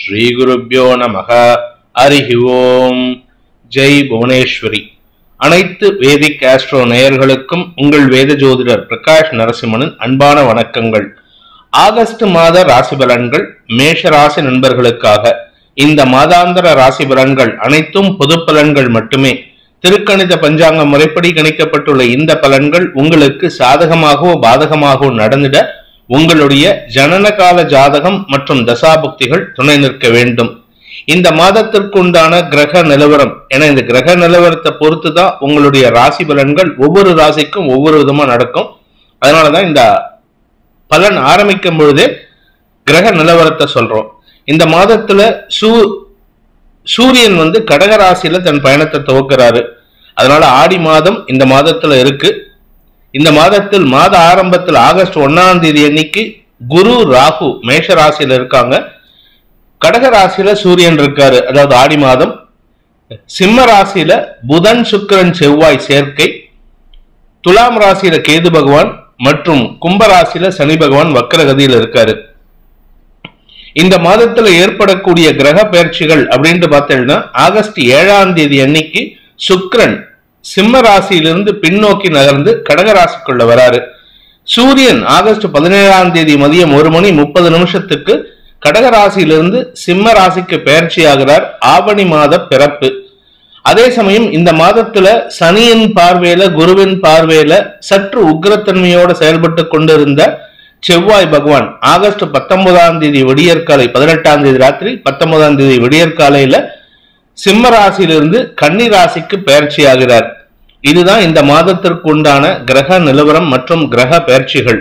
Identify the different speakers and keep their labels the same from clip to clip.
Speaker 1: ஸ்ரீகுருப்போ நமக ஹரிஹி ஓம் ஜெய் புவனேஸ்வரி அனைத்து வேதிக் ஆஸ்ட்ரோ நேயர்களுக்கும் உங்கள் வேத ஜோதிடர் பிரகாஷ் நரசிம்மனின் அன்பான வணக்கங்கள் ஆகஸ்ட் மாத ராசி பலன்கள் மேஷ ராசி நண்பர்களுக்காக இந்த மாதாந்திர ராசி பலன்கள் அனைத்தும் பொது பலன்கள் மட்டுமே திருக்கணித பஞ்சாங்க முறைப்படி கணிக்கப்பட்டுள்ள இந்த பலன்கள் உங்களுக்கு சாதகமாகவோ பாதகமாகவோ நடந்திட உங்களுடைய ஜனனகால ஜாதகம் மற்றும் தசாபுக்திகள் துணை நிற்க வேண்டும் இந்த மாதத்திற்கு உண்டான கிரக நிலவரம் என இந்த கிரக நிலவரத்தை பொறுத்து தான் உங்களுடைய ராசி பலன்கள் ஒவ்வொரு ராசிக்கும் ஒவ்வொரு விதமா நடக்கும் அதனாலதான் இந்த பலன் ஆரம்பிக்கும் பொழுதே கிரக நிலவரத்தை சொல்றோம் இந்த மாதத்துல சூ சூரியன் வந்து கடக ராசியில தன் பயணத்தை துவக்கிறாரு அதனால ஆடி மாதம் இந்த மாதத்துல இருக்கு இந்த மாதத்தில் மாத ஆரம்பத்தில் ஆகஸ்ட் ஒன்னாம் தேதி அன்னைக்கு குரு ராகு மேஷ ராசியில இருக்காங்க கடக ராசியில சூரியன் இருக்காரு அதாவது ஆடி மாதம் சிம்ம ராசியில புதன் சுக்கிரன் செவ்வாய் சேர்க்கை துலாம் ராசியில கேது பகவான் மற்றும் கும்ப ராசியில சனி பகவான் வக்கரகதியில் இருக்காரு இந்த மாதத்துல ஏற்படக்கூடிய கிரக பயிற்சிகள் அப்படின்ட்டு பார்த்தீங்கன்னா ஆகஸ்ட் ஏழாம் தேதி அன்னைக்கு சுக்கிரன் சிம்ம ராசியிலிருந்து பின்னோக்கி நகர்ந்து கடக ராசிக்குள்ள வராரு சூரியன் ஆகஸ்ட் பதினேழாம் தேதி மதியம் ஒரு மணி முப்பது நிமிஷத்துக்கு கடக ராசியிலிருந்து சிம்ம ராசிக்கு பயிற்சி ஆகிறார் ஆவணி மாத பிறப்பு அதே சமயம் இந்த மாதத்துல சனியின் பார்வையில குருவின் பார்வையில சற்று உக்ரத்தன்மையோட செயல்பட்டு கொண்டிருந்த செவ்வாய் பகவான் ஆகஸ்ட் பத்தொன்பதாம் தேதி விடியற்காலை பதினெட்டாம் தேதி ராத்திரி பத்தொன்பதாம் தேதி விடியற்காலையில சிம்ம ராசியிலிருந்து கன்னி ராசிக்கு பயிற்சி ஆகிறார் இதுதான் இந்த மாதத்திற்கு உண்டான கிரக நிலவரம் மற்றும் கிரக பயிற்சிகள்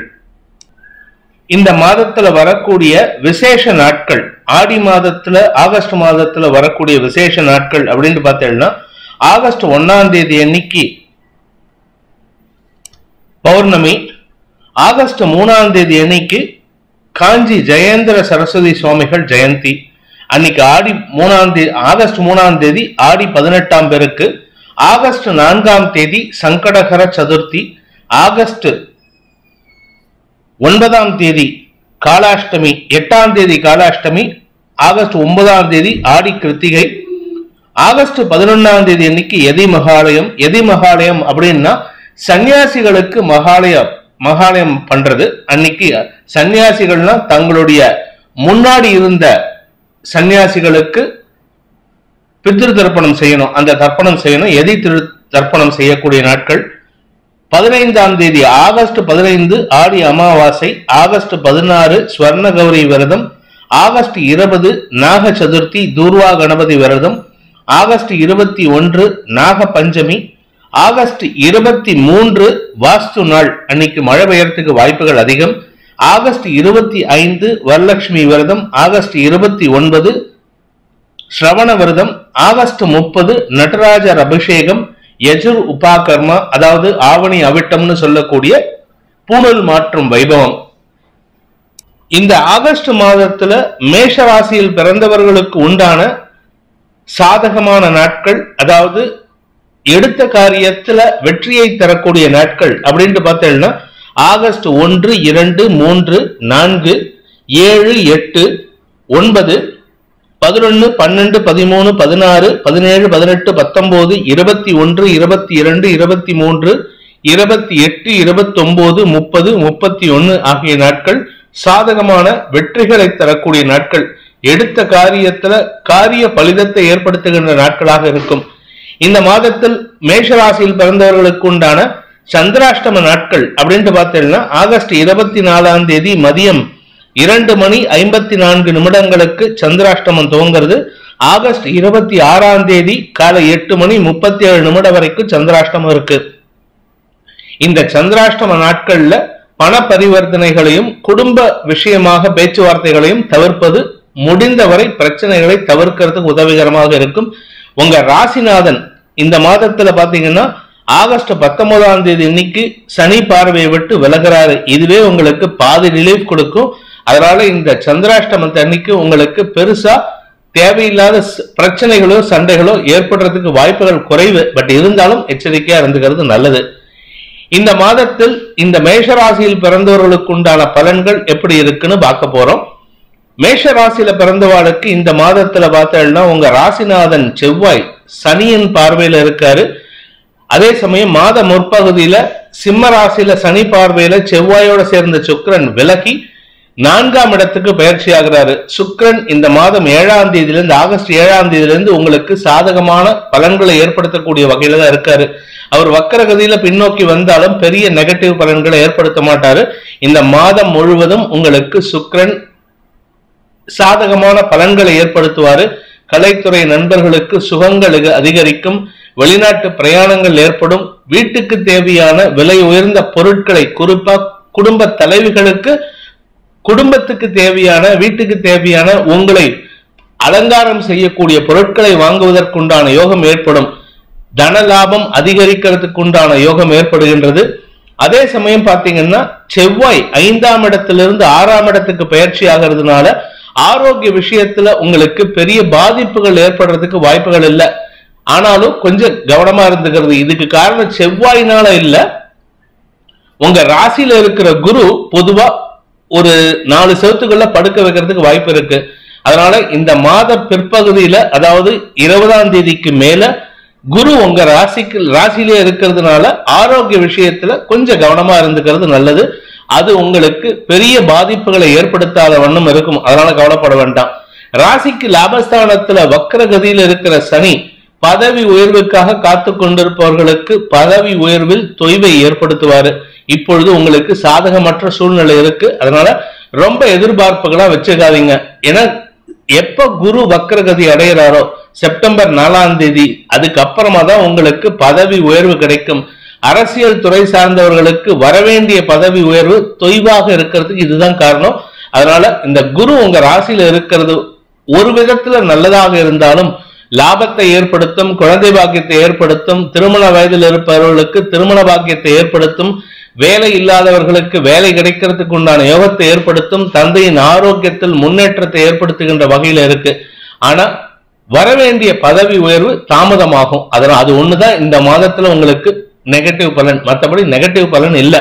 Speaker 1: இந்த மாதத்துல வரக்கூடிய விசேஷ நாட்கள் ஆடி மாதத்துல ஆகஸ்ட் மாதத்துல வரக்கூடிய விசேஷ நாட்கள் அப்படின்னு பார்த்தீங்கன்னா ஆகஸ்ட் ஒன்னாம் தேதி அன்னைக்கு பௌர்ணமி ஆகஸ்ட் மூணாம் தேதி அன்னைக்கு காஞ்சி ஜெயேந்திர சரஸ்வதி சுவாமிகள் ஜெயந்தி அன்னைக்கு ஆடி மூணாம் தேதி ஆகஸ்ட் மூணாம் தேதி ஆடி பதினெட்டாம் பேருக்கு ஆகஸ்ட் நான்காம் தேதி சங்கடகர சதுர்த்தி ஆகஸ்ட் ஒன்பதாம் தேதி காலாஷ்டமி எட்டாம் தேதி காலாஷ்டமி ஆகஸ்ட் ஒன்பதாம் தேதி ஆடி கிருத்திகை ஆகஸ்ட் பதினொன்னாம் தேதி அன்னைக்கு எதி மகாலயம் எதி மகாலயம் அப்படின்னா சன்னியாசிகளுக்கு மகாலயம் மகாலயம் பண்றது அன்னைக்கு சன்னியாசிகள்னா தங்களுடைய முன்னாடி இருந்த சன்னியாசிகளுக்கு பித்ரு தர்ப்பணம் செய்யணும் அந்த தர்ப்பணம் செய்யணும் எதி திரு தர்ப்பணம் செய்யக்கூடிய நாட்கள் பதினைந்தாம் தேதி ஆகஸ்ட் பதினைந்து ஆடி அமாவாசை ஆகஸ்ட் பதினாறு ஸ்வர்ண கௌரி விரதம் ஆகஸ்ட் இருபது நாக சதுர்த்தி தூர்வா கணபதி விரதம் ஆகஸ்ட் இருபத்தி ஒன்று நாக பஞ்சமி ஆகஸ்ட் இருபத்தி மூன்று வாஸ்து நாள் அன்னைக்கு மழை பெய்யறதுக்கு வாய்ப்புகள் அதிகம் ஆகஸ்ட் இருபத்தி ஐந்து வரலட்சுமி விரதம் ஆகஸ்ட் இருபத்தி ஒன்பது ஸ்ரவண விரதம் ஆகஸ்ட் முப்பது நடராஜர் அபிஷேகம் யஜுர் உபாகர்மா அதாவது ஆவணி அவிட்டம்னு சொல்லக்கூடிய பூணல் மாற்றும் வைபவம் இந்த ஆகஸ்ட் மாதத்துல மேஷ ராசியில் பிறந்தவர்களுக்கு உண்டான சாதகமான நாட்கள் அதாவது எடுத்த காரியத்துல வெற்றியை தரக்கூடிய நாட்கள் அப்படின்ட்டு பார்த்தீங்கன்னா ஆகஸ்ட் ஒன்று இரண்டு மூன்று நான்கு ஏழு எட்டு ஒன்பது பதினொன்னு பன்னெண்டு பதிமூணு பதினாறு பதினேழு பதினெட்டு பத்தொன்பது இருபத்தி ஒன்று இருபத்தி இரண்டு இருபத்தி மூன்று இருபத்தி எட்டு இருபத்தி ஒன்பது முப்பது முப்பத்தி ஒன்னு ஆகிய நாட்கள் சாதகமான வெற்றிகளை தரக்கூடிய நாட்கள் எடுத்த காரியத்துல காரிய பலிதத்தை ஏற்படுத்துகின்ற நாட்களாக இருக்கும் இந்த மாதத்தில் மேஷராசியில் பிறந்தவர்களுக்கு உண்டான சந்திராஷ்டம நாட்கள் அப்படின்ட்டு பார்த்தீங்கன்னா ஆகஸ்ட் இருபத்தி நாலாம் தேதி மதியம் இரண்டு மணி ஐம்பத்தி நான்கு நிமிடங்களுக்கு சந்திராஷ்டமம் துவங்கிறது ஆகஸ்ட் இருபத்தி ஆறாம் தேதி காலை எட்டு மணி முப்பத்தி ஏழு நிமிடம் வரைக்கும் சந்திராஷ்டமம் இருக்கு இந்த சந்திராஷ்டம நாட்கள்ல பண பரிவர்த்தனைகளையும் குடும்ப விஷயமாக பேச்சுவார்த்தைகளையும் தவிர்ப்பது முடிந்தவரை பிரச்சனைகளை தவிர்க்கிறதுக்கு உதவிகரமாக இருக்கும் உங்க ராசிநாதன் இந்த மாதத்துல பாத்தீங்கன்னா ஆகஸ்ட் பத்தொன்பதாம் தேதி இன்னைக்கு சனி பார்வையை விட்டு விலகிறாரு இதுவே உங்களுக்கு பாதி ரிலீஃப் கொடுக்கும் அதனால இந்த சந்திராஷ்டமத்தை அன்னைக்கு உங்களுக்கு பெருசா தேவையில்லாத ஸ்- பிரச்சனைகளோ சண்டைகளோ ஏற்படுறதுக்கு வாய்ப்புகள் குறைவு பட் இருந்தாலும் எச்சரிக்கையா இருந்துக்கிறது நல்லது இந்த மாதத்தில் இந்த மேஷராசியில் பிறந்தவர்களுக்கு உண்டான பலன்கள் எப்படி இருக்குன்னு பார்க்க போறோம் மேஷ ராசியில பிறந்தவாளுக்கு இந்த மாதத்துல பார்த்தோம்னா உங்க ராசிநாதன் செவ்வாய் சனியின் பார்வையில இருக்காரு அதே சமயம் மாத முற்பகுதியில சிம்ம ராசியில சனி பார்வையில செவ்வாயோட சேர்ந்த சுக்கிரன் விலகி நான்காம் இடத்துக்கு பயிற்சி ஆகிறாரு சுக்கிரன் இந்த மாதம் ஏழாம் தேதியிலிருந்து ஆகஸ்ட் ஏழாம் தேதியிலிருந்து உங்களுக்கு சாதகமான பலன்களை ஏற்படுத்தக்கூடிய வகையில தான் இருக்காரு அவர் வக்கரகதியில பின்னோக்கி வந்தாலும் பெரிய நெகட்டிவ் பலன்களை ஏற்படுத்த மாட்டாரு இந்த மாதம் முழுவதும் உங்களுக்கு சுக்கிரன் சாதகமான பலன்களை ஏற்படுத்துவாரு கலைத்துறை நண்பர்களுக்கு சுகங்கள் இக- அதிகரிக்கும் வெளிநாட்டு பிரயாணங்கள் ஏற்படும் வீட்டுக்கு தேவையான விலை உயர்ந்த பொருட்களை குறிப்பா குடும்ப தலைவிகளுக்கு குடும்பத்துக்கு தேவையான வீட்டுக்கு தேவையான உங்களை அலங்காரம் செய்யக்கூடிய பொருட்களை வாங்குவதற்குண்டான யோகம் ஏற்படும் தன லாபம் அதிகரிக்கிறதுக்குண்டான யோகம் ஏற்படுகின்றது அதே சமயம் பாத்தீங்கன்னா செவ்வாய் ஐந்தாம் இடத்திலிருந்து ஆறாம் இடத்துக்கு பயிற்சி ஆகிறதுனால ஆரோக்கிய விஷயத்துல உங்களுக்கு பெரிய பாதிப்புகள் ஏற்படுறதுக்கு வாய்ப்புகள் இல்லை ஆனாலும் கொஞ்சம் கவனமா இருந்துக்கிறது இதுக்கு காரணம் செவ்வாயினால இல்ல உங்க ராசியில இருக்கிற குரு பொதுவா ஒரு நாலு செவத்துக்குள்ள படுக்க வைக்கிறதுக்கு வாய்ப்பு இருக்கு அதனால இந்த மாத பிற்பகுதியில அதாவது இருபதாம் தேதிக்கு மேல குரு உங்க ராசிக்கு ராசியிலே இருக்கிறதுனால ஆரோக்கிய விஷயத்துல கொஞ்சம் கவனமா இருந்துக்கிறது நல்லது அது உங்களுக்கு பெரிய பாதிப்புகளை ஏற்படுத்தாத வண்ணம் இருக்கும் அதனால கவலைப்பட வேண்டாம் ராசிக்கு லாபஸ்தானத்துல வக்ரகதியில் இருக்கிற சனி பதவி உயர்வுக்காக காத்து கொண்டிருப்பவர்களுக்கு பதவி உயர்வில் தொய்வை ஏற்படுத்துவாரு இப்பொழுது உங்களுக்கு சாதகமற்ற சூழ்நிலை இருக்கு அதனால ரொம்ப எதிர்பார்ப்புகளா வச்சுக்காதீங்க ஏன்னா எப்ப குரு வக்ரகதி அடைகிறாரோ செப்டம்பர் நாலாம் தேதி அதுக்கப்புறமா தான் உங்களுக்கு பதவி உயர்வு கிடைக்கும் அரசியல் துறை சார்ந்தவர்களுக்கு வரவேண்டிய பதவி உயர்வு தொய்வாக இருக்கிறதுக்கு இதுதான் காரணம் அதனால இந்த குரு உங்க ராசியில இருக்கிறது ஒரு விதத்துல நல்லதாக இருந்தாலும் லாபத்தை ஏற்படுத்தும் குழந்தை பாக்கியத்தை ஏற்படுத்தும் திருமண வயதில் இருப்பவர்களுக்கு திருமண பாக்கியத்தை ஏற்படுத்தும் வேலை இல்லாதவர்களுக்கு வேலை கிடைக்கிறதுக்கு உண்டான யோகத்தை ஏற்படுத்தும் தந்தையின் ஆரோக்கியத்தில் முன்னேற்றத்தை ஏற்படுத்துகின்ற வகையில இருக்கு ஆனா வரவேண்டிய பதவி உயர்வு தாமதமாகும் அதனால அது ஒண்ணுதான் இந்த மாதத்துல உங்களுக்கு நெகட்டிவ் பலன் மற்றபடி நெகட்டிவ் பலன் இல்லை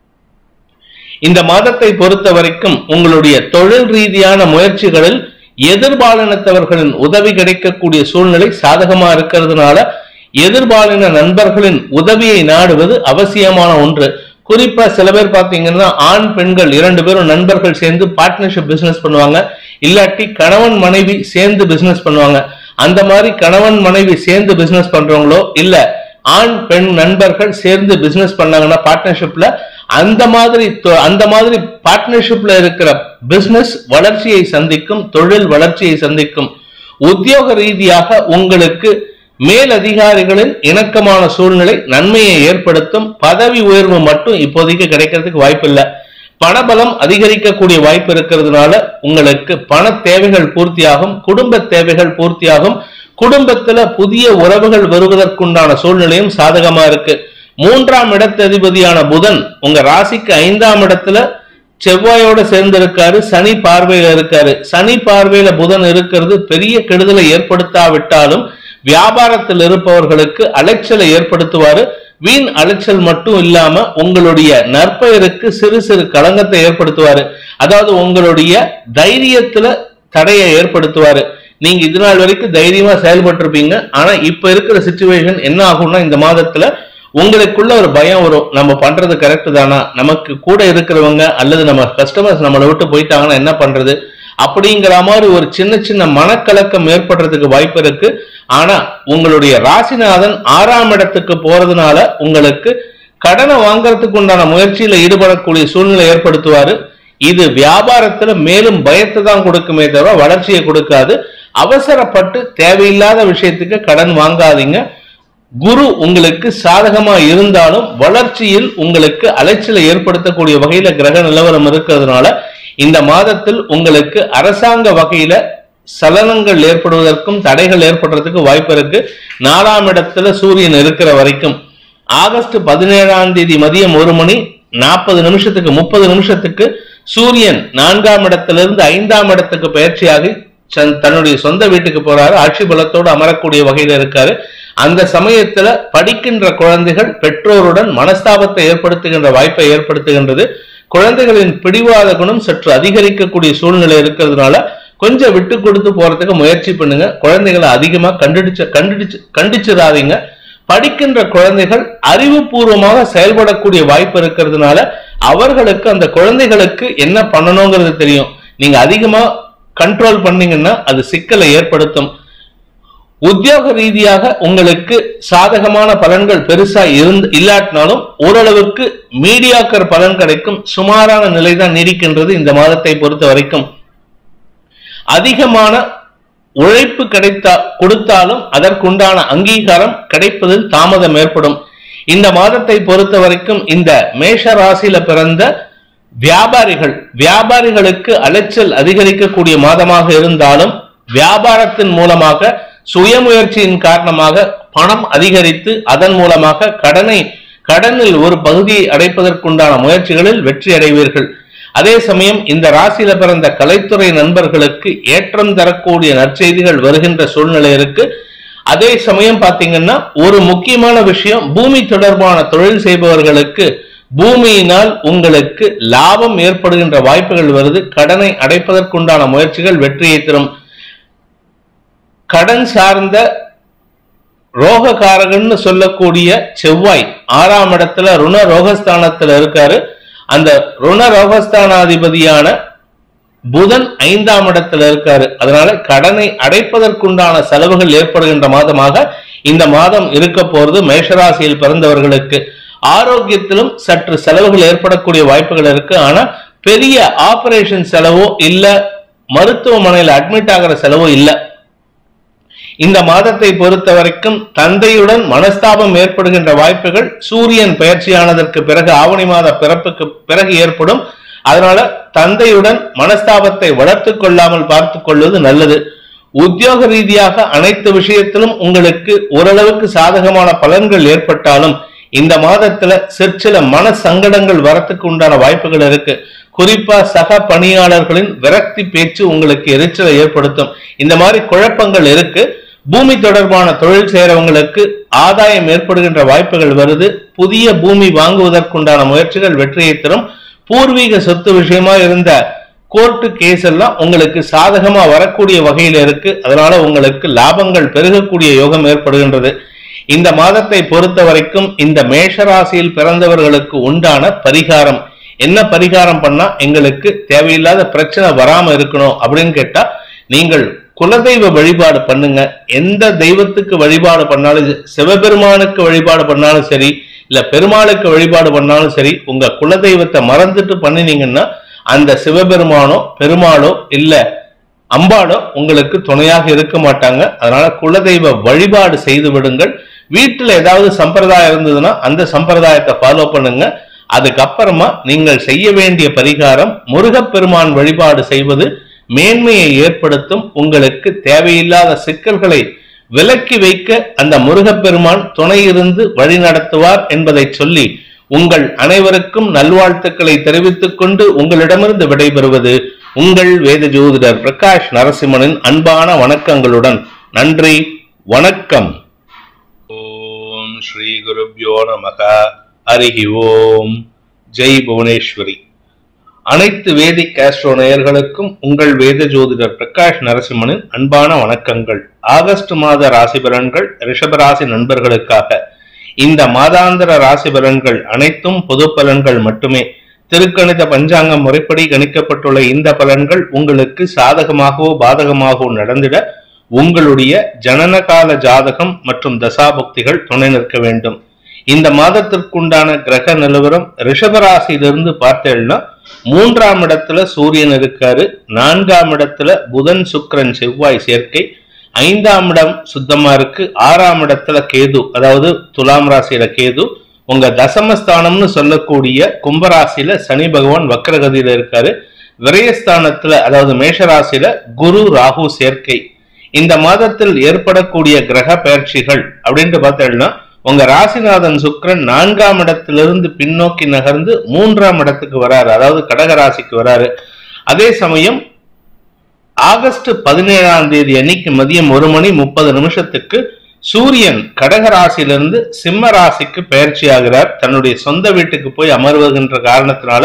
Speaker 1: இந்த மாதத்தை பொறுத்த வரைக்கும் உங்களுடைய தொழில் ரீதியான முயற்சிகளில் எதிர்பாலினத்தவர்களின் உதவி கிடைக்கக்கூடிய சூழ்நிலை சாதகமா இருக்கிறதுனால எதிர்பாலின நண்பர்களின் உதவியை நாடுவது அவசியமான ஒன்று குறிப்பா சில பேர் பாத்தீங்கன்னா ஆண் பெண்கள் இரண்டு பேரும் நண்பர்கள் சேர்ந்து பார்ட்னர்ஷிப் பிசினஸ் பண்ணுவாங்க இல்லாட்டி கணவன் மனைவி சேர்ந்து பிசினஸ் பண்ணுவாங்க அந்த மாதிரி கணவன் மனைவி சேர்ந்து பிசினஸ் பண்றவங்களோ இல்ல ஆண் பெண் நண்பர்கள் சேர்ந்து பிசினஸ் பண்ணாங்கன்னா பார்ட்னர்ஷிப்ல அந்த மாதிரி தொ- அந்த மாதிரி பார்ட்னர்ஷிப்ல இருக்கிற பிசினஸ் வளர்ச்சியை சந்திக்கும் தொழில் வளர்ச்சியை சந்திக்கும் உத்தியோக ரீதியாக உங்களுக்கு மேல் அதிகாரிகளின் இணக்கமான சூழ்நிலை நன்மையை ஏற்படுத்தும் பதவி உயர்வு மட்டும் இப்போதைக்கு கிடைக்கிறதுக்கு வாய்ப்பு இல்லை பணபலம் அதிகரிக்கக்கூடிய வாய்ப்பு இருக்கிறதுனால உங்களுக்கு பண தேவைகள் பூர்த்தியாகும் குடும்ப தேவைகள் பூர்த்தியாகும் குடும்பத்துல புதிய உறவுகள் வருவதற்குண்டான சூழ்நிலையும் சாதகமா இருக்கு மூன்றாம் இடத்ததிபதியான புதன் உங்க ராசிக்கு ஐந்தாம் இடத்துல செவ்வாயோட சேர்ந்து இருக்காரு சனி பார்வையில இருக்காரு சனி பார்வையில புதன் இருக்கிறது பெரிய கெடுதலை ஏற்படுத்தாவிட்டாலும் வியாபாரத்தில் இருப்பவர்களுக்கு அலைச்சலை ஏற்படுத்துவாரு வீண் அலைச்சல் மட்டும் இல்லாம உங்களுடைய நற்பெயருக்கு சிறு சிறு களங்கத்தை ஏற்படுத்துவாரு அதாவது உங்களுடைய தைரியத்துல தடையை ஏற்படுத்துவாரு நீங்க இது நாள் வரைக்கும் தைரியமா செயல்பட்டிருப்பீங்க ஆனா இப்ப இருக்கிற சுச்சுவேஷன் என்ன ஆகும்னா இந்த மாதத்துல உங்களுக்குள்ள ஒரு பயம் வரும் நம்ம பண்றது கரெக்ட் தானா நமக்கு கூட இருக்கிறவங்க அல்லது நம்ம கஸ்டமர்ஸ் நம்மளை விட்டு போயிட்டாங்கன்னா என்ன பண்றது அப்படிங்கிற மாதிரி ஒரு சின்ன சின்ன மனக்கலக்கம் ஏற்படுறதுக்கு வாய்ப்பு இருக்கு ஆனா உங்களுடைய ராசிநாதன் ஆறாம் இடத்துக்கு போறதுனால உங்களுக்கு கடனை வாங்குறதுக்கு உண்டான முயற்சியில ஈடுபடக்கூடிய சூழ்நிலை ஏற்படுத்துவாரு இது வியாபாரத்துல மேலும் பயத்தை தான் கொடுக்குமே தவிர வளர்ச்சியை கொடுக்காது அவசரப்பட்டு தேவையில்லாத விஷயத்துக்கு கடன் வாங்காதீங்க குரு உங்களுக்கு சாதகமா இருந்தாலும் வளர்ச்சியில் உங்களுக்கு அலைச்சலை ஏற்படுத்தக்கூடிய வகையில கிரக நிலவரம் இருக்கிறதுனால இந்த மாதத்தில் உங்களுக்கு அரசாங்க வகையில சலனங்கள் ஏற்படுவதற்கும் தடைகள் ஏற்படுறதுக்கு வாய்ப்பு இருக்கு நாலாம் இடத்துல சூரியன் இருக்கிற வரைக்கும் ஆகஸ்ட் பதினேழாம் தேதி மதியம் ஒரு மணி நாற்பது நிமிஷத்துக்கு முப்பது நிமிஷத்துக்கு சூரியன் நான்காம் இடத்திலிருந்து ஐந்தாம் இடத்துக்கு பயிற்சியாகி சன்- தன்னுடைய சொந்த வீட்டுக்கு போறாரு ஆட்சி பலத்தோடு அமரக்கூடிய வகையில இருக்காரு அந்த சமயத்துல படிக்கின்ற குழந்தைகள் பெற்றோருடன் மனஸ்தாபத்தை ஏற்படுத்துகின்ற வாய்ப்பை ஏற்படுத்துகின்றது குழந்தைகளின் பிடிவாத குணம் சற்று அதிகரிக்கக்கூடிய சூழ்நிலை இருக்கிறதுனால கொஞ்சம் விட்டு கொடுத்து போறதுக்கு முயற்சி பண்ணுங்க குழந்தைகளை அதிகமா கண்டுடிச்ச கண்டுடிச்சு கண்டிச்சிடாதீங்க படிக்கின்ற குழந்தைகள் அறிவுபூர்வமாக செயல்படக்கூடிய வாய்ப்பு இருக்கிறதுனால அவர்களுக்கு அந்த குழந்தைகளுக்கு என்ன பண்ணணுங்கிறது தெரியும் நீங்க அதிகமா கண்ட்ரோல் பண்ணீங்கன்னா அது சிக்கலை ஏற்படுத்தும் உத்தியோக ரீதியாக உங்களுக்கு சாதகமான பலன்கள் பெருசா இருந்து இல்லாட்டினாலும் ஓரளவுக்கு மீடியாக்கர் பலன் கிடைக்கும் சுமாரான நிலைதான் நீடிக்கின்றது இந்த மாதத்தை பொறுத்த வரைக்கும் அதிகமான உழைப்பு கிடைத்தா கொடுத்தாலும் அதற்குண்டான அங்கீகாரம் கிடைப்பதில் தாமதம் ஏற்படும் இந்த மாதத்தை பொறுத்த வரைக்கும் இந்த மேஷ ராசியில பிறந்த வியாபாரிகள் வியாபாரிகளுக்கு அலைச்சல் அதிகரிக்கக்கூடிய மாதமாக இருந்தாலும் வியாபாரத்தின் மூலமாக சுயமுயற்சியின் காரணமாக பணம் அதிகரித்து அதன் மூலமாக கடனை கடனில் ஒரு பகுதியை அடைப்பதற்குண்டான முயற்சிகளில் வெற்றி அடைவீர்கள் அதே சமயம் இந்த ராசியில பிறந்த கலைத்துறை நண்பர்களுக்கு ஏற்றம் தரக்கூடிய நற்செய்திகள் வருகின்ற சூழ்நிலை இருக்கு அதே சமயம் பாத்தீங்கன்னா ஒரு முக்கியமான விஷயம் பூமி தொடர்பான தொழில் செய்பவர்களுக்கு பூமியினால் உங்களுக்கு லாபம் ஏற்படுகின்ற வாய்ப்புகள் வருது கடனை அடைப்பதற்குண்டான முயற்சிகள் வெற்றியை தரும் கடன் சார்ந்த ரோககாரகன்னு சொல்லக்கூடிய செவ்வாய் ஆறாம் இடத்துல ருண ரோகஸ்தானத்துல இருக்காரு அந்த ருண ரோகஸ்தானாதிபதியான புதன் ஐந்தாம் இடத்துல இருக்காரு அதனால கடனை அடைப்பதற்குண்டான செலவுகள் ஏற்படுகின்ற மாதமாக இந்த மாதம் இருக்க போறது மேஷராசியில் பிறந்தவர்களுக்கு ஆரோக்கியத்திலும் சற்று செலவுகள் ஏற்படக்கூடிய வாய்ப்புகள் இருக்கு ஆனா பெரிய ஆபரேஷன் செலவோ இல்ல மருத்துவமனையில் அட்மிட் ஆகிற செலவோ இல்லை இந்த மாதத்தை பொறுத்த வரைக்கும் தந்தையுடன் மனஸ்தாபம் ஏற்படுகின்ற வாய்ப்புகள் சூரியன் பயிற்சியானதற்கு பிறகு ஆவணி மாத பிறப்புக்கு பிறகு ஏற்படும் அதனால தந்தையுடன் மனஸ்தாபத்தை வளர்த்துக் கொள்ளாமல் பார்த்துக் கொள்வது நல்லது உத்தியோக ரீதியாக அனைத்து விஷயத்திலும் உங்களுக்கு ஓரளவுக்கு சாதகமான பலன்கள் ஏற்பட்டாலும் இந்த மாதத்துல சிற்சில மன சங்கடங்கள் வரத்துக்கு உண்டான வாய்ப்புகள் இருக்கு குறிப்பா சக பணியாளர்களின் விரக்தி பேச்சு உங்களுக்கு எரிச்சலை ஏற்படுத்தும் இந்த மாதிரி குழப்பங்கள் இருக்கு பூமி தொடர்பான தொழில் செய்யறவங்களுக்கு ஆதாயம் ஏற்படுகின்ற வாய்ப்புகள் வருது புதிய பூமி வாங்குவதற்குண்டான முயற்சிகள் வெற்றியை தரும் பூர்வீக சொத்து விஷயமா இருந்த கோர்ட்டு கேஸ் எல்லாம் உங்களுக்கு சாதகமா வரக்கூடிய வகையில இருக்கு அதனால உங்களுக்கு லாபங்கள் பெருகக்கூடிய யோகம் ஏற்படுகின்றது இந்த மாதத்தை பொறுத்த வரைக்கும் இந்த மேஷராசியில் பிறந்தவர்களுக்கு உண்டான பரிகாரம் என்ன பரிகாரம் பண்ணா எங்களுக்கு தேவையில்லாத பிரச்சனை வராம இருக்கணும் அப்படின்னு கேட்டா நீங்கள் குலதெய்வ வழிபாடு பண்ணுங்க எந்த தெய்வத்துக்கு வழிபாடு பண்ணாலும் சரி, சிவபெருமானுக்கு வழிபாடு பண்ணாலும் சரி இல்ல பெருமாளுக்கு வழிபாடு பண்ணாலும் சரி உங்க குலதெய்வத்தை மறந்துட்டு பண்ணினீங்கன்னா அந்த சிவபெருமானோ பெருமாளோ இல்ல அம்பாளோ உங்களுக்கு துணையாக இருக்க மாட்டாங்க அதனால குலதெய்வ வழிபாடு செய்து விடுங்கள் வீட்டுல ஏதாவது சம்பிரதாயம் இருந்ததுன்னா அந்த சம்பிரதாயத்தை ஃபாலோ பண்ணுங்க அதுக்கப்புறமா நீங்கள் செய்ய வேண்டிய பரிகாரம் முருகப்பெருமான் வழிபாடு செய்வது மேன்மையை ஏற்படுத்தும் உங்களுக்கு தேவையில்லாத சிக்கல்களை விலக்கி வைக்க அந்த முருகப்பெருமான் துணை இருந்து வழி நடத்துவார் என்பதை சொல்லி உங்கள் அனைவருக்கும் நல்வாழ்த்துக்களை தெரிவித்துக் கொண்டு உங்களிடமிருந்து விடைபெறுவது உங்கள் வேத ஜோதிடர் பிரகாஷ் நரசிம்மனின் அன்பான வணக்கங்களுடன் நன்றி வணக்கம் ஓம் ஸ்ரீ குருப்யோ நமக ஹரிஹி ஓம் ஜெய் புவனேஸ்வரி அனைத்து வேதிக் ஆஸ்ட்ரோ நேயர்களுக்கும் உங்கள் வேத ஜோதிடர் பிரகாஷ் நரசிம்மனின் அன்பான வணக்கங்கள் ஆகஸ்ட் மாத ராசி பலன்கள் ரிஷபராசி நண்பர்களுக்காக இந்த மாதாந்திர ராசி பலன்கள் அனைத்தும் பொது பலன்கள் மட்டுமே திருக்கணித பஞ்சாங்கம் முறைப்படி கணிக்கப்பட்டுள்ள இந்த பலன்கள் உங்களுக்கு சாதகமாகவோ பாதகமாகவோ நடந்திட உங்களுடைய ஜனனகால ஜாதகம் மற்றும் தசாபுக்திகள் துணை நிற்க வேண்டும் இந்த மாதத்திற்குண்டான கிரக நிலவரம் ரிஷபராசியிலிருந்து பார்த்தேன்னா மூன்றாம் இடத்துல சூரியன் இருக்காரு நான்காம் இடத்துல புதன் சுக்கிரன் செவ்வாய் சேர்க்கை ஐந்தாம் இடம் சுத்தமா இருக்கு ஆறாம் இடத்துல கேது அதாவது துலாம் ராசியில கேது உங்க தசமஸ்தானம்னு சொல்லக்கூடிய கும்பராசியில சனி பகவான் வக்ரகதியில இருக்காரு விரயஸ்தானத்துல அதாவது மேஷராசியில குரு ராகு சேர்க்கை இந்த மாதத்தில் ஏற்படக்கூடிய கிரக பயிற்சிகள் அப்படின்ட்டு பார்த்தோம்னா உங்க ராசிநாதன் சுக்கிரன் நான்காம் இடத்திலிருந்து பின்னோக்கி நகர்ந்து மூன்றாம் இடத்துக்கு வராரு அதாவது கடக ராசிக்கு வராரு அதே சமயம் ஆகஸ்ட் பதினேழாம் தேதி அன்னைக்கு மதியம் ஒரு மணி முப்பது நிமிஷத்துக்கு சூரியன் கடக ராசியிலிருந்து சிம்ம ராசிக்கு பயிற்சி ஆகிறார் தன்னுடைய சொந்த வீட்டுக்கு போய் அமர்வதுன்ற காரணத்தினால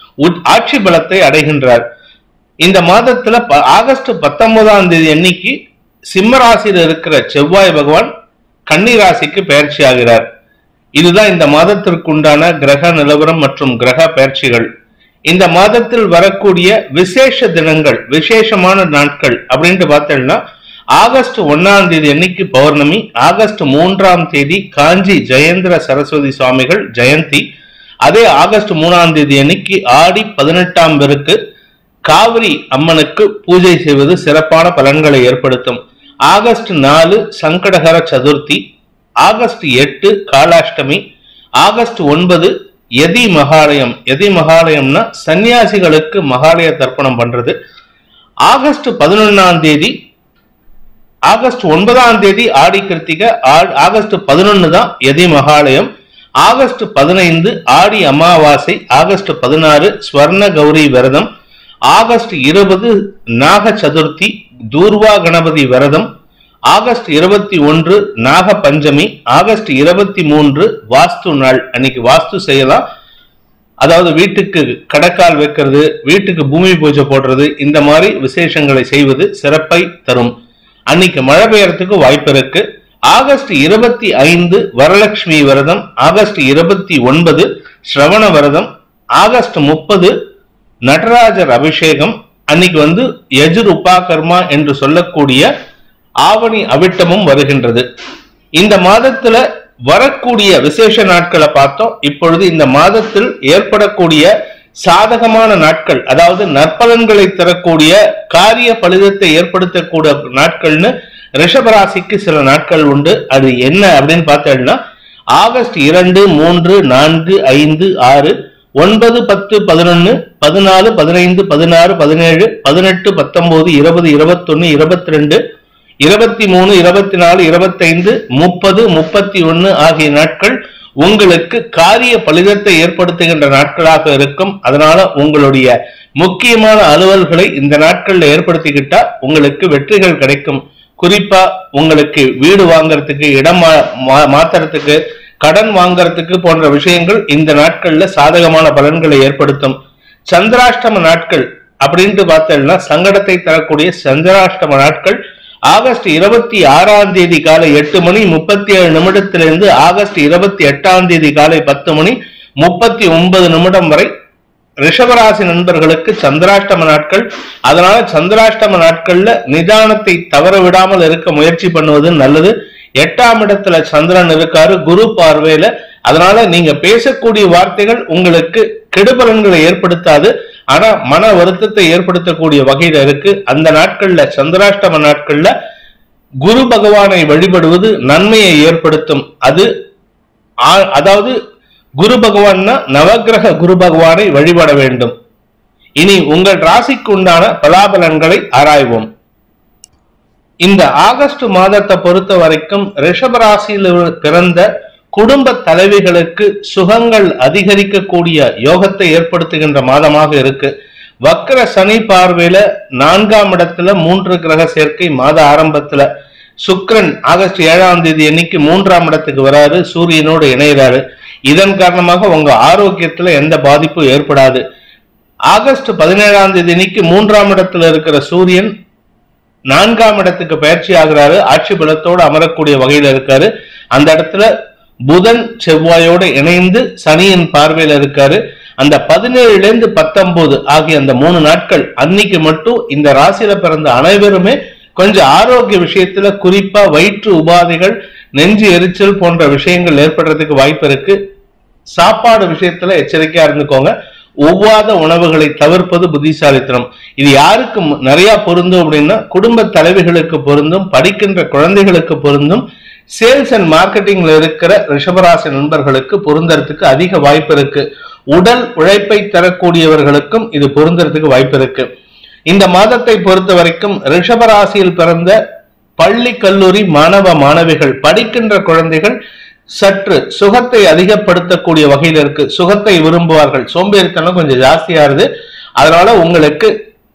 Speaker 1: உட்- ஆட்சி பலத்தை அடைகின்றார் இந்த மாதத்துல ப- ஆகஸ்ட் பத்தொன்பதாம் தேதி அன்னைக்கு சிம்ம ராசியில் இருக்கிற செவ்வாய் பகவான் கன்னி ராசிக்கு பயிற்சி ஆகிறார் இதுதான் இந்த மாதத்திற்குண்டான கிரக நிலவரம் மற்றும் கிரக பயிற்சிகள் இந்த மாதத்தில் வரக்கூடிய விசேஷ தினங்கள் விசேஷமான நாட்கள் அப்படின்ட்டு பார்த்தோம்னா ஆகஸ்ட் ஒன்னாம் தேதி அன்னைக்கு பௌர்ணமி ஆகஸ்ட் மூன்றாம் தேதி காஞ்சி ஜெயேந்திர சரஸ்வதி சுவாமிகள் ஜெயந்தி அதே ஆகஸ்ட் மூணாம் தேதி அன்னைக்கு ஆடி பதினெட்டாம் பெருக்கு காவிரி அம்மனுக்கு பூஜை செய்வது சிறப்பான பலன்களை ஏற்படுத்தும் ஆகஸ்ட் நாலு சங்கடகர சதுர்த்தி ஆகஸ்ட் எட்டு காலாஷ்டமி ஆகஸ்ட் ஒன்பது யதி மகாலயம் யதி மகாலயம்னா சன்னியாசிகளுக்கு மகாலய தர்ப்பணம் பண்றது ஆகஸ்ட் பதினொன்னாம் தேதி ஆகஸ்ட் ஒன்பதாம் தேதி ஆடி கிருத்திகை ஆ- ஆகஸ்ட் பதினொன்னு தான் யதி மகாலயம் ஆகஸ்ட் பதினைந்து ஆடி அமாவாசை ஆகஸ்ட் பதினாறு ஸ்வர்ண கௌரி விரதம் ஆகஸ்ட் இருபது நாக சதுர்த்தி தூர்வா கணபதி விரதம் ஆகஸ்ட் இருபத்தி ஒன்று நாக பஞ்சமி ஆகஸ்ட் இருபத்தி மூன்று வாஸ்து நாள் அன்னைக்கு வாஸ்து செய்யலாம் அதாவது வீட்டுக்கு கடக்கால் வைக்கிறது வீட்டுக்கு பூமி பூஜை போடுறது இந்த மாதிரி விசேஷங்களை செய்வது சிறப்பை தரும் அன்னைக்கு மழை பெய்யறதுக்கு வாய்ப்பு இருக்கு ஆகஸ்ட் இருபத்தி ஐந்து வரலட்சுமி விரதம் ஆகஸ்ட் இருபத்தி ஒன்பது ஸ்ரவண விரதம் ஆகஸ்ட் முப்பது நடராஜர் அபிஷேகம் அன்னைக்கு வந்து யஜுர் உபாகர்மா என்று சொல்லக்கூடிய ஆவணி அவிட்டமும் வருகின்றது இந்த மாதத்துல வரக்கூடிய விசேஷ நாட்களை பார்த்தோம் இப்பொழுது இந்த மாதத்தில் ஏற்படக்கூடிய சாதகமான நாட்கள் அதாவது நற்பலன்களை தரக்கூடிய காரிய பலிதத்தை ஏற்படுத்தக்கூடிய நாட்கள்னு ரிஷபராசிக்கு சில நாட்கள் உண்டு அது என்ன அப்படின்னு பார்த்தோம்னா ஆகஸ்ட் இரண்டு மூன்று நான்கு ஐந்து ஆறு ஒன்பது பத்து பதினொன்னு பதினாலு பதினைந்து பதினாறு பதினேழு பதினெட்டு பத்தொன்பது இருபது இருபத்தொன்னு இருபத்தி ரெண்டு இருபத்தி மூணு இருபத்தி நாலு இருபத்தைந்து முப்பது முப்பத்தி ஒன்னு ஆகிய நாட்கள் உங்களுக்கு காரிய பலிதத்தை ஏற்படுத்துகின்ற நாட்களாக இருக்கும் அதனால உங்களுடைய முக்கியமான அலுவல்களை இந்த நாட்கள்ல ஏற்படுத்திக்கிட்டா உங்களுக்கு வெற்றிகள் கிடைக்கும் குறிப்பா உங்களுக்கு வீடு வாங்குறதுக்கு இடம் மா- மா- மாத்துறதுக்கு கடன் வாங்குறதுக்கு போன்ற விஷயங்கள் இந்த நாட்கள்ல சாதகமான பலன்களை ஏற்படுத்தும் சந்திராஷ்டம நாட்கள் அப்படின்ட்டு பார்த்தோம்னா சங்கடத்தை தரக்கூடிய சந்திராஷ்டம நாட்கள் ஆகஸ்ட் இருபத்தி ஆறாம் தேதி காலை எட்டு மணி முப்பத்தி ஏழு நிமிடத்திலிருந்து ஆகஸ்ட் இருபத்தி எட்டாம் தேதி காலை பத்து மணி முப்பத்தி ஒன்பது நிமிடம் வரை ரிஷபராசி நண்பர்களுக்கு சந்திராஷ்டம நாட்கள் அதனால சந்திராஷ்டம நாட்கள்ல நிதானத்தை தவற விடாமல் இருக்க முயற்சி பண்ணுவது நல்லது எட்டாம் இடத்துல சந்திரன் இருக்காரு குரு பார்வையில அதனால நீங்க பேசக்கூடிய வார்த்தைகள் உங்களுக்கு கெடுபலன்களை ஏற்படுத்தாது ஆனா மன வருத்தத்தை ஏற்படுத்தக்கூடிய வகையில இருக்கு அந்த நாட்கள்ல சந்திராஷ்டம நாட்கள்ல குரு பகவானை வழிபடுவது நன்மையை ஏற்படுத்தும் அது ஆ- அதாவது குரு பகவான்னா நவக்கிரக குரு பகவானை வழிபட வேண்டும் இனி உங்கள் ராசிக்கு உண்டான பலாபலன்களை ஆராய்வோம் இந்த ஆகஸ்ட் மாதத்தை பொறுத்த வரைக்கும் ரிஷப ராசியில் பிறந்த குடும்ப தலைவிகளுக்கு சுகங்கள் அதிகரிக்கக்கூடிய யோகத்தை ஏற்படுத்துகின்ற மாதமாக இருக்கு வக்கர சனி பார்வையில நான்காம் இடத்துல மூன்று கிரக சேர்க்கை மாத ஆரம்பத்துல சுக்கிரன் ஆகஸ்ட் ஏழாம் தேதி அன்னைக்கு மூன்றாம் இடத்துக்கு வராரு சூரியனோடு இணைகிறாரு இதன் காரணமாக உங்க ஆரோக்கியத்துல எந்த பாதிப்பும் ஏற்படாது ஆகஸ்ட் பதினேழாம் தேதி அன்னைக்கு மூன்றாம் இடத்துல இருக்கிற சூரியன் நான்காம் இடத்துக்கு பயிற்சி ஆகுறாரு ஆட்சி பலத்தோடு அமரக்கூடிய வகையில இருக்காரு அந்த இடத்துல புதன் செவ்வாயோடு இணைந்து சனியின் பார்வையில இருக்காரு அந்த பதினேழுல இருந்து பத்தொன்பது ஆகிய அந்த மூணு நாட்கள் அன்னைக்கு மட்டும் இந்த ராசியில பிறந்த அனைவருமே கொஞ்சம் ஆரோக்கிய விஷயத்துல குறிப்பா வயிற்று உபாதைகள் நெஞ்சு எரிச்சல் போன்ற விஷயங்கள் ஏற்படுறதுக்கு வாய்ப்பு இருக்கு சாப்பாடு விஷயத்துல எச்சரிக்கையா இருந்துக்கோங்க ஒவ்வாத உணவுகளை தவிர்ப்பது புத்திசாலித்தனம் இது யாருக்கு ம- நிறைய பொருந்தும் அப்படின்னா குடும்ப தலைவிகளுக்கு பொருந்தும் படிக்கின்ற குழந்தைகளுக்கு பொருந்தும் சேல்ஸ் அண்ட் மார்க்கெட்டிங்ல இருக்கிற ரிஷபராசி நண்பர்களுக்கு பொருந்தறதுக்கு அதிக வாய்ப்பு இருக்கு உடல் உழைப்பை தரக்கூடியவர்களுக்கும் இது பொருந்தறதுக்கு வாய்ப்பு இருக்கு இந்த மாதத்தை பொறுத்த வரைக்கும் ரிஷபராசியில் பிறந்த பள்ளி கல்லூரி மாணவ மாணவிகள் படிக்கின்ற குழந்தைகள் சற்று சுகத்தை அதிகப்படுத்தக்கூடிய வகையில் இருக்கு சுகத்தை விரும்புவார்கள் சோம்பேறித்தனம் கொஞ்சம் ஜாஸ்தியா இருது அதனால உங்களுக்கு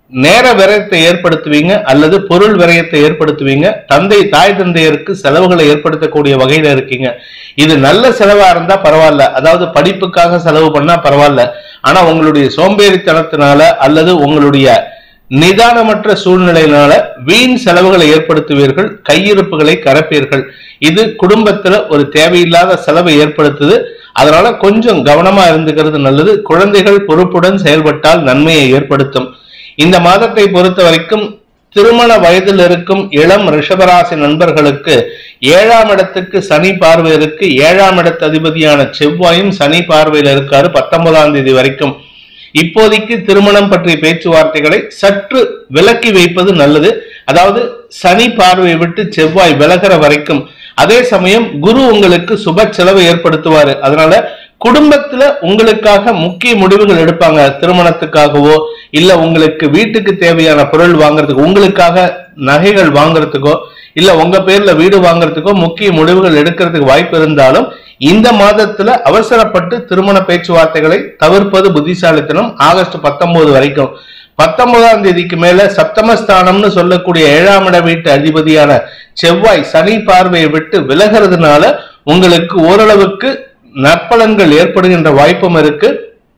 Speaker 1: நேர விரயத்தை ஏற்படுத்துவீங்க அல்லது பொருள் விரயத்தை ஏற்படுத்துவீங்க தந்தை தாய் தந்தையருக்கு செலவுகளை ஏற்படுத்தக்கூடிய வகையில இருக்கீங்க இது நல்ல செலவா இருந்தா பரவாயில்ல அதாவது படிப்புக்காக செலவு பண்ணா பரவாயில்ல ஆனா உங்களுடைய சோம்பேறித்தனத்தினால அல்லது உங்களுடைய நிதானமற்ற சூழ்நிலையினால வீண் செலவுகளை ஏற்படுத்துவீர்கள் கையிருப்புகளை கரப்பீர்கள் இது குடும்பத்துல ஒரு தேவையில்லாத செலவை ஏற்படுத்துது அதனால கொஞ்சம் கவனமா இருந்துக்கிறது நல்லது குழந்தைகள் பொறுப்புடன் செயல்பட்டால் நன்மையை ஏற்படுத்தும் இந்த மாதத்தை பொறுத்த வரைக்கும் திருமண வயதில் இருக்கும் இளம் ரிஷபராசி நண்பர்களுக்கு ஏழாம் இடத்துக்கு சனி பார்வை இருக்கு ஏழாம் இடத்து அதிபதியான செவ்வாயும் சனி பார்வையில் இருக்காரு பத்தொன்பதாம் தேதி வரைக்கும் இப்போதைக்கு திருமணம் பற்றிய பேச்சுவார்த்தைகளை சற்று விலக்கி வைப்பது நல்லது அதாவது சனி பார்வையை விட்டு செவ்வாய் விலகிற வரைக்கும் அதே சமயம் குரு உங்களுக்கு சுப செலவு ஏற்படுத்துவாரு அதனால குடும்பத்துல உங்களுக்காக முக்கிய முடிவுகள் எடுப்பாங்க திருமணத்துக்காகவோ இல்ல உங்களுக்கு வீட்டுக்கு தேவையான பொருள் வாங்குறதுக்கு உங்களுக்காக நகைகள் வாங்குறதுக்கோ இல்ல உங்க பேர்ல வீடு வாங்குறதுக்கோ முக்கிய முடிவுகள் எடுக்கிறதுக்கு வாய்ப்பு இருந்தாலும் இந்த மாதத்துல அவசரப்பட்டு திருமண பேச்சுவார்த்தைகளை தவிர்ப்பது புத்திசாலித்தனம் ஆகஸ்ட் பத்தொன்பது வரைக்கும் பத்தொன்பதாம் தேதிக்கு மேல சப்தமஸ்தானம்னு சொல்லக்கூடிய ஏழாம் இட வீட்டு அதிபதியான செவ்வாய் சனி பார்வையை விட்டு விலகிறதுனால உங்களுக்கு ஓரளவுக்கு நற்பலன்கள் ஏற்படுகின்ற வாய்ப்பும் இருக்கு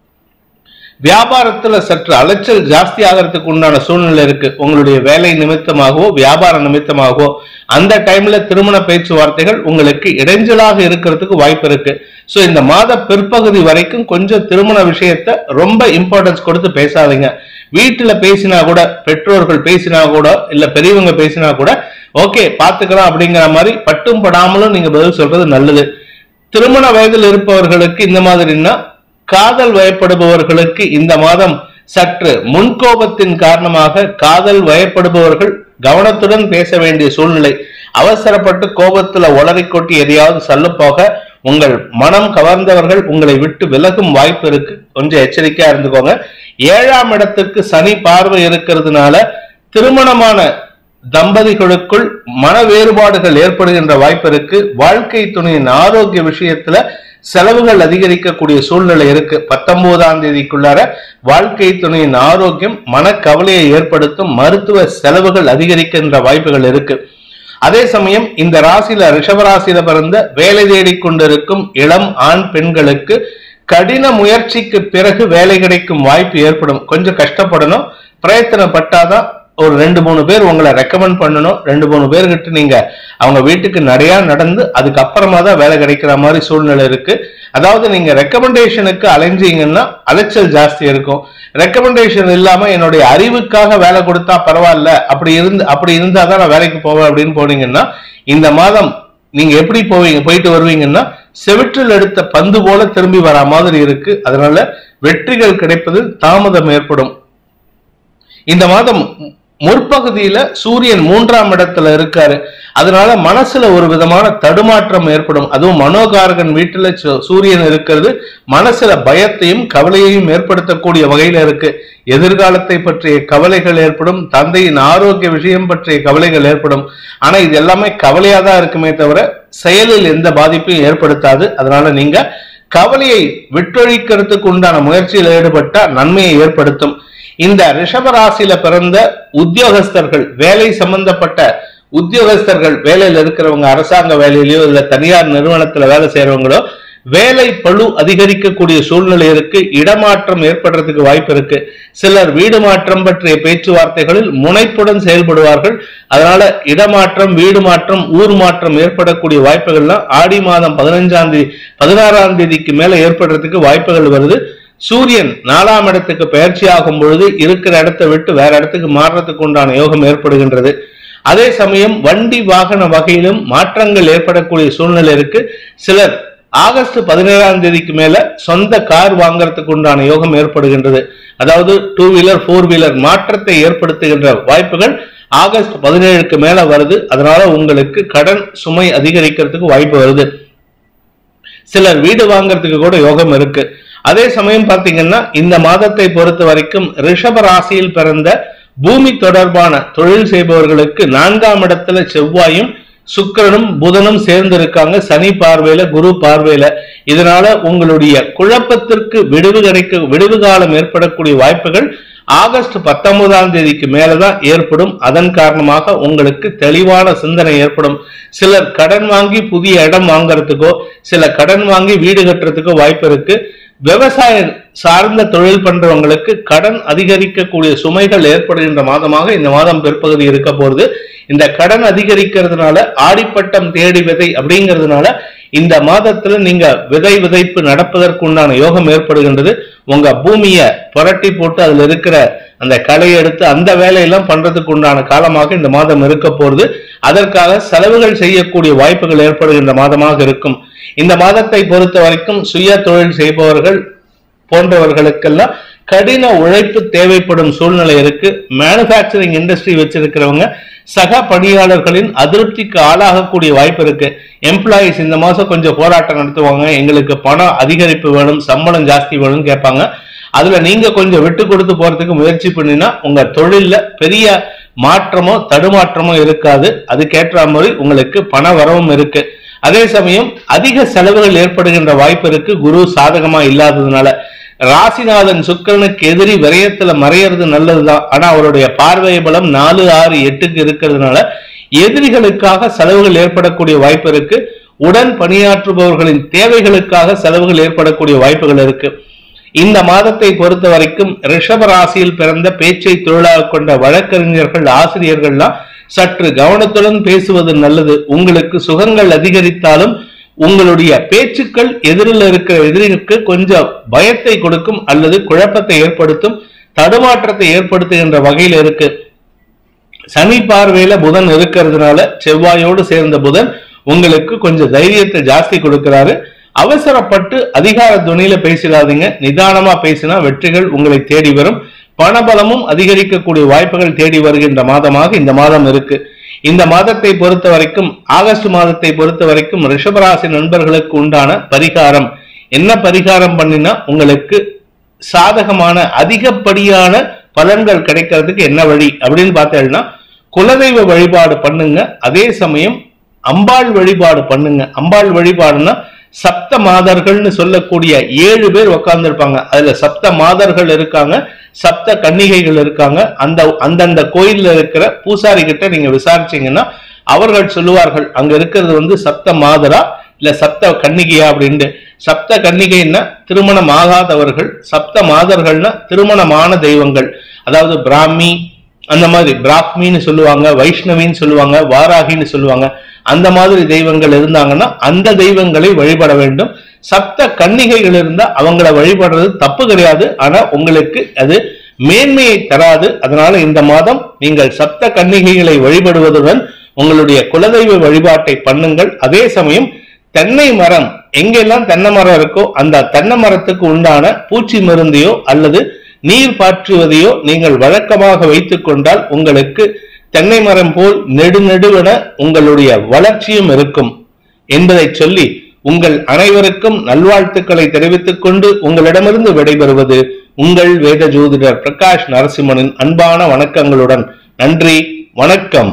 Speaker 1: வியாபாரத்துல சற்று அலைச்சல் ஜாஸ்தி ஆகிறதுக்கு உண்டான சூழ்நிலை இருக்கு உங்களுடைய வேலை நிமித்தமாகவோ வியாபார நிமித்தமாகவோ அந்த டைம்ல திருமண பேச்சுவார்த்தைகள் உங்களுக்கு இடைஞ்சலாக இருக்கிறதுக்கு வாய்ப்பு இருக்கு சோ இந்த மாத பிற்பகுதி வரைக்கும் கொஞ்சம் திருமண விஷயத்த ரொம்ப இம்பார்ட்டன்ஸ் கொடுத்து பேசாதீங்க வீட்டுல பேசினா கூட பெற்றோர்கள் பேசினா கூட இல்ல பெரியவங்க பேசினா கூட ஓகே பாத்துக்கலாம் அப்படிங்கிற மாதிரி பட்டும் படாமலும் நீங்க பதில் சொல்றது நல்லது திருமண வயதில் இருப்பவர்களுக்கு இந்த மாதிரின்னா காதல் வயப்படுபவர்களுக்கு இந்த மாதம் சற்று முன்கோபத்தின் காரணமாக காதல் வயப்படுபவர்கள் கவனத்துடன் பேச வேண்டிய சூழ்நிலை அவசரப்பட்டு கோபத்துல ஒளரி கொட்டி எதையாவது சொல்ல போக உங்கள் மனம் கவர்ந்தவர்கள் உங்களை விட்டு விலகும் வாய்ப்பு இருக்கு கொஞ்சம் எச்சரிக்கையா இருந்துக்கோங்க ஏழாம் இடத்துக்கு சனி பார்வை இருக்கிறதுனால திருமணமான தம்பதிகளுக்குள் மன வேறுபாடுகள் ஏற்படுகின்ற வாய்ப்பு இருக்கு வாழ்க்கை துணையின் ஆரோக்கிய விஷயத்துல செலவுகள் அதிகரிக்கக்கூடிய சூழ்நிலை இருக்கு பத்தொன்பதாம் தேதிக்குள்ளார வாழ்க்கை துணையின் ஆரோக்கியம் மனக்கவலையை ஏற்படுத்தும் மருத்துவ செலவுகள் அதிகரிக்கின்ற வாய்ப்புகள் இருக்கு அதே சமயம் இந்த ராசியில ரிஷபராசியில பிறந்த வேலை தேடிக் கொண்டிருக்கும் இளம் ஆண் பெண்களுக்கு கடின முயற்சிக்கு பிறகு வேலை கிடைக்கும் வாய்ப்பு ஏற்படும் கொஞ்சம் கஷ்டப்படணும் பிரயத்தனப்பட்டாதான் ஒரு ரெண்டு மூணு பேர் உங்களை ரெக்கமெண்ட் பண்ணணும் ரெண்டு மூணு பேர்கிட்ட நீங்க அவங்க வீட்டுக்கு நிறைய நடந்து அதுக்கப்புறமா தான் வேலை கிடைக்கிற மாதிரி சூழ்நிலை இருக்கு அதாவது நீங்க ரெக்கமெண்டேஷனுக்கு அலைஞ்சீங்கன்னா அலைச்சல் ஜாஸ்தி இருக்கும் ரெக்கமெண்டேஷன் இல்லாம என்னுடைய அறிவுக்காக வேலை கொடுத்தா பரவாயில்ல அப்படி இருந்து அப்படி இருந்தா தான் நான் வேலைக்கு போவேன் அப்படின்னு போனீங்கன்னா இந்த மாதம் நீங்க எப்படி போவீங்க போயிட்டு வருவீங்கன்னா செவிற்றில் எடுத்த பந்து போல திரும்பி வர மாதிரி இருக்கு அதனால வெற்றிகள் கிடைப்பதில் தாமதம் ஏற்படும் இந்த மாதம் முற்பகுதியில சூரியன் மூன்றாம் இடத்துல இருக்காரு அதனால மனசுல ஒரு விதமான தடுமாற்றம் ஏற்படும் அதுவும் மனோகாரகன் வீட்டுல சு- சூரியன் இருக்கிறது மனசுல பயத்தையும் கவலையையும் ஏற்படுத்தக்கூடிய வகையில இருக்கு எதிர்காலத்தை பற்றிய கவலைகள் ஏற்படும் தந்தையின் ஆரோக்கிய விஷயம் பற்றிய கவலைகள் ஏற்படும் ஆனா இது எல்லாமே கவலையா தான் இருக்குமே தவிர செயலில் எந்த பாதிப்பையும் ஏற்படுத்தாது அதனால நீங்க கவலையை விட்டொழிக்கிறதுக்கு உண்டான முயற்சியில் ஈடுபட்டா நன்மையை ஏற்படுத்தும் இந்த ரிஷபராசியில பிறந்த உத்தியோகஸ்தர்கள் வேலை சம்பந்தப்பட்ட உத்தியோகஸ்தர்கள் வேலையில இருக்கிறவங்க அரசாங்க வேலையிலயோ இல்ல தனியார் நிறுவனத்துல வேலை செய்யறவங்களோ வேலை பளு அதிகரிக்கக்கூடிய சூழ்நிலை இருக்கு இடமாற்றம் ஏற்படுறதுக்கு வாய்ப்பு இருக்கு சிலர் வீடு மாற்றம் பற்றிய பேச்சுவார்த்தைகளில் முனைப்புடன் செயல்படுவார்கள் அதனால இடமாற்றம் வீடு மாற்றம் ஊர் மாற்றம் ஏற்படக்கூடிய வாய்ப்புகள்லாம் ஆடி மாதம் பதினஞ்சாம் தேதி பதினாறாம் தேதிக்கு மேல ஏற்படுறதுக்கு வாய்ப்புகள் வருது சூரியன் நாலாம் இடத்துக்கு பயிற்சி ஆகும் பொழுது இருக்கிற இடத்தை விட்டு வேற இடத்துக்கு மாறுறதுக்கு உண்டான யோகம் ஏற்படுகின்றது அதே சமயம் வண்டி வாகன வகையிலும் மாற்றங்கள் ஏற்படக்கூடிய சூழ்நிலை இருக்கு சிலர் ஆகஸ்ட் பதினேழாம் தேதிக்கு மேல சொந்த கார் வாங்குறதுக்கு உண்டான யோகம் ஏற்படுகின்றது அதாவது டூ வீலர் ஃபோர் வீலர் மாற்றத்தை ஏற்படுத்துகின்ற வாய்ப்புகள் ஆகஸ்ட் பதினேழுக்கு மேல வருது அதனால உங்களுக்கு கடன் சுமை அதிகரிக்கிறதுக்கு வாய்ப்பு வருது சிலர் வீடு வாங்குறதுக்கு கூட யோகம் இருக்கு அதே சமயம் பாத்தீங்கன்னா இந்த மாதத்தை பொறுத்த வரைக்கும் ரிஷப ராசியில் பிறந்த பூமி தொடர்பான தொழில் செய்பவர்களுக்கு நான்காம் இடத்துல செவ்வாயும் சுக்கிரனும் புதனும் சேர்ந்து இருக்காங்க சனி பார்வையில குரு பார்வையில இதனால உங்களுடைய குழப்பத்திற்கு விடுவு கிடைக்க விடுவு காலம் ஏற்படக்கூடிய வாய்ப்புகள் ஆகஸ்ட் பத்தொன்பதாம் தேதிக்கு மேலதான் ஏற்படும் அதன் காரணமாக உங்களுக்கு தெளிவான சிந்தனை ஏற்படும் சிலர் கடன் வாங்கி புதிய இடம் வாங்குறதுக்கோ சில கடன் வாங்கி வீடு கட்டுறதுக்கோ வாய்ப்பு இருக்கு விவசாயம் சார்ந்த தொழில் பண்றவங்களுக்கு கடன் அதிகரிக்கக்கூடிய சுமைகள் ஏற்படுகின்ற மாதமாக இந்த மாதம் பிற்பகுதி இருக்க போகுது இந்த கடன் அதிகரிக்கிறதுனால ஆடிப்பட்டம் தேடி விதை அப்படிங்கிறதுனால இந்த மாதத்துல நீங்க விதை விதைப்பு நடப்பதற்கு உண்டான யோகம் ஏற்படுகின்றது உங்க பூமிய புரட்டி போட்டு அதுல இருக்கிற அந்த களையை எடுத்து அந்த வேலையெல்லாம் பண்றதுக்கு உண்டான காலமாக இந்த மாதம் இருக்க போறது அதற்காக செலவுகள் செய்யக்கூடிய வாய்ப்புகள் ஏற்படுகின்ற மாதமாக இருக்கும் இந்த மாதத்தை பொறுத்த வரைக்கும் சுய தொழில் செய்பவர்கள் போன்றவர்களுக்கெல்லாம் கடின உழைப்பு தேவைப்படும் சூழ்நிலை இருக்கு மேனுஃபேக்சரிங் இண்டஸ்ட்ரி வச்சிருக்கிறவங்க சக பணியாளர்களின் அதிருப்திக்கு ஆளாகக்கூடிய வாய்ப்பு இருக்கு எம்ப்ளாயிஸ் இந்த மாசம் கொஞ்சம் போராட்டம் நடத்துவாங்க எங்களுக்கு பணம் அதிகரிப்பு வேணும் சம்பளம் ஜாஸ்தி வேணும்னு கேட்பாங்க அதுல நீங்க கொஞ்சம் விட்டு கொடுத்து போறதுக்கு முயற்சி பண்ணினா உங்க தொழில்ல பெரிய மாற்றமோ தடுமாற்றமோ இருக்காது அதுக்கேற்ற மாதிரி உங்களுக்கு பண வரவும் இருக்கு அதே சமயம் அதிக செலவுகள் ஏற்படுகின்ற வாய்ப்பு இருக்கு குரு சாதகமா இல்லாததுனால ராசிநாதன் சுக்கிரனுக்கு எதிரி விரயத்துல மறையறது நல்லதுதான் ஆனா அவருடைய பார்வை பலம் நாலு ஆறு எட்டுக்கு இருக்கிறதுனால எதிரிகளுக்காக செலவுகள் ஏற்படக்கூடிய வாய்ப்பு இருக்கு உடன் பணியாற்றுபவர்களின் தேவைகளுக்காக செலவுகள் ஏற்படக்கூடிய வாய்ப்புகள் இருக்கு இந்த மாதத்தை பொறுத்த வரைக்கும் ரிஷப ராசியில் பிறந்த பேச்சை தொழிலாக கொண்ட வழக்கறிஞர்கள் ஆசிரியர்கள்லாம் சற்று கவனத்துடன் பேசுவது நல்லது உங்களுக்கு சுகங்கள் அதிகரித்தாலும் உங்களுடைய பேச்சுக்கள் எதிரில் இருக்கிற எதிரிக்கு கொஞ்சம் பயத்தை கொடுக்கும் அல்லது குழப்பத்தை ஏற்படுத்தும் தடுமாற்றத்தை ஏற்படுத்துகின்ற வகையில் இருக்கு சனி பார்வையில புதன் இருக்கிறதுனால செவ்வாயோடு சேர்ந்த புதன் உங்களுக்கு கொஞ்சம் தைரியத்தை ஜாஸ்தி கொடுக்கிறாரு அவசரப்பட்டு அதிகார துணியில பேசிடாதீங்க நிதானமா பேசினா வெற்றிகள் உங்களை தேடி வரும் பணபலமும் அதிகரிக்கக்கூடிய வாய்ப்புகள் தேடி வருகின்ற மாதமாக இந்த மாதம் இருக்கு இந்த மாதத்தை பொறுத்த வரைக்கும் ஆகஸ்ட் மாதத்தை பொறுத்த வரைக்கும் ரிஷபராசி நண்பர்களுக்கு உண்டான பரிகாரம் என்ன பரிகாரம் பண்ணினா உங்களுக்கு சாதகமான அதிகப்படியான பலன்கள் கிடைக்கிறதுக்கு என்ன வழி அப்படின்னு பார்த்தேன்னா குலதெய்வ வழிபாடு பண்ணுங்க அதே சமயம் அம்பாள் வழிபாடு பண்ணுங்க அம்பாள் வழிபாடுனா சப்த மாதர்கள்னு சொல்லக்கூடிய ஏழு பேர் உட்கார்ந்து இருப்பாங்க அதுல சப்த மாதர்கள் இருக்காங்க சப்த கன்னிகைகள் இருக்காங்க அந்த அந்தந்த கோயில்ல இருக்கிற பூசாரி கிட்ட நீங்க விசாரிச்சீங்கன்னா அவர்கள் சொல்லுவார்கள் அங்க இருக்கிறது வந்து சப்த மாதரா இல்ல சப்த கன்னிகையா அப்படின்ட்டு சப்த கன்னிகைன்னா திருமணம் ஆகாதவர்கள் சப்த மாதர்கள்னா திருமணமான தெய்வங்கள் அதாவது பிராமி அந்த மாதிரி பிராக்மின்னு சொல்லுவாங்க வைஷ்ணவின்னு சொல்லுவாங்க வாராகின்னு சொல்லுவாங்க அந்த மாதிரி தெய்வங்கள் இருந்தாங்கன்னா அந்த தெய்வங்களை வழிபட வேண்டும் சப்த கன்னிகைகள் இருந்தா அவங்கள வழிபடுறது தப்பு கிடையாது ஆனா உங்களுக்கு அது மேன்மையை தராது அதனால இந்த மாதம் நீங்கள் சப்த கன்னிகைகளை வழிபடுவதுடன் உங்களுடைய குலதெய்வ வழிபாட்டை பண்ணுங்கள் அதே சமயம் தென்னை மரம் எங்கெல்லாம் தென்னை மரம் இருக்கோ அந்த தென்னை மரத்துக்கு உண்டான பூச்சி மருந்தையோ அல்லது நீர் பாற்றுவதையோ நீங்கள் வழக்கமாக வைத்துக் கொண்டால் உங்களுக்கு தென்னை மரம் போல் நெடுநெடுவென உங்களுடைய வளர்ச்சியும் இருக்கும் என்பதை சொல்லி உங்கள் அனைவருக்கும் நல்வாழ்த்துக்களை தெரிவித்துக் கொண்டு உங்களிடமிருந்து விடைபெறுவது உங்கள் வேத ஜோதிடர் பிரகாஷ் நரசிம்மனின் அன்பான வணக்கங்களுடன் நன்றி வணக்கம்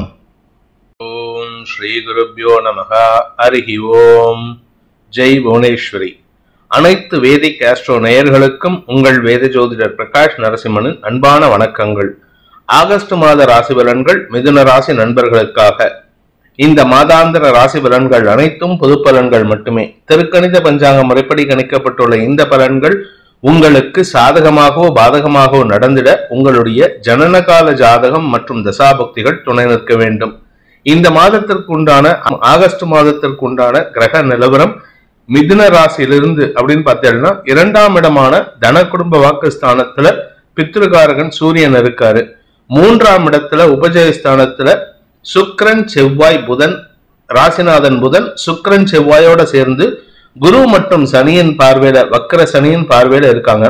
Speaker 2: ஓம் ஸ்ரீ குருப்யோ நமக ஹரிஹி ஓம் ஜெய் புவனேஸ்வரி அனைத்து வேதிக் ஆஸ்ட்ரோ நேயர்களுக்கும் உங்கள் வேத ஜோதிடர் பிரகாஷ் நரசிம்மனின் அன்பான வணக்கங்கள் ஆகஸ்ட் மாத ராசி பலன்கள் மிதுன ராசி நண்பர்களுக்காக இந்த மாதாந்திர ராசி பலன்கள் அனைத்தும் பொது பலன்கள் மட்டுமே திருக்கணித பஞ்சாங்க முறைப்படி கணிக்கப்பட்டுள்ள இந்த பலன்கள் உங்களுக்கு சாதகமாகவோ பாதகமாகவோ நடந்திட உங்களுடைய ஜனனகால ஜாதகம் மற்றும் தசாபக்திகள் துணை நிற்க வேண்டும் இந்த மாதத்திற்கு உண்டான ஆகஸ்ட் மாதத்திற்கு உண்டான கிரக நிலவரம் மிதுன ராசியிலிருந்து அப்படின்னு பார்த்தீங்கன்னா இரண்டாம் இடமான தன குடும்ப வாக்குஸ்தானத்துல பித்ருகாரகன் சூரியன் இருக்காரு மூன்றாம் இடத்துல உபஜயஸ்தானத்துல சுக்கிரன் செவ்வாய் புதன் ராசிநாதன் புதன் சுக்கிரன் செவ்வாயோட சேர்ந்து குரு மற்றும் சனியின் பார்வையில வக்கர சனியின் பார்வையில இருக்காங்க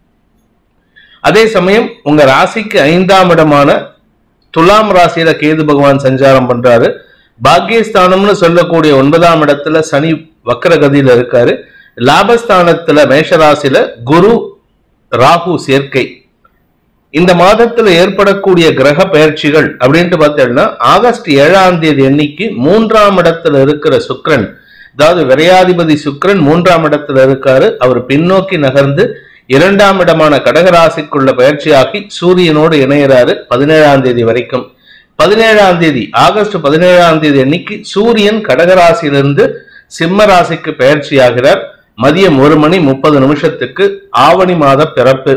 Speaker 2: அதே சமயம் உங்க ராசிக்கு ஐந்தாம் இடமான துலாம் ராசியில கேது பகவான் சஞ்சாரம் பண்றாரு பாக்கியஸ்தானம்னு சொல்லக்கூடிய ஒன்பதாம் இடத்துல சனி வக்கரகதியில இருக்காரு லாபஸ்தானத்துல மேஷராசியில குரு ராகு சேர்க்கை
Speaker 1: இந்த மாதத்துல ஏற்படக்கூடிய கிரக பெயர்ச்சிகள் அப்படின்ட்டு பார்த்தீங்கன்னா ஆகஸ்ட் ஏழாம் தேதி அன்னைக்கு மூன்றாம் இடத்துல இருக்கிற சுக்கிரன் அதாவது விரையாதிபதி சுக்கிரன் மூன்றாம் இடத்துல இருக்காரு அவர் பின்னோக்கி நகர்ந்து இரண்டாம் இடமான கடகராசிக்குள்ள பயிற்சியாகி சூரியனோடு இணையறாரு பதினேழாம் தேதி வரைக்கும் பதினேழாம் தேதி ஆகஸ்ட் பதினேழாம் தேதி அன்னைக்கு சூரியன் கடகராசியிலிருந்து சிம்ம ராசிக்கு பெயர்ச்சியாகிறார் மதியம் ஒரு மணி முப்பது நிமிஷத்துக்கு ஆவணி மாத பிறப்பு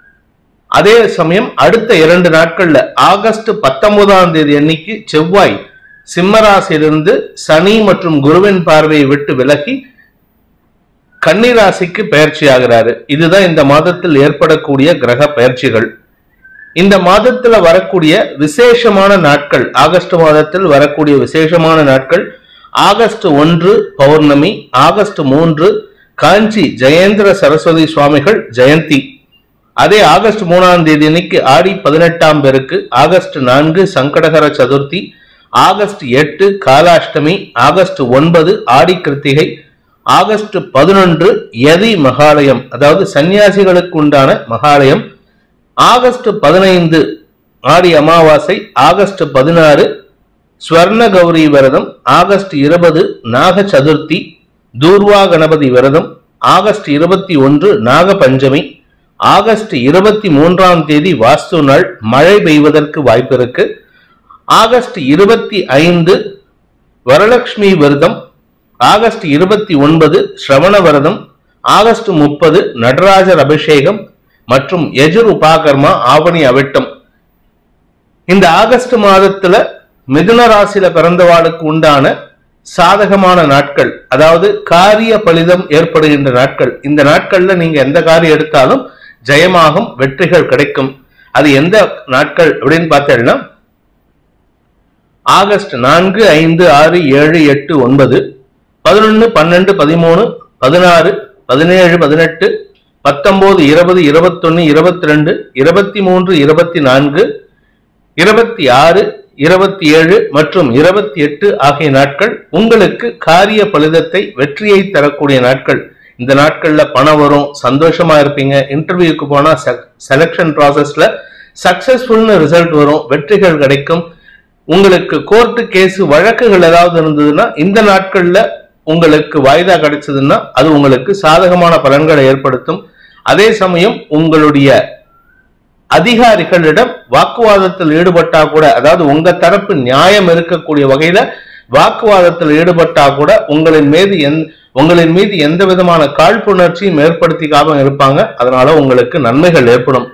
Speaker 1: அதே சமயம் அடுத்த இரண்டு நாட்கள்ல ஆகஸ்ட் பத்தொன்பதாம் தேதி அன்னைக்கு செவ்வாய் சிம்மராசியிலிருந்து சனி மற்றும் குருவின் பார்வையை விட்டு விலகி கன்னிராசிக்கு பயிற்சி ஆகிறாரு இதுதான் இந்த மாதத்தில் ஏற்படக்கூடிய கிரக பயிற்சிகள் இந்த மாதத்துல வரக்கூடிய விசேஷமான நாட்கள் ஆகஸ்ட் மாதத்தில் வரக்கூடிய விசேஷமான நாட்கள் ஆகஸ்ட் ஒன்று பௌர்ணமி ஆகஸ்ட் மூன்று காஞ்சி ஜெயேந்திர சரஸ்வதி சுவாமிகள் ஜெயந்தி அதே ஆகஸ்ட் மூணாம் தேதி அன்னைக்கு ஆடி பதினெட்டாம் பெருக்கு ஆகஸ்ட் நான்கு சங்கடகர சதுர்த்தி ஆகஸ்ட் எட்டு காலாஷ்டமி ஆகஸ்ட் ஒன்பது ஆடி கிருத்திகை ஆகஸ்ட் பதினொன்று யதி மகாலயம் அதாவது சன்னியாசிகளுக்கு உண்டான மகாலயம் ஆகஸ்ட் பதினைந்து ஆடி அமாவாசை ஆகஸ்ட் பதினாறு ஸ்வர்ண கௌரி விரதம் ஆகஸ்ட் இருபது நாக சதுர்த்தி தூர்வா கணபதி விரதம் ஆகஸ்ட் இருபத்தி ஒன்று நாக பஞ்சமி ஆகஸ்ட் இருபத்தி மூன்றாம் தேதி வாஸ்து நாள் மழை பெய்வதற்கு வாய்ப்பு இருக்கு ஆகஸ்ட் இருபத்தி ஐந்து வரலட்சுமி விரதம் ஆகஸ்ட் இருபத்தி ஒன்பது ஸ்ரவண விரதம் ஆகஸ்ட் முப்பது நடராஜர் அபிஷேகம் மற்றும் எஜுர் உபாகர்மா ஆவணி அவிட்டம் இந்த ஆகஸ்ட் மாதத்துல மிதுன ராசியில பிறந்தவாளுக்கு உண்டான சாதகமான நாட்கள் அதாவது காரிய பலிதம் ஏற்படுகின்ற நாட்கள் இந்த நாட்கள்ல நீங்க எந்த காரியம் எடுத்தாலும் ஜெயமாகும் வெற்றிகள் கிடைக்கும் அது எந்த நாட்கள் அப்படின்னு பார்த்தீங்கன்னா ஆகஸ்ட் நான்கு ஐந்து ஆறு ஏழு எட்டு ஒன்பது பதினொன்று பன்னெண்டு பதிமூணு பதினாறு பதினேழு பதினெட்டு பத்தொன்பது இருபது இருபத்தொன்னு இருபத்தி ரெண்டு இருபத்தி மூன்று இருபத்தி நான்கு இருபத்தி ஆறு இருபத்தி ஏழு மற்றும் இருபத்தி எட்டு ஆகிய நாட்கள் உங்களுக்கு காரிய பலிதத்தை வெற்றியை தரக்கூடிய நாட்கள் இந்த நாட்கள்ல பணம் வரும் சந்தோஷமா இருப்பீங்க இன்டர்வியூக்கு போனா செலக்ஷன் ப்ராசஸ்ல சக்சஸ்ஃபுல்னு ரிசல்ட் வரும் வெற்றிகள் கிடைக்கும் உங்களுக்கு கோர்ட்டு கேஸ் வழக்குகள் ஏதாவது இருந்ததுன்னா இந்த நாட்கள்ல உங்களுக்கு வாய்தா கிடைச்சதுன்னா அது உங்களுக்கு சாதகமான பலன்களை ஏற்படுத்தும் அதே சமயம் உங்களுடைய அதிகாரிகளிடம் வாக்குவாதத்தில் ஈடுபட்டா கூட அதாவது உங்க தரப்பு நியாயம் இருக்கக்கூடிய வகையில வாக்குவாதத்தில் ஈடுபட்டா கூட உங்களின் மீது எந் உங்களின் மீது எந்த விதமான காழ்ப்புணர்ச்சியும் ஏற்படுத்திக்காம இருப்பாங்க அதனால உங்களுக்கு நன்மைகள் ஏற்படும்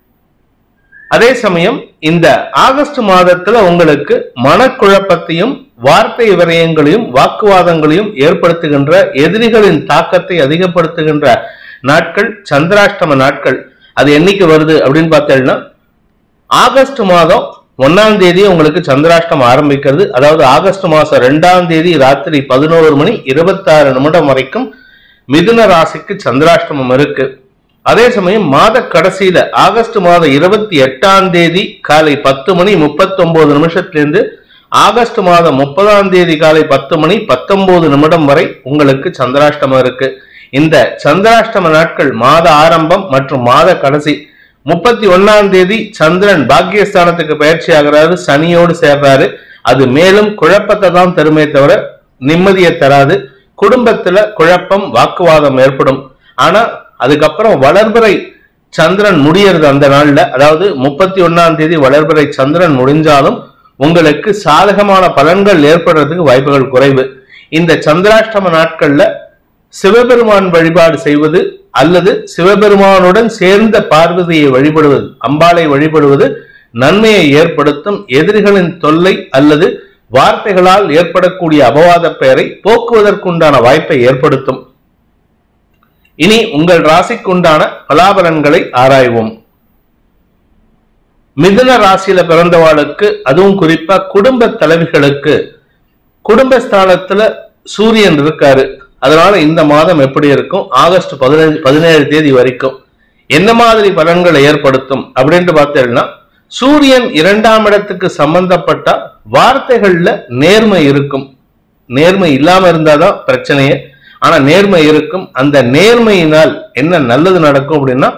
Speaker 1: அதே சமயம் இந்த ஆகஸ்ட் மாதத்துல உங்களுக்கு மனக்குழப்பத்தையும் வார்த்தை விரயங்களையும் வாக்குவாதங்களையும் ஏற்படுத்துகின்ற எதிரிகளின் தாக்கத்தை அதிகப்படுத்துகின்ற நாட்கள் சந்திராஷ்டம நாட்கள் அது என்னைக்கு வருது அப்படின்னு பார்த்தீங்கன்னா ஆகஸ்ட் மாதம் ஒன்னாம் தேதி உங்களுக்கு சந்திராஷ்டம் ஆரம்பிக்கிறது அதாவது ஆகஸ்ட் மாசம் ரெண்டாம் தேதி ராத்திரி பதினோரு மணி இருபத்தாறு நிமிடம் வரைக்கும் மிதுன ராசிக்கு சந்திராஷ்டமம் இருக்கு அதே சமயம் மாத கடைசியில ஆகஸ்ட் மாதம் இருபத்தி எட்டாம் தேதி காலை பத்து மணி முப்பத்தொன்பது நிமிஷத்திலிருந்து ஆகஸ்ட் மாதம் முப்பதாம் தேதி காலை பத்து மணி பத்தொன்பது நிமிடம் வரை உங்களுக்கு சந்திராஷ்டமம் இருக்கு இந்த சந்திராஷ்டம நாட்கள் மாத ஆரம்பம் மற்றும் மாத கடைசி முப்பத்தி ஒன்னாம் தேதி சந்திரன் பாக்கியஸ்தானத்துக்கு பயிற்சி ஆகிறாரு சனியோடு சேர்றாரு அது மேலும் குழப்பத்தை தான் தருமே தவிர நிம்மதியை தராது குடும்பத்துல குழப்பம் வாக்குவாதம் ஏற்படும் ஆனா அதுக்கப்புறம் வளர்பிறை சந்திரன் முடியறது அந்த நாள்ல அதாவது முப்பத்தி ஒன்னாம் தேதி வளர்பிறை சந்திரன் முடிஞ்சாலும் உங்களுக்கு சாதகமான பலன்கள் ஏற்படுறதுக்கு வாய்ப்புகள் குறைவு இந்த சந்திராஷ்டம நாட்கள்ல சிவபெருமான் வழிபாடு செய்வது அல்லது சிவபெருமானுடன் சேர்ந்த பார்வதியை வழிபடுவது அம்பாளை வழிபடுவது நன்மையை ஏற்படுத்தும் எதிரிகளின் தொல்லை அல்லது வார்த்தைகளால் ஏற்படக்கூடிய அபவாத பெயரை போக்குவதற்குண்டான வாய்ப்பை ஏற்படுத்தும் இனி உங்கள் ராசிக்குண்டான பலாபலன்களை ஆராய்வோம் மிதுன ராசியில பிறந்தவாளுக்கு அதுவும் குறிப்பா குடும்ப தலைவிகளுக்கு குடும்பஸ்தானத்துல சூரியன் இருக்காரு அதனால இந்த மாதம் எப்படி இருக்கும் ஆகஸ்ட் பதினஞ்சு பதினேழு தேதி வரைக்கும் என்ன மாதிரி பலன்களை ஏற்படுத்தும் அப்படின்ட்டு பார்த்தீங்கன்னா சூரியன் இரண்டாம் இடத்துக்கு சம்பந்தப்பட்ட வார்த்தைகள்ல நேர்மை இருக்கும் நேர்மை இல்லாம இருந்தாதான் பிரச்சனையே ஆனா நேர்மை இருக்கும் அந்த நேர்மையினால் என்ன நல்லது நடக்கும் அப்படின்னா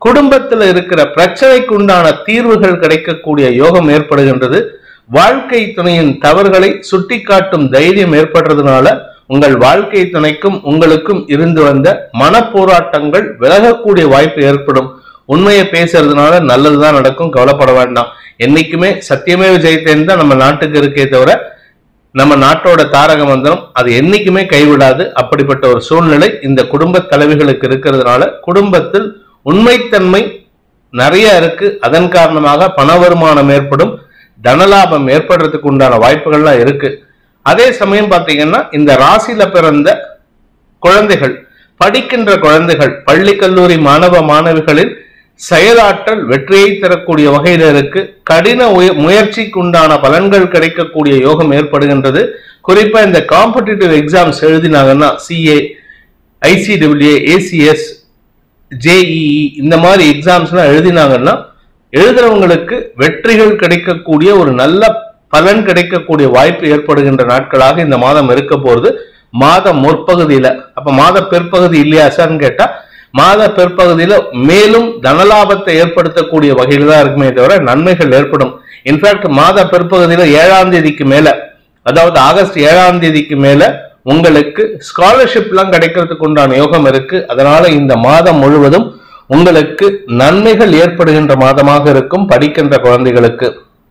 Speaker 2: குடும்பத்தில் இருக்கிற பிரச்சனைக்கு உண்டான தீர்வுகள் கிடைக்கக்கூடிய யோகம் ஏற்படுகின்றது வாழ்க்கை துணையின் தவறுகளை சுட்டிக்காட்டும் தைரியம் ஏற்படுறதுனால உங்கள் வாழ்க்கை துணைக்கும் உங்களுக்கும் இருந்து வந்த மனப்போராட்டங்கள் விலகக்கூடிய வாய்ப்பு ஏற்படும் உண்மையை பேசுறதுனால நல்லதுதான் நடக்கும் கவலைப்பட வேண்டாம் என்னைக்குமே சத்தியமே விஜயத்தேன் தான் நம்ம நாட்டுக்கு இருக்கே தவிர நம்ம நாட்டோட தாரக மந்திரம் அது என்னைக்குமே கைவிடாது அப்படிப்பட்ட ஒரு சூழ்நிலை இந்த குடும்ப தலைவிகளுக்கு இருக்கிறதுனால குடும்பத்தில் உண்மைத்தன்மை நிறைய இருக்கு அதன் காரணமாக பண வருமானம் ஏற்படும் தனலாபம் ஏற்படுறதுக்கு உண்டான வாய்ப்புகள்லாம் இருக்கு அதே சமயம் பாத்தீங்கன்னா இந்த ராசியில பிறந்த குழந்தைகள் படிக்கின்ற குழந்தைகள் பள்ளி கல்லூரி மாணவ மாணவிகளின் செயலாற்றல் வெற்றியை தரக்கூடிய வகையில இருக்கு கடின உய- முயற்சிக்கு உண்டான பலன்கள் கிடைக்கக்கூடிய யோகம் ஏற்படுகின்றது குறிப்பா இந்த காம்படிட்டிவ் எக்ஸாம்ஸ் எழுதினாங்கன்னா சிஏ ஐசிடபிள்யூஏ ஏசிஎஸ் ஜேஇஇ இந்த மாதிரி எக்ஸாம்ஸ்லாம் எழுதினாங்கன்னா எழுதுறவங்களுக்கு வெற்றிகள் கிடைக்கக்கூடிய ஒரு நல்ல பலன் கிடைக்கக்கூடிய வாய்ப்பு ஏற்படுகின்ற நாட்களாக இந்த மாதம் இருக்க போறது மாத முற்பகுதியில அப்ப மாத பிற்பகுதி இல்லையா சார்னு கேட்டா மாத பிற்பகுதியில மேலும் தனலாபத்தை ஏற்படுத்தக்கூடிய வகையில தான் இருக்குமே தவிர நன்மைகள் ஏற்படும் இன்ஃபேக்ட் மாத பிற்பகுதியில ஏழாம் தேதிக்கு மேல அதாவது ஆகஸ்ட் ஏழாம் தேதிக்கு மேல உங்களுக்கு ஸ்காலர்ஷிப் எல்லாம் கிடைக்கிறதுக்கு உண்டான யோகம் இருக்கு அதனால இந்த மாதம் முழுவதும் உங்களுக்கு நன்மைகள் ஏற்படுகின்ற மாதமாக இருக்கும் படிக்கின்ற குழந்தைகளுக்கு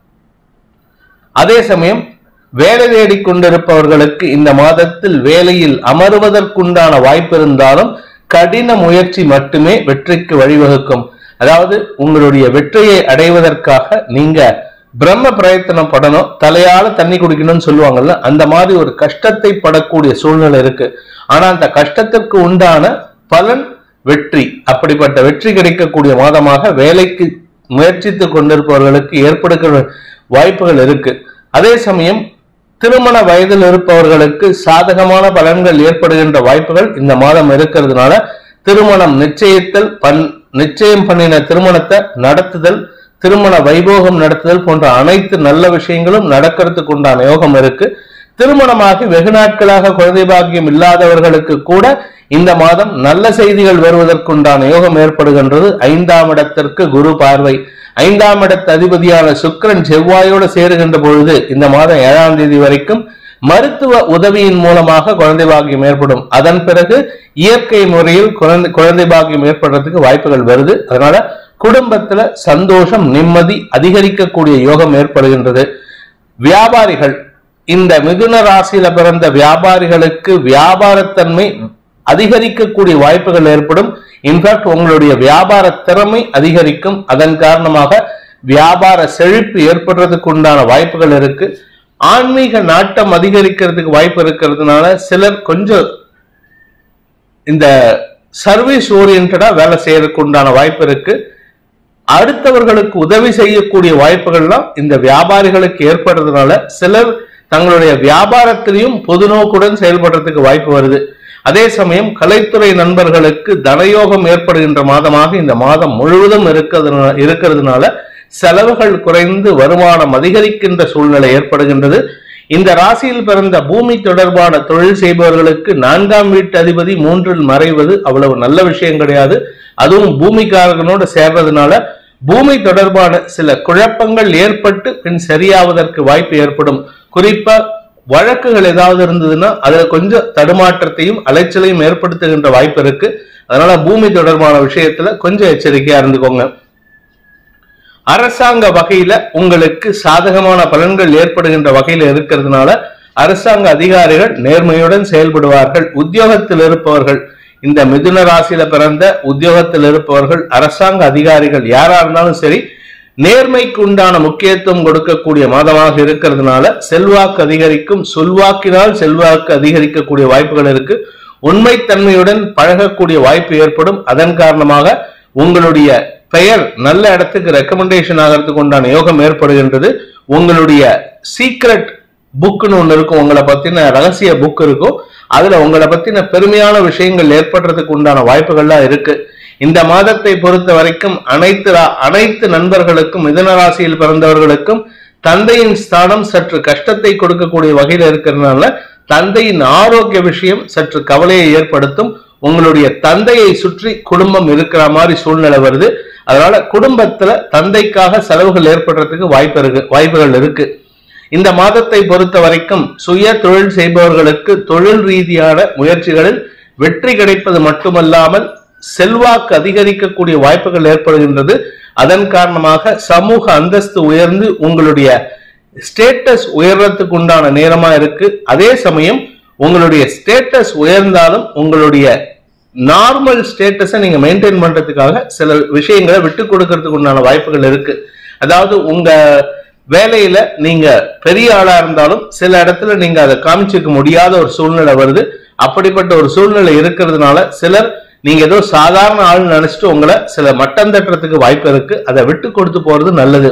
Speaker 2: அதே சமயம் வேலை தேடிக் கொண்டிருப்பவர்களுக்கு இந்த மாதத்தில் வேலையில் அமர்வதற்குண்டான வாய்ப்பு இருந்தாலும் கடின முயற்சி மட்டுமே வெற்றிக்கு வழிவகுக்கும் அதாவது உங்களுடைய வெற்றியை அடைவதற்காக நீங்க பிரம்ம பிரயத்தனம் படணும் தலையால தண்ணி குடிக்கணும்னு சொல்லுவாங்கல்ல அந்த மாதிரி ஒரு கஷ்டத்தை படக்கூடிய சூழ்நிலை இருக்கு ஆனா அந்த கஷ்டத்திற்கு உண்டான பலன் வெற்றி அப்படிப்பட்ட வெற்றி கிடைக்கக்கூடிய மாதமாக வேலைக்கு முயற்சித்துக் கொண்டிருப்பவர்களுக்கு ஏற்படுகிற வாய்ப்புகள் இருக்கு அதே சமயம் திருமண வயதில் இருப்பவர்களுக்கு சாதகமான பலன்கள் ஏற்படுகின்ற வாய்ப்புகள் இந்த மாதம் இருக்கிறதுனால திருமணம் நிச்சயித்தல் பண் நிச்சயம் பண்ணின திருமணத்தை நடத்துதல் திருமண வைபோகம் நடத்துதல் போன்ற அனைத்து நல்ல விஷயங்களும் நடக்கிறதுக்கு உண்டான யோகம் இருக்கு திருமணமாகி வெகு நாட்களாக குழந்தை பாக்கியம் இல்லாதவர்களுக்கு கூட இந்த மாதம் நல்ல செய்திகள் வருவதற்குண்டான யோகம் ஏற்படுகின்றது ஐந்தாம் இடத்திற்கு குரு பார்வை ஐந்தாம் இடத்து அதிபதியான சுக்கிரன் செவ்வாயோடு சேருகின்ற பொழுது இந்த மாதம் ஏழாம் தேதி வரைக்கும் மருத்துவ உதவியின் மூலமாக குழந்தை பாக்கியம் ஏற்படும் அதன் பிறகு இயற்கை முறையில் குழந்தை குழந்தை பாக்கியம் ஏற்படுறதுக்கு வாய்ப்புகள் வருது அதனால குடும்பத்துல சந்தோஷம் நிம்மதி அதிகரிக்கக்கூடிய யோகம் ஏற்படுகின்றது வியாபாரிகள் இந்த மிதுன ராசியில பிறந்த வியாபாரிகளுக்கு வியாபாரத்தன்மை அதிகரிக்கக்கூடிய வாய்ப்புகள் ஏற்படும் இன்ஃபேக்ட் உங்களுடைய வியாபார திறமை அதிகரிக்கும் அதன் காரணமாக வியாபார செழிப்பு ஏற்படுறதுக்கு உண்டான வாய்ப்புகள் இருக்கு ஆன்மீக நாட்டம் அதிகரிக்கிறதுக்கு வாய்ப்பு இருக்கிறதுனால சிலர் கொஞ்சம் இந்த சர்வீஸ் ஓரியன்டா வேலை செய்யறதுக்கு உண்டான வாய்ப்பு இருக்கு அடுத்தவர்களுக்கு உதவி செய்யக்கூடிய வாய்ப்புகள்லாம் இந்த வியாபாரிகளுக்கு ஏற்படுறதுனால சிலர் தங்களுடைய வியாபாரத்திலையும் பொது நோக்குடன் செயல்படுறதுக்கு வாய்ப்பு வருது அதே சமயம் கலைத்துறை நண்பர்களுக்கு தனயோகம் ஏற்படுகின்ற மாதமாக இந்த மாதம் முழுவதும் இருக்கிறதுனால இருக்கிறதுனால செலவுகள் குறைந்து வருமானம் அதிகரிக்கின்ற சூழ்நிலை ஏற்படுகின்றது இந்த ராசியில் பிறந்த பூமி தொடர்பான தொழில் செய்பவர்களுக்கு நான்காம் வீட்டு அதிபதி மூன்றில் மறைவது அவ்வளவு நல்ல விஷயம் கிடையாது அதுவும் பூமிக்காரகனோடு சேர்றதுனால பூமி தொடர்பான சில குழப்பங்கள் ஏற்பட்டு பின் சரியாவதற்கு வாய்ப்பு ஏற்படும் குறிப்பா வழக்குகள் ஏதாவது இருந்ததுன்னா அதுல கொஞ்சம் தடுமாற்றத்தையும் அலைச்சலையும் ஏற்படுத்துகின்ற வாய்ப்பு இருக்கு அதனால பூமி தொடர்பான விஷயத்துல கொஞ்சம் எச்சரிக்கையா இருந்துக்கோங்க அரசாங்க வகையில உங்களுக்கு சாதகமான பலன்கள் ஏற்படுகின்ற வகையில இருக்கிறதுனால அரசாங்க அதிகாரிகள் நேர்மையுடன் செயல்படுவார்கள் உத்தியோகத்தில் இருப்பவர்கள் இந்த மிதுன ராசியில பிறந்த உத்தியோகத்தில் இருப்பவர்கள் அரசாங்க அதிகாரிகள் யாரா இருந்தாலும் சரி நேர்மைக்கு உண்டான முக்கியத்துவம் கொடுக்கக்கூடிய மாதமாக இருக்கிறதுனால செல்வாக்கு அதிகரிக்கும் சொல்வாக்கினால் செல்வாக்கு அதிகரிக்கக்கூடிய வாய்ப்புகள் இருக்கு உண்மைத்தன்மையுடன் பழகக்கூடிய வாய்ப்பு ஏற்படும் அதன் காரணமாக உங்களுடைய பெயர் நல்ல இடத்துக்கு ரெக்கமெண்டேஷன் ஆகிறதுக்கு உண்டான யோகம் ஏற்படுகின்றது உங்களுடைய சீக்ரெட் புக்னு ஒன்று இருக்கும் உங்களை பத்தின ரகசிய புக் இருக்கும் அதுல உங்களை பத்தின பெருமையான விஷயங்கள் ஏற்படுறதுக்கு உண்டான வாய்ப்புகள்லாம் இருக்கு இந்த மாதத்தை பொறுத்த வரைக்கும் அனைத்து ரா- அனைத்து நண்பர்களுக்கும் மிதன ராசியில் பிறந்தவர்களுக்கும் தந்தையின் ஸ்தானம் சற்று கஷ்டத்தை கொடுக்கக்கூடிய வகையில் இருக்கிறதுனால தந்தையின் ஆரோக்கிய விஷயம் சற்று கவலையை ஏற்படுத்தும்
Speaker 1: உங்களுடைய தந்தையை சுற்றி குடும்பம் இருக்கிற மாதிரி சூழ்நிலை வருது அதனால குடும்பத்துல தந்தைக்காக செலவுகள் ஏற்படுறதுக்கு வாய்ப்பு இருக்கு வாய்ப்புகள் இருக்கு இந்த மாதத்தை பொறுத்த வரைக்கும் சுய தொழில் செய்பவர்களுக்கு தொழில் ரீதியான முயற்சிகளில் வெற்றி கிடைப்பது மட்டுமல்லாமல் செல்வாக்கு அதிகரிக்கக்கூடிய வாய்ப்புகள் ஏற்படுகின்றது அதன் காரணமாக சமூக அந்தஸ்து உயர்ந்து உங்களுடைய ஸ்டேட்டஸ் உயர்றதுக்கு உண்டான நேரமா இருக்கு அதே சமயம் உங்களுடைய ஸ்டேட்டஸ் உயர்ந்தாலும் உங்களுடைய நார்மல் ஸ்டேட்டஸை நீங்க மெயின்டைன் பண்றதுக்காக சில விஷயங்களை விட்டு கொடுக்கறதுக்கு உண்டான வாய்ப்புகள் இருக்கு அதாவது உங்க வேலையில நீங்க பெரிய ஆளா இருந்தாலும் சில இடத்துல நீங்க அதை காமிச்சிக்க முடியாத ஒரு சூழ்நிலை வருது அப்படிப்பட்ட ஒரு சூழ்நிலை இருக்கிறதுனால சிலர் நீங்க ஏதோ சாதாரண ஆள் நினைச்சிட்டு உங்களை சில மட்டம் தட்டுறதுக்கு வாய்ப்பு இருக்கு அதை விட்டு கொடுத்து போறது நல்லது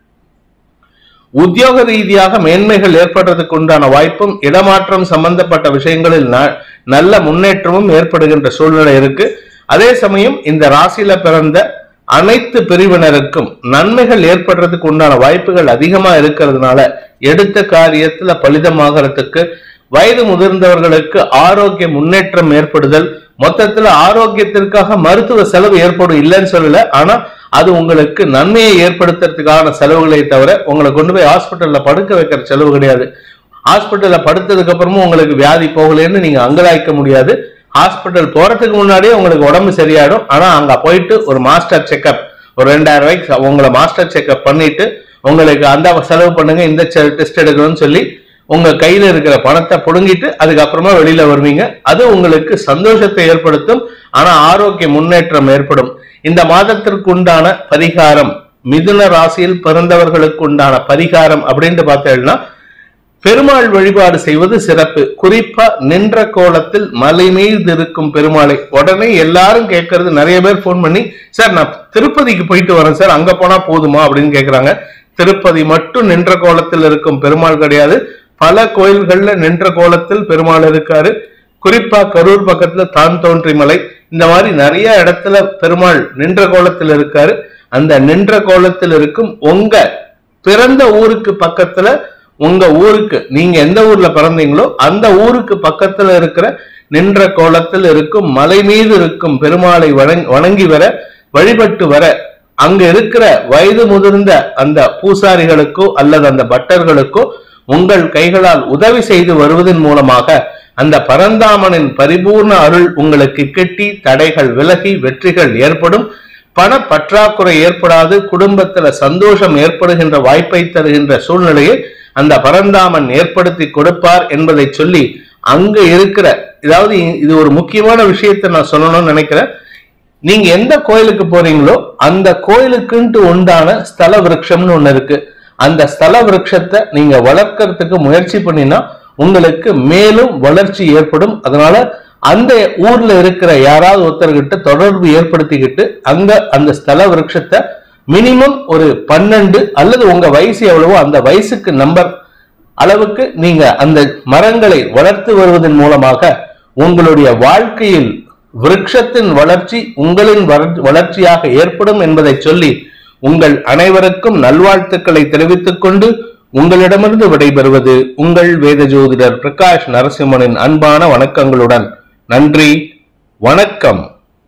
Speaker 1: உத்தியோக ரீதியாக மேன்மைகள் ஏற்படுறதுக்கு உண்டான வாய்ப்பும் இடமாற்றம் சம்பந்தப்பட்ட விஷயங்களில் ந- நல்ல முன்னேற்றமும் ஏற்படுகின்ற சூழ்நிலை இருக்கு அதே சமயம் இந்த ராசியில பிறந்த அனைத்து பிரிவினருக்கும் நன்மைகள் ஏற்படுறதுக்கு உண்டான வாய்ப்புகள் அதிகமா இருக்கிறதுனால எடுத்த காரியத்துல பலிதமாகறதுக்கு வயது முதிர்ந்தவர்களுக்கு ஆரோக்கிய முன்னேற்றம் ஏற்படுதல் மொத்தத்துல ஆரோக்கியத்திற்காக மருத்துவ செலவு ஏற்படும் இல்லைன்னு சொல்லல ஆனா அது உங்களுக்கு நன்மையை ஏற்படுத்துறதுக்கான செலவுகளை தவிர உங்களை கொண்டு போய் ஹாஸ்பிட்டல்ல படுக்க வைக்கிற செலவு கிடையாது ஹாஸ்பிட்டல்ல படுத்ததுக்கு அப்புறமும் உங்களுக்கு வியாதி போகலைன்னு நீங்க அங்கலாய்க்க முடியாது ஹாஸ்பிட்டல் போறதுக்கு முன்னாடியே உங்களுக்கு உடம்பு சரியாயிடும் ஆனா அங்க போயிட்டு ஒரு மாஸ்டர் செக்அப் ஒரு ரெண்டாயிரம் ரூபாய்க்கு உங்களை மாஸ்டர் செக்அப் பண்ணிட்டு உங்களுக்கு அந்த செலவு பண்ணுங்க இந்த டெஸ்ட் எடுக்கணும்னு சொல்லி உங்க கையில இருக்கிற பணத்தை புடுங்கிட்டு அதுக்கப்புறமா வெளியில வருவீங்க அது உங்களுக்கு சந்தோஷத்தை ஏற்படுத்தும் ஆனா ஆரோக்கிய முன்னேற்றம் ஏற்படும் இந்த மாதத்திற்கு உண்டான பரிகாரம் மிதுன ராசியில் பிறந்தவர்களுக்கு உண்டான பரிகாரம் அப்படின்ட்டு பார்த்தேன்னா பெருமாள் வழிபாடு செய்வது சிறப்பு குறிப்பா நின்ற கோலத்தில் மலை மீது இருக்கும் பெருமாளை உடனே எல்லாரும் கேட்கறது நிறைய பேர் ஃபோன் பண்ணி சார் நான் திருப்பதிக்கு போயிட்டு வரேன் சார் அங்க போனா போதுமா அப்படின்னு கேக்குறாங்க திருப்பதி மட்டும் நின்ற கோலத்தில் இருக்கும் பெருமாள் கிடையாது பல கோயில்கள்ல நின்ற கோலத்தில் பெருமாள் இருக்காரு குறிப்பா கரூர் பக்கத்துல தான் தோன்றி மலை இந்த மாதிரி நிறைய இடத்துல பெருமாள் நின்ற கோலத்தில் இருக்காரு அந்த நின்ற கோலத்தில் இருக்கும் உங்க பிறந்த ஊருக்கு பக்கத்துல உங்க ஊருக்கு நீங்க எந்த ஊர்ல பிறந்தீங்களோ அந்த ஊருக்கு பக்கத்துல இருக்கிற நின்ற கோலத்தில் இருக்கும் மலை மீது இருக்கும் பெருமாளை வணங்- வணங்கி வர வழிபட்டு வர அங்க இருக்கிற வயது முதிர்ந்த அந்த பூசாரிகளுக்கோ அல்லது அந்த பட்டர்களுக்கோ உங்கள் கைகளால் உதவி செய்து வருவதன் மூலமாக அந்த பரந்தாமனின் பரிபூர்ண அருள் உங்களுக்கு கிட்டி தடைகள் விலகி வெற்றிகள் ஏற்படும் பண பற்றாக்குறை ஏற்படாது குடும்பத்துல சந்தோஷம் ஏற்படுகின்ற வாய்ப்பை தருகின்ற சூழ்நிலையை அந்த பரந்தாமன் ஏற்படுத்தி கொடுப்பார் என்பதை சொல்லி அங்க இருக்கிற அதாவது இது ஒரு முக்கியமான விஷயத்தை நான் சொல்லணும்னு நினைக்கிறேன் நீங்க எந்த கோயிலுக்கு போறீங்களோ அந்த கோயிலுக்குன்ட்டு உண்டான ஸ்தல விருட்சம்னு ஒண்ணு இருக்கு அந்த ஸ்தல விருட்சத்தை நீங்க வளர்க்கறதுக்கு முயற்சி பண்ணினா உங்களுக்கு மேலும் வளர்ச்சி ஏற்படும் அதனால அந்த ஊர்ல இருக்கிற யாராவது ஒருத்தர்கிட்ட தொடர்பு ஏற்படுத்திக்கிட்டு அங்க அந்த ஸ்தல விருட்சத்தை மினிமம் ஒரு பன்னெண்டு அல்லது உங்க வயசு எவ்வளவோ அந்த வயசுக்கு நம்பர் அளவுக்கு நீங்க அந்த மரங்களை வளர்த்து வருவதன் மூலமாக உங்களுடைய வாழ்க்கையில் விருட்சத்தின் வளர்ச்சி உங்களின் வளர்- வளர்ச்சியாக ஏற்படும் என்பதை சொல்லி உங்கள் அனைவருக்கும் நல்வாழ்த்துக்களை தெரிவித்துக் கொண்டு உங்களிடமிருந்து விடைபெறுவது உங்கள் வேத ஜோதிடர் பிரகாஷ் நரசிம்மனின் அன்பான வணக்கங்களுடன் நன்றி வணக்கம்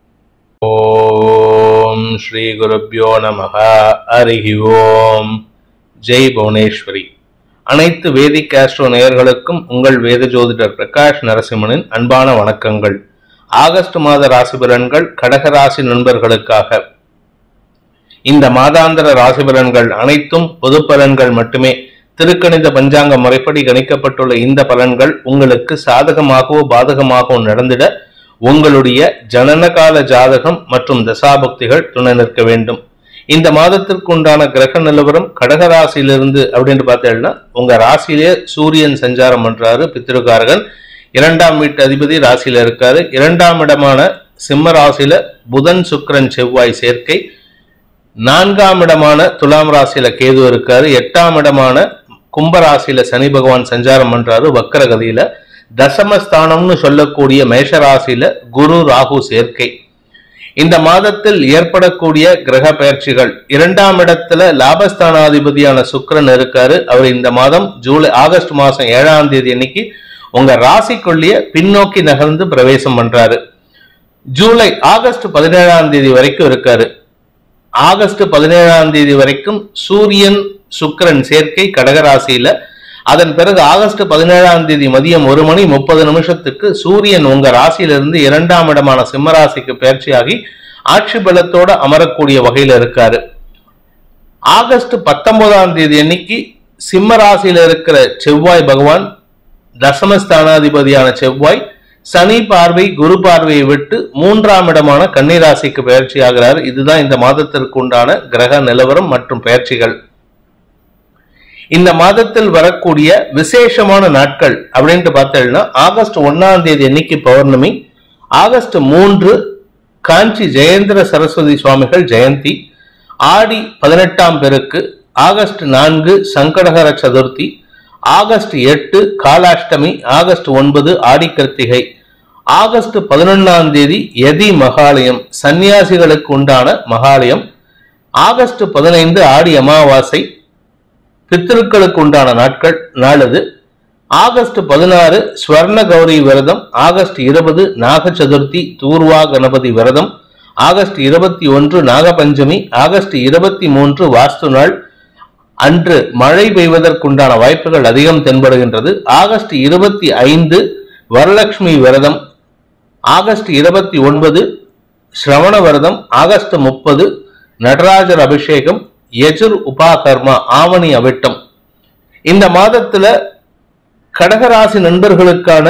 Speaker 2: ஓம் ஸ்ரீ குருப்பியோ நமக ஹரிஹி ஓம் ஜெய் புவனேஸ்வரி அனைத்து வேதிக் ஆஸ்ட்ரோ நேயர்களுக்கும் உங்கள் வேத ஜோதிடர் பிரகாஷ் நரசிம்மனின் அன்பான வணக்கங்கள் ஆகஸ்ட் மாத ராசி பலன்கள் கடக ராசி நண்பர்களுக்காக இந்த மாதாந்திர ராசி பலன்கள் அனைத்தும் பொது பலன்கள் மட்டுமே திருக்கணித பஞ்சாங்க முறைப்படி கணிக்கப்பட்டுள்ள இந்த பலன்கள் உங்களுக்கு சாதகமாகவோ பாதகமாகவோ நடந்திட உங்களுடைய ஜனனகால ஜாதகம் மற்றும் தசாபக்திகள் துணை நிற்க வேண்டும் இந்த மாதத்திற்கு உண்டான கிரக நிலவரம் கடக ராசியிலிருந்து அப்படின்னு பார்த்தீங்கன்னா உங்க ராசியிலே சூரியன் சஞ்சாரம் பண்றாரு பித்திருக்காரகன் இரண்டாம் வீட்டு அதிபதி ராசியில இருக்காரு இரண்டாம் இடமான சிம்ம ராசியில புதன் சுக்கிரன் செவ்வாய் சேர்க்கை நான்காம் இடமான துலாம் ராசியில கேது இருக்காரு எட்டாம் இடமான கும்ப ராசியில சனி பகவான் சஞ்சாரம் பண்றாரு வக்கரகதியில தசமஸ்தானம்னு சொல்லக்கூடிய மேஷ ராசியில குரு ராகு சேர்க்கை இந்த மாதத்தில் ஏற்படக்கூடிய கிரக பெயர்ச்சிகள் இரண்டாம் இடத்துல லாபஸ்தானாதிபதியான சுக்கிரன் இருக்காரு அவர் இந்த மாதம் ஜூலை ஆகஸ்ட் மாசம் ஏழாம் தேதி அன்னைக்கு உங்க ராசிக்குள்ளேயே பின்னோக்கி நகர்ந்து பிரவேசம் பண்றாரு
Speaker 1: ஜூலை ஆகஸ்ட் பதினேழாம் தேதி வரைக்கும் இருக்காரு ஆகஸ்ட் பதினேழாம் தேதி வரைக்கும் சூரியன் சுக்கிரன் சேர்க்கை கடகராசியில அதன் பிறகு ஆகஸ்ட் பதினேழாம் தேதி மதியம் ஒரு மணி முப்பது நிமிஷத்துக்கு சூரியன் உங்க ராசியிலிருந்து இரண்டாம் இடமான சிம்ம ராசிக்கு பயிற்சியாகி ஆட்சி பலத்தோட அமரக்கூடிய வகையில இருக்காரு ஆகஸ்ட் பத்தொன்பதாம் தேதி அன்னைக்கு சிம்ம ராசியில இருக்கிற செவ்வாய் பகவான் தசமஸ்தானாதிபதியான செவ்வாய் சனி பார்வை குரு பார்வையை விட்டு மூன்றாம் இடமான கன்னிராசிக்கு பயிற்சி ஆகிறார் இதுதான் இந்த மாதத்திற்கு உண்டான கிரக நிலவரம் மற்றும் பயிற்சிகள் இந்த மாதத்தில் வரக்கூடிய விசேஷமான நாட்கள் அப்படின்ட்டு பார்த்தீங்கன்னா ஆகஸ்ட் ஒன்னாம் தேதி அன்னைக்கு பௌர்ணமி ஆகஸ்ட் மூன்று காஞ்சி ஜெயேந்திர சரஸ்வதி சுவாமிகள் ஜெயந்தி ஆடி பதினெட்டாம் பெருக்கு ஆகஸ்ட் நான்கு சங்கடகர சதுர்த்தி ஆகஸ்ட் எட்டு காலாஷ்டமி ஆகஸ்ட் ஒன்பது ஆடி கிருத்திகை ஆகஸ்ட் பதினொன்னாம் தேதி யதி மகாலயம் சன்னியாசிகளுக்கு உண்டான மகாலயம் ஆகஸ்ட் பதினைந்து ஆடி அமாவாசை பித்திருக்களுக்கு உண்டான நாட்கள் நாளது ஆகஸ்ட் பதினாறு ஸ்வர்ண கௌரி விரதம் ஆகஸ்ட் இருபது நாக சதுர்த்தி தூர்வா கணபதி விரதம் ஆகஸ்ட் இருபத்தி ஒன்று நாகபஞ்சமி ஆகஸ்ட் இருபத்தி மூன்று வாஸ்து நாள் அன்று மழை பெய்வதற்குண்டான வாய்ப்புகள் அதிகம் தென்படுகின்றது ஆகஸ்ட் இருபத்தி ஐந்து வரலட்சுமி விரதம் ஆகஸ்ட் இருபத்தி ஒன்பது ஸ்ரவண விரதம் ஆகஸ்ட் முப்பது நடராஜர் அபிஷேகம் யஜுர் உபாகர்மா ஆவணி அவிட்டம் இந்த மாதத்துல கடகராசி நண்பர்களுக்கான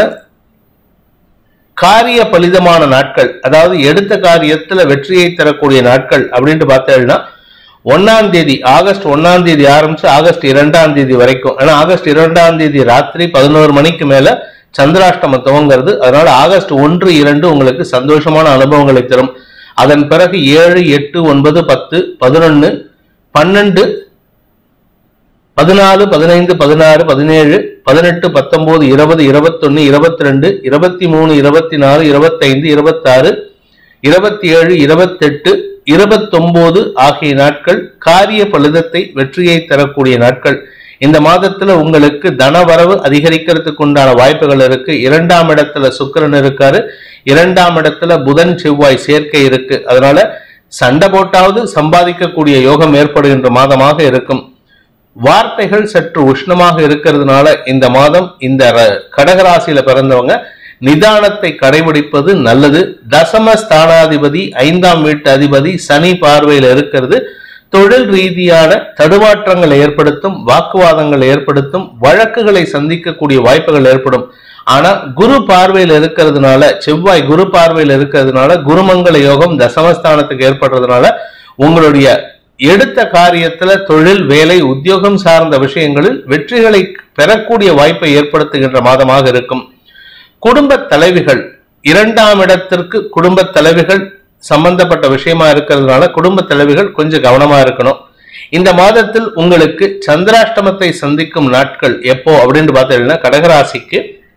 Speaker 1: காரிய பலிதமான நாட்கள் அதாவது எடுத்த காரியத்துல வெற்றியை தரக்கூடிய நாட்கள் அப்படின்ட்டு பார்த்தேன்னா ஒன்னாம் தேதி ஆகஸ்ட் ஒன்னாம் தேதி ஆரம்பிச்சு ஆகஸ்ட் இரண்டாம் தேதி வரைக்கும் ஏன்னா ஆகஸ்ட் இரண்டாம் தேதி ராத்திரி பதினோரு மணிக்கு மேல சந்திராஷ்டமம் துவங்கிறது அதனால ஆகஸ்ட் ஒன்று இரண்டு உங்களுக்கு சந்தோஷமான அனுபவங்களை தரும் அதன் பிறகு ஏழு எட்டு ஒன்பது பத்து பதினொன்னு பன்னெண்டு பதினாலு பதினைந்து பதினாறு பதினேழு பதினெட்டு பத்தொன்பது இருபது இருபத்தொன்னு இருபத்தி ரெண்டு இருபத்தி மூணு இருபத்தி நாலு இருபத்தைந்து இருபத்தாறு இருபத்தி ஏழு இருபத்தெட்டு இருபத்தொன்பது ஆகிய நாட்கள் காரிய பலிதத்தை வெற்றியை தரக்கூடிய நாட்கள் இந்த மாதத்துல உங்களுக்கு தனவரவு அதிகரிக்கிறதுக்கு உண்டான வாய்ப்புகள் இருக்கு இரண்டாம் இடத்துல சுக்கிரன் இருக்காரு இரண்டாம் இடத்துல புதன் செவ்வாய் சேர்க்கை இருக்கு அதனால சண்டை போட்டாவது சம்பாதிக்கக்கூடிய யோகம் ஏற்படுகின்ற மாதமாக இருக்கும் வார்த்தைகள் சற்று உஷ்ணமாக இருக்கிறதுனால இந்த மாதம் இந்த ர- கடகராசியில பிறந்தவங்க நிதானத்தை கடைபிடிப்பது நல்லது தசம ஸ்தானாதிபதி ஐந்தாம் வீட்டு அதிபதி சனி பார்வையில் இருக்கிறது தொழில் ரீதியான தடுமாற்றங்களை ஏற்படுத்தும் வாக்குவாதங்களை ஏற்படுத்தும் வழக்குகளை சந்திக்கக்கூடிய வாய்ப்புகள் ஏற்படும் ஆனா குரு பார்வையில் இருக்கிறதுனால செவ்வாய் குரு பார்வையில் இருக்கிறதுனால குருமங்கள யோகம் தசமஸ்தானத்துக்கு ஏற்படுறதுனால உங்களுடைய எடுத்த காரியத்துல தொழில் வேலை உத்தியோகம் சார்ந்த விஷயங்களில் வெற்றிகளை பெறக்கூடிய வாய்ப்பை ஏற்படுத்துகின்ற மாதமாக இருக்கும் குடும்ப தலைவிகள் இரண்டாம் இடத்திற்கு குடும்ப தலைவிகள் சம்பந்தப்பட்ட விஷயமா இருக்கிறதுனால குடும்ப தலைவிகள் கொஞ்சம் கவனமா இருக்கணும் இந்த மாதத்தில் உங்களுக்கு சந்திராஷ்டமத்தை சந்திக்கும் நாட்கள் எப்போ அப்படின்னு பார்த்தீங்கன்னா கடகராசிக்கு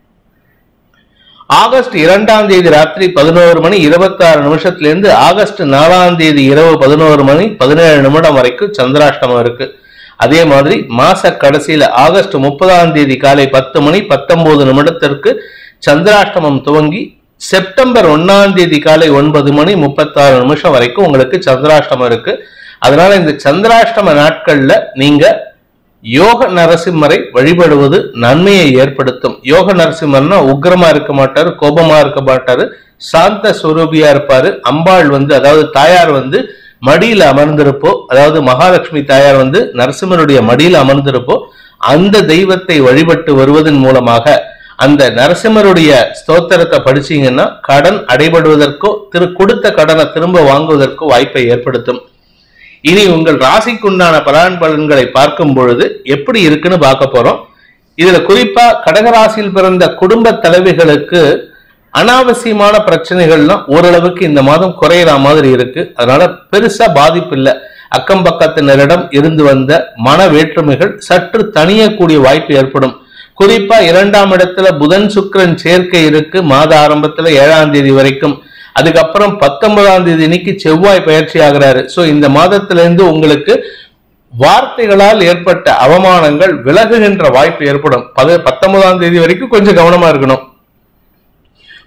Speaker 1: ஆகஸ்ட் இரண்டாம் தேதி ராத்திரி பதினோரு மணி இருபத்தாறு நிமிஷத்திலிருந்து ஆகஸ்ட் நாலாம் தேதி இரவு பதினோரு மணி பதினேழு நிமிடம் வரைக்கும் சந்திராஷ்டமம் இருக்கு அதே மாதிரி மாச கடைசியில ஆகஸ்ட் முப்பதாம் தேதி காலை பத்து மணி பத்தொன்பது நிமிடத்திற்கு சந்திராஷ்டமம் துவங்கி செப்டம்பர் ஒன்னாம் தேதி காலை ஒன்பது மணி முப்பத்தாறு நிமிஷம் வரைக்கும் உங்களுக்கு சந்திராஷ்டமம் இருக்கு அதனால இந்த சந்திராஷ்டம நாட்கள்ல நீங்க யோக நரசிம்மரை வழிபடுவது நன்மையை ஏற்படுத்தும் யோக நரசிம்மர்னா உக்கிரமா இருக்க மாட்டாரு கோபமா இருக்க மாட்டாரு சாந்த ஸ்வரூபியா இருப்பாரு அம்பாள் வந்து அதாவது தாயார் வந்து மடியில அமர்ந்திருப்போ அதாவது மகாலட்சுமி தாயார் வந்து நரசிம்மருடைய மடியில அமர்ந்திருப்போ அந்த தெய்வத்தை வழிபட்டு வருவதன் மூலமாக அந்த நரசிம்மருடைய ஸ்தோத்திரத்தை படிச்சீங்கன்னா கடன் அடைபடுவதற்கோ திரு கொடுத்த கடனை திரும்ப வாங்குவதற்கோ வாய்ப்பை ஏற்படுத்தும் இனி உங்கள் ராசிக்குண்டான பலன் பலன்களை பார்க்கும் பொழுது எப்படி இருக்குன்னு பார்க்க போறோம் இதுல குறிப்பா கடகராசியில் பிறந்த குடும்ப தலைவிகளுக்கு அனாவசியமான பிரச்சனைகள்லாம் ஓரளவுக்கு இந்த மாதம் குறையிற மாதிரி இருக்கு அதனால பெருசா பாதிப்பு இல்லை அக்கம் பக்கத்தினரிடம் இருந்து வந்த மன வேற்றுமைகள் சற்று தணியக்கூடிய வாய்ப்பு ஏற்படும் குறிப்பா இரண்டாம் இடத்துல புதன் சுக்கிரன் சேர்க்கை இருக்கு மாத ஆரம்பத்துல ஏழாம் தேதி வரைக்கும் அதுக்கப்புறம் பத்தொன்பதாம் தேதி இன்னைக்கு செவ்வாய் பயிற்சி ஆகிறாரு சோ இந்த மாதத்துல இருந்து உங்களுக்கு வார்த்தைகளால் ஏற்பட்ட அவமானங்கள் விலகுகின்ற வாய்ப்பு ஏற்படும் பது பத்தொன்பதாம் தேதி வரைக்கும் கொஞ்சம் கவனமா இருக்கணும்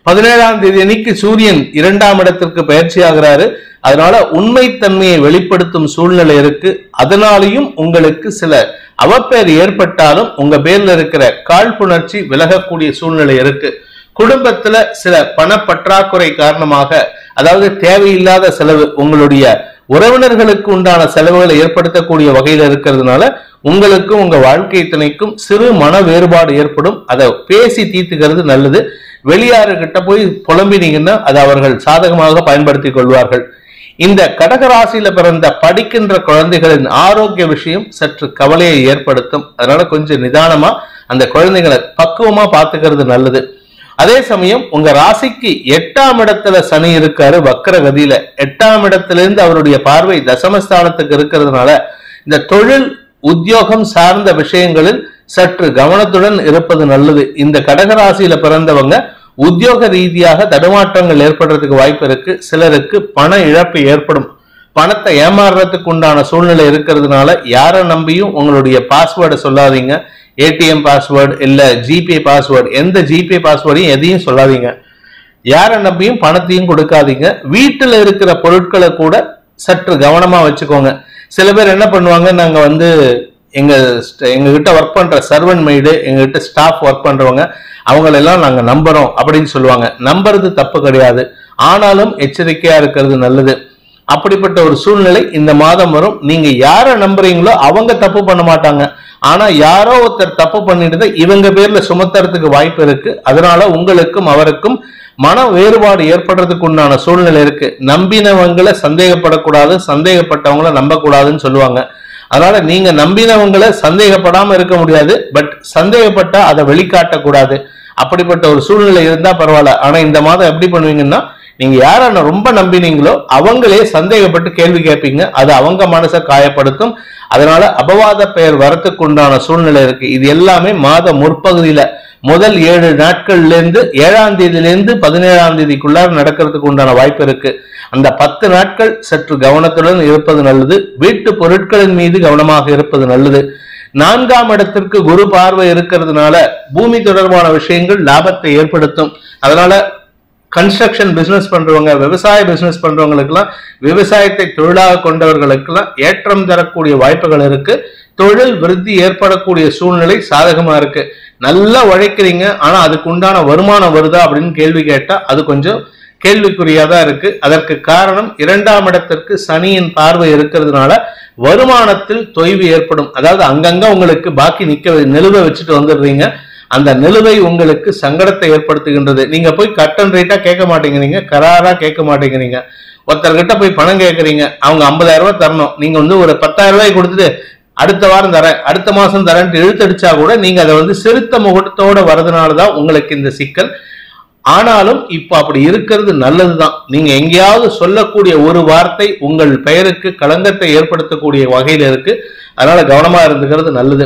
Speaker 1: பதினேழாம் தேதி அன்னைக்கு சூரியன் இரண்டாம் இடத்திற்கு பயிற்சி ஆகிறாரு அதனால உண்மைத்தன்மையை வெளிப்படுத்தும் சூழ்நிலை இருக்கு அதனாலையும் உங்களுக்கு சில அவப்பெயர் ஏற்பட்டாலும் உங்க பேர்ல இருக்கிற காழ்ப்புணர்ச்சி விலகக்கூடிய சூழ்நிலை இருக்கு குடும்பத்துல சில பணப்பற்றாக்குறை காரணமாக அதாவது தேவையில்லாத செலவு உங்களுடைய உறவினர்களுக்கு உண்டான செலவுகளை ஏற்படுத்தக்கூடிய வகையில இருக்கிறதுனால உங்களுக்கும் உங்க வாழ்க்கை துணைக்கும் சிறு மன வேறுபாடு ஏற்படும் அதை பேசி தீர்த்துக்கிறது நல்லது வெளியாறுகிட்ட போய் புலம்பினீங்கன்னா அதை அவர்கள் சாதகமாக பயன்படுத்திக் கொள்வார்கள் இந்த கடகராசியில பிறந்த படிக்கின்ற குழந்தைகளின் ஆரோக்கிய விஷயம் சற்று கவலையை ஏற்படுத்தும் அதனால கொஞ்சம் நிதானமா அந்த குழந்தைகளை பக்குவமா பாத்துக்கிறது நல்லது அதே சமயம் உங்க ராசிக்கு எட்டாம் இடத்துல சனி இருக்காரு வக்கர கதியில எட்டாம் இடத்திலிருந்து அவருடைய பார்வை தசமஸ்தானத்துக்கு இருக்கிறதுனால இந்த தொழில் உத்தியோகம் சார்ந்த விஷயங்களில் சற்று கவனத்துடன் இருப்பது நல்லது இந்த கடகராசியில பிறந்தவங்க உத்தியோக ரீதியாக தடுமாற்றங்கள் ஏற்படுறதுக்கு வாய்ப்பு இருக்கு சிலருக்கு பண இழப்பு ஏற்படும் பணத்தை ஏமாறுறதுக்கு உண்டான சூழ்நிலை இருக்கிறதுனால யாரை நம்பியும் உங்களுடைய பாஸ்வேர்டை சொல்லாதீங்க ஏடிஎம் பாஸ்வேர்டு இல்ல ஜிபே பாஸ்வேர்டு எந்த ஜிபே பாஸ்வேர்டையும் எதையும் சொல்லாதீங்க யாரை நம்பியும் பணத்தையும் கொடுக்காதீங்க வீட்டுல இருக்கிற பொருட்களை கூட சற்று கவனமா வச்சுக்கோங்க சில பேர் என்ன பண்ணுவாங்க நாங்க வந்து எங்க st- எங்க கிட்ட ஒர்க் பண்ற சர்வன் மைடு எங்க கிட்ட ஸ்டாஃப் ஒர்க் பண்றவங்க அவங்களெல்லாம் நாங்க நம்புறோம் அப்படின்னு சொல்லுவாங்க நம்புறது தப்பு கிடையாது ஆனாலும் எச்சரிக்கையா இருக்கிறது நல்லது அப்படிப்பட்ட ஒரு சூழ்நிலை இந்த மாதம் வரும் நீங்க யாரை நம்புறீங்களோ அவங்க தப்பு பண்ண மாட்டாங்க ஆனா யாரோ ஒருத்தர் தப்பு பண்ணிட்டு இவங்க பேர்ல சுமத்துறதுக்கு வாய்ப்பு இருக்கு அதனால உங்களுக்கும் அவருக்கும் மன வேறுபாடு ஏற்படுறதுக்கு உண்டான சூழ்நிலை இருக்கு நம்பினவங்களை சந்தேகப்படக்கூடாது சந்தேகப்பட்டவங்கள நம்பக்கூடாதுன்னு சொல்லுவாங்க அதனால நீங்க நம்பினவங்களை சந்தேகப்படாம இருக்க முடியாது பட் சந்தேகப்பட்டா அதை வெளிக்காட்டக்கூடாது அப்படிப்பட்ட ஒரு சூழ்நிலை இருந்தா பரவாயில்ல ஆனா இந்த மாதம் எப்படி பண்ணுவீங்கன்னா நீங்க யார ரொம்ப நம்பினீங்களோ அவங்களே சந்தேகப்பட்டு கேள்வி கேட்பீங்க அது அவங்க மனசை காயப்படுத்தும் அதனால அபவாத பெயர் வரத்துக்கு உண்டான சூழ்நிலை இருக்கு இது எல்லாமே மாத முற்பகுதியில முதல் ஏழு நாட்கள்ல இருந்து ஏழாம் தேதியில இருந்து பதினேழாம் தேதிக்குள்ளார நடக்கிறதுக்கு உண்டான வாய்ப்பு இருக்கு அந்த பத்து நாட்கள் சற்று கவனத்துடன் இருப்பது நல்லது வீட்டு பொருட்களின் மீது கவனமாக இருப்பது நல்லது நான்காம் இடத்திற்கு குரு பார்வை இருக்கிறதுனால பூமி தொடர்பான விஷயங்கள் லாபத்தை ஏற்படுத்தும் அதனால கன்ஸ்ட்ரக்ஷன் பிசினஸ் பண்றவங்க விவசாய பிசினஸ் பண்றவங்களுக்கெல்லாம் விவசாயத்தை தொழிலாக கொண்டவர்களுக்கெல்லாம் ஏற்றம் தரக்கூடிய வாய்ப்புகள் இருக்கு தொழில் விருத்தி ஏற்படக்கூடிய சூழ்நிலை சாதகமா இருக்கு நல்லா உழைக்கிறீங்க ஆனா அதுக்கு உண்டான வருமானம் வருதா அப்படின்னு கேள்வி கேட்டா அது கொஞ்சம் கேள்விக்குறியா தான் இருக்கு அதற்கு காரணம் இரண்டாம் இடத்திற்கு சனியின் பார்வை இருக்கிறதுனால வருமானத்தில் தொய்வு ஏற்படும் அதாவது அங்கங்க உங்களுக்கு பாக்கி நிக்க நிலுவ வச்சுட்டு வந்துடுறீங்க அந்த நிலுவை உங்களுக்கு சங்கடத்தை ஏற்படுத்துகின்றது நீங்க போய் கட் அண்ட் ரைட்டா கேட்க மாட்டேங்கிறீங்க கராரா கேட்க மாட்டேங்கிறீங்க ஒருத்தர்கிட்ட போய் பணம் கேட்கறீங்க அவங்க 50000 ரூபாய் தரணும் நீங்க வந்து ஒரு 10000 ரூபாய் கொடுத்துட்டு அடுத்த வாரம் தரேன் அடுத்த மாசம் தரேன்ட்டு இழுத்தடிச்சா கூட நீங்க அதை வந்து செலுத்த முகூர்த்தத்தோட வரதுனால தான் உங்களுக்கு இந்த சிக்கல் ஆனாலும் இப்ப அப்படி இருக்கிறது நல்லதுதான் நீங்க எங்கேயாவது சொல்லக்கூடிய ஒரு வார்த்தை உங்கள் பெயருக்கு களங்கத்தை ஏற்படுத்தக்கூடிய வகையில இருக்கு அதனால கவனமா இருந்துக்கிறது நல்லது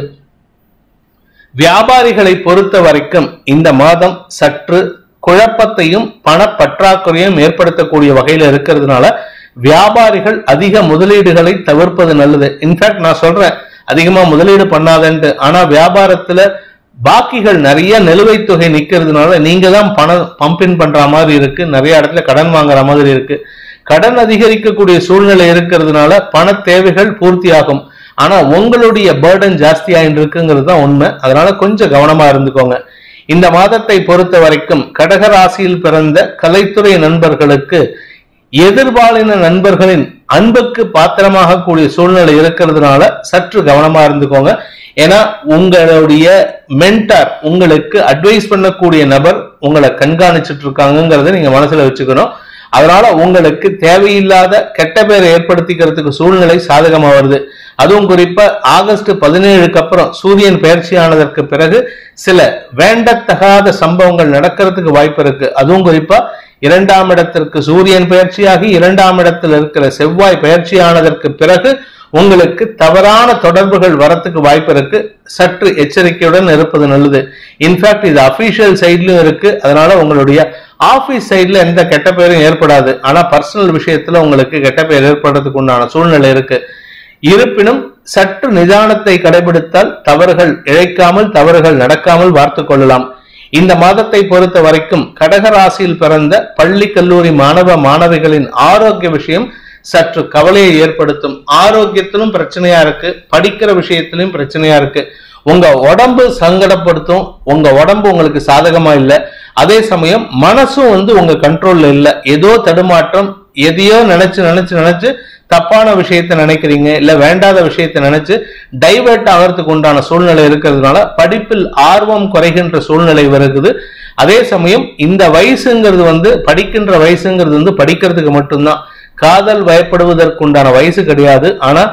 Speaker 1: வியாபாரிகளை பொறுத்த வரைக்கும் இந்த மாதம் சற்று குழப்பத்தையும் பணப்பற்றாக்குறையும் ஏற்படுத்தக்கூடிய வகையில இருக்கிறதுனால வியாபாரிகள் அதிக முதலீடுகளை தவிர்ப்பது நல்லது இன்ஃபேக்ட் நான் சொல்றேன் அதிகமா முதலீடு பண்ணாதன்ட்டு ஆனா வியாபாரத்துல பாக்கிகள் நிறைய நிலுவைத் தொகை நிக்கிறதுனால நீங்க தான் பணம் பம்பின் பண்ற மாதிரி இருக்கு நிறைய இடத்துல கடன் வாங்குற மாதிரி இருக்கு கடன் அதிகரிக்கக்கூடிய சூழ்நிலை இருக்கிறதுனால பண தேவைகள் பூர்த்தியாகும் ஆனா உங்களுடைய பேர்டன் ஜாஸ்தி ஆயிட்டு இருக்குங்கிறது தான் உண்மை அதனால கொஞ்சம் கவனமா இருந்துக்கோங்க இந்த மாதத்தை பொறுத்த வரைக்கும் கடக ராசியில் பிறந்த கலைத்துறை நண்பர்களுக்கு எதிர்பாலின நண்பர்களின் அன்புக்கு பாத்திரமாக கூடிய சூழ்நிலை இருக்கிறதுனால சற்று கவனமா இருந்துக்கோங்க ஏன்னா உங்களுடைய மென்டார் உங்களுக்கு அட்வைஸ் பண்ணக்கூடிய நபர் உங்களை கண்காணிச்சிட்டு இருக்காங்கிறத நீங்க மனசுல வச்சுக்கணும் அதனால உங்களுக்கு தேவையில்லாத கெட்ட பேரை ஏற்படுத்திக்கிறதுக்கு சூழ்நிலை சாதகமா வருது அதுவும் குறிப்பா ஆகஸ்ட் பதினேழுக்கு அப்புறம் சூரியன் பயிற்சியானதற்கு பிறகு சில வேண்டத்தகாத சம்பவங்கள் நடக்கிறதுக்கு வாய்ப்பு இருக்கு அதுவும் குறிப்பா இரண்டாம் இடத்திற்கு சூரியன் பயிற்சியாகி இரண்டாம் இடத்தில் இருக்கிற செவ்வாய் பயிற்சியானதற்கு பிறகு உங்களுக்கு தவறான தொடர்புகள் வரத்துக்கு வாய்ப்பு இருக்கு சற்று எச்சரிக்கையுடன் இருப்பது நல்லது இன்ஃபேக்ட் இது அபிஷியல் சைட்லயும் இருக்கு அதனால உங்களுடைய ஆபீஸ் சைட்ல எந்த கெட்ட பெயரும் ஏற்படாது ஆனா பர்சனல் விஷயத்துல உங்களுக்கு கெட்ட பெயர் ஏற்படுறதுக்கு உண்டான சூழ்நிலை இருக்கு இருப்பினும் சற்று நிதானத்தை கடைபிடித்தால் தவறுகள் இழைக்காமல் தவறுகள் நடக்காமல் பார்த்து கொள்ளலாம் இந்த மாதத்தை பொறுத்த வரைக்கும் கடக ராசியில் பிறந்த பள்ளி கல்லூரி மாணவ மாணவிகளின் ஆரோக்கிய விஷயம் சற்று கவலையை ஏற்படுத்தும் ஆரோக்கியத்திலும் பிரச்சனையா இருக்கு படிக்கிற விஷயத்திலும் பிரச்சனையா இருக்கு உங்க உடம்பு சங்கடப்படுத்தும் உங்க உடம்பு உங்களுக்கு சாதகமா இல்ல அதே சமயம் மனசும் வந்து உங்க கண்ட்ரோல்ல இல்ல ஏதோ தடுமாற்றம் எதையோ நினைச்சு நினைச்சு நினைச்சு தப்பான விஷயத்தை நினைக்கிறீங்க இல்ல வேண்டாத விஷயத்தை நினைச்சு டைவர்ட் ஆகிறதுக்கு உண்டான சூழ்நிலை இருக்கிறதுனால படிப்பில் ஆர்வம் குறைகின்ற சூழ்நிலை வருகுது அதே சமயம் இந்த வயசுங்கிறது வந்து படிக்கின்ற வயசுங்கிறது வந்து படிக்கிறதுக்கு மட்டும்தான் காதல் வயப்படுவதற்குண்டான வயசு கிடையாது ஆனா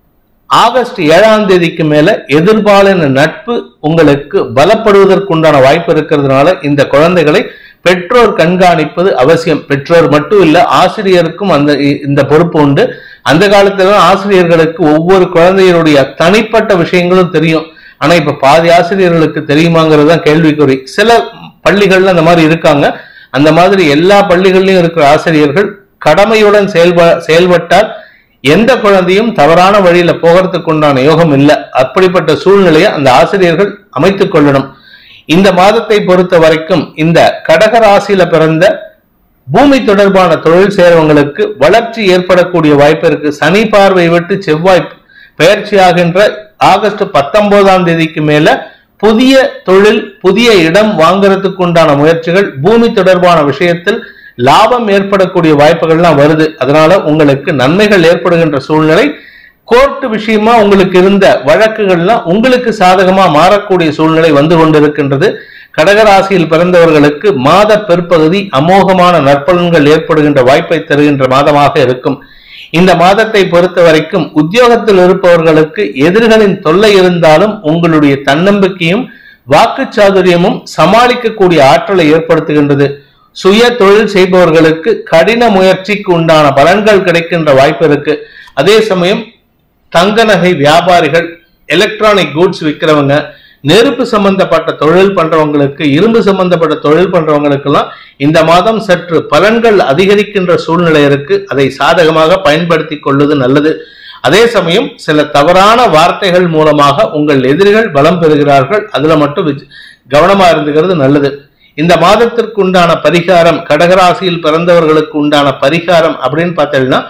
Speaker 1: ஆகஸ்ட் ஏழாம் தேதிக்கு மேல எதிர்பாலின நட்பு உங்களுக்கு பலப்படுவதற்குண்டான வாய்ப்பு இருக்கிறதுனால இந்த குழந்தைகளை பெற்றோர் கண்காணிப்பது அவசியம் பெற்றோர் மட்டும் இல்ல ஆசிரியருக்கும் அந்த இந்த பொறுப்பு உண்டு அந்த காலத்துல ஆசிரியர்களுக்கு ஒவ்வொரு குழந்தைகளுடைய தனிப்பட்ட விஷயங்களும் தெரியும் ஆனா இப்ப பாதி ஆசிரியர்களுக்கு தெரியுமாங்கிறது தான் கேள்விக்குறி சில பள்ளிகள்ல அந்த மாதிரி இருக்காங்க அந்த மாதிரி எல்லா பள்ளிகள்லயும் இருக்கிற ஆசிரியர்கள் கடமையுடன் செயல்ப செயல்பட்டால் எந்த குழந்தையும் தவறான வழியில போகிறதுக்கு உண்டான யோகம் இல்லை அப்படிப்பட்ட சூழ்நிலையை அந்த ஆசிரியர்கள் அமைத்துக் கொள்ளணும் இந்த மாதத்தை பொறுத்த வரைக்கும் இந்த கடக ராசியில பிறந்த பூமி தொடர்பான தொழில் செய்றவங்களுக்கு வளர்ச்சி ஏற்படக்கூடிய வாய்ப்பு இருக்கு சனி பார்வை விட்டு செவ்வாய் பயிற்சியாகின்ற ஆகஸ்ட் பத்தொன்பதாம் தேதிக்கு மேல புதிய தொழில் புதிய இடம் வாங்குறதுக்கு உண்டான முயற்சிகள் பூமி தொடர்பான விஷயத்தில் லாபம் ஏற்படக்கூடிய வாய்ப்புகள்லாம் வருது அதனால உங்களுக்கு நன்மைகள் ஏற்படுகின்ற சூழ்நிலை கோர்ட் விஷயமா உங்களுக்கு இருந்த வழக்குகள்லாம் உங்களுக்கு சாதகமா மாறக்கூடிய சூழ்நிலை வந்து கொண்டிருக்கின்றது கடகராசியில் பிறந்தவர்களுக்கு மாத பிற்பகுதி அமோகமான நற்பலன்கள் ஏற்படுகின்ற வாய்ப்பை தருகின்ற மாதமாக இருக்கும் இந்த மாதத்தை பொறுத்த வரைக்கும் உத்தியோகத்தில் இருப்பவர்களுக்கு எதிரிகளின் தொல்லை இருந்தாலும் உங்களுடைய தன்னம்பிக்கையும் வாக்குச்சாதுரியமும் சமாளிக்கக்கூடிய ஆற்றலை ஏற்படுத்துகின்றது சுய தொழில் செய்பவர்களுக்கு கடின முயற்சிக்கு உண்டான பலன்கள் கிடைக்கின்ற வாய்ப்பு இருக்கு அதே சமயம் தங்க நகை வியாபாரிகள் எலக்ட்ரானிக் கூட்ஸ் விற்கிறவங்க நெருப்பு சம்பந்தப்பட்ட தொழில் பண்றவங்களுக்கு இரும்பு சம்பந்தப்பட்ட தொழில் பண்றவங்களுக்கெல்லாம் இந்த மாதம் சற்று பலன்கள் அதிகரிக்கின்ற சூழ்நிலை இருக்கு அதை சாதகமாக பயன்படுத்தி கொள்வது நல்லது அதே சமயம் சில தவறான வார்த்தைகள் மூலமாக உங்கள் எதிரிகள் பலம் பெறுகிறார்கள் அதுல மட்டும் விஜ- கவனமா இருந்துகிறது நல்லது இந்த மாதத்திற்கு உண்டான பரிகாரம் கடகராசியில் பிறந்தவர்களுக்கு உண்டான பரிகாரம் அப்படின்னு பார்த்தீங்கன்னா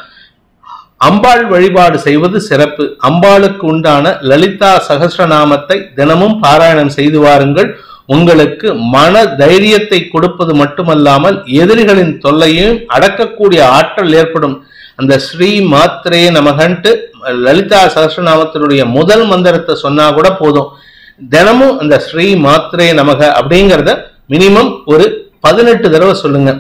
Speaker 1: அம்பாள் வழிபாடு செய்வது சிறப்பு அம்பாளுக்கு உண்டான லலிதா சகஸ்ரநாமத்தை தினமும் பாராயணம் செய்து வாருங்கள் உங்களுக்கு மன தைரியத்தை கொடுப்பது மட்டுமல்லாமல் எதிரிகளின் தொல்லையும் அடக்கக்கூடிய ஆற்றல் ஏற்படும் அந்த ஸ்ரீ மாத்திரே நமகன்ட்டு லலிதா சகஸ்ரநாமத்தினுடைய முதல் மந்திரத்தை சொன்னா கூட போதும் தினமும் அந்த ஸ்ரீ மாத்திரே நமக அப்படிங்கிறத மினிமம் ஒரு பதினெட்டு தடவை சொல்லுங்க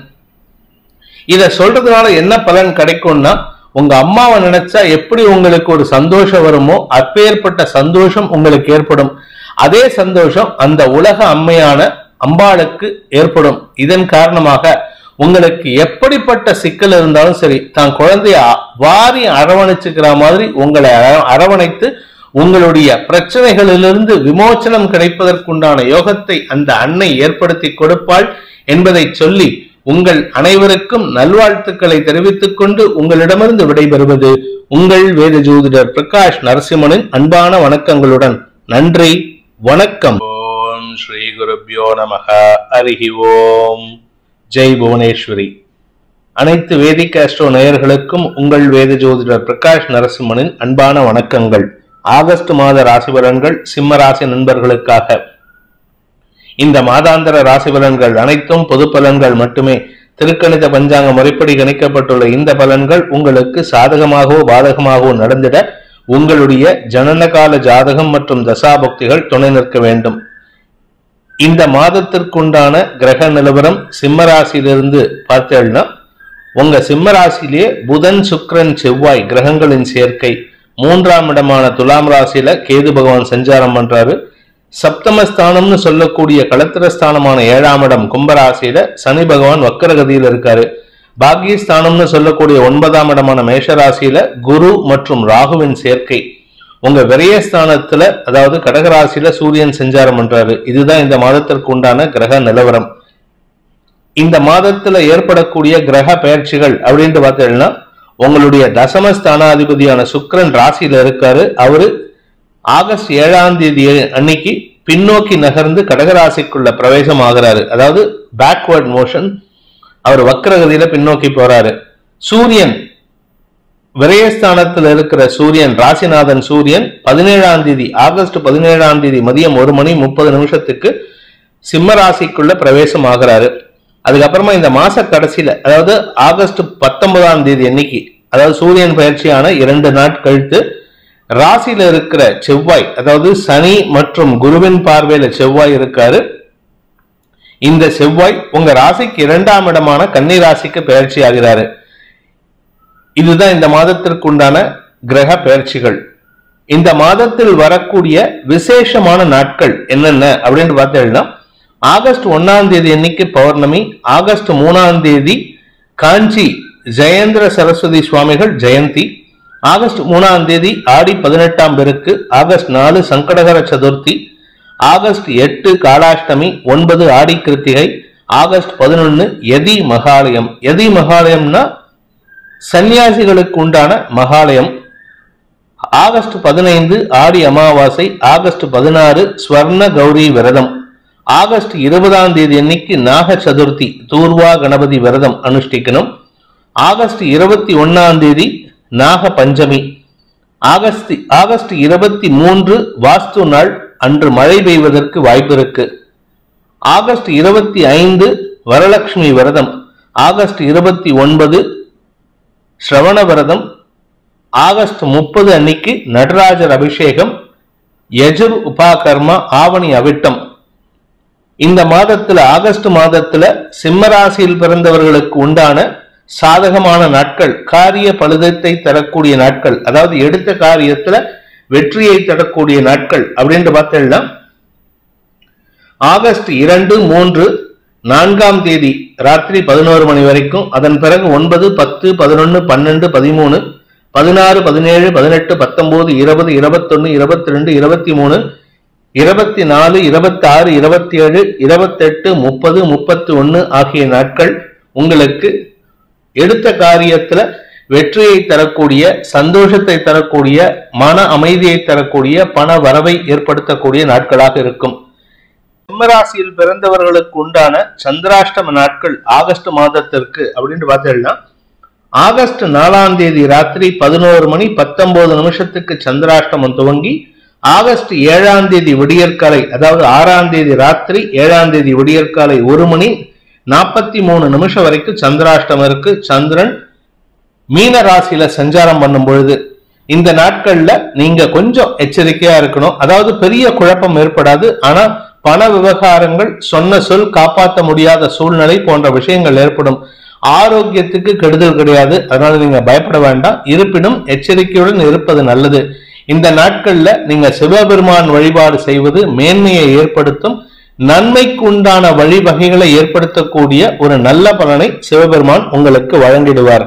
Speaker 1: இத சொல்றதுனால என்ன பலன் கிடைக்கும்னா உங்க அம்மாவை நினைச்சா எப்படி உங்களுக்கு ஒரு சந்தோஷம் வருமோ அப்பேற்பட்ட சந்தோஷம் உங்களுக்கு ஏற்படும் அதே சந்தோஷம் அந்த உலக அம்மையான அம்பாளுக்கு ஏற்படும் இதன் காரணமாக உங்களுக்கு எப்படிப்பட்ட சிக்கல் இருந்தாலும் சரி தான் குழந்தைய அ- வாரி அரவணைச்சுக்கிற மாதிரி உங்களை அர- அரவணைத்து உங்களுடைய பிரச்சனைகளிலிருந்து விமோச்சனம் கிடைப்பதற்குண்டான யோகத்தை அந்த அன்னை ஏற்படுத்தி கொடுப்பாள் என்பதை சொல்லி உங்கள் அனைவருக்கும் நல்வாழ்த்துக்களை தெரிவித்துக் கொண்டு உங்களிடமிருந்து விடைபெறுவது உங்கள் வேத ஜோதிடர் பிரகாஷ் நரசிம்மனின் அன்பான வணக்கங்களுடன் நன்றி வணக்கம்
Speaker 2: ஓம் ஸ்ரீ குருப்யோ நமக ஹரிஹி ஓம் ஜெய் புவனேஸ்வரி
Speaker 1: அனைத்து வேதிக் ஆஸ்ட்ரோ நேயர்களுக்கும் உங்கள் வேத ஜோதிடர் பிரகாஷ் நரசிம்மனின் அன்பான வணக்கங்கள் ஆகஸ்ட் மாத ராசி பலன்கள் சிம்ம ராசி நண்பர்களுக்காக இந்த மாதாந்திர ராசி பலன்கள் அனைத்தும் பொது பலன்கள் மட்டுமே திருக்கணித பஞ்சாங்க முறைப்படி கணிக்கப்பட்டுள்ள இந்த பலன்கள் உங்களுக்கு சாதகமாகவோ பாதகமாகவோ நடந்திட உங்களுடைய ஜனனகால ஜாதகம் மற்றும் தசாபக்திகள் துணை நிற்க வேண்டும் இந்த மாதத்திற்குண்டான கிரக நிலவரம் சிம்ம ராசியிலிருந்து பார்த்தேன்னா உங்க சிம்ம ராசியிலேயே புதன் சுக்கிரன் செவ்வாய் கிரகங்களின் சேர்க்கை மூன்றாம் இடமான துலாம் ராசியில கேது பகவான் சஞ்சாரம் பண்றாரு சப்தமஸ்தானம்னு சொல்லக்கூடிய களத்திரஸ்தானமான ஏழாம் இடம் கும்பராசியில சனி பகவான் வக்கரகதியில் இருக்காரு பாக்கியஸ்தானம்னு சொல்லக்கூடிய ஒன்பதாம் இடமான மேஷராசியில குரு மற்றும் ராகுவின் சேர்க்கை உங்க விரயஸ்தானத்துல அதாவது கடகராசியில சூரியன் சஞ்சாரம் பண்றாரு இதுதான் இந்த மாதத்திற்கு உண்டான கிரக நிலவரம் இந்த மாதத்துல ஏற்படக்கூடிய கிரக பெயர்ச்சிகள் அப்படின்ட்டு பார்த்தீங்கன்னா உங்களுடைய தசமஸ்தானாதிபதியான சுக்கிரன் ராசியில இருக்காரு அவரு ஆகஸ்ட் ஏழாம் தேதி அன்னைக்கு பின்னோக்கி நகர்ந்து கடகராசிக்குள்ள பிரவேசம் ஆகிறாரு அதாவது பேக்வர்ட் மோஷன் அவர் வக்ரகதியில பின்னோக்கி போறாரு சூரியன் விரயஸ்தானத்தில் இருக்கிற சூரியன் ராசிநாதன் சூரியன் பதினேழாம் தேதி ஆகஸ்ட் பதினேழாம் தேதி மதியம் ஒரு மணி முப்பது நிமிஷத்துக்கு சிம்ம ராசிக்குள்ள பிரவேசம் ஆகிறாரு அதுக்கப்புறமா இந்த மாச கடைசியில அதாவது ஆகஸ்ட் பத்தொன்பதாம் தேதி அன்னைக்கு அதாவது சூரியன் பயிற்சியான இரண்டு நாட் கழித்து ராசியில இருக்கிற செவ்வாய் அதாவது சனி மற்றும் குருவின் பார்வையில செவ்வாய் இருக்காரு இந்த செவ்வாய் உங்க ராசிக்கு இரண்டாம் இடமான கன்னி ராசிக்கு பயிற்சி ஆகிறாரு இதுதான் இந்த மாதத்திற்கு உண்டான கிரக பயிற்சிகள் இந்த மாதத்தில் வரக்கூடிய விசேஷமான நாட்கள் என்னென்ன அப்படின்னு பார்த்தீங்கன்னா ஆகஸ்ட் ஒன்னாம் தேதி அன்னைக்கு பௌர்ணமி ஆகஸ்ட் மூணாம் தேதி காஞ்சி ஜெயேந்திர சரஸ்வதி சுவாமிகள் ஜெயந்தி ஆகஸ்ட் மூணாம் தேதி ஆடி பதினெட்டாம் பெருக்கு ஆகஸ்ட் நாலு சங்கடகர சதுர்த்தி ஆகஸ்ட் எட்டு காலாஷ்டமி ஒன்பது ஆடி கிருத்திகை ஆகஸ்ட் பதினொன்னு யதி மகாலயம் யதி மகாலயம்னா சன்னியாசிகளுக்கு உண்டான மகாலயம் ஆகஸ்ட் பதினைந்து ஆடி அமாவாசை ஆகஸ்ட் பதினாறு ஸ்வர்ண கௌரி விரதம் ஆகஸ்ட் இருபதாம் தேதி அன்னைக்கு நாக சதுர்த்தி தூர்வா கணபதி விரதம் அனுஷ்டிக்கணும் ஆகஸ்ட் இருபத்தி ஒன்னாம் தேதி நாக பஞ்சமி ஆகஸ்ட் ஆகஸ்ட் இருபத்தி மூன்று வாஸ்து நாள் அன்று மழை பெய்வதற்கு வாய்ப்பு இருக்கு ஆகஸ்ட் இருபத்தி ஐந்து வரலட்சுமி விரதம் ஆகஸ்ட் இருபத்தி ஒன்பது ஸ்ரவண விரதம் ஆகஸ்ட் முப்பது அன்னைக்கு நடராஜர் அபிஷேகம் யஜுர் உபாகர்மா ஆவணி அவிட்டம் இந்த மாதத்துல ஆகஸ்ட் மாதத்துல சிம்மராசியில் பிறந்தவர்களுக்கு உண்டான சாதகமான நாட்கள் காரிய பழுதத்தை தரக்கூடிய நாட்கள் அதாவது எடுத்த காரியத்துல வெற்றியை தரக்கூடிய நாட்கள் அப்படின்ட்டு பார்த்தீங்கன்னா ஆகஸ்ட் இரண்டு மூன்று நான்காம் தேதி ராத்திரி பதினோரு மணி வரைக்கும் அதன் பிறகு ஒன்பது பத்து பதினொன்னு பன்னெண்டு பதிமூணு பதினாறு பதினேழு பதினெட்டு பத்தொன்பது இருபது இருபத்தொன்னு இருபத்தி ரெண்டு இருபத்தி மூணு இருபத்தி நாலு இருபத்தி ஆறு இருபத்தி ஏழு இருபத்தெட்டு முப்பது முப்பத்தி ஒன்னு ஆகிய நாட்கள் உங்களுக்கு எடுத்த காரியத்துல வெற்றியை தரக்கூடிய சந்தோஷத்தை தரக்கூடிய மன அமைதியை தரக்கூடிய பண வரவை ஏற்படுத்தக்கூடிய நாட்களாக இருக்கும் சிம்மராசியில் பிறந்தவர்களுக்கு உண்டான சந்திராஷ்டம நாட்கள் ஆகஸ்ட் மாதத்திற்கு அப்படின்னு பார்த்தீங்கன்னா ஆகஸ்ட் நாலாம் தேதி ராத்திரி பதினோரு மணி பத்தொன்பது நிமிஷத்துக்கு சந்திராஷ்டமம் துவங்கி ஆகஸ்ட் ஏழாம் தேதி விடியற்காலை அதாவது ஆறாம் தேதி ராத்திரி ஏழாம் தேதி விடியற்காலை ஒரு மணி நாற்பத்தி மூணு நிமிஷம் வரைக்கும் சந்திராஷ்டமம் இருக்கு சந்திரன் மீன ராசியில சஞ்சாரம் பண்ணும் பொழுது இந்த நாட்கள்ல நீங்க கொஞ்சம் எச்சரிக்கையா இருக்கணும் அதாவது பெரிய குழப்பம் ஏற்படாது ஆனா பண விவகாரங்கள் சொன்ன சொல் காப்பாற்ற முடியாத சூழ்நிலை போன்ற விஷயங்கள் ஏற்படும் ஆரோக்கியத்துக்கு கெடுதல் கிடையாது அதனால நீங்க பயப்பட வேண்டாம் இருப்பினும் எச்சரிக்கையுடன் இருப்பது நல்லது இந்த நாட்கள்ல நீங்க சிவபெருமான் வழிபாடு செய்வது மேன்மையை ஏற்படுத்தும் நன்மைக்கு உண்டான வழிவகைகளை ஏற்படுத்தக்கூடிய ஒரு நல்ல பலனை சிவபெருமான் உங்களுக்கு வழங்கிடுவார்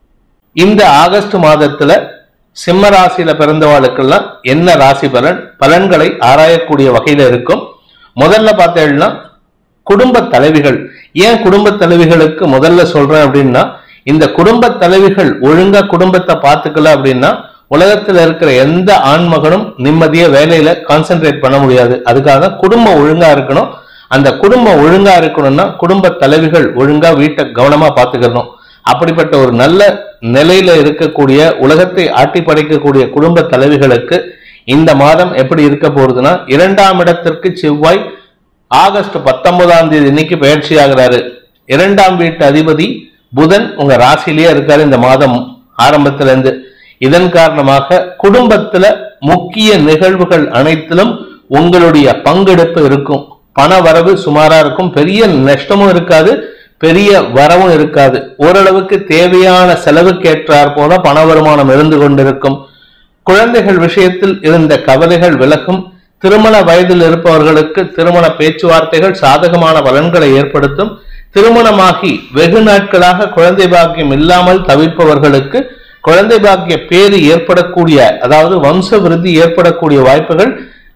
Speaker 1: இந்த ஆகஸ்ட் மாதத்துல சிம்ம ராசியில பிறந்தவாளுக்கெல்லாம் என்ன ராசி பலன் பலன்களை ஆராயக்கூடிய வகையில இருக்கும் முதல்ல பார்த்தேன்னா குடும்ப தலைவிகள் ஏன் குடும்ப தலைவிகளுக்கு முதல்ல சொல்றேன் அப்படின்னா இந்த குடும்ப தலைவிகள் ஒழுங்கா குடும்பத்தை பார்த்துக்கல அப்படின்னா உலகத்துல இருக்கிற எந்த ஆண்மகனும் நிம்மதியா வேலையில கான்சென்ட்ரேட் பண்ண முடியாது அதுக்காக தான் குடும்பம் ஒழுங்கா இருக்கணும் அந்த குடும்பம் ஒழுங்கா இருக்கணும்னா குடும்ப தலைவிகள் ஒழுங்கா வீட்டை கவனமா பார்த்துக்கணும் அப்படிப்பட்ட ஒரு நல்ல நிலையில இருக்கக்கூடிய உலகத்தை ஆட்டி படைக்கக்கூடிய குடும்ப தலைவிகளுக்கு இந்த மாதம் எப்படி இருக்க போறதுன்னா இரண்டாம் இடத்திற்கு செவ்வாய் ஆகஸ்ட் பத்தொன்பதாம் தேதி இன்னைக்கு பயிற்சி ஆகிறாரு இரண்டாம் வீட்டு அதிபதி புதன் உங்க ராசியிலேயே இருக்காரு இந்த மாதம் ஆரம்பத்துல இருந்து இதன் காரணமாக குடும்பத்துல முக்கிய நிகழ்வுகள் அனைத்திலும் உங்களுடைய பங்கெடுப்பு இருக்கும் பண வரவு சுமாரா இருக்கும் பெரிய நஷ்டமும் இருக்காது பெரிய வரவும் இருக்காது ஓரளவுக்கு தேவையான செலவுக்கேற்றார் போல பண வருமானம் இருந்து கொண்டிருக்கும் குழந்தைகள் விஷயத்தில் இருந்த கவலைகள் விலகும் திருமண வயதில் இருப்பவர்களுக்கு திருமண பேச்சுவார்த்தைகள் சாதகமான பலன்களை ஏற்படுத்தும் திருமணமாகி வெகு நாட்களாக குழந்தை பாக்கியம் இல்லாமல் தவிர்ப்பவர்களுக்கு குழந்தை பாக்கிய பேறு ஏற்படக்கூடிய அதாவது வம்ச விருத்தி ஏற்படக்கூடிய வாய்ப்புகள்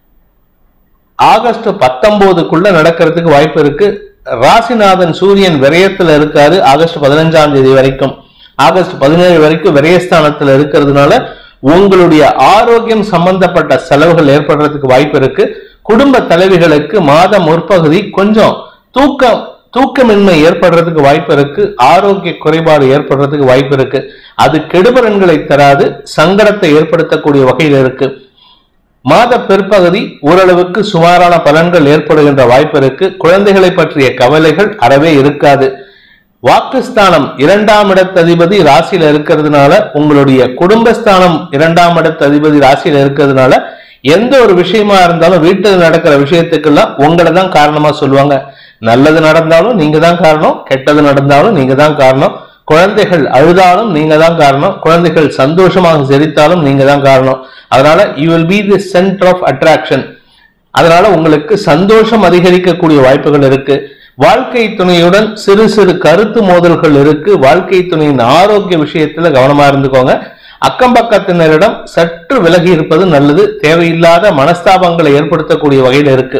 Speaker 1: ஆகஸ்ட் பத்தொன்பதுக்குள்ள நடக்கிறதுக்கு வாய்ப்பு இருக்கு ராசிநாதன் சூரியன் விரயத்துல இருக்காரு ஆகஸ்ட் பதினஞ்சாம் தேதி வரைக்கும் ஆகஸ்ட் பதினேழு வரைக்கும் விரயஸ்தானத்துல இருக்கிறதுனால உங்களுடைய ஆரோக்கியம் சம்பந்தப்பட்ட செலவுகள் ஏற்படுறதுக்கு வாய்ப்பு இருக்கு குடும்ப தலைவிகளுக்கு மாத முற்பகுதி கொஞ்சம் தூக்கம் தூக்கமின்மை ஏற்படுறதுக்கு வாய்ப்பு இருக்கு ஆரோக்கிய குறைபாடு ஏற்படுறதுக்கு வாய்ப்பு இருக்கு அது கெடுபலன்களை தராது சங்கடத்தை ஏற்படுத்தக்கூடிய வகையில் இருக்கு மாத பிற்பகுதி ஓரளவுக்கு சுமாரான பலன்கள் ஏற்படுகின்ற வாய்ப்பு இருக்கு குழந்தைகளை பற்றிய கவலைகள் அறவே இருக்காது வாக்குஸ்தானம் இரண்டாம் இடத்ததிபதி ராசியில இருக்கிறதுனால உங்களுடைய குடும்பஸ்தானம் இரண்டாம் இடத்ததிபதி ராசியில இருக்கிறதுனால எந்த ஒரு விஷயமா இருந்தாலும் வீட்டில் நடக்கிற விஷயத்துக்கெல்லாம் உங்களை தான் காரணமா சொல்லுவாங்க நல்லது நடந்தாலும் நீங்க தான் காரணம் கெட்டது நடந்தாலும் நீங்க தான் காரணம் குழந்தைகள் அழுதாலும் நீங்க தான் காரணம் குழந்தைகள் சந்தோஷமாக சிரித்தாலும் நீங்க தான் காரணம் அதனால you will be the centre of attraction அதனால உங்களுக்கு சந்தோஷம் அதிகரிக்கக்கூடிய வாய்ப்புகள் இருக்கு வாழ்க்கை துணையுடன் சிறு சிறு கருத்து மோதல்கள் இருக்கு வாழ்க்கை துணையின் ஆரோக்கிய விஷயத்துல கவனமா இருந்துக்கோங்க அக்கம் பக்கத்தினரிடம் சற்று விலகி இருப்பது நல்லது தேவையில்லாத மனஸ்தாபங்களை ஏற்படுத்தக்கூடிய வகையில் இருக்கு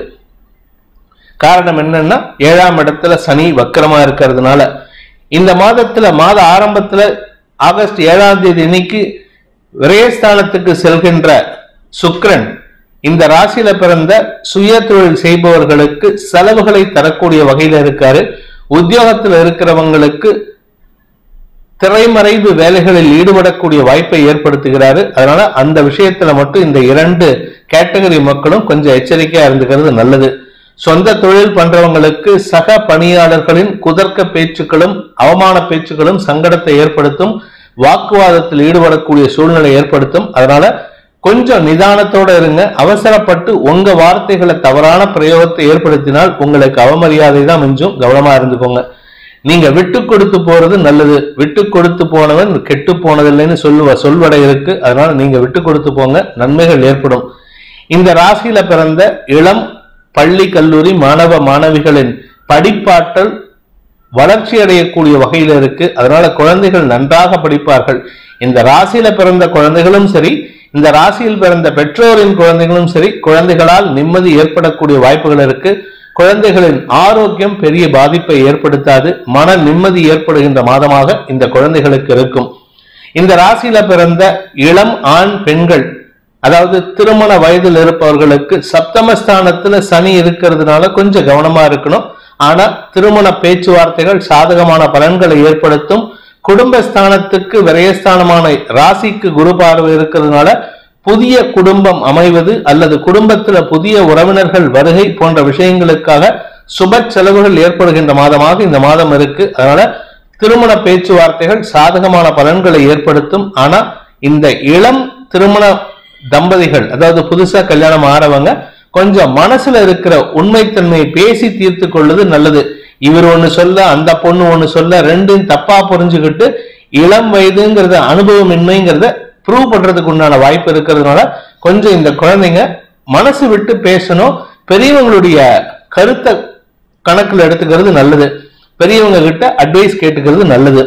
Speaker 1: காரணம் என்னன்னா ஏழாம் இடத்துல சனி வக்கரமா இருக்கிறதுனால இந்த மாதத்துல மாத ஆரம்பத்துல ஆகஸ்ட் ஏழாம் தேதி இன்னைக்கு விரயஸ்தானத்துக்கு செல்கின்ற சுக்கிரன் இந்த ராசியில பிறந்த சுய தொழில் செய்பவர்களுக்கு செலவுகளை தரக்கூடிய வகையில இருக்காரு உத்தியோகத்தில் இருக்கிறவங்களுக்கு திரைமறைவு வேலைகளில் ஈடுபடக்கூடிய வாய்ப்பை ஏற்படுத்துகிறாரு அதனால அந்த விஷயத்துல மட்டும் இந்த இரண்டு கேட்டகரி மக்களும் கொஞ்சம் எச்சரிக்கையா இருந்துக்கிறது நல்லது சொந்த தொழில் பண்றவங்களுக்கு சக பணியாளர்களின் குதர்க்க பேச்சுக்களும் அவமான பேச்சுக்களும் சங்கடத்தை ஏற்படுத்தும் வாக்குவாதத்தில் ஈடுபடக்கூடிய சூழ்நிலை ஏற்படுத்தும் அதனால கொஞ்சம் நிதானத்தோட இருங்க அவசரப்பட்டு உங்க வார்த்தைகளை தவறான பிரயோகத்தை ஏற்படுத்தினால் உங்களுக்கு அவமரியாதை தான் மிஞ்சும் கவனமா இருந்துக்கோங்க நீங்க விட்டு கொடுத்து போறது நல்லது விட்டு கொடுத்து போனவன் கெட்டு போனதில்லைன்னு சொல்லுவ சொல்வடை இருக்கு அதனால நீங்க விட்டு கொடுத்து போங்க நன்மைகள் ஏற்படும் இந்த ராசியில பிறந்த இளம் பள்ளி கல்லூரி மாணவ மாணவிகளின் படிப்பாற்றல் வளர்ச்சி அடையக்கூடிய வகையில இருக்கு அதனால குழந்தைகள் நன்றாக படிப்பார்கள் இந்த ராசியில பிறந்த குழந்தைகளும் சரி இந்த ராசியில் பிறந்த பெற்றோரின் குழந்தைகளும் சரி குழந்தைகளால் நிம்மதி ஏற்படக்கூடிய வாய்ப்புகள் இருக்கு குழந்தைகளின் ஆரோக்கியம் பெரிய பாதிப்பை ஏற்படுத்தாது மன நிம்மதி ஏற்படுகின்ற மாதமாக இந்த குழந்தைகளுக்கு இருக்கும் இந்த ராசியில பிறந்த இளம் ஆண் பெண்கள் அதாவது திருமண வயதில் இருப்பவர்களுக்கு சப்தமஸ்தானத்துல சனி இருக்கிறதுனால கொஞ்சம் கவனமா இருக்கணும் ஆனா திருமண பேச்சுவார்த்தைகள் சாதகமான பலன்களை ஏற்படுத்தும் குடும்பஸ்தானத்துக்கு விரயஸ்தானமான ராசிக்கு குரு பார்வை இருக்கிறதுனால புதிய குடும்பம் அமைவது அல்லது குடும்பத்துல புதிய உறவினர்கள் வருகை போன்ற விஷயங்களுக்காக சுப செலவுகள் ஏற்படுகின்ற மாதமாக இந்த மாதம் இருக்கு அதனால திருமண பேச்சுவார்த்தைகள் சாதகமான பலன்களை ஏற்படுத்தும் ஆனா இந்த இளம் திருமண தம்பதிகள் அதாவது புதுசா கல்யாணம் ஆறவங்க கொஞ்சம் மனசுல இருக்கிற உண்மைத்தன்மையை பேசி தீர்த்து கொள்வது நல்லது இவர் ஒண்ணு சொல்ல அந்த பொண்ணு ஒண்ணு சொல்ல ரெண்டும் தப்பா புரிஞ்சுக்கிட்டு இளம் வயதுங்கிறத அனுபவமின்மைங்கிறத ப்ரூவ் பண்றதுக்கு உண்டான வாய்ப்பு இருக்கிறதுனால கொஞ்சம் இந்த குழந்தைங்க மனசு விட்டு பேசணும் பெரியவங்களுடைய கருத்தை கணக்குல எடுத்துக்கிறது நல்லது பெரியவங்க கிட்ட அட்வைஸ் கேட்டுக்கிறது நல்லது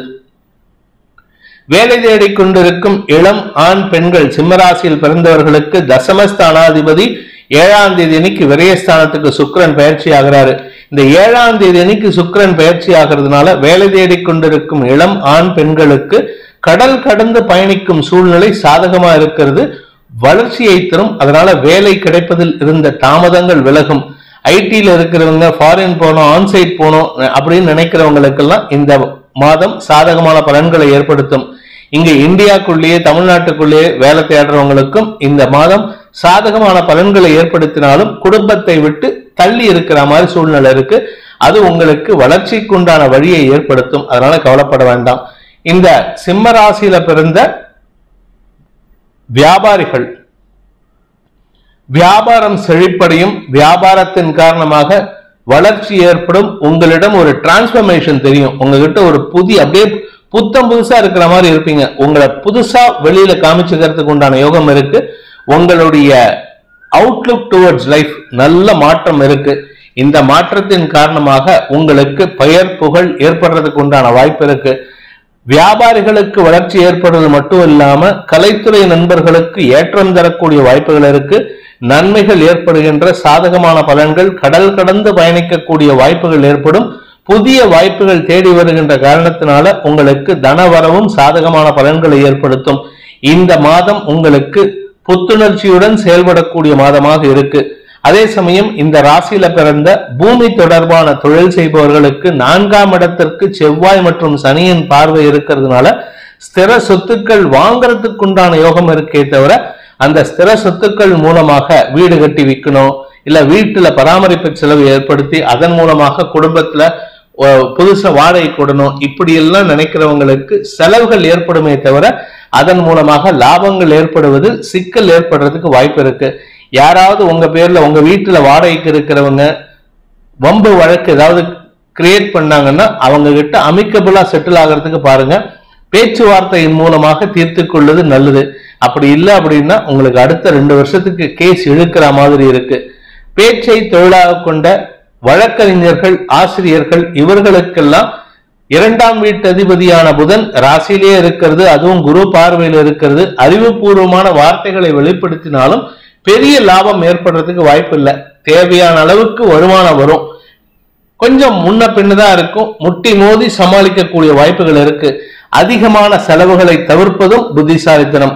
Speaker 1: வேலை தேடிக் கொண்டிருக்கும் இளம் ஆண் பெண்கள் சிம்மராசியில் பிறந்தவர்களுக்கு தசமஸ்தானாதிபதி ஏழாம் தேதி அன்னைக்கு விரயஸ்தானத்துக்கு சுக்கிரன் பயிற்சி ஆகிறாரு இந்த ஏழாம் தேதி அன்னைக்கு சுக்கிரன் பயிற்சி ஆகிறதுனால வேலை தேடிக் கொண்டிருக்கும் இளம் ஆண் பெண்களுக்கு கடல் கடந்து பயணிக்கும் சூழ்நிலை சாதகமா இருக்கிறது வளர்ச்சியை தரும் அதனால வேலை கிடைப்பதில் இருந்த தாமதங்கள் விலகும் ஐடில இருக்கிறவங்க ஃபாரின் போனோம் ஆன்சைட் போனோம் அப்படின்னு நினைக்கிறவங்களுக்கெல்லாம் இந்த மாதம் சாதகமான பலன்களை ஏற்படுத்தும் இங்க இந்தியாக்குள்ளேயே தமிழ்நாட்டுக்குள்ளேயே வேலை தேடுறவங்களுக்கும் இந்த மாதம் சாதகமான பலன்களை ஏற்படுத்தினாலும் குடும்பத்தை விட்டு தள்ளி இருக்கிற மாதிரி சூழ்நிலை இருக்கு அது உங்களுக்கு வளர்ச்சிக்கு உண்டான வழியை ஏற்படுத்தும் அதனால கவலைப்பட வேண்டாம் இந்த சிம்ம ராசியில பிறந்த வியாபாரிகள் வியாபாரம் செழிப்படையும் வியாபாரத்தின் காரணமாக வளர்ச்சி ஏற்படும் உங்களிடம் ஒரு டிரான்ஸ்பர்மேஷன் தெரியும் உங்ககிட்ட ஒரு புதிய அப்படியே புத்தம் புதுசா இருக்கிற மாதிரி இருப்பீங்க உங்களை புதுசா வெளியில காமிச்சுக்கிறதுக்கு உண்டான யோகம் இருக்கு உங்களுடைய அவுட்லுக் டுவர்ட்ஸ் லைஃப் நல்ல மாற்றம் இருக்கு இந்த மாற்றத்தின் காரணமாக உங்களுக்கு பெயர் புகழ் ஏற்படுறதுக்கு உண்டான வாய்ப்பு இருக்கு வியாபாரிகளுக்கு வளர்ச்சி ஏற்படுவது மட்டும் இல்லாம கலைத்துறை நண்பர்களுக்கு ஏற்றம் தரக்கூடிய வாய்ப்புகள் இருக்கு நன்மைகள் ஏற்படுகின்ற சாதகமான பலன்கள் கடல் கடந்து பயணிக்கக்கூடிய வாய்ப்புகள் ஏற்படும் புதிய வாய்ப்புகள் தேடி வருகின்ற காரணத்தினால உங்களுக்கு தனவரவும் சாதகமான பலன்களை ஏற்படுத்தும் இந்த மாதம் உங்களுக்கு புத்துணர்ச்சியுடன் செயல்படக்கூடிய மாதமாக இருக்கு அதே சமயம் இந்த ராசியில பிறந்த பூமி தொடர்பான தொழில் செய்பவர்களுக்கு நான்காம் இடத்திற்கு செவ்வாய் மற்றும் சனியின் பார்வை இருக்கிறதுனால ஸ்திர சொத்துக்கள் வாங்குறதுக்கு உண்டான யோகம் இருக்கே தவிர அந்த ஸ்திர சொத்துக்கள் மூலமாக வீடு கட்டி விற்கணும் இல்ல வீட்டுல பராமரிப்பு செலவு ஏற்படுத்தி அதன் மூலமாக குடும்பத்துல ஒ- புதுசா வாடகை கொடுணும் இப்படி எல்லாம் நினைக்கிறவங்களுக்கு செலவுகள் ஏற்படுமே தவிர அதன் மூலமாக லாபங்கள் ஏற்படுவது சிக்கல் ஏற்படுறதுக்கு வாய்ப்பு இருக்கு யாராவது உங்க பேர்ல உங்க வீட்டுல வாடகைக்கு இருக்கிறவங்க வம்பு வழக்கு ஏதாவது கிரியேட் பண்ணாங்கன்னா அவங்க கிட்ட அமிக்கபிளா செட்டில் ஆகிறதுக்கு பாருங்க பேச்சுவார்த்தையின் மூலமாக தீர்த்து கொள்வது நல்லது அப்படி இல்லை அப்படின்னா உங்களுக்கு அடுத்த ரெண்டு வருஷத்துக்கு கேஸ் இழுக்கிற மாதிரி இருக்கு பேச்சை தொழிலாக கொண்ட வழக்கறிஞர்கள் ஆசிரியர்கள் இவர்களுக்கெல்லாம் இரண்டாம் வீட்டு அதிபதியான புதன் ராசியிலேயே இருக்கிறது அதுவும் குரு பார்வையில் இருக்கிறது அறிவுபூர்வமான வார்த்தைகளை வெளிப்படுத்தினாலும் பெரிய லாபம் ஏற்படுறதுக்கு வாய்ப்பு இல்லை தேவையான அளவுக்கு வருமானம் வரும் கொஞ்சம் முன்ன பின்னதான் இருக்கும் முட்டி மோதி சமாளிக்கக்கூடிய வாய்ப்புகள் இருக்கு அதிகமான செலவுகளை தவிர்ப்பதும் புத்திசாலித்தனம்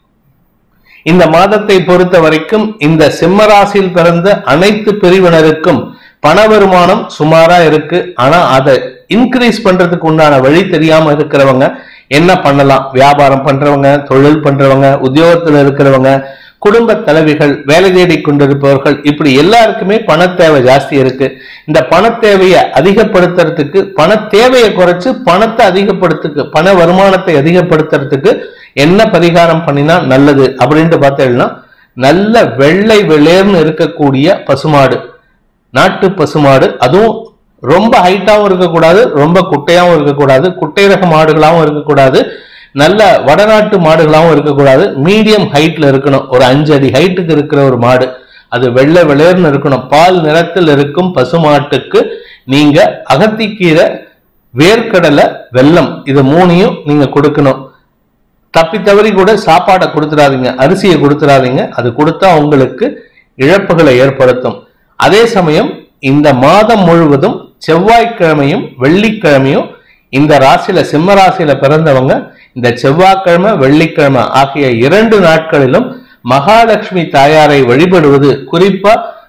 Speaker 1: இந்த மாதத்தை பொறுத்த வரைக்கும் இந்த சிம்மராசியில் பிறந்த அனைத்து பிரிவினருக்கும் பண வருமானம் சுமாரா இருக்கு ஆனா அதை இன்க்ரீஸ் பண்றதுக்கு உண்டான வழி தெரியாம இருக்கிறவங்க என்ன பண்ணலாம் வியாபாரம் பண்றவங்க தொழில் பண்றவங்க உத்தியோகத்துல இருக்கிறவங்க குடும்ப தலைவிகள் வேலை தேடி கொண்டிருப்பவர்கள் இப்படி எல்லாருக்குமே பண தேவை ஜாஸ்தி இருக்கு இந்த பண தேவையை அதிகப்படுத்துறதுக்கு பண தேவையை குறைச்சு பணத்தை அதிகப்படுத்துக்கு பண வருமானத்தை அதிகப்படுத்துறதுக்கு என்ன பரிகாரம் பண்ணினா நல்லது அப்படின்ட்டு பார்த்தீங்கன்னா நல்ல வெள்ளை வெளேர்னு இருக்கக்கூடிய பசுமாடு நாட்டு பசுமாடு அதுவும் ரொம்ப ஹைட்டாவும் இருக்கக்கூடாது ரொம்ப குட்டையாவும் இருக்கக்கூடாது குட்டை ரக மாடுகளாவும் இருக்கக்கூடாது நல்ல வடநாட்டு மாடுகளாவும் இருக்கக்கூடாது மீடியம் ஹைட்ல இருக்கணும் ஒரு அஞ்சு அடி ஹைட்டுக்கு இருக்கிற ஒரு மாடு அது வெள்ளை வெளேர்னு இருக்கணும் பால் நிறத்தில் இருக்கும் பசுமாட்டுக்கு நீங்க அகத்திக்கீரை வேர்க்கடலை வெல்லம் இது மூணையும் நீங்க கொடுக்கணும் தப்பி தவறி கூட சாப்பாடை கொடுத்துடாதீங்க அரிசியை கொடுத்துடாதீங்க அது கொடுத்தா உங்களுக்கு இழப்புகளை ஏற்படுத்தும் அதே சமயம் இந்த மாதம் முழுவதும் செவ்வாய்க்கிழமையும் வெள்ளிக்கிழமையும் இந்த ராசியில சிம்ம ராசியில பிறந்தவங்க இந்த செவ்வாய்க்கிழமை வெள்ளிக்கிழமை ஆகிய இரண்டு நாட்களிலும் மகாலட்சுமி தாயாரை வழிபடுவது குறிப்பா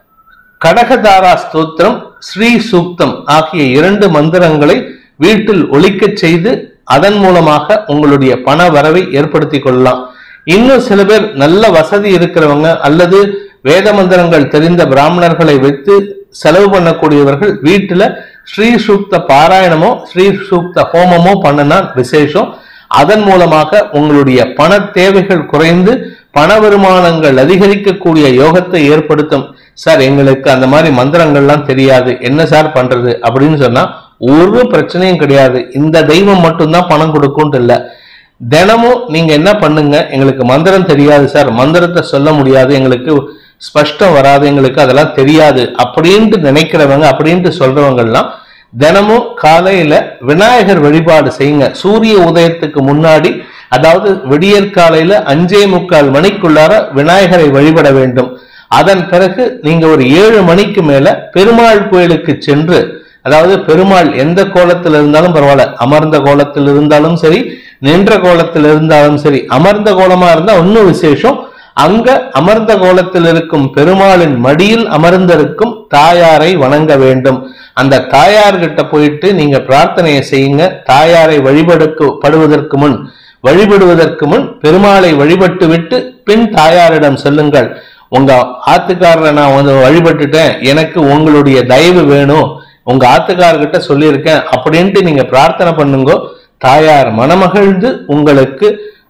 Speaker 1: கடகதாரா ஸ்தோத்திரம் ஸ்ரீ சூக்தம் ஆகிய இரண்டு மந்திரங்களை வீட்டில் ஒலிக்கச் செய்து அதன் மூலமாக உங்களுடைய பண வரவை ஏற்படுத்திக் கொள்ளலாம் இன்னும் சில பேர் நல்ல வசதி இருக்கிறவங்க அல்லது வேத மந்திரங்கள் தெரிந்த பிராமணர்களை வைத்து செலவு பண்ணக்கூடியவர்கள் வீட்டுல ஸ்ரீ சூக்த பாராயணமோ ஸ்ரீ சூக்த ஹோமமோ பண்ணுனா விசேஷம் அதன் மூலமாக உங்களுடைய பண தேவைகள் குறைந்து பண வருமானங்கள் அதிகரிக்கக்கூடிய யோகத்தை ஏற்படுத்தும் சார் எங்களுக்கு அந்த மாதிரி மந்திரங்கள்லாம் தெரியாது என்ன சார் பண்றது அப்படின்னு சொன்னா ஒரு பிரச்சனையும் கிடையாது இந்த தெய்வம் மட்டும்தான் பணம் கொடுக்கும்ட்டு இல்ல தினமும் நீங்க என்ன பண்ணுங்க எங்களுக்கு மந்திரம் தெரியாது சார் மந்திரத்தை சொல்ல முடியாது எங்களுக்கு ஸ்பஷ்டம் வராது எங்களுக்கு அதெல்லாம் தெரியாது அப்படின்ட்டு நினைக்கிறவங்க அப்படின்ட்டு சொல்றவங்கெல்லாம் தினமும் காலையில விநாயகர் வழிபாடு செய்யுங்க சூரிய உதயத்துக்கு முன்னாடி அதாவது விடியற் காலையில அஞ்சே முக்கால் மணிக்குள்ளார விநாயகரை வழிபட வேண்டும் அதன் பிறகு நீங்க ஒரு ஏழு மணிக்கு மேல பெருமாள் கோயிலுக்கு சென்று அதாவது பெருமாள் எந்த கோலத்தில் இருந்தாலும் பரவாயில்ல அமர்ந்த கோலத்தில் இருந்தாலும் சரி நின்ற கோலத்தில் இருந்தாலும் சரி அமர்ந்த கோலமா இருந்தா இன்னும் விசேஷம் அங்க அமர்ந்த கோலத்தில் இருக்கும் பெருமாளின் மடியில் அமர்ந்திருக்கும் தாயாரை வணங்க வேண்டும் அந்த தாயார்கிட்ட போயிட்டு நீங்க பிரார்த்தனையை செய்யுங்க தாயாரை வழிபடுக்கு படுவதற்கு முன் வழிபடுவதற்கு முன் பெருமாளை வழிபட்டு விட்டு பின் தாயாரிடம் சொல்லுங்கள் உங்க ஆத்துக்காரரை நான் வந்து வழிபட்டுட்டேன் எனக்கு உங்களுடைய தயவு வேணும் உங்க ஆத்துக்காரர்கிட்ட சொல்லியிருக்கேன் அப்படின்ட்டு நீங்க பிரார்த்தனை பண்ணுங்க தாயார் மனமகிழ்ந்து உங்களுக்கு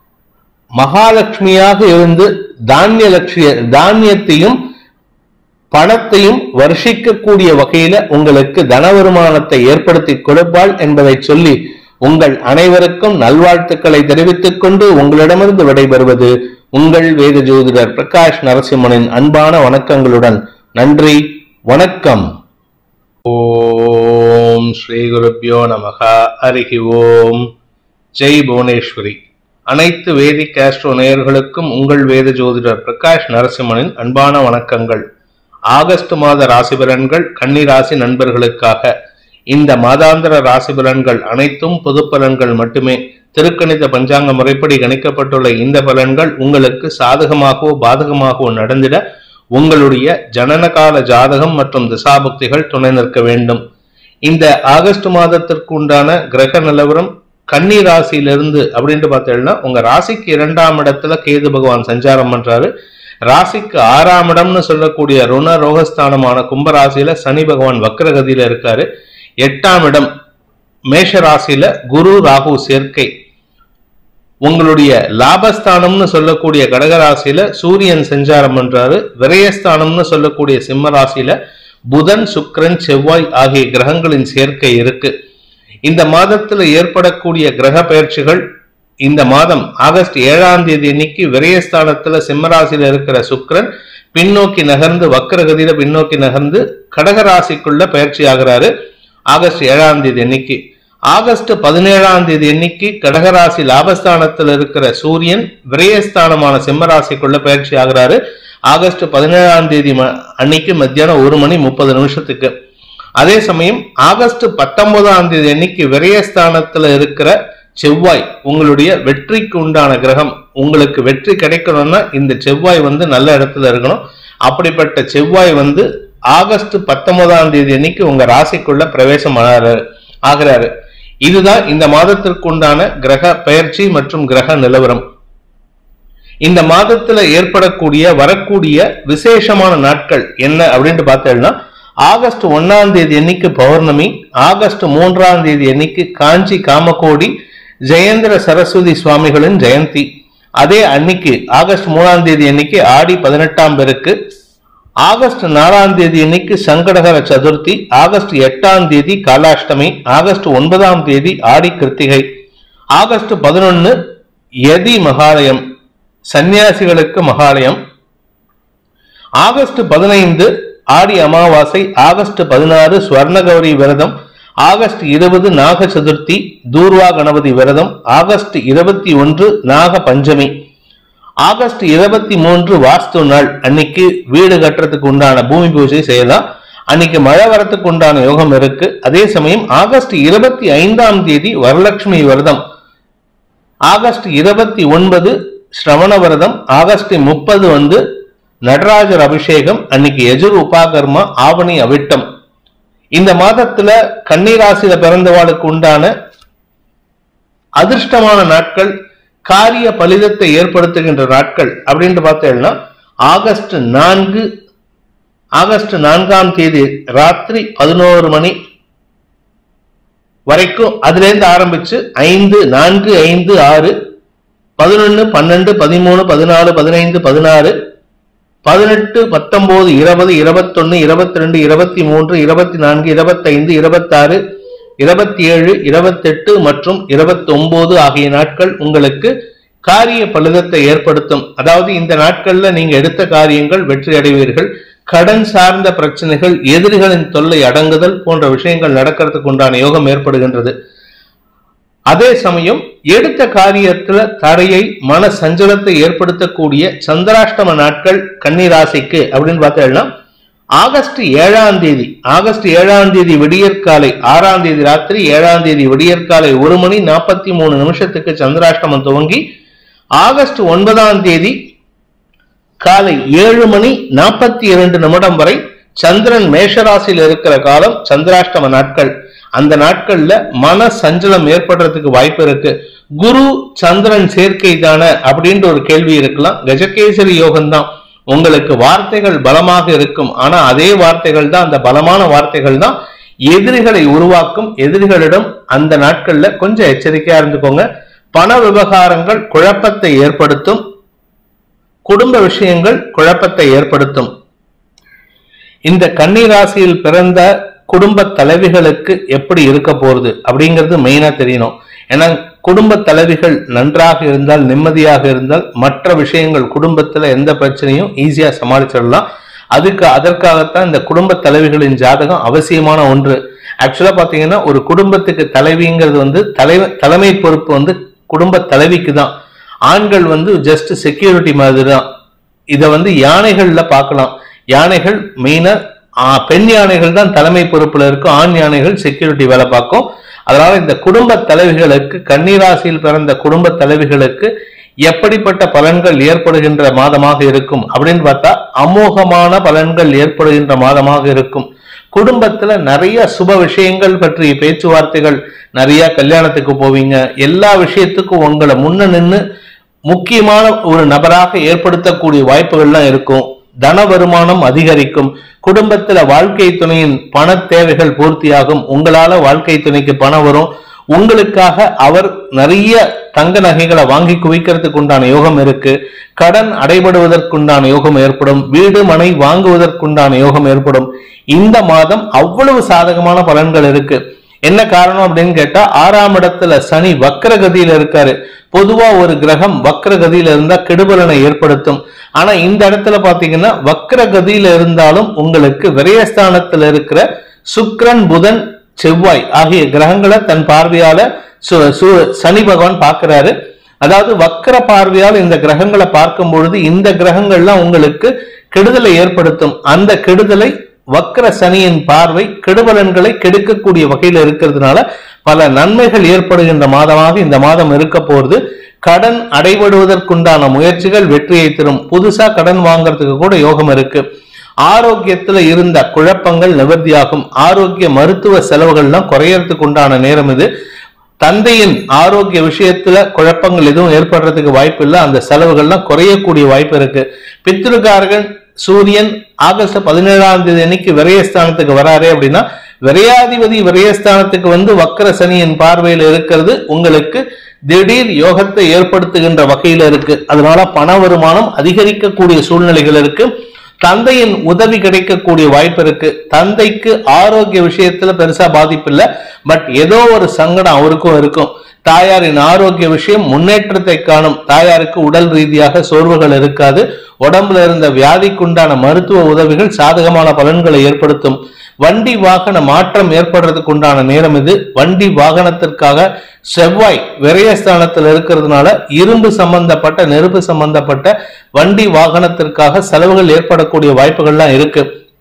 Speaker 1: மகாலட்சுமியாக இருந்து தானிய லட்சிய தானியத்தையும் பணத்தையும் வருஷிக்கக்கூடிய வகையில உங்களுக்கு தன வருமானத்தை ஏற்படுத்தி கொடுப்பாள் என்பதை சொல்லி உங்கள் அனைவருக்கும் நல்வாழ்த்துக்களை தெரிவித்துக் கொண்டு உங்களிடமிருந்து விடைபெறுவது உங்கள் வேத ஜோதிடர் பிரகாஷ் நரசிம்மனின் அன்பான வணக்கங்களுடன் நன்றி வணக்கம்
Speaker 2: ஓம் ஸ்ரீ குருப்பியோ நமக ஹரிஹி ஓம் ஜெய் புவனேஸ்வரி அனைத்து வேதிக் ஆஸ்ட்ரோ நேயர்களுக்கும் உங்கள் வேத ஜோதிடர் பிரகாஷ் நரசிம்மனின் அன்பான வணக்கங்கள் ஆகஸ்ட் மாத ராசி பலன்கள் கன்னி ராசி நண்பர்களுக்காக இந்த மாதாந்திர ராசி பலன்கள் அனைத்தும் பொது பலன்கள் மட்டுமே திருக்கணித பஞ்சாங்க முறைப்படி கணிக்கப்பட்டுள்ள இந்த பலன்கள் உங்களுக்கு சாதகமாகவோ பாதகமாகவோ நடந்திட உங்களுடைய ஜனனகால ஜாதகம் மற்றும் திசாபுக்திகள் துணை நிற்க வேண்டும் இந்த ஆகஸ்ட் மாதத்திற்கு உண்டான கிரக நிலவரம் கன்னி ராசியிலிருந்து அப்படின்ட்டு பார்த்தீங்கன்னா உங்க ராசிக்கு இரண்டாம் இடத்துல கேது பகவான் சஞ்சாரம் பண்றாரு ராசிக்கு ஆறாம் இடம்னு சொல்லக்கூடிய ருண ரோகஸ்தானமான கும்பராசியில சனி பகவான் வக்ரகதியில இருக்காரு எட்டாம் இடம் மேஷ ராசியில குரு ராகு சேர்க்கை உங்களுடைய லாபஸ்தானம்னு சொல்லக்கூடிய கடகராசியில சூரியன் சஞ்சாரம் பண்றாரு விரயஸ்தானம்னு சொல்லக்கூடிய சிம்ம ராசியில புதன் சுக்கிரன் செவ்வாய் ஆகிய கிரகங்களின் சேர்க்கை இருக்கு இந்த மாதத்துல ஏற்படக்கூடிய கிரக பயிற்சிகள் இந்த மாதம் ஆகஸ்ட் ஏழாம் தேதி அன்னைக்கு விரயஸ்தானத்துல சிம்மராசியில இருக்கிற சுக்கிரன் பின்னோக்கி நகர்ந்து வக்கரகதியில பின்னோக்கி நகர்ந்து கடகராசிக்குள்ள பயிற்சி ஆகிறாரு ஆகஸ்ட் ஏழாம் தேதி அன்னைக்கு ஆகஸ்ட் பதினேழாம் தேதி அன்னைக்கு கடகராசி லாபஸ்தானத்தில் இருக்கிற சூரியன் விரயஸ்தானமான சிம்மராசிக்குள்ள பயிற்சி ஆகிறாரு ஆகஸ்ட் பதினேழாம் தேதி ம- அன்னைக்கு மத்தியானம் ஒரு மணி முப்பது நிமிஷத்துக்கு அதே சமயம் ஆகஸ்ட் பத்தொன்பதாம் தேதி அன்னைக்கு விரயஸ்தானத்துல இருக்கிற செவ்வாய் உங்களுடைய வெற்றிக்கு உண்டான கிரகம் உங்களுக்கு வெற்றி கிடைக்கணும்னா இந்த செவ்வாய் வந்து நல்ல இடத்துல இருக்கணும் அப்படிப்பட்ட செவ்வாய் வந்து ஆகஸ்ட் பத்தொன்பதாம் தேதி அன்னைக்கு உங்க ராசிக்குள்ள பிரவேசம் ஆகிறாரு ஆகிறாரு இதுதான் இந்த மாதத்திற்கு உண்டான கிரக பெயர்ச்சி மற்றும் கிரக நிலவரம் இந்த மாதத்துல ஏற்படக்கூடிய வரக்கூடிய விசேஷமான நாட்கள் என்ன அப்படின்ட்டு பார்த்தேன்னா ஆகஸ்ட் ஒன்னாம் தேதி அன்னைக்கு பௌர்ணமி ஆகஸ்ட் மூன்றாம் தேதி அன்னைக்கு காஞ்சி காமகோடி ஜெயேந்திர சரஸ்வதி சுவாமிகளின் ஜெயந்தி அதே அன்னைக்கு ஆகஸ்ட் மூணாம் தேதி அன்னைக்கு ஆடி பதினெட்டாம் பெருக்கு ஆகஸ்ட் நாலாம் தேதி அன்னைக்கு சங்கடகர சதுர்த்தி ஆகஸ்ட் எட்டாம் தேதி காலாஷ்டமி ஆகஸ்ட் ஒன்பதாம் தேதி ஆடி கிருத்திகை ஆகஸ்ட் பதினொன்னு யதி மகாலயம் சன்னியாசிகளுக்கு மகாலயம் ஆகஸ்ட் பதினைந்து ஆடி அமாவாசை ஆகஸ்ட் பதினாறு ஸ்வர்ணகௌரி விரதம் ஆகஸ்ட் இருபது நாக சதுர்த்தி தூர்வா கணபதி விரதம் ஆகஸ்ட் இருபத்தி ஒன்று நாக பஞ்சமி ஆகஸ்ட் இருபத்தி மூன்று வாஸ்து நாள் அன்னைக்கு வீடு கட்டுறதுக்கு உண்டான பூமி பூஜை செய்யலாம் அன்னைக்கு மழை வரத்துக்கு உண்டான யோகம் இருக்கு அதே சமயம் ஆகஸ்ட் இருபத்தி ஐந்தாம் தேதி வரலட்சுமி விரதம் ஆகஸ்ட் இருபத்தி ஒன்பது ஸ்ரவண விரதம் ஆகஸ்ட் முப்பது வந்து நடராஜர் அபிஷேகம் அன்னைக்கு எஜுர் உபாகர்மா ஆவணி அவிட்டம் இந்த மாதத்துல கன்னிராசியில பிறந்தவாளுக்கு உண்டான அதிர்ஷ்டமான நாட்கள் காரிய பலிதத்தை ஏற்படுத்துகின்ற நாட்கள் அப்படின்ட்டு பார்த்தேன்னா ஆகஸ்ட் நான்கு ஆகஸ்ட் நான்காம் தேதி ராத்திரி பதினோரு மணி வரைக்கும் அதுல இருந்து ஆரம்பிச்சு ஐந்து நான்கு ஐந்து ஆறு பதினொன்னு பன்னெண்டு பதிமூணு பதினாலு பதினைந்து பதினாறு பதினெட்டு பத்தொன்பது இருபது இருபத்தொன்னு இருபத்தி ரெண்டு இருபத்தி மூன்று இருபத்தி நான்கு இருபத்தைந்து இருபத்தாறு இருபத்தி ஏழு இருபத்தெட்டு மற்றும் இருபத்தி ஒன்பது ஆகிய நாட்கள் உங்களுக்கு காரிய பலிதத்தை ஏற்படுத்தும் அதாவது இந்த நாட்கள்ல நீங்க எடுத்த காரியங்கள் வெற்றி அடைவீர்கள் கடன் சார்ந்த பிரச்சனைகள் எதிரிகளின் தொல்லை அடங்குதல் போன்ற விஷயங்கள் நடக்கிறதுக்கு உண்டான யோகம் ஏற்படுகின்றது அதே சமயம் எடுத்த காரியத்துல தடையை மன சஞ்சலத்தை ஏற்படுத்தக்கூடிய சந்திராஷ்டம நாட்கள் கன்னிராசிக்கு அப்படின்னு பார்த்தோம்னா ஆகஸ்ட் ஏழாம் தேதி ஆகஸ்ட் ஏழாம் தேதி விடியற்காலை ஆறாம் தேதி ராத்திரி ஏழாம் தேதி விடியற்காலை ஒரு மணி நாற்பத்தி மூணு நிமிஷத்துக்கு சந்திராஷ்டமம் துவங்கி ஆகஸ்ட் ஒன்பதாம் தேதி காலை ஏழு மணி நாற்பத்தி இரண்டு நிமிடம் வரை சந்திரன் மேஷராசியில் இருக்கிற காலம் சந்திராஷ்டம நாட்கள் அந்த நாட்கள்ல மன சஞ்சலம் ஏற்படுறதுக்கு வாய்ப்பு இருக்கு குரு சந்திரன் சேர்க்கை தானே அப்படின்ற ஒரு கேள்வி இருக்கலாம் கஜகேசரி யோகம் தான் உங்களுக்கு வார்த்தைகள் பலமாக இருக்கும் ஆனா அதே வார்த்தைகள் தான் அந்த பலமான வார்த்தைகள் தான் எதிரிகளை உருவாக்கும் எதிரிகளிடம் அந்த நாட்கள்ல கொஞ்சம் எச்சரிக்கையா இருந்துக்கோங்க பண விவகாரங்கள் குழப்பத்தை ஏற்படுத்தும் குடும்ப விஷயங்கள் குழப்பத்தை ஏற்படுத்தும் இந்த கன்னி ராசியில் பிறந்த குடும்ப தலைவிகளுக்கு எப்படி இருக்க போறது அப்படிங்கிறது மெயினா தெரியணும் ஏன்னா குடும்ப தலைவிகள் நன்றாக இருந்தால் நிம்மதியாக இருந்தால் மற்ற விஷயங்கள் குடும்பத்துல எந்த பிரச்சனையும் ஈஸியா சமாளிச்சிடலாம் அதுக்கு அதற்காகத்தான் இந்த குடும்ப தலைவிகளின் ஜாதகம் அவசியமான ஒன்று ஆக்சுவலா பாத்தீங்கன்னா ஒரு குடும்பத்துக்கு தலைவிங்கிறது வந்து தலைமை தலைமை பொறுப்பு வந்து குடும்ப தலைவிக்கு தான் ஆண்கள் வந்து ஜஸ்ட் செக்யூரிட்டி மாதிரி தான் இதை வந்து யானைகள்ல பார்க்கலாம் யானைகள் மெயினா பெண் யானைகள் தான் தலைமை பொறுப்புல இருக்கும் ஆண் யானைகள் செக்யூரிட்டி வேலை பார்க்கும் அதனால இந்த குடும்ப தலைவிகளுக்கு கன்னிராசியில் பிறந்த குடும்ப தலைவிகளுக்கு
Speaker 1: எப்படிப்பட்ட பலன்கள் ஏற்படுகின்ற மாதமாக இருக்கும் அப்படின்னு பார்த்தா அமோகமான பலன்கள் ஏற்படுகின்ற மாதமாக இருக்கும் குடும்பத்துல நிறைய சுப விஷயங்கள் பற்றிய பேச்சுவார்த்தைகள் நிறைய கல்யாணத்துக்கு போவீங்க எல்லா விஷயத்துக்கும் உங்களை முன்ன நின்று முக்கியமான ஒரு நபராக ஏற்படுத்தக்கூடிய வாய்ப்புகள்லாம் இருக்கும் தன வருமானம் அதிகரிக்கும் குடும்பத்துல வாழ்க்கை துணையின் பண தேவைகள் பூர்த்தியாகும் உங்களால வாழ்க்கை துணைக்கு பணம் வரும் உங்களுக்காக அவர் நிறைய தங்க நகைகளை வாங்கி குவிக்கிறதுக்கு உண்டான யோகம் இருக்கு கடன் அடைபடுவதற்குண்டான யோகம் ஏற்படும் வீடு மனை வாங்குவதற்குண்டான யோகம் ஏற்படும் இந்த மாதம் அவ்வளவு சாதகமான பலன்கள் இருக்கு என்ன காரணம் அப்படின்னு கேட்டா ஆறாம் இடத்துல சனி வக்ரகதியில இருக்காரு பொதுவா ஒரு கிரகம் வக்ரகதியில இருந்தா கெடுபலனை ஏற்படுத்தும் ஆனா இந்த இடத்துல பாத்தீங்கன்னா வக்ரகதியில இருந்தாலும் உங்களுக்கு விரயஸ்தானத்துல இருக்கிற சுக்கிரன் புதன் செவ்வாய் ஆகிய கிரகங்களை தன் பார்வையால சு- சு- சனி பகவான் பார்க்கிறாரு அதாவது வக்ர பார்வையால் இந்த கிரகங்களை பார்க்கும் பொழுது இந்த கிரகங்கள்லாம் உங்களுக்கு கெடுதலை ஏற்படுத்தும் அந்த கெடுதலை வக்ர சனியின் பார்வை கெடுபலன்களை கெடுக்கக்கூடிய வகையில் இருக்கிறதுனால பல நன்மைகள் ஏற்படுகின்ற மாதமாக இந்த மாதம் இருக்க போறது கடன் அடைபடுவதற்குண்டான முயற்சிகள் வெற்றியை தரும் புதுசா கடன் வாங்குறதுக்கு கூட யோகம் இருக்கு ஆரோக்கியத்துல இருந்த குழப்பங்கள் நிவர்த்தியாகும் ஆரோக்கிய மருத்துவ செலவுகள்லாம் குறையறதுக்கு உண்டான நேரம் இது தந்தையின் ஆரோக்கிய விஷயத்துல குழப்பங்கள் எதுவும் ஏற்படுறதுக்கு வாய்ப்பு இல்லை அந்த செலவுகள்லாம் குறையக்கூடிய வாய்ப்பு இருக்கு பித்ருகாரகன் சூரியன் ஆகஸ்ட் பதினேழாம் தேதி அன்னைக்கு விரயஸ்தானத்துக்கு வராரே அப்படின்னா விரையாதிபதி விரயஸ்தானத்துக்கு வந்து வக்கர சனியின் பார்வையில் இருக்கிறது உங்களுக்கு திடீர் யோகத்தை ஏற்படுத்துகின்ற வகையில இருக்கு அதனால பண வருமானம் அதிகரிக்கக்கூடிய சூழ்நிலைகள் இருக்கு தந்தையின் உதவி கிடைக்கக்கூடிய வாய்ப்பு இருக்கு தந்தைக்கு ஆரோக்கிய விஷயத்துல பெருசா பாதிப்பு இல்லை பட் ஏதோ ஒரு சங்கடம் அவருக்கும் இருக்கும் தாயாரின் ஆரோக்கிய விஷயம் முன்னேற்றத்தை காணும் தாயாருக்கு உடல் ரீதியாக சோர்வுகள் இருக்காது உடம்புல இருந்த வியாதிக்குண்டான மருத்துவ உதவிகள் சாதகமான பலன்களை ஏற்படுத்தும் வண்டி வாகன மாற்றம் ஏற்படுறதுக்கு உண்டான நேரம் இது வண்டி வாகனத்திற்காக செவ்வாய் விரயஸ்தானத்தில் இருக்கிறதுனால இரும்பு சம்பந்தப்பட்ட நெருப்பு சம்பந்தப்பட்ட வண்டி வாகனத்திற்காக செலவுகள் ஏற்படக்கூடிய வாய்ப்புகள்லாம் இருக்கு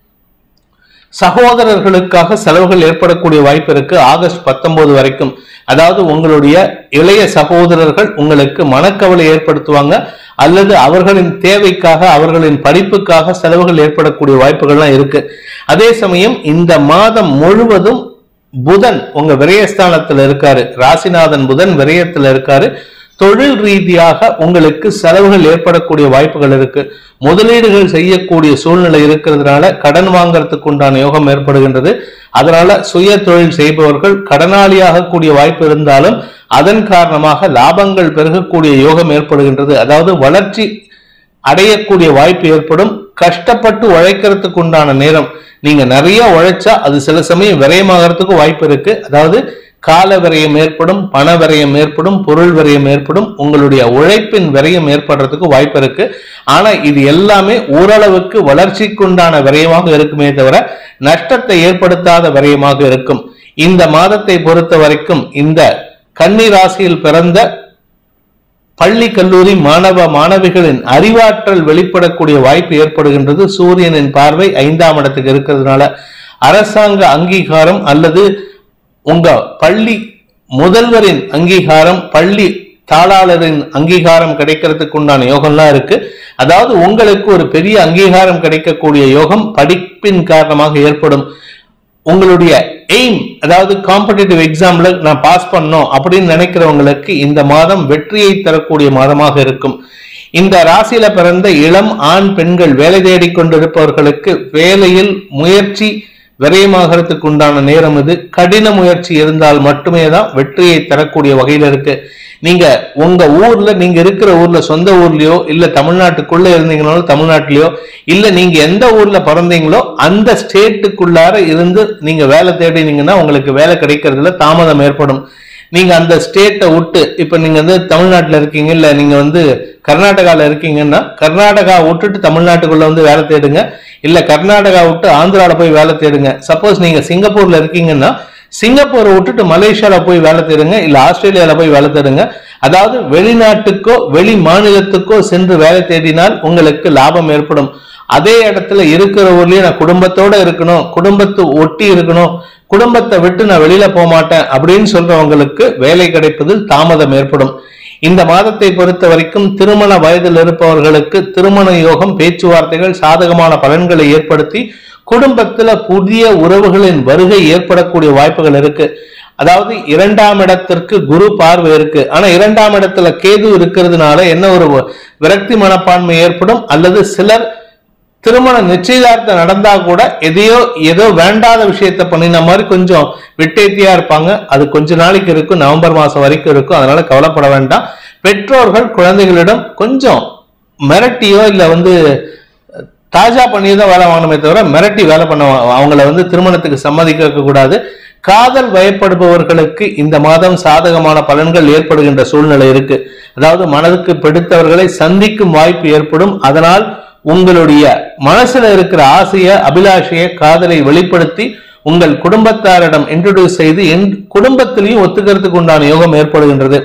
Speaker 1: சகோதரர்களுக்காக செலவுகள் ஏற்படக்கூடிய வாய்ப்பு இருக்கு ஆகஸ்ட் பத்தொன்பது வரைக்கும் அதாவது உங்களுடைய இளைய சகோதரர்கள் உங்களுக்கு மனக்கவலை ஏற்படுத்துவாங்க அல்லது அவர்களின் தேவைக்காக அவர்களின் படிப்புக்காக செலவுகள் ஏற்படக்கூடிய வாய்ப்புகள்லாம் இருக்கு அதே சமயம் இந்த மாதம் முழுவதும் புதன் உங்க விரயஸ்தானத்துல இருக்காரு ராசிநாதன் புதன் விரயத்துல இருக்காரு தொழில் ரீதியாக உங்களுக்கு செலவுகள் ஏற்படக்கூடிய வாய்ப்புகள் இருக்கு முதலீடுகள் செய்யக்கூடிய சூழ்நிலை இருக்கிறதுனால கடன் வாங்குறதுக்கு உண்டான யோகம் ஏற்படுகின்றது அதனால சுய தொழில் செய்பவர்கள் கடனாளியாக கூடிய வாய்ப்பு இருந்தாலும் அதன் காரணமாக லாபங்கள் பெருகக்கூடிய யோகம் ஏற்படுகின்றது அதாவது வளர்ச்சி அடையக்கூடிய வாய்ப்பு ஏற்படும் கஷ்டப்பட்டு உழைக்கிறதுக்கு உண்டான நேரம் நீங்க நிறைய உழைச்சா அது சில சமயம் விரயமாகறதுக்கு வாய்ப்பு இருக்கு அதாவது கால விரயம் ஏற்படும் பண விரயம் ஏற்படும் பொருள் விரயம் ஏற்படும் உங்களுடைய உழைப்பின் விரயம் ஏற்படுறதுக்கு வாய்ப்பு இருக்கு ஆனா இது எல்லாமே ஓரளவுக்கு வளர்ச்சிக்குண்டான விரயமாக இருக்குமே தவிர நஷ்டத்தை ஏற்படுத்தாத விரயமாக இருக்கும் இந்த மாதத்தை பொறுத்த வரைக்கும் இந்த கன்னி ராசியில் பிறந்த பள்ளி கல்லூரி மாணவ மாணவிகளின் அறிவாற்றல் வெளிப்படக்கூடிய வாய்ப்பு ஏற்படுகின்றது சூரியனின் பார்வை ஐந்தாம் இடத்துக்கு இருக்கிறதுனால அரசாங்க அங்கீகாரம் அல்லது உங்க பள்ளி முதல்வரின் அங்கீகாரம் பள்ளி தாளாளரின் அங்கீகாரம் கிடைக்கிறதுக்கு உண்டான யோகம்லாம் இருக்கு அதாவது உங்களுக்கு ஒரு பெரிய அங்கீகாரம் கிடைக்கக்கூடிய யோகம் படிப்பின் காரணமாக ஏற்படும் உங்களுடைய எய்ம் அதாவது காம்படிட்டிவ் எக்ஸாம்ல நான் பாஸ் பண்ணோம் அப்படின்னு நினைக்கிறவங்களுக்கு இந்த மாதம் வெற்றியை தரக்கூடிய மாதமாக இருக்கும் இந்த ராசியில பிறந்த இளம் ஆண் பெண்கள் வேலை தேடிக் கொண்டிருப்பவர்களுக்கு வேலையில் முயற்சி விரயமாகறதுக்கு உண்டான நேரம் இது கடின முயற்சி இருந்தால் மட்டுமே தான் வெற்றியை தரக்கூடிய வகையில இருக்கு நீங்க உங்க ஊர்ல நீங்க இருக்கிற ஊர்ல சொந்த ஊர்லயோ இல்ல தமிழ்நாட்டுக்குள்ள இருந்தீங்கனாலும் தமிழ்நாட்டிலயோ இல்ல நீங்க எந்த ஊர்ல பிறந்தீங்களோ அந்த ஸ்டேட்டுக்குள்ளார இருந்து நீங்க வேலை தேடினீங்கன்னா உங்களுக்கு வேலை கிடைக்கிறதுல தாமதம் ஏற்படும் நீங்க அந்த ஸ்டேட்டை விட்டு இப்ப நீங்க வந்து தமிழ்நாட்டுல இருக்கீங்க இல்ல நீங்க வந்து கர்நாடகால இருக்கீங்கன்னா கர்நாடகா விட்டுட்டு தமிழ்நாட்டுக்குள்ள வந்து வேலை தேடுங்க இல்ல கர்நாடகா விட்டு ஆந்திரால போய் வேலை தேடுங்க சப்போஸ் நீங்க சிங்கப்பூர்ல இருக்கீங்கன்னா சிங்கப்பூரை விட்டுட்டு மலேசியால போய் வேலை தேடுங்க இல்ல ஆஸ்திரேலியால போய் வேலை தேடுங்க அதாவது வெளிநாட்டுக்கோ வெளி மாநிலத்துக்கோ சென்று வேலை தேடினால் உங்களுக்கு லாபம் ஏற்படும் அதே இடத்துல இருக்கிற ஊர்லயே நான் குடும்பத்தோட இருக்கணும் குடும்பத்தை ஒட்டி இருக்கணும் குடும்பத்தை விட்டு நான் வெளியில போக மாட்டேன் அப்படின்னு சொல்றவங்களுக்கு வேலை கிடைப்பதில் தாமதம் ஏற்படும் இந்த மாதத்தை பொறுத்த வரைக்கும் திருமண வயதில் இருப்பவர்களுக்கு திருமண யோகம் பேச்சுவார்த்தைகள் சாதகமான பலன்களை ஏற்படுத்தி குடும்பத்துல புதிய உறவுகளின் வருகை ஏற்படக்கூடிய வாய்ப்புகள் இருக்கு அதாவது இரண்டாம் இடத்திற்கு குரு பார்வை இருக்கு ஆனா இரண்டாம் இடத்துல கேது இருக்கிறதுனால என்ன ஒரு விரக்தி மனப்பான்மை ஏற்படும் அல்லது சிலர் திருமண நிச்சயதார்த்தம் நடந்தா கூட எதையோ ஏதோ வேண்டாத விஷயத்த பண்ணின மாதிரி கொஞ்சம் விட்டேத்தியா இருப்பாங்க அது கொஞ்ச நாளைக்கு இருக்கும் நவம்பர் மாசம் வரைக்கும் இருக்கும் அதனால கவலைப்பட வேண்டாம் பெற்றோர்கள் குழந்தைகளிடம் கொஞ்சம் மிரட்டியோ இல்ல வந்து தாஜா பண்ணியே தான் வேலை வாங்கணுமே தவிர மிரட்டி வேலை பண்ண அவங்கள வந்து திருமணத்துக்கு சம்மதிக்க கூடாது காதல் வயப்படுபவர்களுக்கு இந்த மாதம் சாதகமான பலன்கள் ஏற்படுகின்ற சூழ்நிலை இருக்கு அதாவது மனதுக்கு பிடித்தவர்களை சந்திக்கும் வாய்ப்பு ஏற்படும் அதனால் உங்களுடைய மனசுல இருக்கிற ஆசைய அபிலாஷைய காதலை வெளிப்படுத்தி உங்கள் குடும்பத்தாரிடம் இன்ட்ரோடியூஸ் செய்து என் குடும்பத்திலையும் ஒத்துக்கிறதுக்கு உண்டான யோகம் ஏற்படுகின்றது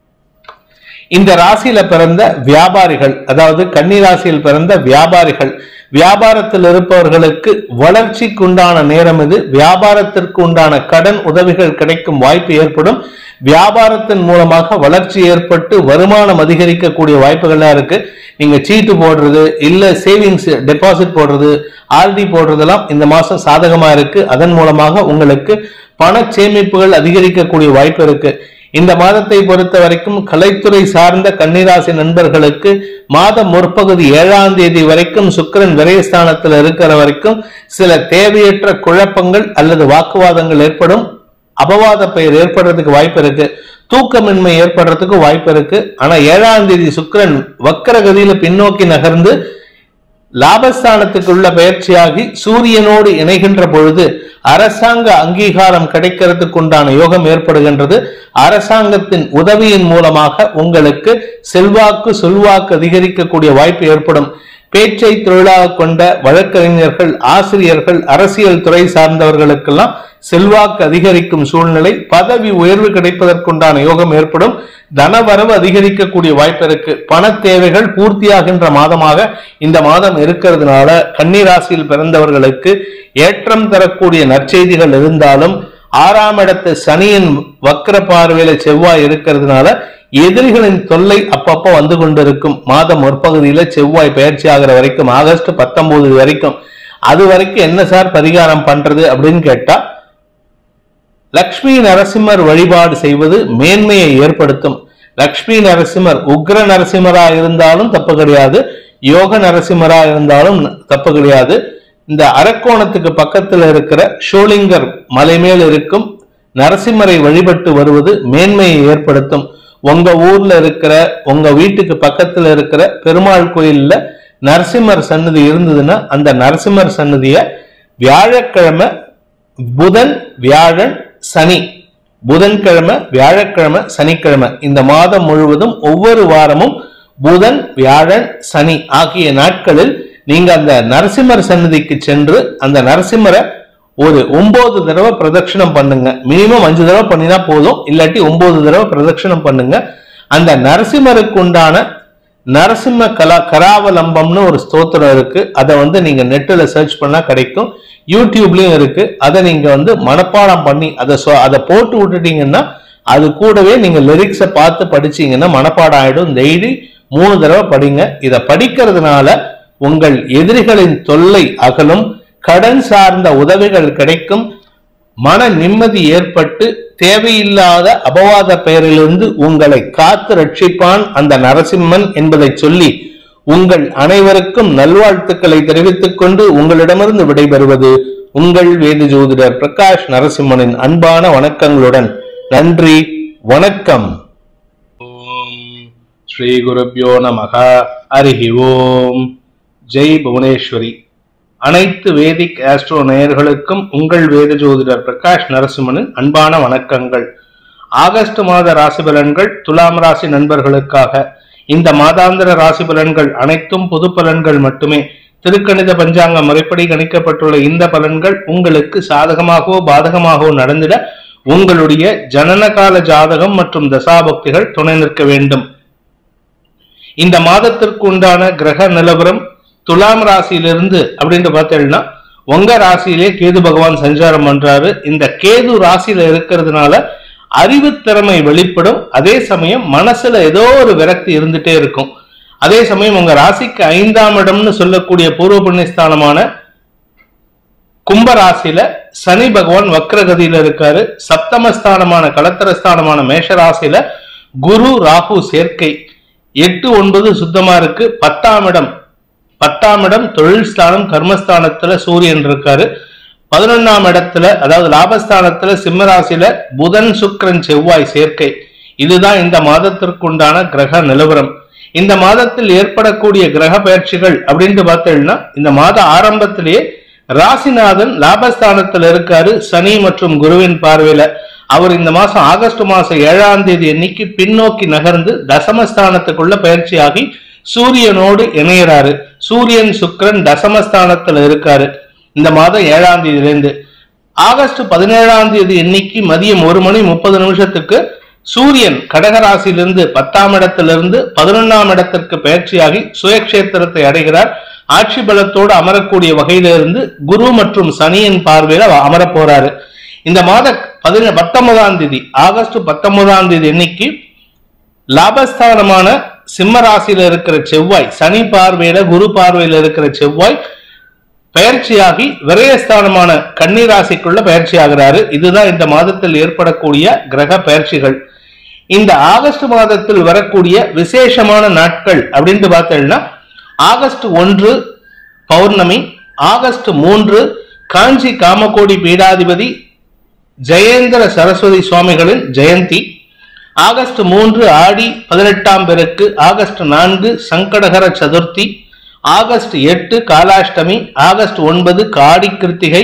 Speaker 1: இந்த ராசியில பிறந்த வியாபாரிகள் அதாவது கன்னி ராசியில் பிறந்த வியாபாரிகள் வியாபாரத்தில் இருப்பவர்களுக்கு வளர்ச்சிக்கு உண்டான நேரம் இது வியாபாரத்திற்கு உண்டான கடன் உதவிகள் கிடைக்கும் வாய்ப்பு ஏற்படும் வியாபாரத்தின் மூலமாக வளர்ச்சி ஏற்பட்டு வருமானம் அதிகரிக்கக்கூடிய வாய்ப்புகள்லாம் இருக்கு நீங்க சீட்டு போடுறது இல்ல சேவிங்ஸ் டெபாசிட் போடுறது ஆர்டி போடுறதெல்லாம் இந்த மாசம் சாதகமா இருக்கு அதன் மூலமாக உங்களுக்கு பண சேமிப்புகள் அதிகரிக்கக்கூடிய வாய்ப்பு இருக்கு இந்த மாதத்தை பொறுத்த வரைக்கும் கலைத்துறை சார்ந்த கன்னிராசி நண்பர்களுக்கு மாதம் முற்பகுதி ஏழாம் தேதி வரைக்கும் சுக்கிரன் விரயஸ்தானத்தில் இருக்கிற வரைக்கும் சில தேவையற்ற குழப்பங்கள் அல்லது வாக்குவாதங்கள் ஏற்படும் அபவாத பெயர் ஏற்படுறதுக்கு வாய்ப்பு இருக்கு தூக்கமின்மை ஏற்படுறதுக்கு வாய்ப்பு இருக்கு ஆனா ஏழாம் தேதி சுக்கிரன் வக்கரகதியில பின்னோக்கி நகர்ந்து லாபஸ்தானத்துக்கு உள்ள பயிற்சியாகி சூரியனோடு இணைகின்ற பொழுது அரசாங்க அங்கீகாரம் கிடைக்கிறதுக்கு உண்டான யோகம் ஏற்படுகின்றது அரசாங்கத்தின் உதவியின் மூலமாக உங்களுக்கு செல்வாக்கு சொல்வாக்கு அதிகரிக்கக்கூடிய வாய்ப்பு ஏற்படும் பேச்சை தொழிலாக கொண்ட வழக்கறிஞர்கள் ஆசிரியர்கள் அரசியல் துறை சார்ந்தவர்களுக்கெல்லாம் செல்வாக்கு அதிகரிக்கும் சூழ்நிலை பதவி உயர்வு கிடைப்பதற்குண்டான யோகம் ஏற்படும் தனவரவு அதிகரிக்கக்கூடிய வாய்ப்பு இருக்கு பண தேவைகள் பூர்த்தியாகின்ற மாதமாக இந்த மாதம் இருக்கிறதுனால கன்னிராசியில் பிறந்தவர்களுக்கு ஏற்றம் தரக்கூடிய நற்செய்திகள் இருந்தாலும் ஆறாம் இடத்து சனியின் வக்கர பார்வையில செவ்வாய் இருக்கிறதுனால எதிரிகளின் தொல்லை அப்பப்போ வந்து கொண்டிருக்கும் மாதம் முற்பகுதியில செவ்வாய் பயிற்சி ஆகிற வரைக்கும் ஆகஸ்ட் பத்தொன்பது வரைக்கும் அது வரைக்கும் என்ன சார் பரிகாரம் பண்றது அப்படின்னு கேட்டா லக்ஷ்மி நரசிம்மர் வழிபாடு செய்வது மேன்மையை ஏற்படுத்தும் லக்ஷ்மி நரசிம்மர் உக்ர நரசிம்மரா இருந்தாலும் தப்பு கிடையாது யோக நரசிம்மரா இருந்தாலும் தப்பு கிடையாது இந்த அரக்கோணத்துக்கு பக்கத்துல இருக்கிற ஷோலிங்கர் மலை மேல் இருக்கும் நரசிம்மரை வழிபட்டு வருவது மேன்மையை ஏற்படுத்தும் உங்க ஊர்ல இருக்கிற உங்க வீட்டுக்கு பக்கத்துல இருக்கிற பெருமாள் கோயில்ல நரசிம்மர் சன்னதி இருந்ததுன்னா அந்த நரசிம்மர் சன்னதிய வியாழக்கிழமை புதன் வியாழன் சனி புதன்கிழமை வியாழக்கிழமை சனிக்கிழமை இந்த மாதம் முழுவதும் ஒவ்வொரு வாரமும் புதன் வியாழன் சனி ஆகிய நாட்களில் நீங்க அந்த நரசிம்மர் சன்னதிக்கு சென்று அந்த நரசிம்மரை ஒரு ஒன்பது தடவை பிரதட்சணம் பண்ணுங்க மினிமம் அஞ்சு தடவை பண்ணினா போதும் இல்லாட்டி ஒன்பது தடவை பிரதட்சணம் பண்ணுங்க அந்த நரசிம்மருக்கு உண்டான நரசிம்ம கலா கராவலம்பம்னு ஒரு ஸ்தோத்திரம் இருக்கு அதை வந்து நீங்க நெட்டில் சர்ச் பண்ணா கிடைக்கும் யூடியூப்லயும் இருக்கு அதை நீங்க வந்து மனப்பாடம் பண்ணி அதை சொ- அதை போட்டு விட்டுட்டீங்கன்னா அது கூடவே நீங்க லிரிக்ஸை பார்த்து படிச்சீங்கன்னா மனப்பாடம் ஆயிடும் டெய்லி மூணு தடவை படிங்க இதை படிக்கிறதுனால உங்கள் எதிரிகளின் தொல்லை அகலும் கடன் சார்ந்த உதவிகள் கிடைக்கும் மன நிம்மதி ஏற்பட்டு தேவையில்லாத அபவாத பெயரிலிருந்து உங்களை காத்து ரட்சிப்பான் அந்த நரசிம்மன் என்பதை சொல்லி உங்கள் அனைவருக்கும் நல்வாழ்த்துக்களை தெரிவித்துக் கொண்டு உங்களிடமிருந்து விடைபெறுவது உங்கள் வேத ஜோதிடர் பிரகாஷ் நரசிம்மனின் அன்பான வணக்கங்களுடன் நன்றி வணக்கம்
Speaker 2: ஓம் ஸ்ரீ குருப்பியோ நமக ஹரிஹி ஓம் ஜெய் புவனேஸ்வரி அனைத்து வேதிக் ஆஸ்ட்ரோ நேயர்களுக்கும் உங்கள் வேத ஜோதிடர் பிரகாஷ் நரசிம்மனின் அன்பான வணக்கங்கள் ஆகஸ்ட் மாத ராசி பலன்கள் துலாம் ராசி நண்பர்களுக்காக இந்த மாதாந்திர ராசி பலன்கள் அனைத்தும் பொது பலன்கள் மட்டுமே திருக்கணித பஞ்சாங்க முறைப்படி கணிக்கப்பட்டுள்ள இந்த பலன்கள் உங்களுக்கு சாதகமாகவோ பாதகமாகவோ நடந்திட உங்களுடைய ஜனனகால ஜாதகம் மற்றும் தசாபக்திகள் துணை நிற்க வேண்டும் இந்த மாதத்திற்கு உண்டான கிரக நிலவரம் துலாம் ராசியிலிருந்து அப்படின்னு பார்த்தீங்கன்னா உங்க ராசியிலே கேது பகவான் சஞ்சாரம் பண்றாரு இந்த கேது ராசியில இருக்கிறதுனால
Speaker 1: அறிவுத்திறமை வெளிப்படும் அதே சமயம் மனசுல ஏதோ ஒரு விரக்தி இருந்துட்டே இருக்கும் அதே சமயம் உங்க ராசிக்கு ஐந்தாம் இடம்னு சொல்லக்கூடிய பூர்வ புண்ணியஸ்தானமான கும்பராசியில சனி பகவான் வக்ரகதியில இருக்காரு சப்தமஸ்தானமான கலத்தரஸ்தானமான மேஷராசியில குரு ராகு சேர்க்கை எட்டு ஒன்பது சுத்தமா இருக்கு பத்தாம் இடம் பத்தாம் இடம் தொழில் ஸ்தானம் கர்மஸ்தானத்துல சூரியன் இருக்காரு பதினொன்னாம் இடத்துல அதாவது லாபஸ்தானத்துல சிம்மராசியில புதன் சுக்கிரன் செவ்வாய் சேர்க்கை இதுதான் இந்த மாதத்திற்குண்டான கிரக நிலவரம் இந்த மாதத்தில் ஏற்படக்கூடிய கிரக பயிற்சிகள் அப்படின்ட்டு பார்த்தீங்கன்னா இந்த மாத ஆரம்பத்திலேயே ராசிநாதன் லாபஸ்தானத்துல இருக்காரு சனி மற்றும் குருவின் பார்வையில அவர் இந்த மாசம் ஆகஸ்ட் மாசம் ஏழாம் தேதி அன்னைக்கு பின்னோக்கி நகர்ந்து தசமஸ்தானத்துக்குள்ள பயிற்சியாகி சூரியனோடு இணையறாரு சூரியன் சுக்கிரன் தசமஸ்தானத்துல இருக்காரு இந்த மாதம் ஏழாம் தேதியிலிருந்து ஆகஸ்ட் பதினேழாம் தேதி இன்னைக்கு மதியம் ஒரு மணி முப்பது நிமிஷத்துக்கு சூரியன் கடகராசியிலிருந்து பத்தாம் இடத்திலிருந்து பதினொன்னாம் இடத்திற்கு பயிற்சியாகி சுயக்ஷேத்திரத்தை அடைகிறார் ஆட்சி பலத்தோடு அமரக்கூடிய வகையிலிருந்து குரு மற்றும் சனியின் பார்வையில அவ- அமரப் போறாரு இந்த மாத பதின பத்தொன்பதாம் தேதி ஆகஸ்ட் பத்தொன்பதாம் தேதி இன்னைக்கு லாபஸ்தானமான சிம்ம ராசியில இருக்கிற செவ்வாய் சனி பார்வையில குரு பார்வையில இருக்கிற செவ்வாய் பெயர்ச்சியாகி விரயஸ்தானமான கன்னி ராசிக்குள்ள பயிற்சி ஆகிறாரு இதுதான் இந்த மாதத்தில் ஏற்படக்கூடிய கிரக பயிற்சிகள் இந்த ஆகஸ்ட் மாதத்தில் வரக்கூடிய விசேஷமான நாட்கள் அப்படின்ட்டு பார்த்தீங்கன்னா ஆகஸ்ட் ஒன்று பௌர்ணமி ஆகஸ்ட் மூன்று காஞ்சி காமகோடி பீடாதிபதி ஜெயேந்திர சரஸ்வதி சுவாமிகளின் ஜெயந்தி ஆகஸ்ட் மூன்று ஆடி பதினெட்டாம் பெருக்கு ஆகஸ்ட் நான்கு சங்கடகர சதுர்த்தி ஆகஸ்ட் எட்டு காலாஷ்டமி ஆகஸ்ட் ஒன்பது காடி கிருத்திகை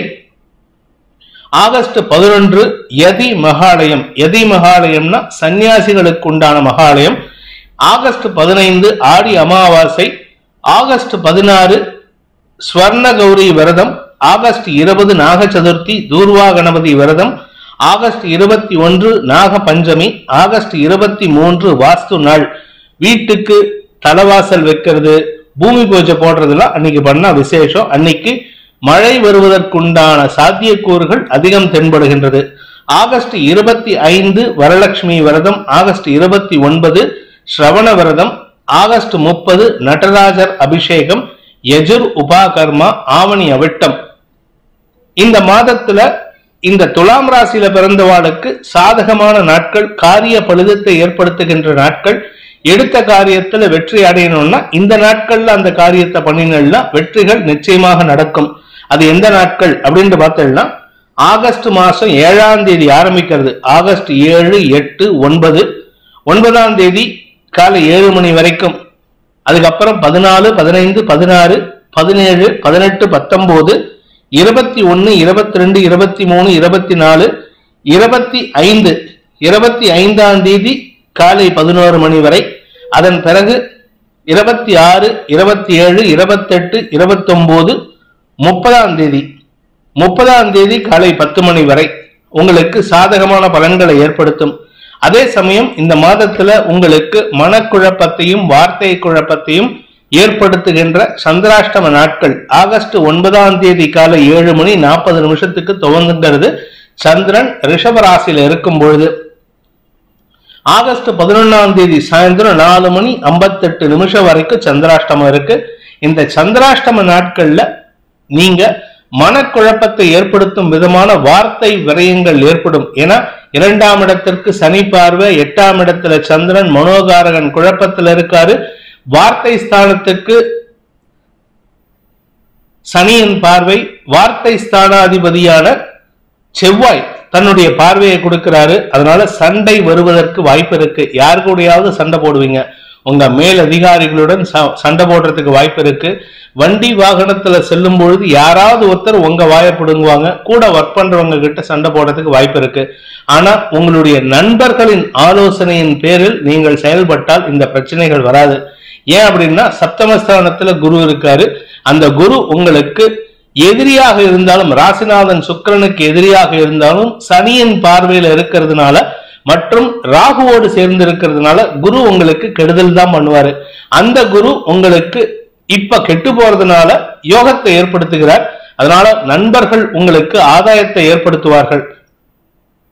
Speaker 1: ஆகஸ்ட் பதினொன்று யதி மகாலயம் யதி மகாலயம்னா சன்னியாசிகளுக்கு உண்டான மகாலயம் ஆகஸ்ட் பதினைந்து ஆடி அமாவாசை ஆகஸ்ட் பதினாறு ஸ்வர்ண கௌரி விரதம் ஆகஸ்ட் இருபது நாக சதுர்த்தி தூர்வா கணபதி விரதம் ஆகஸ்ட் இருபத்தி ஒன்று நாக பஞ்சமி ஆகஸ்ட் இருபத்தி மூன்று வாஸ்து நாள் வீட்டுக்கு தலவாசல் வைக்கிறது பூமி பூஜை போடுறதுலாம் அன்னைக்கு பண்ணா விசேஷம் அன்னைக்கு மழை வருவதற்குண்டான சாத்தியக்கூறுகள் அதிகம் தென்படுகின்றது ஆகஸ்ட் இருபத்தி ஐந்து வரலட்சுமி விரதம் ஆகஸ்ட் இருபத்தி ஒன்பது ஸ்ரவண விரதம் ஆகஸ்ட் முப்பது நடராஜர் அபிஷேகம் யஜுர் உபாகர்மா ஆவணி அவிட்டம் இந்த மாதத்துல இந்த துலாம் ராசியில பிறந்தவாளுக்கு சாதகமான நாட்கள் காரிய பழுதத்தை ஏற்படுத்துகின்ற நாட்கள் எடுத்த காரியத்துல வெற்றி அடையணும்னா இந்த நாட்கள்ல அந்த காரியத்தை பண்ணினா வெற்றிகள் நிச்சயமாக நடக்கும் அது எந்த நாட்கள் அப்படின்னு பார்த்தோம்னா ஆகஸ்ட் மாசம் ஏழாம் தேதி ஆரம்பிக்கிறது ஆகஸ்ட் ஏழு எட்டு ஒன்பது ஒன்பதாம் தேதி காலை ஏழு மணி வரைக்கும் அதுக்கப்புறம் பதினாலு பதினைந்து பதினாறு பதினேழு பதினெட்டு பத்தொன்பது இருபத்தி ஒன்னு இருபத்தி ரெண்டு இருபத்தி மூணு இருபத்தி நாலு இருபத்தி ஐந்து இருபத்தி ஐந்தாம் தேதி காலை பதினோரு மணி வரை அதன் பிறகு இருபத்தி ஆறு இருபத்தி ஏழு இருபத்தெட்டு இருபத்தொன்பது முப்பதாம் தேதி முப்பதாம் தேதி காலை பத்து மணி வரை உங்களுக்கு சாதகமான பலன்களை ஏற்படுத்தும் அதே சமயம் இந்த மாதத்துல உங்களுக்கு மனக்குழப்பத்தையும் வார்த்தை குழப்பத்தையும் ஏற்படுத்துகின்ற சந்திராஷ்டம நாட்கள் ஆகஸ்ட் ஒன்பதாம் தேதி காலை ஏழு மணி நாற்பது நிமிஷத்துக்கு துவங்குகிறது சந்திரன் ரிஷப ராசியில இருக்கும் பொழுது ஆகஸ்ட் பதினொன்னாம் தேதி சாயந்தரம் நாலு மணி ஐம்பத்தெட்டு நிமிஷம் வரைக்கும் சந்திராஷ்டமம் இருக்கு இந்த சந்திராஷ்டம நாட்கள்ல நீங்க மனக்குழப்பத்தை ஏற்படுத்தும் விதமான வார்த்தை விரயங்கள் ஏற்படும் ஏன்னா இரண்டாம் இடத்திற்கு சனி பார்வை எட்டாம் இடத்துல சந்திரன் மனோகாரகன் குழப்பத்துல இருக்காரு வார்த்தை ஸ்தானத்துக்கு சனியின் பார்வை வார்த்தை ஸ்தானாதிபதியான செவ்வாய் தன்னுடைய பார்வையை கொடுக்கிறாரு அதனால சண்டை வருவதற்கு வாய்ப்பு இருக்கு யார் கூடயாவது சண்டை போடுவீங்க உங்க மேல் அதிகாரிகளுடன் ச- சண்டை போடுறதுக்கு வாய்ப்பு இருக்கு வண்டி வாகனத்துல செல்லும் பொழுது யாராவது ஒருத்தர் உங்க வாயை பிடுங்குவாங்க கூட ஒர்க் பண்றவங்க கிட்ட சண்டை போடுறதுக்கு வாய்ப்பு இருக்கு ஆனா உங்களுடைய நண்பர்களின் ஆலோசனையின் பேரில் நீங்கள் செயல்பட்டால் இந்த பிரச்சனைகள் வராது ஏன் அப்படின்னா சப்தமஸ்தானத்துல குரு இருக்காரு அந்த குரு உங்களுக்கு எதிரியாக இருந்தாலும் ராசிநாதன் சுக்கிரனுக்கு எதிரியாக இருந்தாலும் சனியின் பார்வையில இருக்கிறதுனால மற்றும் ராகுவோடு சேர்ந்து இருக்கிறதுனால குரு உங்களுக்கு கெடுதல் தான் பண்ணுவாரு அந்த குரு உங்களுக்கு இப்ப கெட்டு போறதுனால யோகத்தை ஏற்படுத்துகிறார் அதனால நண்பர்கள் உங்களுக்கு ஆதாயத்தை ஏற்படுத்துவார்கள்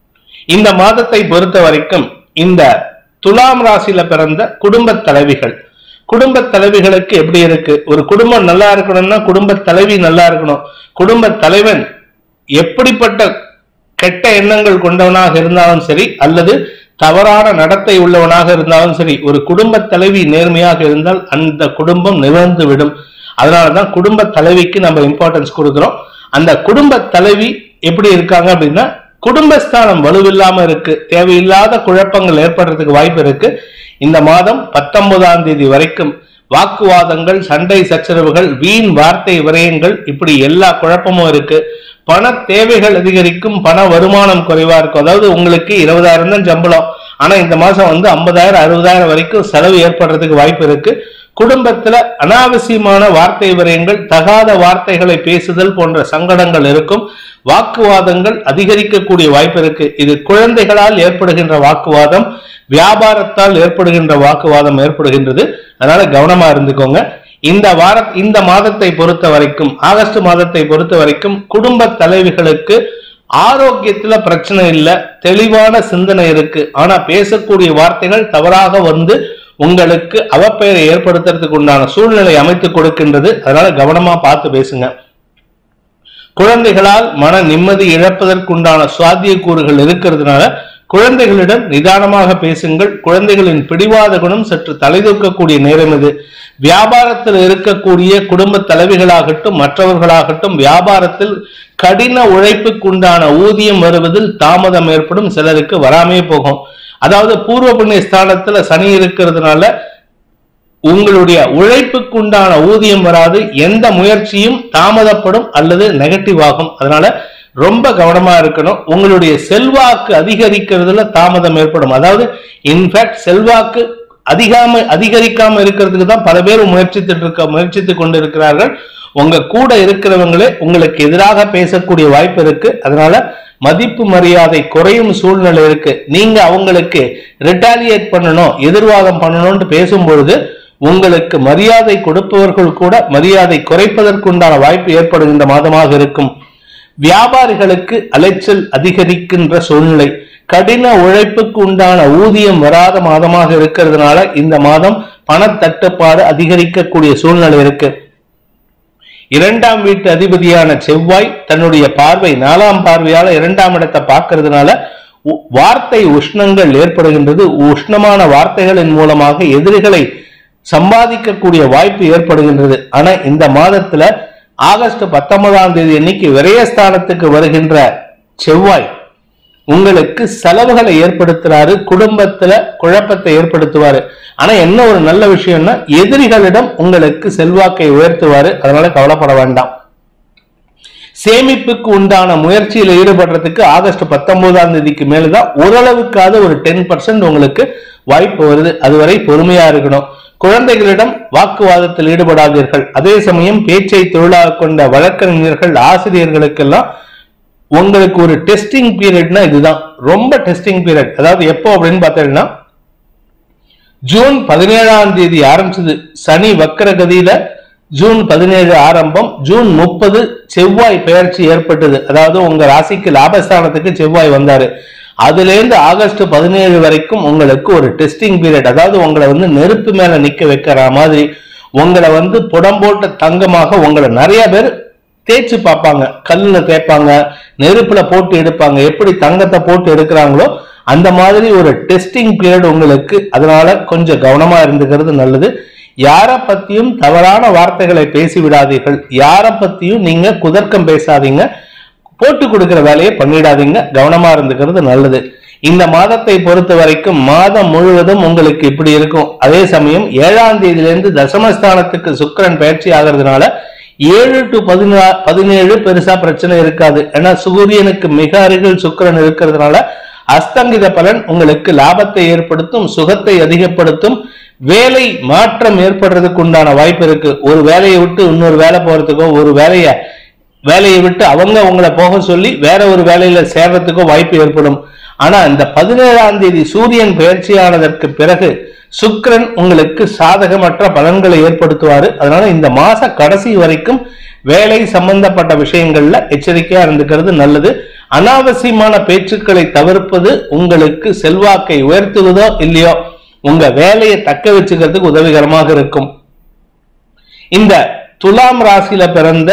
Speaker 1: இந்த மாதத்தை பொறுத்த வரைக்கும் இந்த துலாம் ராசியில பிறந்த குடும்ப தலைவிகள் குடும்ப தலைவிகளுக்கு எப்படி இருக்கு ஒரு குடும்பம் நல்லா இருக்கணும்னா குடும்ப தலைவி நல்லா இருக்கணும் குடும்ப தலைவன் எப்படிப்பட்ட கெட்ட எண்ணங்கள் கொண்டவனாக இருந்தாலும் சரி அல்லது தவறான நடத்தை உள்ளவனாக இருந்தாலும் சரி ஒரு குடும்ப தலைவி நேர்மையாக இருந்தால் அந்த குடும்பம் நிவர்ந்து விடும் அதனாலதான் குடும்ப தலைவிக்கு நம்ம இம்பார்ட்டன்ஸ் கொடுக்கிறோம் அந்த குடும்ப தலைவி எப்படி இருக்காங்க அப்படின்னா குடும்பஸ்தானம் வலுவில்லாம இருக்கு தேவையில்லாத குழப்பங்கள் ஏற்படுறதுக்கு வாய்ப்பு இருக்கு இந்த மாதம் பத்தொன்பதாம் தேதி வரைக்கும் வாக்குவாதங்கள் சண்டை சச்சரவுகள் வீண் வார்த்தை விரயங்கள் இப்படி எல்லா குழப்பமும் இருக்கு பண தேவைகள் அதிகரிக்கும் பண வருமானம் குறைவா இருக்கும் அதாவது உங்களுக்கு இருபதாயிரம் தான் சம்பளம் ஆனா இந்த மாசம் வந்து ஐம்பதாயிரம் அறுபதாயிரம் வரைக்கும் செலவு ஏற்படுறதுக்கு வாய்ப்பு இருக்கு குடும்பத்துல அனாவசியமான வார்த்தை விரயங்கள் தகாத வார்த்தைகளை பேசுதல் போன்ற சங்கடங்கள் இருக்கும் வாக்குவாதங்கள் அதிகரிக்கக்கூடிய வாய்ப்பு இருக்கு இது குழந்தைகளால் ஏற்படுகின்ற வாக்குவாதம் வியாபாரத்தால் ஏற்படுகின்ற வாக்குவாதம் ஏற்படுகின்றது அதனால கவனமா இருந்துக்கோங்க இந்த வார இந்த மாதத்தை பொறுத்த வரைக்கும் ஆகஸ்ட் மாதத்தை பொறுத்த வரைக்கும் குடும்ப தலைவிகளுக்கு ஆரோக்கியத்துல பிரச்சனை இல்ல தெளிவான சிந்தனை இருக்கு ஆனா பேசக்கூடிய வார்த்தைகள் தவறாக வந்து உங்களுக்கு அவப்பெயரை ஏற்படுத்துறதுக்கு உண்டான சூழ்நிலை அமைத்து கொடுக்கின்றது அதனால கவனமா பார்த்து பேசுங்க குழந்தைகளால் மன நிம்மதி இழப்பதற்குண்டான சாத்தியக்கூறுகள் இருக்கிறதுனால குழந்தைகளிடம் நிதானமாக பேசுங்கள் குழந்தைகளின் பிடிவாத குணம் சற்று தலைதூக்கக்கூடிய நேரம் இது வியாபாரத்தில் இருக்கக்கூடிய குடும்ப தலைவிகளாகட்டும் மற்றவர்களாகட்டும் வியாபாரத்தில் கடின உழைப்புக்குண்டான ஊதியம் வருவதில் தாமதம் ஏற்படும் சிலருக்கு வராமே போகும் அதாவது பூர்வ புண்ணிய ஸ்தானத்துல சனி இருக்கிறதுனால உங்களுடைய உழைப்புக்குண்டான ஊதியம் வராது எந்த முயற்சியும் தாமதப்படும் அல்லது நெகட்டிவ் ஆகும் அதனால ரொம்ப கவனமா இருக்கணும் உங்களுடைய செல்வாக்கு அதிகரிக்கிறதுல தாமதம் ஏற்படும் அதாவது இன்ஃபேக்ட் செல்வாக்கு அதிகாம அதிகரிக்காம இருக்கிறதுக்கு தான் பல பேர் முயற்சித்துட்டு இருக்க முயற்சித்து கொண்டு இருக்கிறார்கள் உங்க கூட இருக்கிறவங்களே உங்களுக்கு எதிராக பேசக்கூடிய வாய்ப்பு இருக்கு அதனால மதிப்பு மரியாதை குறையும் சூழ்நிலை இருக்கு நீங்க அவங்களுக்கு ரிட்டாலியேட் பண்ணணும் எதிர்வாதம் பண்ணணும்னு பேசும்பொழுது உங்களுக்கு மரியாதை கொடுப்பவர்கள் கூட மரியாதை குறைப்பதற்குண்டான வாய்ப்பு ஏற்படுகின்ற மாதமாக இருக்கும் வியாபாரிகளுக்கு அலைச்சல் அதிகரிக்கின்ற சூழ்நிலை கடின உழைப்புக்கு உண்டான ஊதியம் வராத மாதமாக இருக்கிறதுனால இந்த மாதம் பணத்தட்டுப்பாடு அதிகரிக்கக்கூடிய சூழ்நிலை இருக்கு இரண்டாம் வீட்டு அதிபதியான செவ்வாய் தன்னுடைய பார்வை நாலாம் பார்வையால இரண்டாம் இடத்தை பார்க்கறதுனால உ- வார்த்தை உஷ்ணங்கள் ஏற்படுகின்றது உஷ்ணமான வார்த்தைகளின் மூலமாக எதிரிகளை சம்பாதிக்கக்கூடிய வாய்ப்பு ஏற்படுகின்றது ஆனா இந்த மாதத்துல ஆகஸ்ட் பத்தொன்பதாம் தேதி அன்னைக்கு விரயஸ்தானத்துக்கு வருகின்ற செவ்வாய் உங்களுக்கு செலவுகளை ஏற்படுத்துறாரு குடும்பத்துல குழப்பத்தை ஏற்படுத்துவாரு ஆனா என்ன ஒரு நல்ல விஷயம்னா எதிரிகளிடம் உங்களுக்கு செல்வாக்கை உயர்த்துவாரு அதனால கவலைப்பட வேண்டாம் சேமிப்புக்கு உண்டான முயற்சியில் ஈடுபடுறதுக்கு ஆகஸ்ட் பத்தொன்பதாம் தேதிக்கு மேலதான் ஓரளவுக்காவது ஒரு டென் பர்சன்ட் உங்களுக்கு வாய்ப்பு வருது அதுவரை பொறுமையா இருக்கணும் குழந்தைகளிடம் வாக்குவாதத்தில் ஈடுபடாதீர்கள் அதே சமயம் பேச்சை தொழிலாக கொண்ட வழக்கறிஞர்கள் ஆசிரியர்களுக்கெல்லாம் உங்களுக்கு ஒரு டெஸ்டிங் பீரியட்னா இதுதான் ரொம்ப டெஸ்டிங் பீரியட் அதாவது எப்போ அப்படின்னு பார்த்தீங்கன்னா ஜூன் பதினேழாம் தேதி ஆரம்பிச்சது சனி வக்கரகதியில ஜூன் பதினேழு ஆரம்பம் ஜூன் முப்பது செவ்வாய் பெயர்ச்சி ஏற்பட்டது அதாவது உங்க ராசிக்கு லாபஸ்தானத்துக்கு செவ்வாய் வந்தாரு அதுல இருந்து ஆகஸ்ட் பதினேழு வரைக்கும் உங்களுக்கு ஒரு டெஸ்டிங் பீரியட் அதாவது உங்களை வந்து நெருப்பு மேல நிக்க வைக்கிற மாதிரி உங்களை வந்து புடம் போட்ட தங்கமாக உங்களை நிறைய பேர் தேய்ச்சு பார்ப்பாங்க கல்லுல தேய்ப்பாங்க நெருப்புல போட்டு எடுப்பாங்க எப்படி தங்கத்தை போட்டு எடுக்கிறாங்களோ அந்த மாதிரி ஒரு டெஸ்டிங் பீரியட் உங்களுக்கு அதனால கொஞ்சம் கவனமா இருந்துக்கிறது நல்லது யாரை பத்தியும் தவறான வார்த்தைகளை பேசி விடாதீர்கள் யாரை பத்தியும் நீங்க குதர்க்கம் பேசாதீங்க போட்டு கொடுக்கிற வேலையை பண்ணிடாதீங்க கவனமா இருந்துக்கிறது நல்லது இந்த மாதத்தை பொறுத்த வரைக்கும் மாதம் முழுவதும் உங்களுக்கு இப்படி இருக்கும் அதே சமயம் ஏழாம் தேதியிலிருந்து தசமஸ்தானத்துக்கு சுக்கிரன் பயிற்சி ஆகிறதுனால ஏழு டு பதினா பதினேழு பெருசா பிரச்சனை இருக்காது ஏன்னா சூரியனுக்கு மிக அருகில் சுக்கிரன் இருக்கிறதுனால அஸ்தங்கித பலன் உங்களுக்கு லாபத்தை ஏற்படுத்தும் சுகத்தை அதிகப்படுத்தும் வேலை மாற்றம் ஏற்படுறதுக்கு உண்டான வாய்ப்பு இருக்கு ஒரு வேலையை விட்டு இன்னொரு வேலை போறதுக்கோ ஒரு வேலையை வேலையை விட்டு அவங்க உங்களை போக சொல்லி வேற ஒரு வேலையில சேர்றதுக்கோ வாய்ப்பு ஏற்படும் ஆனா இந்த பதினேழாம் தேதி சூரியன் பயிற்சியானதற்கு பிறகு சுக்கிரன் உங்களுக்கு சாதகமற்ற பலன்களை ஏற்படுத்துவாரு அதனால இந்த மாச கடைசி வரைக்கும் வேலை சம்பந்தப்பட்ட விஷயங்கள்ல எச்சரிக்கையா இருந்துக்கிறது நல்லது அனாவசியமான பேச்சுக்களை தவிர்ப்பது உங்களுக்கு செல்வாக்கை உயர்த்துவதோ இல்லையோ உங்க வேலையை தக்க வச்சுக்கிறதுக்கு உதவிகரமாக இருக்கும் இந்த துலாம் ராசியில பிறந்த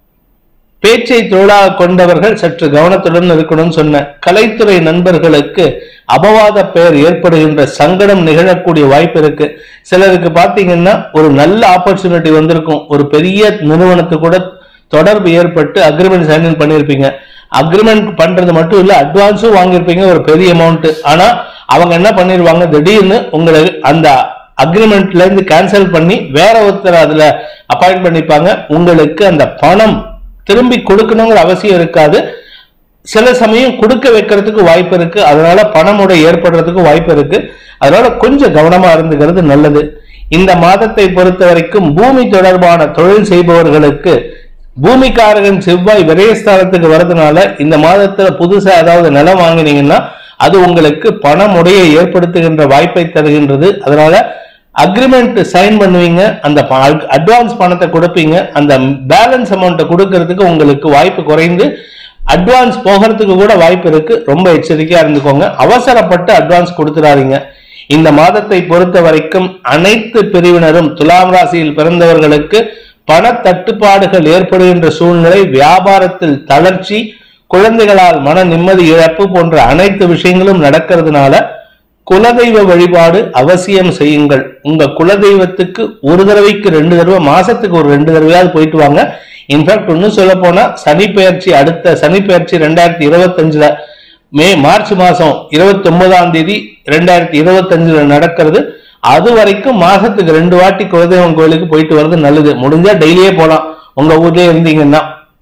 Speaker 1: பேச்சை தொழிலாக கொண்டவர்கள் சற்று கவனத்துடன் இருக்கணும்னு சொன்ன கலைத்துறை நண்பர்களுக்கு அபவாத பெயர் ஏற்படுகின்ற சங்கடம் நிகழக்கூடிய வாய்ப்பு இருக்கு சிலருக்கு பாத்தீங்கன்னா ஒரு நல்ல ஆப்பர்ச்சுனிட்டி வந்திருக்கும் ஒரு பெரிய நிறுவனத்து கூட தொடர்பு ஏற்பட்டு அக்ரிமெண்ட் சைன் பண்ணியிருப்பீங்க அக்ரிமெண்ட் பண்றது மட்டும் இல்ல அட்வான்ஸும் வாங்கியிருப்பீங்க ஒரு பெரிய அமௌண்ட் ஆனா அவங்க என்ன பண்ணிருவாங்க திடீர்னு உங்களுக்கு அந்த அக்ரிமெண்ட்ல இருந்து கேன்சல் பண்ணி வேற ஒருத்தர் அதுல அப்பாயிண்ட் பண்ணிப்பாங்க உங்களுக்கு அந்த பணம் திரும்பி கொடுக்கணுங்கிற அவசியம் இருக்காது சில சமயம் கொடுக்க வைக்கிறதுக்கு வாய்ப்பு இருக்கு அதனால பணமுடை ஏற்படுறதுக்கு வாய்ப்பு இருக்கு அதனால கொஞ்சம் கவனமா இருந்துக்கிறது நல்லது இந்த மாதத்தை பொறுத்த வரைக்கும் பூமி தொடர்பான தொழில் செய்பவர்களுக்கு பூமிக்காரகன் செவ்வாய் விரயஸ்தானத்துக்கு வரதுனால இந்த மாதத்துல புதுசா ஏதாவது நிலம் வாங்கினீங்கன்னா அது உங்களுக்கு பணமுடையை ஏற்படுத்துகின்ற வாய்ப்பை தருகின்றது அதனால அக்ரிமெண்ட் சைன் பண்ணுவீங்க அந்த அட்வான்ஸ் பணத்தை கொடுப்பீங்க அந்த பேலன்ஸ் அமௌண்ட்டை கொடுக்கறதுக்கு உங்களுக்கு வாய்ப்பு குறைந்து அட்வான்ஸ் போகிறதுக்கு கூட வாய்ப்பு இருக்கு ரொம்ப எச்சரிக்கையா இருந்துக்கோங்க அவசரப்பட்டு அட்வான்ஸ் கொடுத்துடாதீங்க இந்த மாதத்தை பொறுத்த வரைக்கும் அனைத்து பிரிவினரும் துலாம் ராசியில் பிறந்தவர்களுக்கு பண தட்டுப்பாடுகள் ஏற்படுகின்ற சூழ்நிலை வியாபாரத்தில் தளர்ச்சி குழந்தைகளால் மன நிம்மதி இழப்பு போன்ற அனைத்து விஷயங்களும் நடக்கிறதுனால குலதெய்வ வழிபாடு அவசியம் செய்யுங்கள் உங்க குலதெய்வத்துக்கு ஒரு தடவைக்கு ரெண்டு தடவை மாசத்துக்கு ஒரு ரெண்டு தடவையாவது போயிட்டு வாங்க இன்ஃபேக்ட் இன்னும் சொல்ல போனா சனி பெயர்ச்சி அடுத்த சனி பெயர்ச்சி ரெண்டாயிரத்தி இருபத்தஞ்சுல மே மார்ச் மாசம் இருபத்தி ஒன்பதாம் தேதி ரெண்டாயிரத்தி இருபத்தஞ்சுல நடக்கிறது அது வரைக்கும் மாசத்துக்கு ரெண்டு வாட்டி குலதெய்வம் கோயிலுக்கு போயிட்டு வர்றது நல்லது முடிஞ்சா டெய்லியே போலாம் உங்க ஊர்லயே இருந்தீங்கன்னா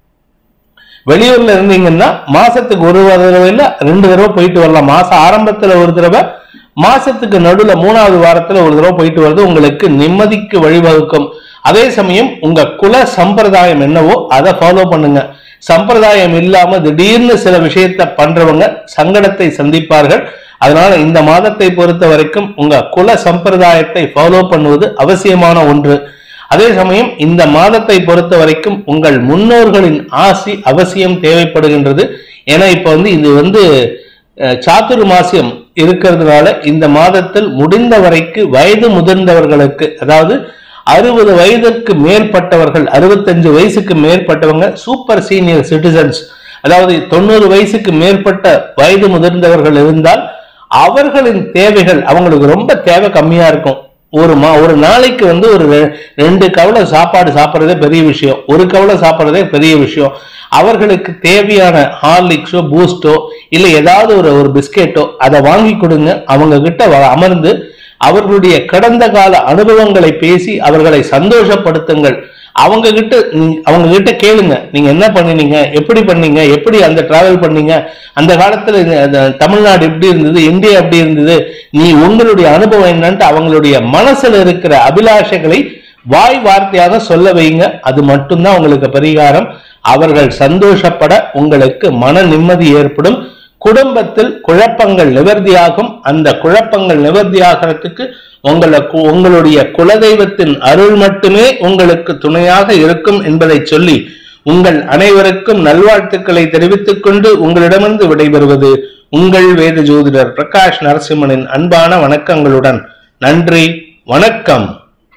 Speaker 1: வெளியூர்ல இருந்தீங்கன்னா மாசத்துக்கு ஒரு தடவை இல்ல ரெண்டு தடவை போயிட்டு வரலாம் மாசம் ஆரம்பத்துல ஒரு தடவை மாசத்துக்கு நடுவுல மூணாவது வாரத்துல ஒரு தடவை போயிட்டு வர்றது உங்களுக்கு நிம்மதிக்கு வழிவகுக்கும் அதே சமயம் உங்க குல சம்பிரதாயம் என்னவோ அதை ஃபாலோ பண்ணுங்க சம்பிரதாயம் இல்லாம திடீர்னு சில விஷயத்த பண்றவங்க சங்கடத்தை சந்திப்பார்கள் அதனால இந்த மாதத்தை பொறுத்த வரைக்கும் உங்க குல சம்பிரதாயத்தை ஃபாலோ பண்ணுவது அவசியமான ஒன்று அதே சமயம் இந்த மாதத்தை பொறுத்த வரைக்கும் உங்கள் முன்னோர்களின் ஆசி அவசியம் தேவைப்படுகின்றது ஏன்னா இப்ப வந்து இது வந்து அஹ், சாதுர்மாசியம் இருக்கிறதுனால இந்த மாதத்தில் முடிந்த வரைக்கு வயது முதிர்ந்தவர்களுக்கு அதாவது அறுபது வயதுக்கு மேற்பட்டவர்கள் அறுபத்தஞ்சு வயசுக்கு மேற்பட்டவங்க சூப்பர் சீனியர் சிட்டிசன்ஸ் அதாவது தொண்ணூறு வயசுக்கு மேற்பட்ட வயது முதிர்ந்தவர்கள் இருந்தால் அவர்களின் தேவைகள் அவங்களுக்கு ரொம்ப தேவை கம்மியா இருக்கும் ஒரு மா ஒரு நாளைக்கு வந்து ஒரு ரெ- ரெண்டு கவலை சாப்பாடு சாப்பிட்றதே பெரிய விஷயம் ஒரு கவலை சாப்பிட்றதே பெரிய விஷயம் அவர்களுக்கு தேவையான ஹார்லிக்ஸோ பூஸ்டோ இல்லை ஏதாவது ஒரு ஒரு பிஸ்கெட்டோ அதை வாங்கி கொடுங்க அவங்க கிட்ட வ- அமர்ந்து அவர்களுடைய கடந்த கால அனுபவங்களை பேசி அவர்களை சந்தோஷப்படுத்துங்கள் அவங்க கிட்ட நீ- அவங்க கிட்ட கேளுங்க நீங்க என்ன பண்ணினீங்க எப்படி பண்ணீங்க எப்படி அந்த டிராவல் பண்ணீங்க அந்த காலத்துல இது- அந்த தமிழ்நாடு எப்படி இருந்தது இந்தியா எப்படி இருந்தது நீ உங்களுடைய அனுபவம் என்னன்ட்டு அவங்களுடைய மனசுல இருக்கிற அபிலாஷைகளை வாய் வார்த்தையாக சொல்ல வைங்க அது மட்டும்தான் உங்களுக்கு பரிகாரம் அவர்கள் சந்தோஷப்பட உங்களுக்கு மன நிம்மதி ஏற்படும் குடும்பத்தில் குழப்பங்கள் நிவர்த்தியாகும் அந்த குழப்பங்கள் நிவர்த்தியாகிறதுக்கு உங்களை உங்களுடைய குலதெய்வத்தின் அருள் மட்டுமே உங்களுக்கு துணையாக இருக்கும் என்பதை சொல்லி உங்கள் அனைவருக்கும் நல்வாழ்த்துக்களை தெரிவித்துக் கொண்டு உங்களிடமிருந்து விடைபெறுவது உங்கள் வேத ஜோதிடர் பிரகாஷ் நரசிம்மனின் அன்பான வணக்கங்களுடன் நன்றி வணக்கம்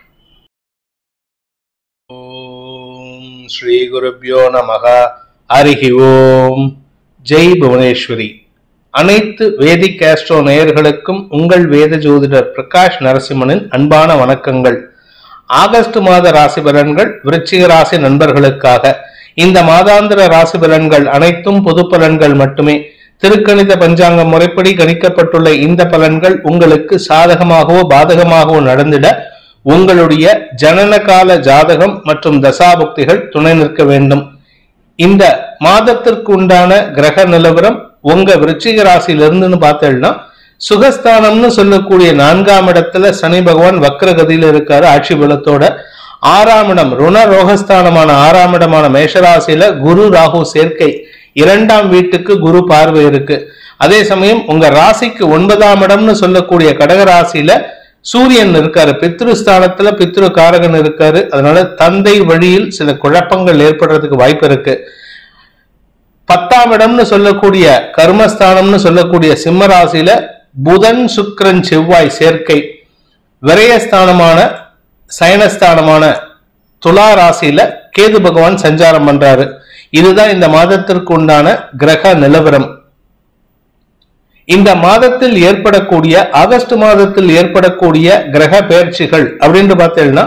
Speaker 2: ஓம் ஸ்ரீ குருப்யோ நமக ஹரிஹி ஓம் ஜெய் புவனேஸ்வரி அனைத்து வேதிக் ஆஸ்ட்ரோ நேயர்களுக்கும் உங்கள் வேத ஜோதிடர் பிரகாஷ் நரசிம்மனின் அன்பான வணக்கங்கள் ஆகஸ்ட் மாத ராசி பலன்கள் விருச்சிக ராசி நண்பர்களுக்காக இந்த மாதாந்திர ராசி பலன்கள் அனைத்தும் பொது பலன்கள் மட்டுமே திருக்கணித பஞ்சாங்க முறைப்படி கணிக்கப்பட்டுள்ள இந்த பலன்கள் உங்களுக்கு சாதகமாகவோ பாதகமாகவோ நடந்திட உங்களுடைய ஜனன கால ஜாதகம் மற்றும் தசாபுக்திகள் துணை நிற்க வேண்டும் இந்த மாதத்திற்கு உண்டான கிரக நிலவரம் உங்க விருச்சிக ராசியில இருந்துன்னு பார்த்தேன்னா சுகஸ்தானம்னு சொல்லக்கூடிய நான்காம் இடத்துல சனி பகவான் வக்ரகதியில இருக்காரு ஆட்சி பலத்தோட ஆறாம் இடம் ருண ரோகஸ்தானமான ஆறாம் இடமான மேஷராசியில குரு ராகு சேர்க்கை இரண்டாம் வீட்டுக்கு குரு பார்வை இருக்கு அதே சமயம் உங்க ராசிக்கு ஒன்பதாம் இடம்னு சொல்லக்கூடிய கடக ராசியில சூரியன் இருக்காரு பித்ரு ஸ்தானத்துல பித்ரு காரகன் இருக்காரு அதனால தந்தை வழியில் சில குழப்பங்கள் ஏற்படுறதுக்கு வாய்ப்பு இருக்கு
Speaker 1: பத்தாம் இடம்னு சொல்லக்கூடிய கர்மஸ்தானம்னு சொல்லக்கூடிய சிம்ம ராசியில புதன் சுக்கிரன் செவ்வாய் சேர்க்கை விரயஸ்தானமான சயனஸ்தானமான துலா ராசியில கேது பகவான் சஞ்சாரம் பண்றாரு இதுதான் இந்த மாதத்திற்கு உண்டான கிரக நிலவரம் இந்த மாதத்தில் ஏற்படக்கூடிய ஆகஸ்ட் மாதத்தில் ஏற்படக்கூடிய கிரக பெயர்ச்சிகள் அப்படின்னு பார்த்தீங்கன்னா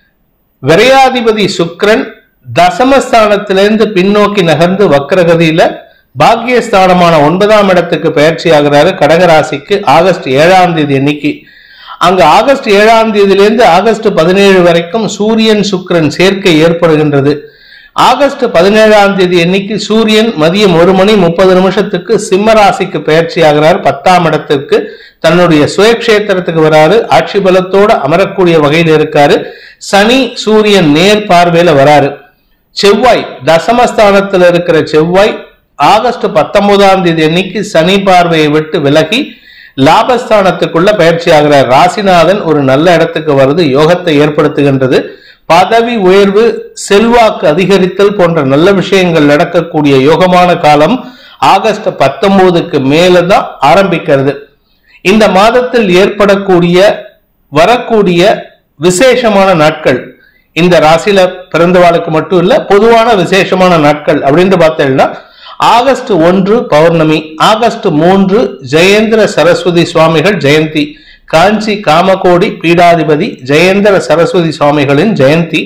Speaker 1: விரையாதிபதி சுக்கிரன் தசமஸ்தானத்திலிருந்து பின்னோக்கி நகர்ந்து வக்ரகதியில பாக்கியஸ்தானமான ஒன்பதாம் இடத்துக்கு பயிற்சி ஆகிறாரு கடகராசிக்கு ஆகஸ்ட் ஏழாம் தேதி அன்னைக்கு அங்க ஆகஸ்ட் ஏழாம் தேதியிலிருந்து ஆகஸ்ட் பதினேழு வரைக்கும் சூரியன் சுக்கிரன் சேர்க்கை ஏற்படுகின்றது ஆகஸ்ட் பதினேழாம் தேதி அன்னைக்கு சூரியன் மதியம் ஒரு மணி முப்பது நிமிஷத்துக்கு சிம்ம ராசிக்கு பயிற்சி ஆகிறார் பத்தாம் இடத்திற்கு தன்னுடைய சுயக்ஷேத்திரத்துக்கு வராரு ஆட்சி பலத்தோட அமரக்கூடிய வகையில் இருக்காரு சனி சூரியன் நேர் பார்வையில வராரு செவ்வாய் தசமஸ்தானத்தில் இருக்கிற செவ்வாய் ஆகஸ்ட் பத்தொன்பதாம் தேதி அன்னைக்கு சனி பார்வையை விட்டு விலகி லாபஸ்தானத்துக்குள்ள பயிற்சி ஆகிறார் ராசிநாதன் ஒரு நல்ல இடத்துக்கு வருது யோகத்தை ஏற்படுத்துகின்றது பதவி உயர்வு செல்வாக்கு அதிகரித்தல் போன்ற நல்ல விஷயங்கள் நடக்கக்கூடிய யோகமான காலம் ஆகஸ்ட் பத்தொன்பதுக்கு மேலதான் ஆரம்பிக்கிறது இந்த மாதத்தில் ஏற்படக்கூடிய வரக்கூடிய விசேஷமான நாட்கள் இந்த ராசியில பிறந்தவாளுக்கு மட்டும் இல்ல பொதுவான விசேஷமான நாட்கள் அப்படின்னு பார்த்தீங்கன்னா ஆகஸ்ட் ஒன்று பௌர்ணமி ஆகஸ்ட் மூன்று ஜெயேந்திர சரஸ்வதி சுவாமிகள் ஜெயந்தி காஞ்சி காமகோடி பீடாதிபதி ஜெயேந்திர சரஸ்வதி சுவாமிகளின் ஜெயந்தி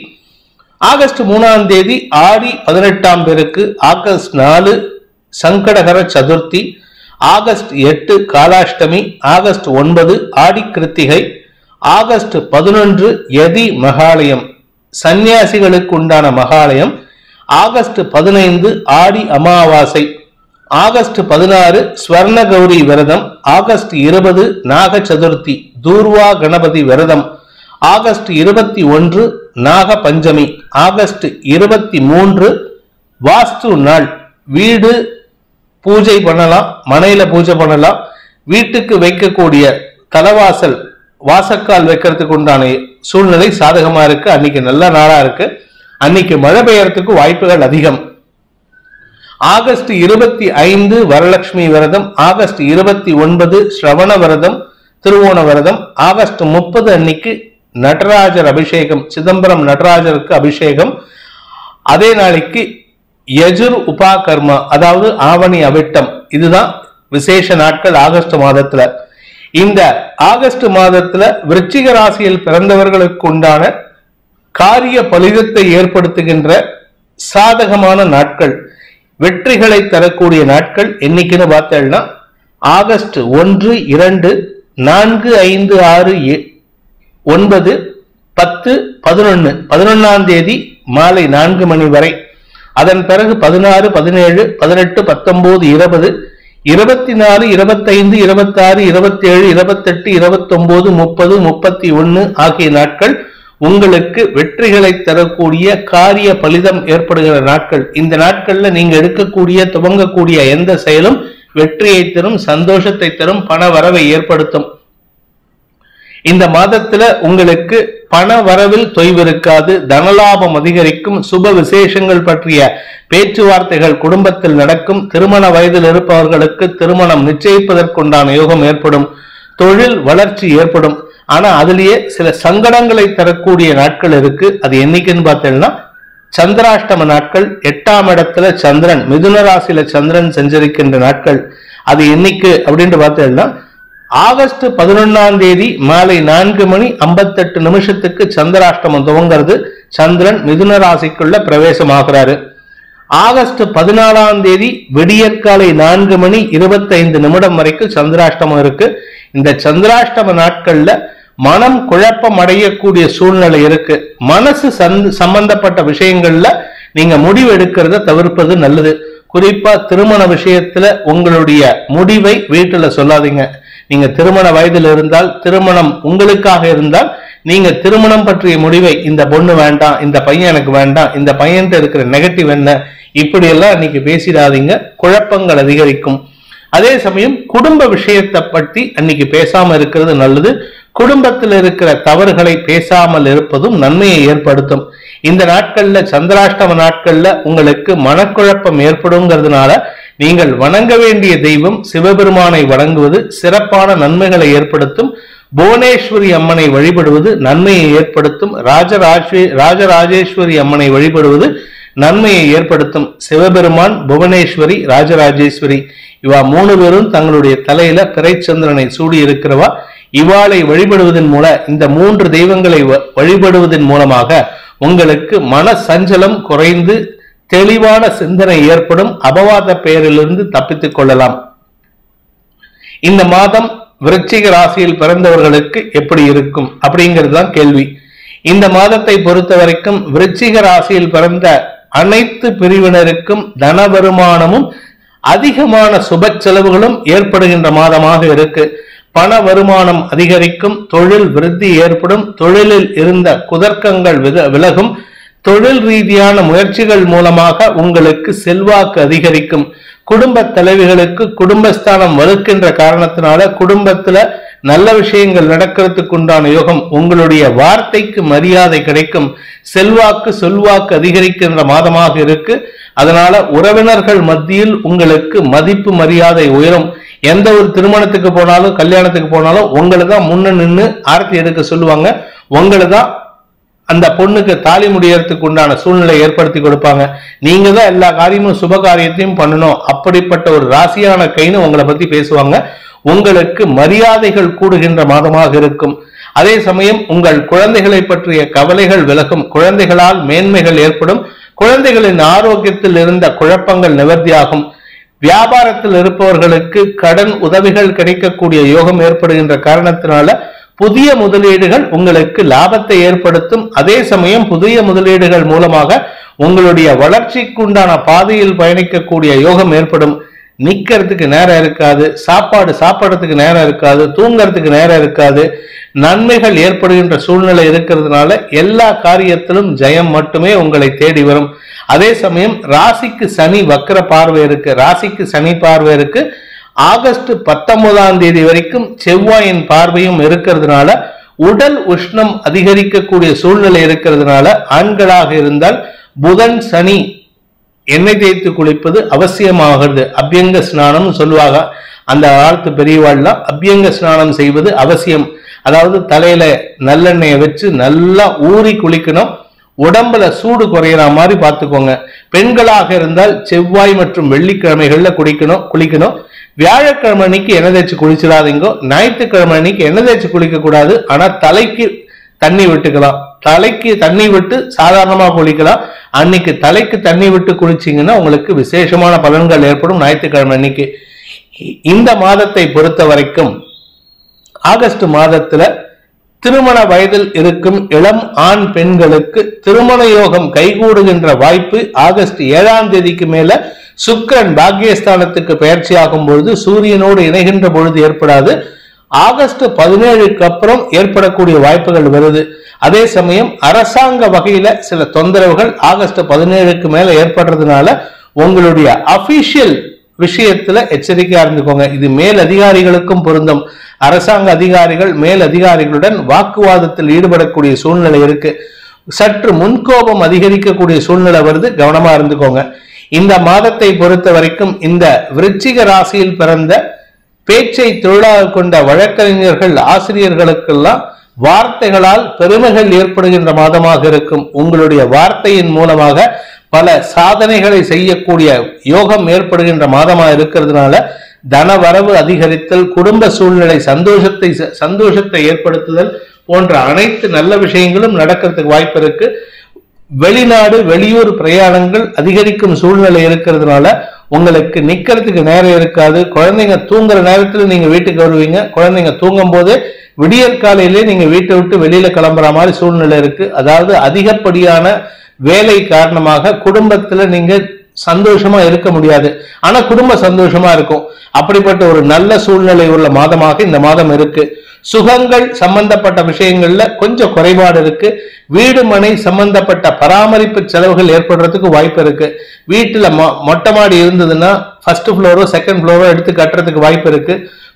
Speaker 1: ஆகஸ்ட் மூணாம் தேதி ஆடி பதினெட்டாம் பேருக்கு ஆகஸ்ட் நாலு சங்கடகர சதுர்த்தி ஆகஸ்ட் எட்டு காலாஷ்டமி ஆகஸ்ட் ஒன்பது ஆடி கிருத்திகை ஆகஸ்ட் பதினொன்று யதி மகாலயம் சந்நியாசிகளுக்கு உண்டான மகாலயம் ஆகஸ்ட் பதினைந்து ஆடி அமாவாசை ஆகஸ்ட் பதினாறு ஸ்வர்ண கௌரி விரதம் ஆகஸ்ட் இருபது நாக சதுர்த்தி தூர்வா கணபதி விரதம் ஆகஸ்ட் இருபத்தி ஒன்று நாக பஞ்சமி ஆகஸ்ட் இருபத்தி மூன்று வாஸ்து நாள் வீடு பூஜை பண்ணலாம் மனையில பூஜை பண்ணலாம் வீட்டுக்கு வைக்கக்கூடிய தலவாசல் வாசக்கால் வைக்கிறதுக்கு உண்டான சூழ்நிலை சாதகமா இருக்கு அன்னைக்கு நல்ல நாளா இருக்கு அன்னைக்கு மழை பெய்யறதுக்கு வாய்ப்புகள் அதிகம் ஆகஸ்ட் இருபத்தி ஐந்து வரலட்சுமி விரதம் ஆகஸ்ட் இருபத்தி ஒன்பது ஸ்ரவண விரதம் திருவோண விரதம் ஆகஸ்ட் முப்பது அன்னைக்கு நடராஜர் அபிஷேகம் சிதம்பரம் நடராஜருக்கு அபிஷேகம் அதே நாளைக்கு யஜுர் உபாகர்மா அதாவது ஆவணி அவிட்டம் இதுதான் விசேஷ நாட்கள் ஆகஸ்ட் மாதத்துல இந்த ஆகஸ்ட் மாதத்துல விருச்சிக ராசியில் பிறந்தவர்களுக்கு உண்டான காரிய பலிதத்தை ஏற்படுத்துகின்ற சாதகமான நாட்கள் வெற்றிகளை தரக்கூடிய நாட்கள் என்னைக்குன்னு பார்த்தேன்னா ஆகஸ்ட் ஒன்று இரண்டு நான்கு ஐந்து ஆறு ஏ- ஒன்பது பத்து பதினொன்னு பதினொன்னாம் தேதி மாலை நான்கு மணி வரை அதன் பிறகு பதினாறு பதினேழு பதினெட்டு பத்தொன்பது இருபது இருபத்தி நாலு இருபத்தைந்து இருபத்தாறு இருபத்தேழு இருபத்தெட்டு இருபத்தொன்பது முப்பது முப்பத்தி ஒன்னு ஆகிய நாட்கள் உங்களுக்கு வெற்றிகளை தரக்கூடிய காரிய பலிதம் ஏற்படுகிற நாட்கள் இந்த நாட்கள்ல நீங்க எடுக்கக்கூடிய துவங்கக்கூடிய எந்த செயலும் வெற்றியை தரும் சந்தோஷத்தை தரும் பண வரவை ஏற்படுத்தும் இந்த மாதத்துல உங்களுக்கு பண வரவில் தொய்வு இருக்காது தனலாபம் அதிகரிக்கும் சுப விசேஷங்கள் பற்றிய பேச்சுவார்த்தைகள் குடும்பத்தில் நடக்கும் திருமண வயதில் இருப்பவர்களுக்கு திருமணம் நிச்சயிப்பதற்குண்டான யோகம் ஏற்படும் தொழில் வளர்ச்சி ஏற்படும் ஆனா அதுலயே சில சங்கடங்களை தரக்கூடிய நாட்கள் இருக்கு அது என்னைக்குன்னு பார்த்தீங்கன்னா சந்திராஷ்டம நாட்கள் எட்டாம் இடத்துல சந்திரன் மிதுன ராசியில சந்திரன் சஞ்சரிக்கின்ற நாட்கள் அது என்னைக்கு அப்படின்ட்டு பார்த்தீங்கன்னா ஆகஸ்ட் பதினொன்னாம் தேதி மாலை நான்கு மணி ஐம்பத்தெட்டு நிமிஷத்துக்கு சந்திராஷ்டமம் துவங்கிறது சந்திரன் மிதுன ராசிக்குள்ள பிரவேசமாகிறாரு ஆகஸ்ட் பதினாலாம் தேதி விடியற்காலை நான்கு மணி இருபத்தைந்து நிமிடம் வரைக்கும் சந்திராஷ்டமம் இருக்கு இந்த சந்திராஷ்டம நாட்கள்ல மனம் குழப்பம் அடையக்கூடிய சூழ்நிலை இருக்கு மனசு சந்த- சம்பந்தப்பட்ட விஷயங்கள்ல நீங்க முடிவு எடுக்கிறத தவிர்ப்பது நல்லது குறிப்பா திருமண விஷயத்துல உங்களுடைய முடிவை வீட்டுல சொல்லாதீங்க நீங்க திருமண வயதில் இருந்தால் திருமணம் உங்களுக்காக இருந்தால் நீங்க திருமணம் பற்றிய முடிவை இந்த பொண்ணு வேண்டாம் இந்த பையன் எனக்கு வேண்டாம் இந்த பையன்கிட்ட இருக்கிற நெகட்டிவ் என்ன இப்படி எல்லாம் இன்னைக்கு பேசிடாதீங்க குழப்பங்கள் அதிகரிக்கும் அதே சமயம் குடும்ப விஷயத்தை பற்றி அன்னைக்கு பேசாம இருக்கிறது நல்லது குடும்பத்தில் இருக்கிற தவறுகளை பேசாமல் இருப்பதும் நன்மையை ஏற்படுத்தும் இந்த நாட்கள்ல சந்திராஷ்டம நாட்கள்ல உங்களுக்கு மனக்குழப்பம் ஏற்படுங்கிறதுனால நீங்கள் வணங்க வேண்டிய தெய்வம் சிவபெருமானை வணங்குவது சிறப்பான நன்மைகளை ஏற்படுத்தும் புவனேஸ்வரி அம்மனை வழிபடுவது நன்மையை ஏற்படுத்தும் ராஜராஜே ராஜராஜேஸ்வரி அம்மனை வழிபடுவது நன்மையை ஏற்படுத்தும் சிவபெருமான் புவனேஸ்வரி ராஜராஜேஸ்வரி இவா மூணு பேரும் தங்களுடைய தலையில பிறைச்சந்திரனை சூடி இருக்கிறவா இவாளை வழிபடுவதன் மூல இந்த மூன்று தெய்வங்களை வ- வழிபடுவதன் மூலமாக உங்களுக்கு மன சஞ்சலம் குறைந்து தெளிவான சிந்தனை ஏற்படும் அபவாத பெயரிலிருந்து தப்பித்துக் கொள்ளலாம் இந்த மாதம் விருச்சிக ராசியில் பிறந்தவர்களுக்கு எப்படி இருக்கும் அப்படிங்கிறது தான் கேள்வி இந்த மாதத்தை பொறுத்த வரைக்கும் விருச்சிக ராசியில் பிறந்த அனைத்து பிரிவினருக்கும் தன வருமானமும் அதிகமான சுப செலவுகளும் ஏற்படுகின்ற மாதமாக இருக்கு பண வருமானம் அதிகரிக்கும் தொழில் விருத்தி ஏற்படும் தொழிலில் இருந்த குதர்க்கங்கள் வித- விலகும் தொழில் ரீதியான முயற்சிகள் மூலமாக உங்களுக்கு செல்வாக்கு அதிகரிக்கும் குடும்ப தலைவிகளுக்கு குடும்பஸ்தானம் வலுக்கின்ற காரணத்தினால குடும்பத்துல நல்ல விஷயங்கள் நடக்கிறதுக்கு உண்டான யோகம் உங்களுடைய வார்த்தைக்கு மரியாதை கிடைக்கும் செல்வாக்கு சொல்வாக்கு அதிகரிக்கின்ற மாதமாக இருக்கு அதனால உறவினர்கள் மத்தியில் உங்களுக்கு மதிப்பு மரியாதை உயரும் எந்த ஒரு திருமணத்துக்கு போனாலும் கல்யாணத்துக்கு போனாலும் உங்களை தான் முன்ன நின்று ஆரத்தி எடுக்க சொல்லுவாங்க உங்களை தான் அந்த பொண்ணுக்கு தாலி முடியறதுக்கு உண்டான சூழ்நிலை ஏற்படுத்தி கொடுப்பாங்க நீங்க தான் எல்லா காரியமும் சுப காரியத்தையும் பண்ணணும் அப்படிப்பட்ட ஒரு ராசியான கைன்னு உங்களை பத்தி பேசுவாங்க உங்களுக்கு மரியாதைகள் கூடுகின்ற மாதமாக இருக்கும் அதே சமயம் உங்கள் குழந்தைகளை பற்றிய கவலைகள் விலகும் குழந்தைகளால் மேன்மைகள் ஏற்படும் குழந்தைகளின் ஆரோக்கியத்தில் இருந்த குழப்பங்கள் நிவர்த்தியாகும் வியாபாரத்தில் இருப்பவர்களுக்கு கடன் உதவிகள் கிடைக்கக்கூடிய யோகம் ஏற்படுகின்ற காரணத்தினால புதிய முதலீடுகள் உங்களுக்கு லாபத்தை ஏற்படுத்தும் அதே சமயம் புதிய முதலீடுகள் மூலமாக உங்களுடைய வளர்ச்சிக்குண்டான பாதையில் பயணிக்கக்கூடிய யோகம் ஏற்படும் நிக்கிறதுக்கு நேரம் இருக்காது சாப்பாடு சாப்பிடறதுக்கு நேரம் இருக்காது தூங்கறதுக்கு நேரம் இருக்காது நன்மைகள் ஏற்படுகின்ற சூழ்நிலை இருக்கிறதுனால எல்லா காரியத்திலும் ஜெயம் மட்டுமே உங்களை தேடி வரும் அதே சமயம் ராசிக்கு சனி வக்கர பார்வை இருக்கு ராசிக்கு சனி பார்வை இருக்கு ஆகஸ்ட் பத்தொன்பதாம் தேதி வரைக்கும் செவ்வாயின் பார்வையும் இருக்கிறதுனால உடல் உஷ்ணம் அதிகரிக்கக்கூடிய சூழ்நிலை இருக்கிறதுனால ஆண்களாக இருந்தால் புதன் சனி எண்ணெய் தேய்த்து குளிப்பது அவசியமாகிறது அபியங்க ஸ்நானம் சொல்லுவாங்க அந்த காலத்து பெரியவாள்லாம் அபியங்க ஸ்நானம் செய்வது அவசியம் அதாவது தலையில நல்லெண்ணெயை வச்சு நல்லா ஊறி குளிக்கணும் உடம்புல சூடு குறையிற மாதிரி பார்த்துக்கோங்க பெண்களாக இருந்தால் செவ்வாய் மற்றும் வெள்ளிக்கிழமைகள்ல குளிக்கணும் குளிக்கணும் வியாழக்கிழமை அன்னைக்கு எண்ணெய் தேய்ச்சி குளிச்சிடாதீங்க ஞாயிற்றுக்கிழமை அன்னைக்கு எண்ணெய் தேய்ச்சி குளிக்க கூடாது ஆனா தலைக்கு தண்ணி விட்டுக்கலாம் தலைக்கு தண்ணி விட்டு சாதாரணமா குளிக்கலாம் அன்னைக்கு தலைக்கு தண்ணி விட்டு குளிச்சீங்கன்னா உங்களுக்கு விசேஷமான பலன்கள் ஏற்படும் ஞாயிற்றுக்கிழமை அன்னைக்கு இந்த மாதத்தை பொறுத்த வரைக்கும் ஆகஸ்ட் மாதத்துல திருமண வயதில் இருக்கும் இளம் ஆண் பெண்களுக்கு திருமண யோகம் கைகூடுகின்ற வாய்ப்பு ஆகஸ்ட் ஏழாம் தேதிக்கு மேல சுக்கிரன் பாக்கியஸ்தானத்துக்கு பயிற்சியாகும் பொழுது சூரியனோடு இணைகின்ற பொழுது ஏற்படாது ஆகஸ்ட் பதினேழுக்கு அப்புறம் ஏற்படக்கூடிய வாய்ப்புகள் வருது அதே சமயம் அரசாங்க வகையில சில தொந்தரவுகள் ஆகஸ்ட் பதினேழுக்கு மேல ஏற்படுறதுனால உங்களுடைய அபிஷியல் விஷயத்துல எச்சரிக்கையா இருந்துக்கோங்க இது மேல் அதிகாரிகளுக்கும் பொருந்தும் அரசாங்க அதிகாரிகள் மேல் அதிகாரிகளுடன் வாக்குவாதத்தில் ஈடுபடக்கூடிய சூழ்நிலை இருக்கு சற்று முன்கோபம் அதிகரிக்கக்கூடிய சூழ்நிலை வருது கவனமா இருந்துக்கோங்க இந்த மாதத்தை பொறுத்த வரைக்கும் இந்த விருச்சிக ராசியில் பிறந்த பேச்சை தொழிலாக கொண்ட வழக்கறிஞர்கள் ஆசிரியர்களுக்கெல்லாம் வார்த்தைகளால் பெருமைகள் ஏற்படுகின்ற மாதமாக இருக்கும் உங்களுடைய வார்த்தையின் மூலமாக பல சாதனைகளை செய்யக்கூடிய யோகம் ஏற்படுகின்ற மாதமா இருக்கிறதுனால தன வரவு அதிகரித்தல் குடும்ப சூழ்நிலை சந்தோஷத்தை சந்தோஷத்தை ஏற்படுத்துதல் போன்ற அனைத்து நல்ல விஷயங்களும் நடக்கிறதுக்கு வாய்ப்பு இருக்கு வெளிநாடு வெளியூர் பிரயாணங்கள் அதிகரிக்கும் சூழ்நிலை இருக்கிறதுனால உங்களுக்கு நிக்கிறதுக்கு நேரம் இருக்காது குழந்தைங்க தூங்குற நேரத்துல நீங்க வீட்டுக்கு வருவீங்க குழந்தைங்க தூங்கும் போதே விடியற் காலையிலே நீங்க வீட்டை விட்டு வெளியில கிளம்புற மாதிரி சூழ்நிலை இருக்கு அதாவது அதிகப்படியான வேலை காரணமாக குடும்பத்துல நீங்க சந்தோஷமா இருக்க முடியாது ஆனா குடும்ப சந்தோஷமா இருக்கும் அப்படிப்பட்ட ஒரு நல்ல சூழ்நிலை உள்ள மாதமாக இந்த மாதம் இருக்கு சுகங்கள் சம்பந்தப்பட்ட விஷயங்கள்ல கொஞ்சம் குறைபாடு இருக்கு வீடு மனை சம்பந்தப்பட்ட பராமரிப்பு செலவுகள் ஏற்படுறதுக்கு வாய்ப்பு இருக்கு வீட்டுல மொ- மொட்டை மாடி இருந்ததுன்னா ஃபர்ஸ்ட் ஃப்ளோரோ செகண்ட் ஃப்ளோரோ எடுத்து கட்டுறதுக்கு வாய்ப்பு இருக்கு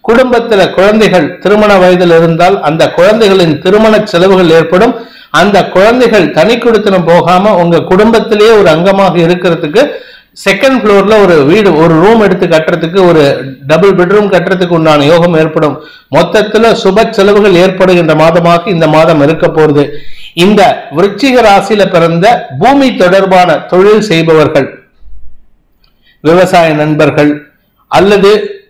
Speaker 1: குடும்பத்துல குழந்தைகள் திருமண வயதில் இருந்தால் அந்த குழந்தைகளின் திருமண செலவுகள் ஏற்படும் அந்த குழந்தைகள் தனி குடித்தனம் போகாம உங்க குடும்பத்திலேயே ஒரு அங்கமாக இருக்கிறதுக்கு செகண்ட் ஃப்ளோர்ல ஒரு வீடு ஒரு ரூம் எடுத்து கட்டுறதுக்கு ஒரு டபுள் பெட்ரூம் கட்டுறதுக்கு உண்டான யோகம் ஏற்படும் மொத்தத்துல சுப செலவுகள் ஏற்படுகின்ற மாதமாக இந்த மாதம் இருக்க போகுது இந்த விருச்சிக ராசியில பிறந்த பூமி தொடர்பான தொழில் செய்பவர்கள் விவசாய நண்பர்கள் அல்லது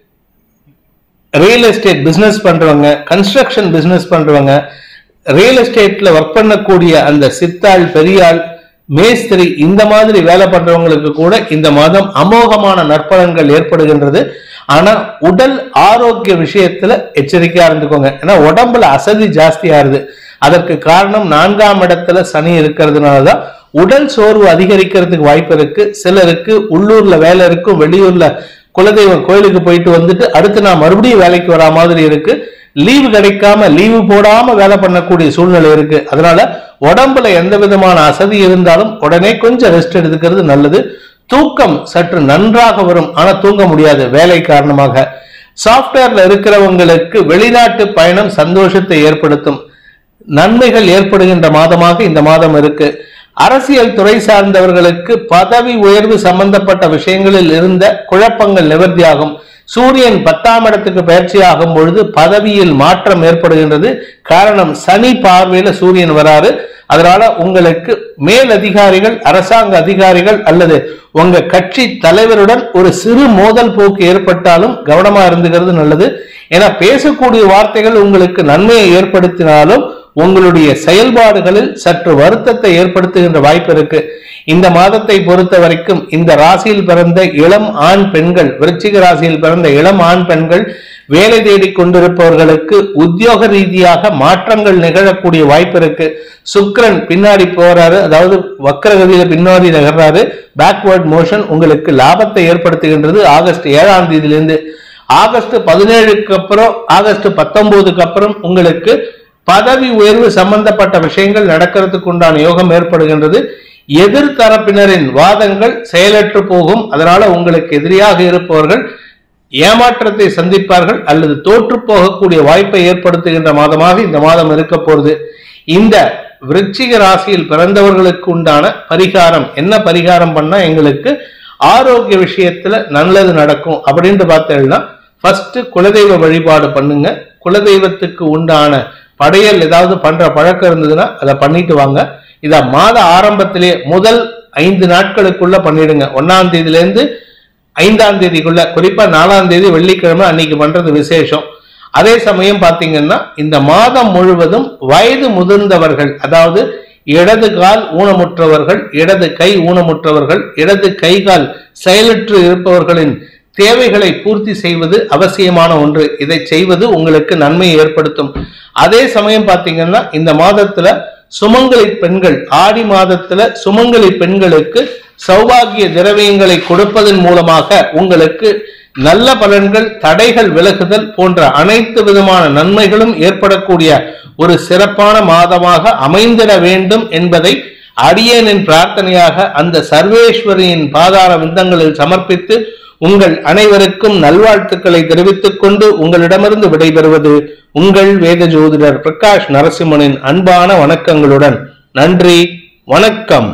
Speaker 1: ரியல் எஸ்டேட் பிசினஸ் பண்றவங்க கன்ஸ்ட்ரக்ஷன் பிசினஸ் பண்றவங்க ரியல் எஸ்டேட்ல ஒர்க் பண்ணக்கூடிய அந்த சித்தாள் பெரியாள் மேஸ்திரி இந்த மாதிரி வேலை பண்றவங்களுக்கு கூட இந்த மாதம் அமோகமான நற்பலன்கள் ஏற்படுகின்றது ஆனா உடல் ஆரோக்கிய விஷயத்துல எச்சரிக்கையா இருந்துக்கோங்க ஏன்னா உடம்புல அசதி ஜாஸ்தியாருது அதற்கு காரணம் நான்காம் இடத்துல சனி இருக்கிறதுனாலதான் உடல் சோர்வு அதிகரிக்கிறதுக்கு வாய்ப்பு இருக்கு சிலருக்கு உள்ளூர்ல வேலை இருக்கும் வெளியூர்ல குலதெய்வம் கோயிலுக்கு போயிட்டு வந்துட்டு அடுத்து நான் மறுபடியும் வேலைக்கு வரா மாதிரி இருக்கு லீவு கிடைக்காம லீவு போடாம வேலை பண்ணக்கூடிய சூழ்நிலை இருக்கு அதனால உடம்புல எந்த விதமான அசதி இருந்தாலும் உடனே கொஞ்சம் ரெஸ்ட் எடுத்துக்கிறது நல்லது தூக்கம் சற்று நன்றாக வரும் ஆனா தூங்க முடியாது வேலை காரணமாக சாஃப்ட்வேர்ல இருக்கிறவங்களுக்கு வெளிநாட்டு பயணம் சந்தோஷத்தை ஏற்படுத்தும் நன்மைகள் ஏற்படுகின்ற மாதமாக இந்த மாதம் இருக்கு அரசியல் துறை சார்ந்தவர்களுக்கு பதவி உயர்வு சம்பந்தப்பட்ட விஷயங்களில் இருந்த குழப்பங்கள் நிவர்த்தியாகும் சூரியன் பத்தாம் இடத்துக்கு பயிற்சியாகும் பொழுது பதவியில் மாற்றம் ஏற்படுகின்றது காரணம் சனி பார்வையில சூரியன் வராரு அதனால உங்களுக்கு மேல் அதிகாரிகள் அரசாங்க அதிகாரிகள் அல்லது உங்க கட்சி தலைவருடன் ஒரு சிறு மோதல் போக்கு ஏற்பட்டாலும் கவனமா இருந்துகிறது நல்லது ஏன்னா பேசக்கூடிய வார்த்தைகள் உங்களுக்கு நன்மையை ஏற்படுத்தினாலும் உங்களுடைய செயல்பாடுகளில் சற்று வருத்தத்தை ஏற்படுத்துகின்ற வாய்ப்பு இருக்கு இந்த மாதத்தை பொறுத்த வரைக்கும் இந்த ராசியில் பிறந்த இளம் ஆண் பெண்கள் விருச்சிக ராசியில் பிறந்த இளம் ஆண் பெண்கள் வேலை தேடி கொண்டிருப்பவர்களுக்கு உத்தியோக ரீதியாக மாற்றங்கள் நிகழக்கூடிய வாய்ப்பு இருக்கு சுக்கிரன் பின்னாடி போறாரு அதாவது வக்கரகதியில பின்னாடி நகர்றாரு பேக்வர்ட் மோஷன் உங்களுக்கு லாபத்தை ஏற்படுத்துகின்றது ஆகஸ்ட் ஏழாம் தேதியிலிருந்து ஆகஸ்ட் பதினேழுக்கு அப்புறம் ஆகஸ்ட் பத்தொன்பதுக்கு அப்புறம் உங்களுக்கு பதவி உயர்வு சம்பந்தப்பட்ட விஷயங்கள் நடக்கிறதுக்கு உண்டான யோகம் ஏற்படுகின்றது எதிர்த்தரப்பினரின் வாதங்கள் செயலற்று போகும் அதனால உங்களுக்கு எதிரியாக இருப்பவர்கள் ஏமாற்றத்தை சந்திப்பார்கள் அல்லது தோற்று போகக்கூடிய வாய்ப்பை ஏற்படுத்துகின்ற மாதமாக இந்த மாதம் இருக்க போறது இந்த விருச்சிக ராசியில் பிறந்தவர்களுக்கு உண்டான பரிகாரம் என்ன பரிகாரம் பண்ணா எங்களுக்கு ஆரோக்கிய விஷயத்துல நல்லது நடக்கும் அப்படின்ட்டு பார்த்தீங்கன்னா ஃபர்ஸ்ட் குலதெய்வ வழிபாடு பண்ணுங்க குலதெய்வத்துக்கு உண்டான படையல் ஏதாவது பண்ற பழக்கம் இருந்ததுன்னா அதை பண்ணிட்டு வாங்க இத மாத ஆரம்பத்திலேயே முதல் ஐந்து நாட்களுக்குள்ள பண்ணிடுங்க ஒன்னாம் தேதியில இருந்து ஐந்தாம் தேதிக்குள்ள குறிப்பா நாலாம் தேதி வெள்ளிக்கிழமை அன்னைக்கு பண்றது விசேஷம் அதே சமயம் பாத்தீங்கன்னா இந்த மாதம் முழுவதும் வயது முதிர்ந்தவர்கள் அதாவது இடது கால் ஊனமுற்றவர்கள் இடது கை ஊனமுற்றவர்கள் இடது கை கால் செயலற்று இருப்பவர்களின் தேவைகளை பூர்த்தி செய்வது அவசியமான ஒன்று இதை செய்வது உங்களுக்கு நன்மையை ஏற்படுத்தும் அதே சமயம் பாத்தீங்கன்னா இந்த மாதத்துல சுமங்கலி பெண்கள் ஆடி மாதத்துல சுமங்கலி பெண்களுக்கு சௌபாகிய திரவியங்களை கொடுப்பதன் மூலமாக உங்களுக்கு நல்ல பலன்கள் தடைகள் விலகுதல் போன்ற அனைத்து விதமான நன்மைகளும் ஏற்படக்கூடிய ஒரு சிறப்பான மாதமாக அமைந்திட வேண்டும் என்பதை அடியேனின் பிரார்த்தனையாக அந்த சர்வேஸ்வரியின் பாதார விந்தங்களில் சமர்ப்பித்து உங்கள் அனைவருக்கும் நல்வாழ்த்துக்களை தெரிவித்துக் கொண்டு உங்களிடமிருந்து விடைபெறுவது உங்கள் வேத ஜோதிடர் பிரகாஷ் நரசிம்மனின் அன்பான வணக்கங்களுடன் நன்றி வணக்கம்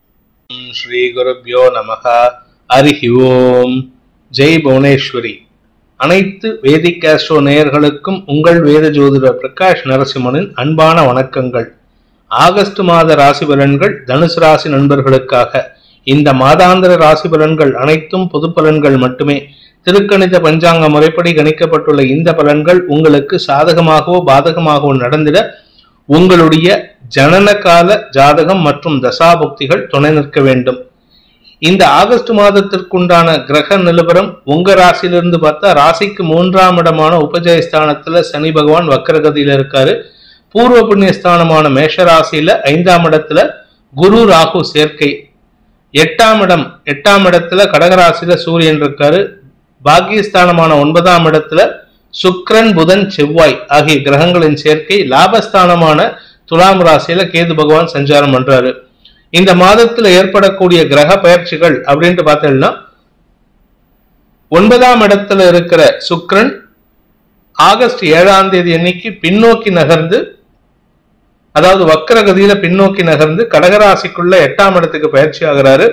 Speaker 2: ஸ்ரீ குருப்யோ நமக ஹரிஹி ஓம் ஜெய் புவனேஸ்வரி அனைத்து வேதிக் ஆஸ்ட்ரோ நேயர்களுக்கும் உங்கள் வேத ஜோதிடர் பிரகாஷ் நரசிம்மனின் அன்பான வணக்கங்கள் ஆகஸ்ட் மாத ராசி பலன்கள் தனுசு ராசி நண்பர்களுக்காக இந்த மாதாந்திர ராசி பலன்கள் அனைத்தும் பொது பலன்கள் மட்டுமே திருக்கணித பஞ்சாங்க முறைப்படி கணிக்கப்பட்டுள்ள இந்த பலன்கள் உங்களுக்கு சாதகமாகவோ பாதகமாகவோ நடந்திட உங்களுடைய ஜனன கால ஜாதகம் மற்றும் தசாபுக்திகள் துணை நிற்க வேண்டும் இந்த ஆகஸ்ட் மாதத்திற்குண்டான கிரக நிலவரம் உங்க ராசியிலிருந்து பார்த்தா ராசிக்கு மூன்றாம் இடமான உபஜயஸ்தானத்துல சனி பகவான் வக்கரகதியில இருக்காரு பூர்வ புண்ணியஸ்தானமான மேஷ ராசியில ஐந்தாம் இடத்துல குரு ராகு சேர்க்கை எட்டாம் இடம் எட்டாம் இடத்துல கடகராசியில சூரியன் இருக்காரு பாக்கியஸ்தானமான ஒன்பதாம் இடத்துல சுக்கிரன் புதன் செவ்வாய் ஆகிய கிரகங்களின் சேர்க்கை லாபஸ்தானமான துலாம் ராசியில கேது பகவான் சஞ்சாரம் பண்றாரு இந்த மாதத்துல ஏற்படக்கூடிய கிரக பயிற்சிகள் அப்படின்ட்டு பார்த்தீங்கன்னா ஒன்பதாம் இடத்துல இருக்கிற சுக்கிரன்
Speaker 1: ஆகஸ்ட் ஏழாம் தேதி அன்னைக்கு பின்னோக்கி நகர்ந்து அதாவது வக்கரகதியில பின்னோக்கி நகர்ந்து கடகராசிக்குள்ள எட்டாம் இடத்துக்கு பயிற்சி ஆகிறாரு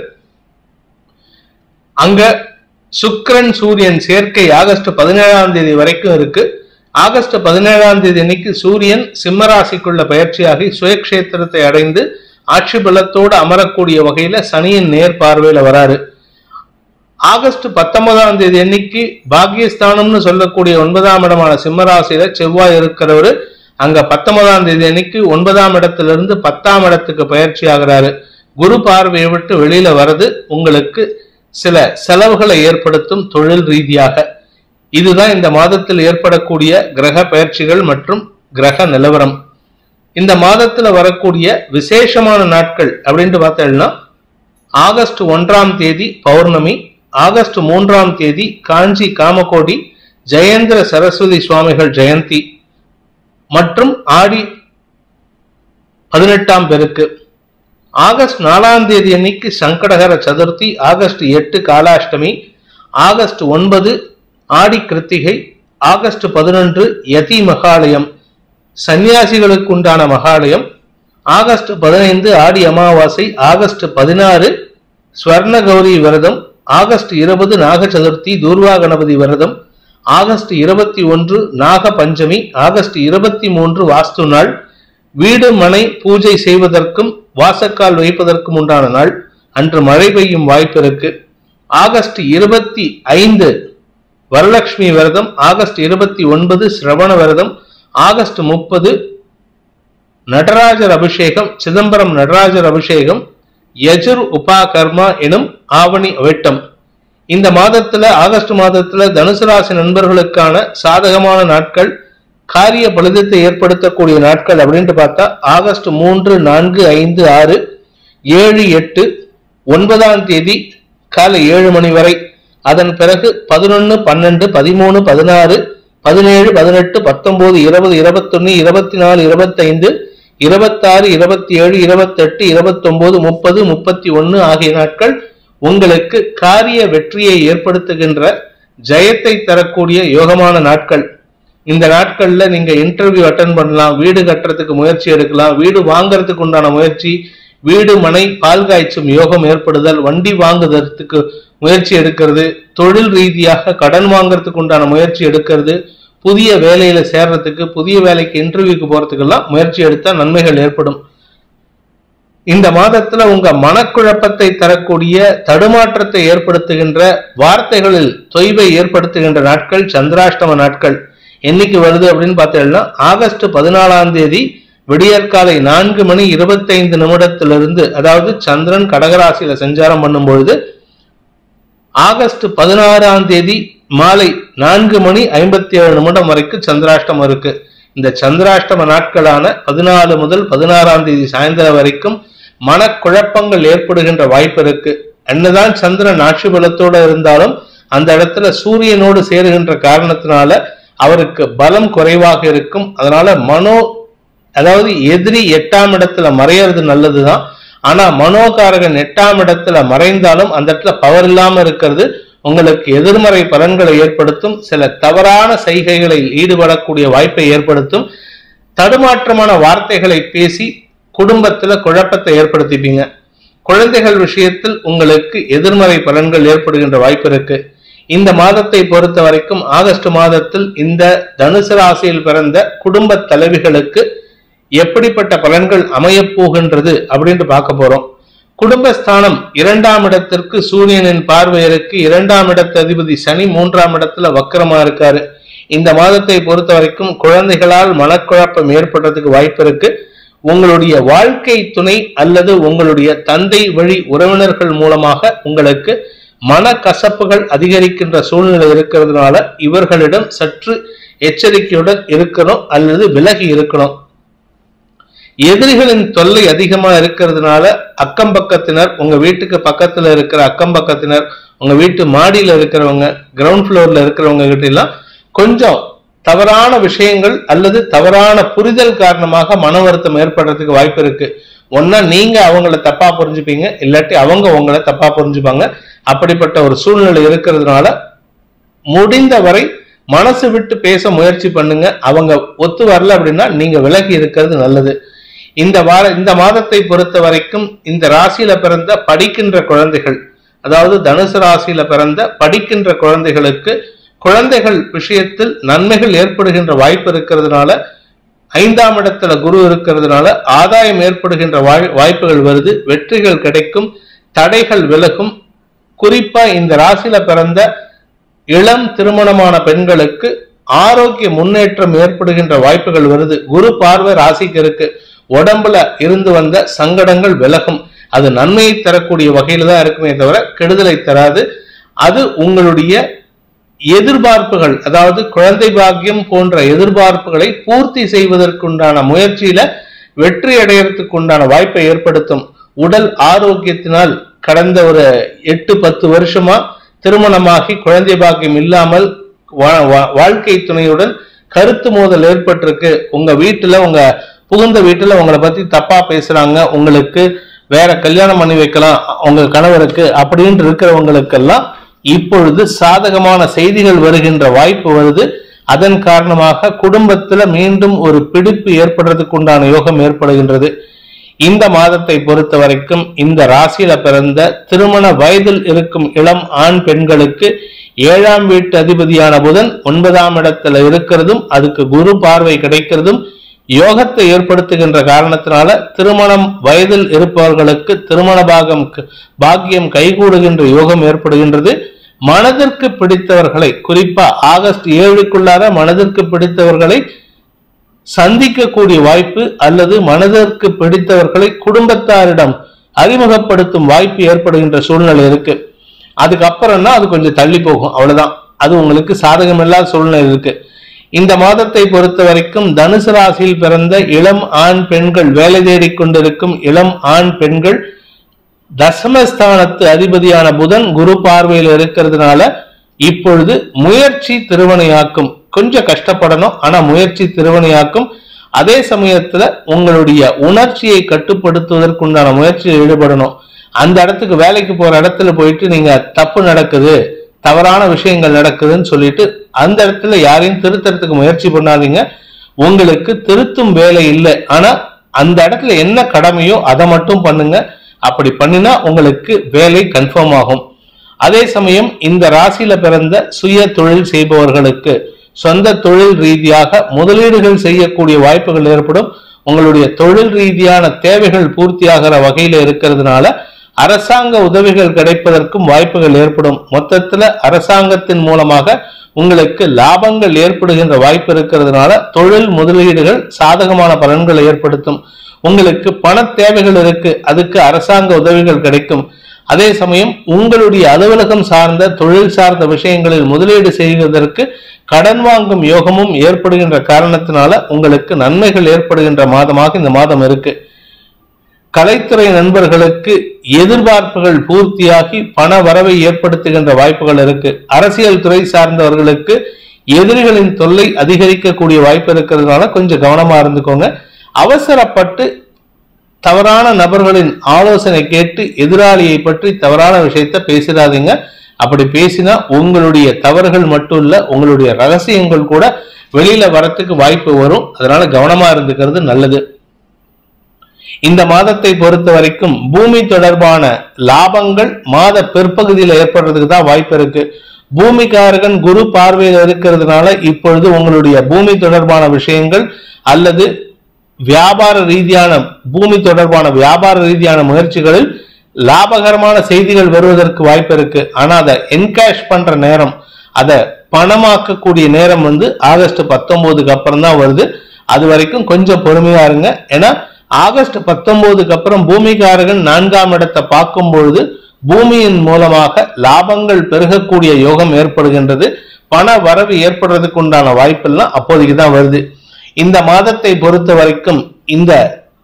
Speaker 1: அங்க சுக்கிரன் சூரியன் சேர்க்கை ஆகஸ்ட் பதினேழாம் தேதி வரைக்கும் இருக்கு ஆகஸ்ட் பதினேழாம் தேதி அன்னைக்கு சூரியன் சிம்மராசிக்குள்ள பயிற்சியாகி சுயக்ஷேத்திரத்தை அடைந்து ஆட்சி பலத்தோடு அமரக்கூடிய வகையில சனியின் நேர் பார்வையில வராரு ஆகஸ்ட் பத்தொன்பதாம் தேதி அன்னைக்கு பாக்கியஸ்தானம்னு சொல்லக்கூடிய ஒன்பதாம் இடமான சிம்மராசியில செவ்வாய் இருக்கிறவரு அங்க பத்தொன்பதாம் தேதி அன்னைக்கு ஒன்பதாம் இடத்துல இருந்து பத்தாம் இடத்துக்கு பயிற்சி ஆகிறாரு குரு பார்வையை விட்டு வெளியில வர்றது உங்களுக்கு சில செலவுகளை ஏற்படுத்தும் தொழில் ரீதியாக இதுதான் இந்த மாதத்தில் ஏற்படக்கூடிய கிரக பயிற்சிகள் மற்றும் கிரக நிலவரம் இந்த மாதத்துல வரக்கூடிய விசேஷமான நாட்கள் அப்படின்ட்டு பார்த்தோம்னா ஆகஸ்ட் ஒன்றாம் தேதி பௌர்ணமி ஆகஸ்ட் மூன்றாம் தேதி காஞ்சி காமகோடி ஜெயேந்திர சரஸ்வதி சுவாமிகள் ஜெயந்தி மற்றும் ஆடி பதினெட்டாம் பெருக்கு ஆகஸ்ட் நாலாம் தேதி அன்னைக்கு சங்கடகர சதுர்த்தி ஆகஸ்ட் எட்டு காலாஷ்டமி ஆகஸ்ட் ஒன்பது ஆடி கிருத்திகை ஆகஸ்ட் பதினொன்று யதி மகாலயம் சன்னியாசிகளுக்கு உண்டான மகாலயம் ஆகஸ்ட் பதினைந்து ஆடி அமாவாசை ஆகஸ்ட் பதினாறு ஸ்வர்ண கௌரி விரதம் ஆகஸ்ட் இருபது நாக சதுர்த்தி தூர்வா கணபதி விரதம் ஆகஸ்ட் இருபத்தி ஒன்று நாக பஞ்சமி ஆகஸ்ட் இருபத்தி மூன்று வாஸ்து நாள் வீடு மனை பூஜை செய்வதற்கும் வாசக்கால் வைப்பதற்கும் உண்டான நாள் அன்று மழை பெய்யும் வாய்ப்பு இருக்கு ஆகஸ்ட் இருபத்தி ஐந்து வரலட்சுமி விரதம் ஆகஸ்ட் இருபத்தி ஒன்பது சிரவண விரதம் ஆகஸ்ட் முப்பது நடராஜர் அபிஷேகம் சிதம்பரம் நடராஜர் அபிஷேகம் யஜுர் உபாகர்மா எனும் ஆவணி வெட்டம் இந்த மாதத்துல ஆகஸ்ட் மாதத்துல தனுசு ராசி நண்பர்களுக்கான சாதகமான நாட்கள் காரிய பலிதத்தை ஏற்படுத்தக்கூடிய நாட்கள் அப்படின்ட்டு பார்த்தா ஆகஸ்ட் மூன்று நான்கு ஐந்து ஆறு ஏழு எட்டு ஒன்பதாம் தேதி காலை ஏழு மணி வரை அதன் பிறகு பதினொன்னு பன்னெண்டு பதிமூணு பதினாறு பதினேழு பதினெட்டு பத்தொன்பது இருபது இருபத்தொன்னு இருபத்தி நாலு இருபத்தைந்து இருபத்தாறு இருபத்தி ஏழு இருபத்தெட்டு இருபத்தொன்பது முப்பது முப்பத்தி ஒன்னு ஆகிய நாட்கள் உங்களுக்கு காரிய வெற்றியை ஏற்படுத்துகின்ற ஜெயத்தை தரக்கூடிய யோகமான நாட்கள் இந்த நாட்கள்ல நீங்க இன்டர்வியூ அட்டன் பண்ணலாம் வீடு கட்டுறதுக்கு முயற்சி எடுக்கலாம் வீடு வாங்குறதுக்கு உண்டான முயற்சி வீடு மனை பால் காய்ச்சும் யோகம் ஏற்படுதல் வண்டி வாங்குறதுக்கு முயற்சி எடுக்கிறது தொழில் ரீதியாக கடன் வாங்குறதுக்கு உண்டான முயற்சி எடுக்கிறது புதிய வேலையில சேர்றதுக்கு புதிய வேலைக்கு இன்டர்வியூக்கு போறதுக்கெல்லாம் முயற்சி எடுத்தா நன்மைகள் ஏற்படும் இந்த மாதத்துல உங்க மனக்குழப்பத்தை தரக்கூடிய தடுமாற்றத்தை ஏற்படுத்துகின்ற வார்த்தைகளில் தொய்வை ஏற்படுத்துகின்ற நாட்கள் சந்திராஷ்டம நாட்கள் என்னைக்கு வருது அப்படின்னு பார்த்தீங்கன்னா ஆகஸ்ட் பதினாலாம் தேதி விடியற்காலை நான்கு மணி இருபத்தைந்து நிமிடத்திலிருந்து அதாவது சந்திரன் கடகராசியில சஞ்சாரம் பண்ணும் பொழுது ஆகஸ்ட் பதினாறாம் தேதி மாலை நான்கு மணி ஐம்பத்தி ஏழு நிமிடம் வரைக்கும் சந்திராஷ்டமம் இருக்கு இந்த சந்திராஷ்டம நாட்களான பதினாலு முதல் பதினாறாம் தேதி சாயந்தரம் வரைக்கும் மனக்குழப்பங்கள் ஏற்படுகின்ற வாய்ப்பு இருக்கு என்னதான் சந்திரன் ஆட்சி பலத்தோட இருந்தாலும் அந்த இடத்துல சூரியனோடு சேருகின்ற காரணத்தினால அவருக்கு பலம் குறைவாக இருக்கும் அதனால மனோ அதாவது எதிரி எட்டாம் இடத்துல மறையறது நல்லதுதான் ஆனா மனோகாரகன் எட்டாம் இடத்துல மறைந்தாலும் அந்த இடத்துல பவர் இல்லாம இருக்கிறது உங்களுக்கு எதிர்மறை பலன்களை ஏற்படுத்தும் சில தவறான செய்கைகளில் ஈடுபடக்கூடிய வாய்ப்பை ஏற்படுத்தும் தடுமாற்றமான வார்த்தைகளை பேசி குடும்பத்துல குழப்பத்தை ஏற்படுத்திப்பீங்க குழந்தைகள் விஷயத்தில் உங்களுக்கு எதிர்மறை பலன்கள் ஏற்படுகின்ற வாய்ப்பு இருக்கு இந்த மாதத்தை பொறுத்த வரைக்கும் ஆகஸ்ட் மாதத்தில் இந்த தனுசு ராசியில் பிறந்த குடும்ப தலைவிகளுக்கு எப்படிப்பட்ட பலன்கள் அமையப் போகின்றது அப்படின்னு பார்க்க போறோம் குடும்பஸ்தானம் இரண்டாம் இடத்திற்கு சூரியனின் பார்வை இருக்கு இரண்டாம் இடத்து அதிபதி சனி மூன்றாம் இடத்துல வக்கரமா இருக்காரு இந்த மாதத்தை பொறுத்த வரைக்கும் குழந்தைகளால் மனக்குழப்பம் ஏற்படுறதுக்கு வாய்ப்பு இருக்கு உங்களுடைய வாழ்க்கை துணை அல்லது உங்களுடைய தந்தை வழி உறவினர்கள் மூலமாக உங்களுக்கு மனக்கசப்புகள் அதிகரிக்கின்ற சூழ்நிலை இருக்கிறதுனால இவர்களிடம் சற்று எச்சரிக்கையுடன் இருக்கணும் அல்லது விலகி இருக்கணும் எதிரிகளின் தொல்லை அதிகமா இருக்கிறதுனால அக்கம் பக்கத்தினர் உங்க வீட்டுக்கு பக்கத்துல இருக்கிற அக்கம் பக்கத்தினர் உங்க வீட்டு மாடியில இருக்கிறவங்க கிரவுண்ட் ஃப்ளோர்ல இருக்கிறவங்க கிட்ட எல்லாம் கொஞ்சம் தவறான விஷயங்கள் அல்லது தவறான புரிதல் காரணமாக மன வருத்தம் ஏற்படுறதுக்கு வாய்ப்பு இருக்கு ஒன்னா நீங்க அவங்கள தப்பா புரிஞ்சுப்பீங்க இல்லாட்டி அவங்க உங்களை தப்பா புரிஞ்சுப்பாங்க அப்படிப்பட்ட ஒரு சூழ்நிலை இருக்கிறதுனால முடிந்த வரை மனசு விட்டு பேச முயற்சி பண்ணுங்க அவங்க ஒத்து வரல அப்படின்னா நீங்க விலகி இருக்கிறது நல்லது இந்த வார இந்த மாதத்தை பொறுத்த வரைக்கும் இந்த ராசியில பிறந்த படிக்கின்ற குழந்தைகள் அதாவது தனுசு ராசியில பிறந்த படிக்கின்ற குழந்தைகளுக்கு குழந்தைகள் விஷயத்தில் நன்மைகள் ஏற்படுகின்ற வாய்ப்பு இருக்கிறதுனால ஐந்தாம் இடத்துல குரு இருக்கிறதுனால ஆதாயம் ஏற்படுகின்ற வாய்- வாய்ப்புகள் வருது வெற்றிகள் கிடைக்கும் தடைகள் விலகும் குறிப்பா இந்த ராசியில பிறந்த இளம் திருமணமான பெண்களுக்கு ஆரோக்கிய முன்னேற்றம் ஏற்படுகின்ற வாய்ப்புகள் வருது குரு பார்வை ராசிக்கு இருக்கு உடம்புல இருந்து வந்த சங்கடங்கள் விலகும் அது நன்மையை தரக்கூடிய வகையில தான் இருக்குமே தவிர கெடுதலை தராது அது உங்களுடைய எதிர்பார்ப்புகள் அதாவது குழந்தை பாக்கியம் போன்ற எதிர்பார்ப்புகளை பூர்த்தி செய்வதற்குண்டான முயற்சியில வெற்றி அடையறதுக்கு உண்டான வாய்ப்பை ஏற்படுத்தும் உடல் ஆரோக்கியத்தினால் கடந்த ஒரு எட்டு பத்து வருஷமா திருமணமாகி குழந்தை பாக்கியம் இல்லாமல் வா- வா- வாழ்க்கை துணையுடன் கருத்து மோதல் ஏற்பட்டிருக்கு உங்க வீட்டுல உங்க புகுந்த வீட்டுல உங்களை பத்தி தப்பா பேசுறாங்க உங்களுக்கு வேற கல்யாணம் பண்ணி வைக்கலாம் உங்க கணவருக்கு அப்படின்னு இருக்கிறவங்களுக்கெல்லாம் இப்பொழுது சாதகமான செய்திகள் வருகின்ற வாய்ப்பு வருது அதன் காரணமாக குடும்பத்துல மீண்டும் ஒரு பிடிப்பு ஏற்படுறதுக்கு உண்டான யோகம் ஏற்படுகின்றது இந்த மாதத்தை பொறுத்த வரைக்கும் இந்த ராசியில பிறந்த திருமண வயதில் இருக்கும் இளம் ஆண் பெண்களுக்கு ஏழாம் வீட்டு அதிபதியான புதன் ஒன்பதாம் இடத்துல இருக்கிறதும் அதுக்கு குரு பார்வை கிடைக்கிறதும் யோகத்தை ஏற்படுத்துகின்ற காரணத்தினால திருமணம் வயதில் இருப்பவர்களுக்கு திருமண பாகம் பாக்கியம் கைகூடுகின்ற யோகம் ஏற்படுகின்றது மனதிற்கு பிடித்தவர்களை குறிப்பா ஆகஸ்ட் ஏழுக்குள்ளார மனதிற்கு பிடித்தவர்களை சந்திக்கக்கூடிய வாய்ப்பு அல்லது மனதிற்கு பிடித்தவர்களை குடும்பத்தாரிடம் அறிமுகப்படுத்தும் வாய்ப்பு ஏற்படுகின்ற சூழ்நிலை இருக்கு அதுக்கப்புறம்னா அது கொஞ்சம் தள்ளி போகும் அவ்வளவுதான் அது உங்களுக்கு சாதகமில்லாத சூழ்நிலை இருக்கு இந்த மாதத்தை பொறுத்த வரைக்கும் தனுசு ராசியில் பிறந்த இளம் ஆண் பெண்கள் வேலை தேடிக் கொண்டிருக்கும் இளம் ஆண் பெண்கள் தசமஸ்தானத்து அதிபதியான புதன் குரு பார்வையில் இருக்கிறதுனால இப்பொழுது முயற்சி திருவனையாக்கும் கொஞ்சம் கஷ்டப்படணும் ஆனா முயற்சி திருவனையாக்கும் அதே சமயத்துல உங்களுடைய உணர்ச்சியை கட்டுப்படுத்துவதற்குண்டான முயற்சியில் ஈடுபடணும் அந்த இடத்துக்கு வேலைக்கு போற இடத்துல போயிட்டு நீங்க தப்பு நடக்குது தவறான விஷயங்கள் நடக்குதுன்னு சொல்லிட்டு அந்த இடத்துல யாரையும் திருத்தறதுக்கு முயற்சி பண்ணாதீங்க உங்களுக்கு திருத்தும் வேலை இல்லை ஆனா அந்த இடத்துல என்ன கடமையோ அதை மட்டும் பண்ணுங்க அப்படி பண்ணினா உங்களுக்கு வேலை கன்ஃபார்ம் ஆகும் அதே சமயம் இந்த ராசியில பிறந்த சுய தொழில் செய்பவர்களுக்கு சொந்த தொழில் ரீதியாக முதலீடுகள் செய்யக்கூடிய வாய்ப்புகள் ஏற்படும் உங்களுடைய தொழில் ரீதியான தேவைகள் பூர்த்தியாகிற வகையில இருக்கிறதுனால அரசாங்க உதவிகள் கிடைப்பதற்கும் வாய்ப்புகள் ஏற்படும் மொத்தத்துல அரசாங்கத்தின் மூலமாக உங்களுக்கு லாபங்கள் ஏற்படுகின்ற வாய்ப்பு இருக்கிறதுனால தொழில் முதலீடுகள் சாதகமான பலன்களை ஏற்படுத்தும் உங்களுக்கு பண தேவைகள் இருக்கு அதுக்கு அரசாங்க உதவிகள் கிடைக்கும் அதே சமயம் உங்களுடைய அலுவலகம் சார்ந்த தொழில் சார்ந்த விஷயங்களில் முதலீடு செய்வதற்கு கடன் வாங்கும் யோகமும் ஏற்படுகின்ற காரணத்தினால உங்களுக்கு நன்மைகள் ஏற்படுகின்ற மாதமாக இந்த மாதம் இருக்கு கலைத்துறை நண்பர்களுக்கு எதிர்பார்ப்புகள் பூர்த்தியாகி பண வரவை ஏற்படுத்துகின்ற வாய்ப்புகள் இருக்கு அரசியல் துறை சார்ந்தவர்களுக்கு எதிரிகளின் தொல்லை அதிகரிக்கக்கூடிய வாய்ப்பு இருக்கிறதுனால கொஞ்சம் கவனமா இருந்துக்கோங்க அவசரப்பட்டு தவறான நபர்களின் ஆலோசனை கேட்டு எதிராளியை பற்றி தவறான விஷயத்த பேசிடாதீங்க அப்படி பேசினா உங்களுடைய தவறுகள் மட்டும் இல்ல உங்களுடைய ரகசியங்கள் கூட வெளியில வரத்துக்கு வாய்ப்பு வரும் அதனால கவனமா இருந்துக்கிறது நல்லது இந்த மாதத்தை பொறுத்த வரைக்கும் பூமி தொடர்பான லாபங்கள் மாத பிற்பகுதியில் ஏற்படுறதுக்கு தான் வாய்ப்பு இருக்கு பூமிகாரகன் குரு பார்வையில் இருக்கிறதுனால இப்பொழுது உங்களுடைய பூமி தொடர்பான விஷயங்கள் அல்லது வியாபார ரீதியான பூமி தொடர்பான வியாபார ரீதியான முயற்சிகளில் லாபகரமான செய்திகள் வருவதற்கு வாய்ப்பு இருக்கு ஆனா அதை என்கேஷ் பண்ற நேரம் அதை பணமாக்கக்கூடிய நேரம் வந்து ஆகஸ்ட் பத்தொன்பதுக்கு அப்புறம் தான் வருது அது வரைக்கும் கொஞ்சம் பொறுமையா இருங்க ஏன்னா ஆகஸ்ட் பத்தொன்பதுக்கு அப்புறம் பூமிகாரகன் நான்காம் இடத்தை பார்க்கும் பொழுது பூமியின் மூலமாக லாபங்கள் பெருகக்கூடிய யோகம் ஏற்படுகின்றது பண வரவு ஏற்படுறதுக்கு உண்டான வாய்ப்பெல்லாம் அப்போதைக்கு தான் வருது இந்த மாதத்தை பொறுத்த வரைக்கும் இந்த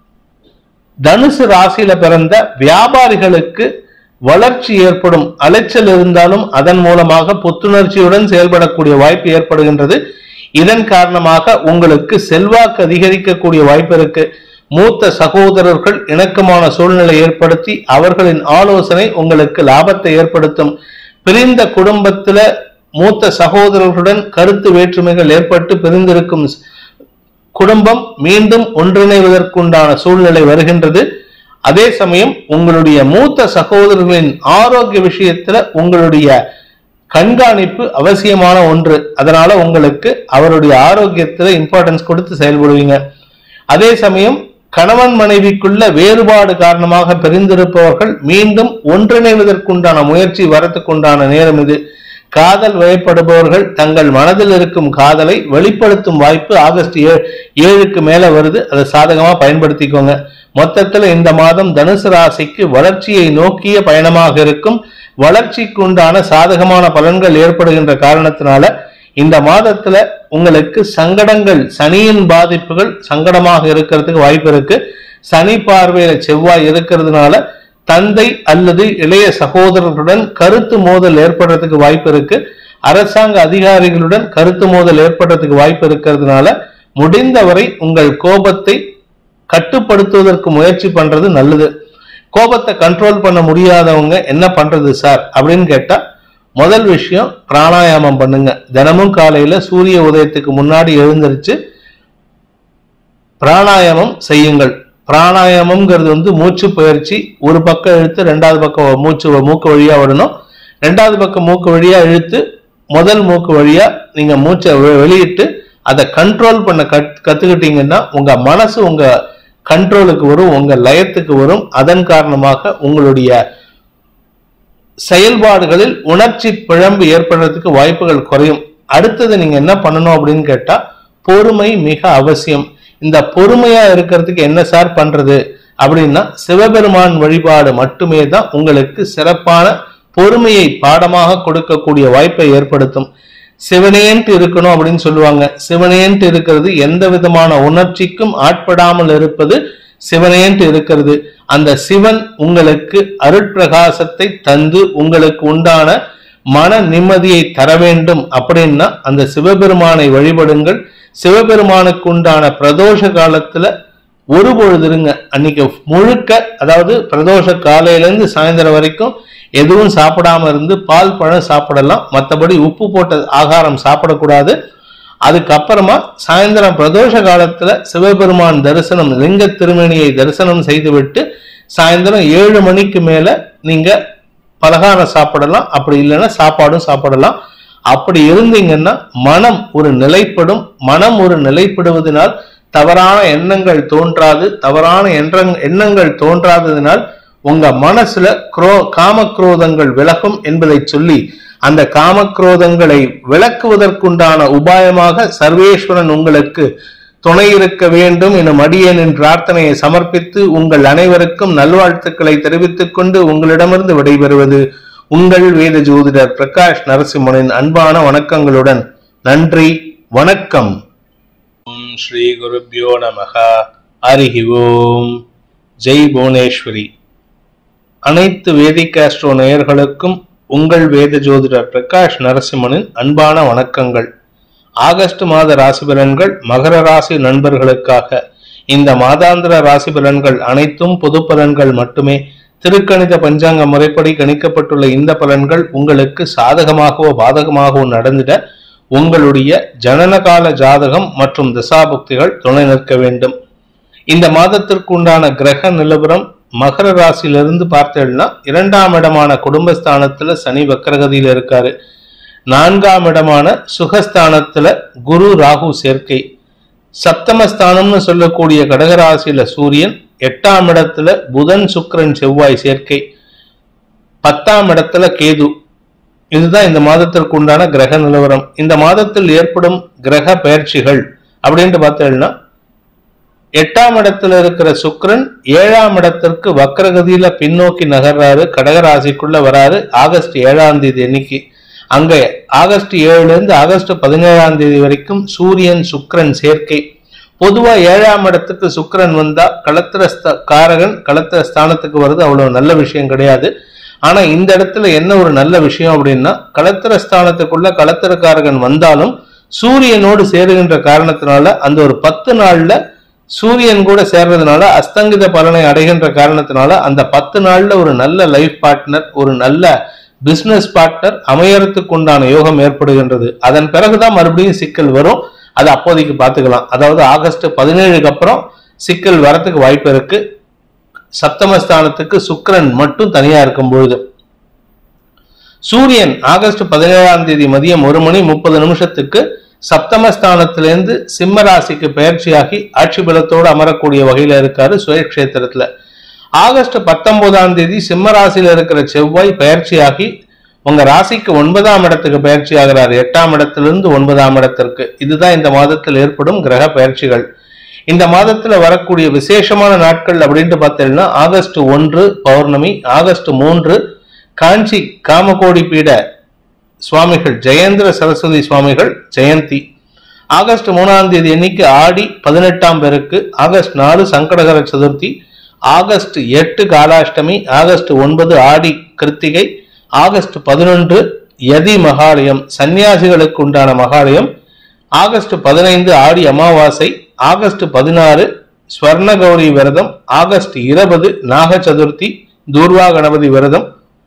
Speaker 1: தனுசு ராசியில பிறந்த வியாபாரிகளுக்கு வளர்ச்சி ஏற்படும் அலைச்சல் இருந்தாலும் அதன் மூலமாக புத்துணர்ச்சியுடன் செயல்படக்கூடிய வாய்ப்பு ஏற்படுகின்றது இதன் காரணமாக உங்களுக்கு செல்வாக்கு அதிகரிக்கக்கூடிய வாய்ப்பு இருக்கு மூத்த சகோதரர்கள் இணக்கமான சூழ்நிலை ஏற்படுத்தி அவர்களின் ஆலோசனை உங்களுக்கு லாபத்தை ஏற்படுத்தும் பிரிந்த குடும்பத்துல மூத்த சகோதரர்களுடன் கருத்து வேற்றுமைகள் ஏற்பட்டு பிரிந்திருக்கும் ஸ்- குடும்பம் மீண்டும் ஒன்றிணைவதற்குண்டான சூழ்நிலை வருகின்றது அதே சமயம் உங்களுடைய மூத்த சகோதரர்களின் ஆரோக்கிய விஷயத்துல உங்களுடைய கண்காணிப்பு அவசியமான ஒன்று அதனால உங்களுக்கு அவருடைய ஆரோக்கியத்துல இம்பார்ட்டன்ஸ் கொடுத்து செயல்படுவீங்க அதே சமயம் கணவன் மனைவிக்குள்ள வேறுபாடு காரணமாக பிரிந்திருப்பவர்கள் மீண்டும் ஒன்றிணைவதற்குண்டான முயற்சி வரத்துக்குண்டான நேரம் இது காதல் வயப்படுபவர்கள் தங்கள் மனதில் இருக்கும் காதலை வெளிப்படுத்தும் வாய்ப்பு ஆகஸ்ட் ஏ- ஏழுக்கு மேல வருது அதை சாதகமா பயன்படுத்திக்கோங்க மொத்தத்துல இந்த மாதம் தனுசு ராசிக்கு வளர்ச்சியை நோக்கிய பயணமாக இருக்கும் வளர்ச்சிக்கு உண்டான சாதகமான பலன்கள் ஏற்படுகின்ற காரணத்தினால இந்த மாதத்துல உங்களுக்கு சங்கடங்கள் சனியின் பாதிப்புகள் சங்கடமாக இருக்கிறதுக்கு வாய்ப்பு இருக்கு சனி பார்வையில செவ்வாய் இருக்கிறதுனால தந்தை அல்லது இளைய சகோதரர்களுடன் கருத்து மோதல் ஏற்படுறதுக்கு வாய்ப்பு இருக்கு அரசாங்க அதிகாரிகளுடன் கருத்து மோதல் ஏற்படுறதுக்கு வாய்ப்பு இருக்கிறதுனால முடிந்தவரை உங்கள் கோபத்தை கட்டுப்படுத்துவதற்கு முயற்சி பண்றது நல்லது கோபத்தை கண்ட்ரோல் பண்ண முடியாதவங்க என்ன பண்றது சார் அப்படின்னு கேட்டா முதல் விஷயம் பிராணாயாமம் பண்ணுங்க தினமும் காலையில சூரிய உதயத்துக்கு முன்னாடி எழுந்திருச்சு பிராணாயாமம் செய்யுங்கள் பிராணாயாமம்ங்கிறது வந்து மூச்சு பயிற்சி ஒரு பக்கம் இழுத்து ரெண்டாவது பக்கம் மூச்சு மூக்கு வழியா விடணும் ரெண்டாவது பக்கம் மூக்கு வழியா இழுத்து முதல் மூக்கு வழியா நீங்க மூச்சை வெ- வெளியிட்டு அதை கண்ட்ரோல் பண்ண கத் கத்துக்கிட்டீங்கன்னா உங்க மனசு உங்க கண்ட்ரோலுக்கு வரும் உங்க லயத்துக்கு வரும் அதன் காரணமாக உங்களுடைய செயல்பாடுகளில் உணர்ச்சி பிழம்பு ஏற்படுறதுக்கு வாய்ப்புகள் குறையும் அடுத்தது நீங்க என்ன பண்ணணும் அப்படின்னு கேட்டா பொறுமை மிக அவசியம் இந்த பொறுமையா இருக்கிறதுக்கு என்ன சார் பண்றது அப்படின்னா சிவபெருமான் வழிபாடு மட்டுமே தான் உங்களுக்கு சிறப்பான பொறுமையை பாடமாக கொடுக்கக்கூடிய வாய்ப்பை ஏற்படுத்தும் சிவனேன்ட்டு இருக்கணும் அப்படின்னு சொல்லுவாங்க சிவனேன்ட்டு இருக்கிறது எந்த விதமான உணர்ச்சிக்கும் ஆட்படாமல் இருப்பது சிவனேன்ட்டு இருக்கிறது அந்த சிவன் உங்களுக்கு அருட்பிரகாசத்தை தந்து உங்களுக்கு உண்டான மன நிம்மதியை தர வேண்டும் அப்படின்னா அந்த சிவபெருமானை வழிபடுங்கள் சிவபெருமானுக்கு உண்டான பிரதோஷ காலத்துல ஒரு பொழுது இருங்க அன்னைக்கு முழுக்க அதாவது பிரதோஷ காலையில இருந்து சாயந்தரம் வரைக்கும் எதுவும் சாப்பிடாம இருந்து பால் பழம் சாப்பிடலாம் மற்றபடி உப்பு போட்ட ஆகாரம் சாப்பிடக்கூடாது அதுக்கப்புறமா சாயந்தரம் பிரதோஷ காலத்துல சிவபெருமான் தரிசனம் லிங்க திருமணியை தரிசனம் செய்துவிட்டு சாயந்தரம் ஏழு மணிக்கு மேல நீங்க பலகாரம் சாப்பிடலாம் அப்படி இல்லைன்னா சாப்பாடும் சாப்பிடலாம் அப்படி இருந்தீங்கன்னா மனம் ஒரு நிலைப்படும் மனம் ஒரு நிலைப்படுவதனால் தவறான எண்ணங்கள் தோன்றாது தவறான எண்ணங் எண்ணங்கள் தோன்றாததினால் உங்க மனசுல குரோ காமக்ரோதங்கள் விலகும் என்பதை சொல்லி அந்த காமக்ரோதங்களை விளக்குவதற்குண்டான உபாயமாக சர்வேஸ்வரன் உங்களுக்கு துணை இருக்க வேண்டும் எனும் அடியேனின் பிரார்த்தனையை சமர்ப்பித்து உங்கள் அனைவருக்கும் நல்வாழ்த்துக்களை தெரிவித்துக் கொண்டு உங்களிடமிருந்து விடைபெறுவது உங்கள் வேத ஜோதிடர் பிரகாஷ் நரசிம்மனின் அன்பான வணக்கங்களுடன் நன்றி வணக்கம்
Speaker 2: ஓம் ஸ்ரீ குருப்யோ நமக ஹரிஹி ஓம் ஜெய் புவனேஸ்வரி
Speaker 1: அனைத்து வேதிக் ஆஸ்ட்ரோ நேயர்களுக்கும் உங்கள் வேத ஜோதிடர் பிரகாஷ் நரசிம்மனின் அன்பான வணக்கங்கள் ஆகஸ்ட் மாத ராசி பலன்கள் மகர ராசி நண்பர்களுக்காக இந்த மாதாந்திர ராசி பலன்கள் அனைத்தும் பொது பலன்கள் மட்டுமே திருக்கணித பஞ்சாங்க முறைப்படி கணிக்கப்பட்டுள்ள இந்த பலன்கள் உங்களுக்கு சாதகமாகவோ பாதகமாகவோ நடந்திட உங்களுடைய ஜனனகால ஜாதகம் மற்றும் தசாபுக்திகள் துணை நிற்க வேண்டும் இந்த மாதத்திற்கு உண்டான கிரக நிலவரம் மகர ராசியிலிருந்து பார்த்தேன்னா இரண்டாம் இடமான குடும்பஸ்தானத்துல சனி வக்கரகதியில இருக்காரு நான்காம் இடமான சுகஸ்தானத்துல குரு ராகு சேர்க்கை சப்தமஸ்தானம்னு சொல்லக்கூடிய கடகராசியில சூரியன் எட்டாம் இடத்துல புதன் சுக்கிரன் செவ்வாய் சேர்க்கை பத்தாம் இடத்துல கேது இதுதான் இந்த மாதத்திற்கு உண்டான கிரக நிலவரம் இந்த மாதத்தில் ஏற்படும் கிரக பெயர்ச்சிகள் அப்படின்ட்டு பார்த்தேன்னா எட்டாம் இடத்துல இருக்கிற சுக்கிரன் ஏழாம் இடத்திற்கு வக்கரகதியில பின்னோக்கி நகர்றாரு கடகராசிக்குள்ள வராரு ஆகஸ்ட் ஏழாம் தேதி அன்னைக்கு அங்க ஆகஸ்ட் ஏழுல இருந்து ஆகஸ்ட் பதினேழாம் தேதி வரைக்கும் சூரியன் சுக்கிரன் சேர்க்கை பொதுவா ஏழாம் இடத்துக்கு சுக்கிரன் வந்தா களத்திர ஸ்த- காரகன் களத்திர ஸ்தானத்துக்கு வருது அவ்வளவு நல்ல விஷயம் கிடையாது ஆனா இந்த இடத்துல என்ன ஒரு நல்ல விஷயம் அப்படின்னா களத்திர ஸ்தானத்துக்குள்ள களத்திரக்காரகன் வந்தாலும் சூரியனோடு சேருகின்ற காரணத்தினால அந்த ஒரு பத்து நாள்ல சூரியன் கூட சேர்றதுனால அஸ்தங்கித பலனை அடைகின்ற காரணத்தினால அந்த பத்து நாள்ல ஒரு நல்ல லைஃப் பார்ட்னர் ஒரு நல்ல பிசினஸ் பார்ட்னர் அமையறதுக்கு உண்டான யோகம் ஏற்படுகின்றது அதன் பிறகுதான் மறுபடியும் சிக்கல் வரும் அது அப்போதைக்கு பார்த்துக்கலாம் அதாவது ஆகஸ்ட் பதினேழுக்கு அப்புறம் சிக்கல் வரத்துக்கு வாய்ப்பு இருக்கு சப்தமஸ்தானத்துக்கு சுக்கிரன் மட்டும் தனியா இருக்கும் பொழுது சூரியன் ஆகஸ்ட் பதினேழாம் தேதி மதியம் ஒரு மணி முப்பது நிமிஷத்துக்கு சப்தமஸ்தானத்திலிருந்து சிம்ம ராசிக்கு பயிற்சியாகி ஆட்சி பலத்தோடு அமரக்கூடிய வகையில இருக்காரு சுயக்ஷேத்திரத்துல ஆகஸ்ட் பத்தொன்பதாம் தேதி சிம்ம ராசியில இருக்கிற செவ்வாய் பயிற்சியாகி உங்க ராசிக்கு ஒன்பதாம் இடத்துக்கு பயிற்சி ஆகிறார் எட்டாம் இடத்திலிருந்து ஒன்பதாம் இடத்திற்கு இதுதான் இந்த மாதத்தில் ஏற்படும் கிரக பயிற்சிகள் இந்த மாதத்துல வரக்கூடிய விசேஷமான நாட்கள் அப்படின்ட்டு பார்த்தீங்கன்னா ஆகஸ்ட் ஒன்று பௌர்ணமி ஆகஸ்ட் மூன்று காஞ்சி காமகோடி பீட சுவாமிகள் ஜெயேந்திர சரஸ்வதி சுவாமிகள் ஜெயந்தி ஆகஸ்ட் மூணாம் தேதி அன்னைக்கு ஆடி பதினெட்டாம் பேருக்கு ஆகஸ்ட் நாலு சங்கடகர சதுர்த்தி ஆகஸ்ட் எட்டு காலாஷ்டமி ஆகஸ்ட் ஒன்பது ஆடி கிருத்திகை ஆகஸ்ட் பதினொன்று யதி மகாலயம் சன்னியாசிகளுக்கு உண்டான மகாலயம் ஆகஸ்ட் பதினைந்து ஆடி அமாவாசை ஆகஸ்ட் பதினாறு ஸ்வர்ண கௌரி விரதம் ஆகஸ்ட் இருபது நாக சதுர்த்தி தூர்வா கணபதி விரதம்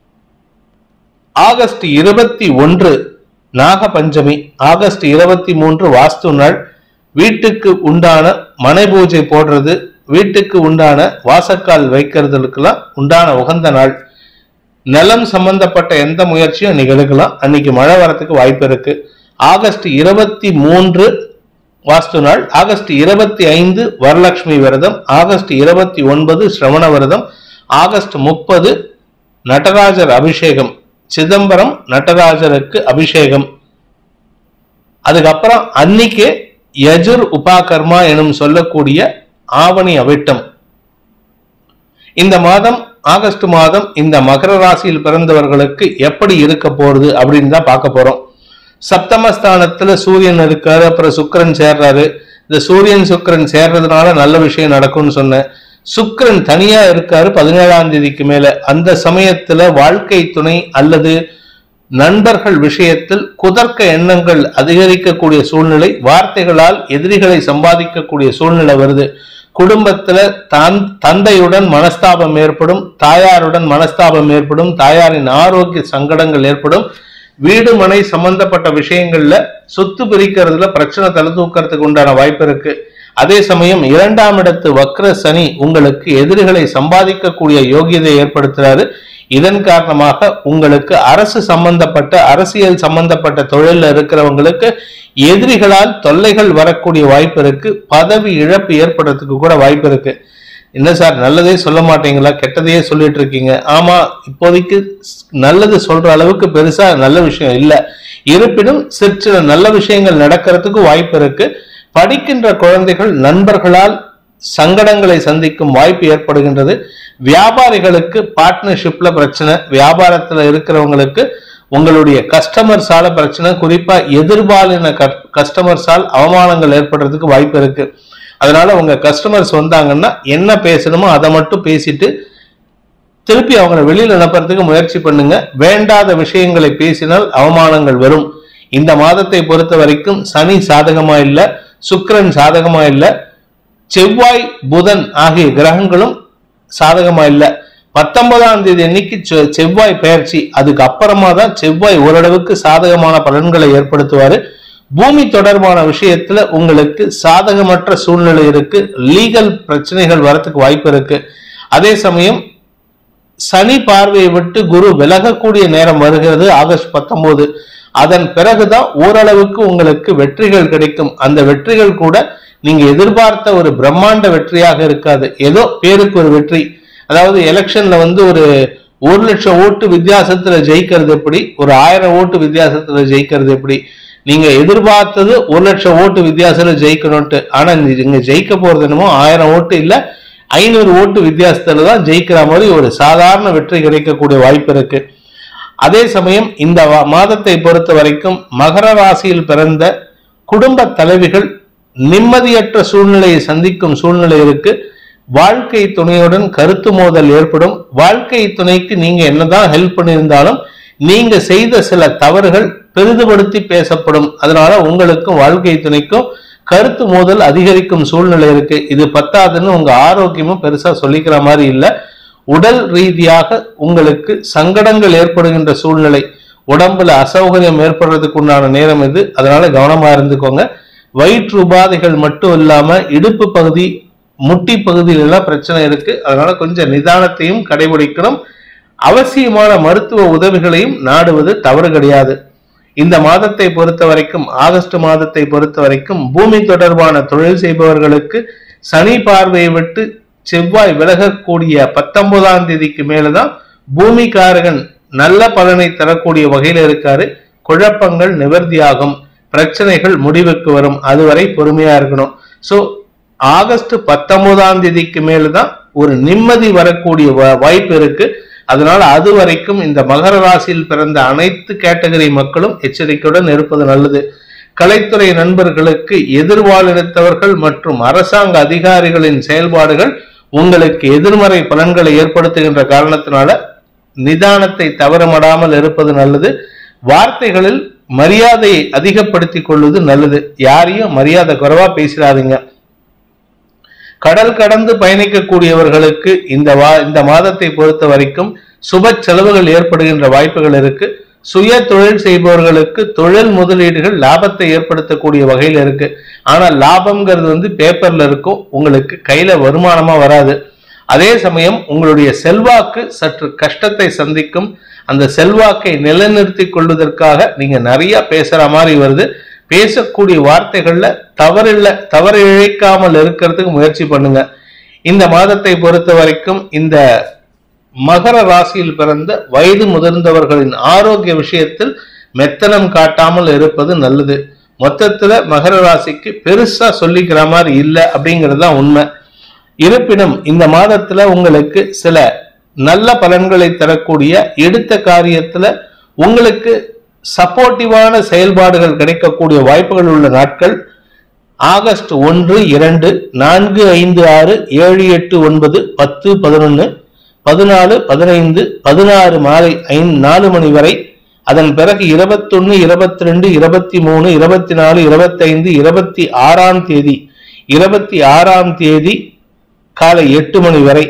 Speaker 1: ஆகஸ்ட் இருபத்தி ஒன்று நாக பஞ்சமி ஆகஸ்ட் இருபத்தி மூன்று வாஸ்து நாள் வீட்டுக்கு உண்டான மனை பூஜை போடுறது வீட்டுக்கு உண்டான வாசக்கால் வைக்கிறதுக்கெல்லாம் உண்டான உகந்த நாள் நிலம் சம்பந்தப்பட்ட எந்த முயற்சியும் இன்னைக்கு எடுக்கலாம் அன்னைக்கு மழை வரத்துக்கு வாய்ப்பு இருக்கு ஆகஸ்ட் இருபத்தி மூன்று வாஸ்து நாள் ஆகஸ்ட் இருபத்தி ஐந்து வரலட்சுமி விரதம் ஆகஸ்ட் இருபத்தி ஒன்பது சிரவண விரதம் ஆகஸ்ட் முப்பது நடராஜர் அபிஷேகம் சிதம்பரம் நடராஜருக்கு அபிஷேகம் அதுக்கப்புறம் அன்னைக்கே யஜுர் உபாகர்மா எனும் சொல்லக்கூடிய ஆவணி அவிட்டம் இந்த மாதம் ஆகஸ்ட் மாதம் இந்த மகர ராசியில் பிறந்தவர்களுக்கு எப்படி இருக்க போறது அப்படின்னு தான் பார்க்க போறோம் சப்தமஸ்தானத்துல சூரியன் இருக்காரு அப்புறம் சுக்கிரன் சேர்றாரு இந்த சூரியன் சுக்கிரன் சேர்றதுனால நல்ல விஷயம் நடக்கும்னு சொன்னேன் சுக்கிரன் தனியா இருக்காரு பதினேழாம் தேதிக்கு மேல அந்த சமயத்துல வாழ்க்கை துணை அல்லது நண்பர்கள் விஷயத்தில் குதர்க்க எண்ணங்கள் அதிகரிக்கக்கூடிய சூழ்நிலை வார்த்தைகளால் எதிரிகளை சம்பாதிக்கக்கூடிய சூழ்நிலை வருது குடும்பத்துல தான் தந்தையுடன் மனஸ்தாபம் ஏற்படும் தாயாருடன் மனஸ்தாபம் ஏற்படும் தாயாரின் ஆரோக்கிய சங்கடங்கள் ஏற்படும் வீடு மனை சம்பந்தப்பட்ட விஷயங்கள்ல சொத்து பிரிக்கிறதுல பிரச்சனை தலை தூக்கிறதுக்கு உண்டான வாய்ப்பு இருக்கு அதே சமயம் இரண்டாம் இடத்து வக்ர சனி உங்களுக்கு எதிரிகளை சம்பாதிக்கக்கூடிய யோகியதை ஏற்படுத்துறாரு இதன் காரணமாக உங்களுக்கு அரசு சம்பந்தப்பட்ட அரசியல் சம்பந்தப்பட்ட தொழில்ல இருக்கிறவங்களுக்கு எதிரிகளால் தொல்லைகள் வரக்கூடிய வாய்ப்பு இருக்கு பதவி இழப்பு ஏற்படுறதுக்கு கூட வாய்ப்பு இருக்கு என்ன சார் நல்லதே சொல்ல மாட்டீங்களா கெட்டதையே சொல்லிட்டு இருக்கீங்க ஆமா இப்போதைக்கு நல்லது சொல்ற அளவுக்கு பெருசா நல்ல விஷயம் இல்ல இருப்பினும் சிற்சில நல்ல விஷயங்கள் நடக்கிறதுக்கு வாய்ப்பு இருக்கு படிக்கின்ற குழந்தைகள் நண்பர்களால் சங்கடங்களை சந்திக்கும் வாய்ப்பு ஏற்படுகின்றது வியாபாரிகளுக்கு பார்ட்னர்ஷிப்ல பிரச்சனை வியாபாரத்துல இருக்கிறவங்களுக்கு உங்களுடைய கஸ்டமர்ஸால பிரச்சனை குறிப்பா எதிர்பாலின கஸ்டமர்ஸால் அவமானங்கள் ஏற்படுறதுக்கு வாய்ப்பு இருக்கு அதனால உங்க கஸ்டமர்ஸ் வந்தாங்கன்னா என்ன பேசணுமோ அதை மட்டும் பேசிட்டு திருப்பி அவங்கள வெளியில அனுப்புறதுக்கு முயற்சி பண்ணுங்க வேண்டாத விஷயங்களை பேசினால் அவமானங்கள் வரும் இந்த மாதத்தை பொறுத்த வரைக்கும் சனி சாதகமா இல்ல சுக்கிரன் சாதகமா இல்ல செவ்வாய் புதன் ஆகிய கிரகங்களும் சாதகமா இல்ல பத்தொன்பதாம் தேதி அன்னைக்கு செ- செவ்வாய் பெயர்ச்சி அதுக்கு அப்புறமா தான் செவ்வாய் ஓரளவுக்கு சாதகமான பலன்களை ஏற்படுத்துவாரு பூமி தொடர்பான விஷயத்துல உங்களுக்கு சாதகமற்ற சூழ்நிலை இருக்கு லீகல் பிரச்சனைகள் வரத்துக்கு வாய்ப்பு இருக்கு அதே சமயம் சனி பார்வையை விட்டு குரு விலகக்கூடிய நேரம் வருகிறது ஆகஸ்ட் பத்தொன்பது அதன் பிறகுதான் ஓரளவுக்கு உங்களுக்கு வெற்றிகள் கிடைக்கும் அந்த வெற்றிகள் கூட நீங்க எதிர்பார்த்த ஒரு பிரம்மாண்ட வெற்றியாக இருக்காது ஏதோ பேருக்கு ஒரு வெற்றி அதாவது எலெக்ஷன்ல வந்து ஒரு ஒரு லட்சம் ஓட்டு வித்தியாசத்துல ஜெயிக்கிறது எப்படி ஒரு ஆயிரம் ஓட்டு வித்தியாசத்துல ஜெயிக்கிறது எப்படி நீங்க எதிர்பார்த்தது ஒரு லட்சம் ஓட்டு வித்தியாசத்துல ஜெயிக்கணும்ட்டு ஆனா நீங்க ஜெயிக்க போறது என்னமோ ஆயிரம் ஓட்டு இல்ல ஐநூறு ஓட்டு வித்தியாசத்துல தான் ஜெயிக்கிற மாதிரி ஒரு சாதாரண வெற்றி கிடைக்கக்கூடிய வாய்ப்பு இருக்கு அதே சமயம் இந்த வா- மாதத்தை பொறுத்த வரைக்கும் மகர ராசியில் பிறந்த குடும்ப தலைவிகள் நிம்மதியற்ற சூழ்நிலையை சந்திக்கும் சூழ்நிலை இருக்கு வாழ்க்கை துணையுடன் கருத்து மோதல் ஏற்படும் வாழ்க்கை துணைக்கு நீங்க என்னதான் ஹெல்ப் பண்ணியிருந்தாலும் நீங்க செய்த சில தவறுகள் பெரிதுபடுத்தி பேசப்படும் அதனால உங்களுக்கும் வாழ்க்கை துணைக்கும் கருத்து மோதல் அதிகரிக்கும் சூழ்நிலை இருக்கு இது பத்தாதுன்னு உங்க ஆரோக்கியமும் பெருசா சொல்லிக்கிற மாதிரி இல்ல உடல் ரீதியாக உங்களுக்கு சங்கடங்கள் ஏற்படுகின்ற சூழ்நிலை உடம்புல அசௌகரியம் ஏற்படுறதுக்கு உண்டான நேரம் இது அதனால கவனமா இருந்துக்கோங்க வயிற்று உபாதைகள் மட்டும் இல்லாம இடுப்பு பகுதி முட்டி பகுதியில எல்லாம் பிரச்சனை இருக்கு அதனால கொஞ்சம் நிதானத்தையும் கடைபிடிக்கணும் அவசியமான மருத்துவ உதவிகளையும் நாடுவது தவறு கிடையாது இந்த மாதத்தை பொறுத்த வரைக்கும் ஆகஸ்ட் மாதத்தை பொறுத்த வரைக்கும் பூமி தொடர்பான தொழில் செய்பவர்களுக்கு சனி பார்வையை விட்டு செவ்வாய் விலகக்கூடிய பத்தொன்பதாம் தேதிக்கு மேலதான் பூமிகாரகன் நல்ல பலனை தரக்கூடிய வகையில இருக்காரு குழப்பங்கள் நிவர்த்தியாகும் பிரச்சனைகள் முடிவுக்கு வரும் அதுவரை பொறுமையா இருக்கணும் சோ ஆகஸ்ட் பத்தொன்பதாம் தேதிக்கு மேலதான் ஒரு நிம்மதி வரக்கூடிய வ- வாய்ப்பு இருக்கு அதனால அது வரைக்கும் இந்த மகர ராசியில் பிறந்த அனைத்து கேட்டகரி மக்களும் எச்சரிக்கையுடன் இருப்பது நல்லது கலைத்துறை நண்பர்களுக்கு எதிர்வாழித்தவர்கள் மற்றும் அரசாங்க அதிகாரிகளின் செயல்பாடுகள் உங்களுக்கு எதிர்மறை பலன்களை ஏற்படுத்துகின்ற காரணத்தினால நிதானத்தை தவறமடாமல் இருப்பது நல்லது வார்த்தைகளில் மரியாதையை அதிகப்படுத்திக் கொள்வது நல்லது யாரையும் மரியாதை குறைவா பேசிடாதீங்க கடல் கடந்து பயணிக்கக்கூடியவர்களுக்கு இந்த வா இந்த மாதத்தை பொறுத்த வரைக்கும் சுப செலவுகள் ஏற்படுகின்ற வாய்ப்புகள் இருக்கு சுய தொழில் செய்பவர்களுக்கு தொழில் முதலீடுகள் லாபத்தை ஏற்படுத்தக்கூடிய வகையில் இருக்கு ஆனா லாபம்ங்கிறது வந்து பேப்பர்ல இருக்கும் உங்களுக்கு கையில வருமானமா வராது அதே சமயம் உங்களுடைய செல்வாக்கு சற்று கஷ்டத்தை சந்திக்கும் அந்த செல்வாக்கை நிலைநிறுத்திக் கொள்வதற்காக நீங்க நிறைய பேசுற மாதிரி வருது பேசக்கூடிய வார்த்தைகள்ல தவறில்ல தவறு இழைக்காமல் இருக்கிறதுக்கு முயற்சி பண்ணுங்க இந்த மாதத்தை பொறுத்த வரைக்கும் இந்த மகர ராசியில் பிறந்த வயது முதிர்ந்தவர்களின் ஆரோக்கிய விஷயத்தில் மெத்தனம் காட்டாமல் இருப்பது நல்லது மொத்தத்துல மகர ராசிக்கு பெருசா சொல்லிக்கிற மாதிரி இல்லை அப்படிங்கிறது தான் உண்மை இருப்பினும் இந்த மாதத்துல உங்களுக்கு சில நல்ல பலன்களை தரக்கூடிய எடுத்த காரியத்துல உங்களுக்கு சப்போர்ட்டிவான செயல்பாடுகள் கிடைக்கக்கூடிய வாய்ப்புகள் உள்ள நாட்கள் ஆகஸ்ட் ஒன்று இரண்டு நான்கு ஐந்து ஆறு ஏழு எட்டு ஒன்பது பத்து பதினொன்று பதினாலு பதினைந்து பதினாறு மாலை ஐந்து நாலு மணி வரை அதன் பிறகு இருபத்தொன்னு இருபத்தி ரெண்டு இருபத்தி மூணு இருபத்தி நாலு இருபத்தைந்து இருபத்தி ஆறாம் தேதி இருபத்தி ஆறாம் தேதி காலை எட்டு மணி வரை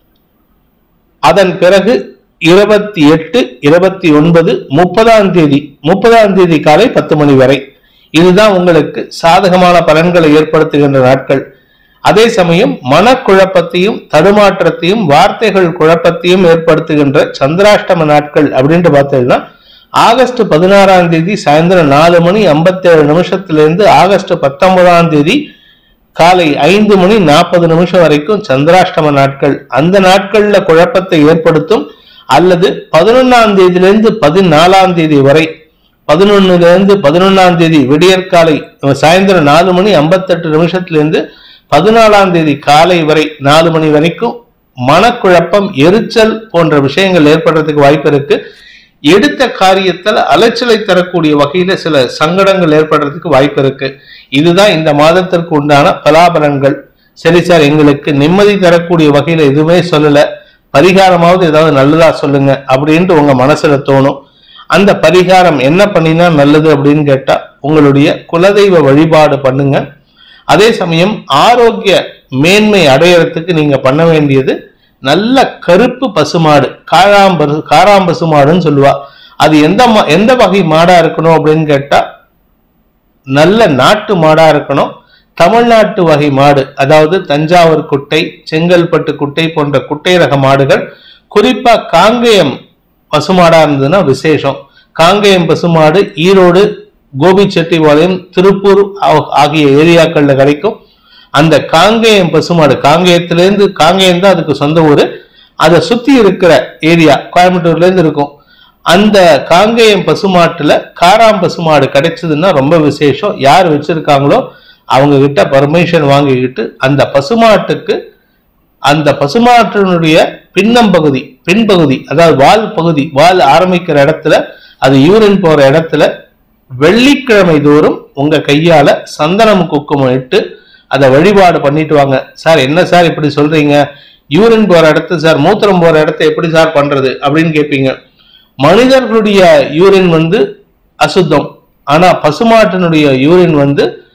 Speaker 1: அதன் பிறகு இருபத்தி எட்டு இருபத்தி ஒன்பது முப்பதாம் தேதி முப்பதாம் தேதி காலை பத்து மணி வரை இதுதான் உங்களுக்கு சாதகமான பலன்களை ஏற்படுத்துகின்ற நாட்கள் அதே சமயம் மனக்குழப்பத்தையும் தடுமாற்றத்தையும் வார்த்தைகள் குழப்பத்தையும் ஏற்படுத்துகின்ற சந்திராஷ்டம நாட்கள் அப்படின்ட்டு பார்த்தீங்கன்னா ஆகஸ்ட் பதினாறாம் தேதி சாயந்தரம் நாலு மணி ஐம்பத்தேழு நிமிஷத்திலிருந்து ஆகஸ்ட் பத்தொன்பதாம் தேதி காலை ஐந்து மணி நாற்பது நிமிஷம் வரைக்கும் சந்திராஷ்டம நாட்கள் அந்த நாட்கள்ல குழப்பத்தை ஏற்படுத்தும் அல்லது பதினொன்னாம் தேதியிலிருந்து பதினாலாம் தேதி வரை பதினொன்னுல இருந்து பதினொன்னாம் தேதி விடியற்காலை சாயந்தரம் நாலு மணி ஐம்பத்தெட்டு நிமிஷத்திலிருந்து பதினாலாம் தேதி காலை வரை நாலு மணி வரைக்கும் மனக்குழப்பம் எரிச்சல் போன்ற விஷயங்கள் ஏற்படுறதுக்கு வாய்ப்பு இருக்கு எடுத்த காரியத்தில் அலைச்சலை தரக்கூடிய வகையில சில சங்கடங்கள் ஏற்படுறதுக்கு வாய்ப்பு இருக்கு இதுதான் இந்த மாதத்திற்கு உண்டான பலாபலன்கள் சரி சார் எங்களுக்கு நிம்மதி தரக்கூடிய வகையில எதுவுமே சொல்லல பரிகாரமாவது ஏதாவது நல்லதா சொல்லுங்க அப்படின்ட்டு உங்க மனசுல தோணும் அந்த பரிகாரம் என்ன பண்ணினா நல்லது அப்படின்னு கேட்டா உங்களுடைய குலதெய்வ வழிபாடு பண்ணுங்க அதே சமயம் ஆரோக்கிய மேன்மை அடையறதுக்கு நீங்க பண்ண வேண்டியது நல்ல கருப்பு பசுமாடு காராம்பரு காராம்பசுமாடுன்னு சொல்லுவா அது எந்த மா- எந்த வகை மாடா இருக்கணும் அப்படின்னு கேட்டா நல்ல நாட்டு மாடா இருக்கணும் தமிழ்நாட்டு வகை மாடு அதாவது தஞ்சாவூர் குட்டை செங்கல்பட்டு குட்டை போன்ற குட்டை ரக மாடுகள் குறிப்பா காங்கேயம் பசுமாடா இருந்ததுன்னா விசேஷம் காங்கேயம் பசுமாடு ஈரோடு கோபிச்செட்டிபாளையம் திருப்பூர் ஆ- ஆகிய ஏரியாக்கள்ல கிடைக்கும் அந்த காங்கேயம் பசுமாடு காங்கேயத்திலேருந்து காங்கேயம் தான் அதுக்கு சொந்த ஊரு அதை சுத்தி இருக்கிற ஏரியா கோயம்புத்தூர்ல இருந்து இருக்கும் அந்த காங்கேயம் பசுமாட்டுல காராம் பசுமாடு கிடைச்சதுன்னா ரொம்ப விசேஷம் யார் வச்சிருக்காங்களோ அவங்க கிட்ட பர்மிஷன் வாங்கிக்கிட்டு அந்த பசுமாட்டுக்கு அந்த பசுமாட்டினுடைய பின்னம்பகுதி பின்பகுதி அதாவது வால் பகுதி வால் ஆரம்பிக்கிற இடத்துல அது யூரின் போற இடத்துல வெள்ளிக்கிழமை தோறும் உங்க கையால சந்தனம் குக்குமம் இட்டு அதை வழிபாடு பண்ணிட்டு வாங்க சார் என்ன சார் இப்படி சொல்றீங்க யூரின் போற இடத்து சார் மூத்திரம் போற இடத்த எப்படி சார் பண்றது அப்படின்னு கேட்பீங்க மனிதர்களுடைய யூரின் வந்து அசுத்தம் ஆனா பசுமாட்டினுடைய யூரின் வந்து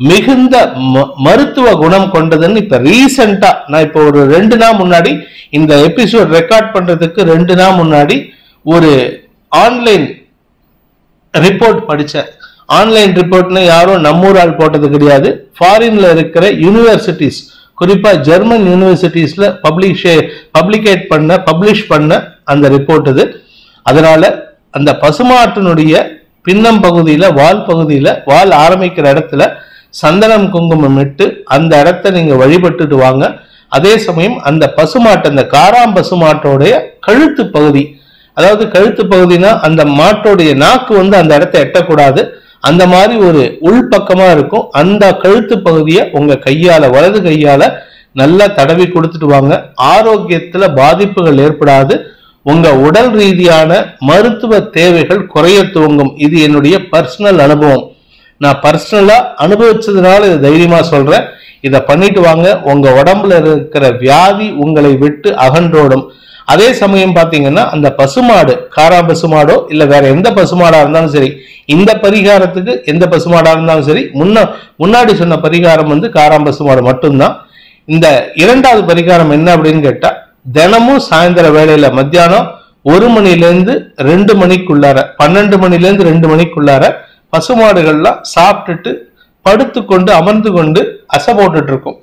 Speaker 1: மிகுந்த ம- மருத்துவ குணம் கொண்டதுன்னு இப்ப ரீசெண்டா நான் இப்போ ஒரு ரெண்டு நாள் முன்னாடி இந்த எபிசோட் ரெக்கார்ட் பண்றதுக்கு ரெண்டு நாள் முன்னாடி ஒரு ஆன்லைன் ரிப்போர்ட் படிச்சேன் ஆன்லைன் ரிப்போர்ட்னு யாரும் நம்மூர் ஆள் போட்டது கிடையாது ஃபாரின்ல இருக்கிற யூனிவர்சிட்டிஸ் குறிப்பா ஜெர்மன் யூனிவர்சிட்டிஸ்ல பப்ளிஷ் பப்ளிகேட் பண்ண பப்ளிஷ் பண்ண அந்த ரிப்போர்ட் இது அதனால அந்த பசுமாட்டினுடைய பின்னம் பகுதியில வால் பகுதியில வால் ஆரம்பிக்கிற இடத்துல சந்தனம் குங்குமம் இட்டு அந்த இடத்த நீங்க வழிபட்டுட்டு வாங்க அதே சமயம் அந்த பசுமாட்டு அந்த காராம் பசுமாட்டோடைய கழுத்து பகுதி அதாவது கழுத்து பகுதினா அந்த மாட்டோடைய நாக்கு வந்து அந்த இடத்த எட்டக்கூடாது அந்த மாதிரி ஒரு உள்பக்கமா இருக்கும் அந்த கழுத்து பகுதியை உங்க கையால வலது கையால நல்லா தடவி கொடுத்துட்டு வாங்க ஆரோக்கியத்துல பாதிப்புகள் ஏற்படாது உங்க உடல் ரீதியான மருத்துவ தேவைகள் குறைய துவங்கும் இது என்னுடைய பர்சனல் அனுபவம் நான் பர்சனலா அனுபவிச்சதுனால இதை தைரியமா சொல்றேன் இதை பண்ணிட்டு வாங்க உங்க உடம்புல இருக்கிற வியாதி உங்களை விட்டு அகன்றோடும் அதே சமயம் பாத்தீங்கன்னா அந்த பசுமாடு காரா பசுமாடோ இல்ல வேற எந்த பசுமாடா இருந்தாலும் சரி இந்த பரிகாரத்துக்கு எந்த பசுமாடா இருந்தாலும் சரி முன்ன முன்னாடி சொன்ன பரிகாரம் வந்து காராம் பசுமாடு மட்டும்தான் இந்த இரண்டாவது பரிகாரம் என்ன அப்படின்னு கேட்டா தினமும் சாயந்தர வேளையில மத்தியானம் ஒரு மணில இருந்து ரெண்டு மணிக்குள்ளார பன்னெண்டு மணில இருந்து ரெண்டு மணிக்குள்ளார பசுமாடுகள்லாம் சாப்பிட்டுட்டு படுத்துக்கொண்டு அமர்ந்து கொண்டு அசை போட்டுட்டு இருக்கும்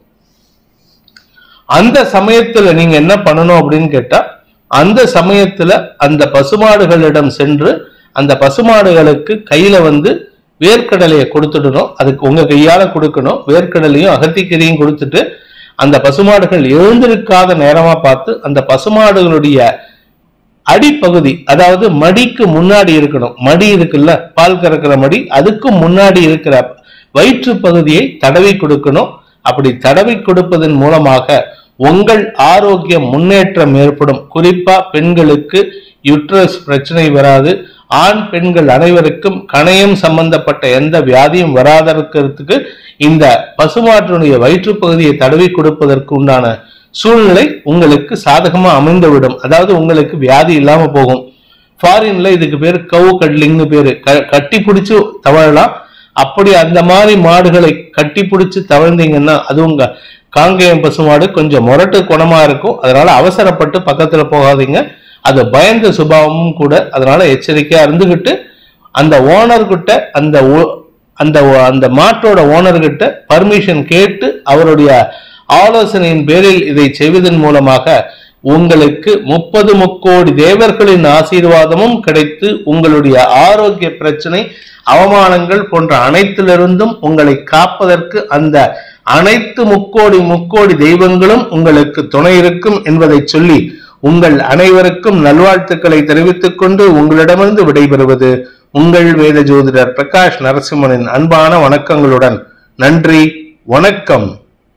Speaker 1: அந்த சமயத்துல நீங்க என்ன பண்ணணும் அப்படின்னு கேட்டா அந்த சமயத்துல அந்த பசுமாடுகளிடம் சென்று அந்த பசுமாடுகளுக்கு கையில வந்து வேர்க்கடலையை கொடுத்துடணும் அதுக்கு உங்க கையால கொடுக்கணும் வேர்க்கடலையும் அகத்திக்கீரையும் கொடுத்துட்டு அந்த பசுமாடுகள் எழுந்திருக்காத நேரமா பார்த்து அந்த பசுமாடுகளுடைய அடிப்பகுதி அதாவது மடிக்கு முன்னாடி இருக்கணும் மடி இருக்குல்ல பால் கறக்கிற மடி அதுக்கு முன்னாடி இருக்கிற வயிற்று பகுதியை தடவி கொடுக்கணும் அப்படி தடவி கொடுப்பதன் மூலமாக உங்கள் ஆரோக்கிய முன்னேற்றம் ஏற்படும் குறிப்பா பெண்களுக்கு யுட்ரஸ் பிரச்சனை வராது ஆண் பெண்கள் அனைவருக்கும் கணையம் சம்பந்தப்பட்ட எந்த வியாதியும் வராதற்கிறதுக்கு இந்த பசுமாட்டினுடைய வயிற்று பகுதியை தடவி கொடுப்பதற்கு உண்டான சூழ்நிலை உங்களுக்கு சாதகமா அமைந்துவிடும் அதாவது உங்களுக்கு வியாதி இல்லாம போகும் ஃபாரின்ல இதுக்கு பேர் கவு கட்லிங்னு பேரு க- கட்டி பிடிச்சு தவழலாம் அப்படி அந்த மாதிரி மாடுகளை கட்டி பிடிச்சு தவழ்ந்தீங்கன்னா அது உங்க காங்கேயம் பசுமாடு கொஞ்சம் முரட்டு குணமா இருக்கும் அதனால அவசரப்பட்டு பக்கத்துல போகாதீங்க அது பயந்த சுபாவமும் கூட அதனால எச்சரிக்கையா இருந்துகிட்டு அந்த ஓனர் கிட்ட அந்த ஓ- அந்த ஓ- அந்த மாட்டோட ஓனர் கிட்ட பர்மிஷன் கேட்டு அவருடைய ஆலோசனையின் பேரில் இதை செய்வதன் மூலமாக உங்களுக்கு முப்பது முக்கோடி தேவர்களின் ஆசீர்வாதமும் கிடைத்து உங்களுடைய ஆரோக்கிய பிரச்சனை அவமானங்கள் போன்ற அனைத்திலிருந்தும் உங்களை காப்பதற்கு அந்த அனைத்து முக்கோடி முக்கோடி தெய்வங்களும் உங்களுக்கு துணை இருக்கும் என்பதை சொல்லி உங்கள் அனைவருக்கும் நல்வாழ்த்துக்களை தெரிவித்துக் கொண்டு உங்களிடமிருந்து விடைபெறுவது உங்கள் வேத ஜோதிடர் பிரகாஷ் நரசிம்மனின் அன்பான வணக்கங்களுடன் நன்றி வணக்கம்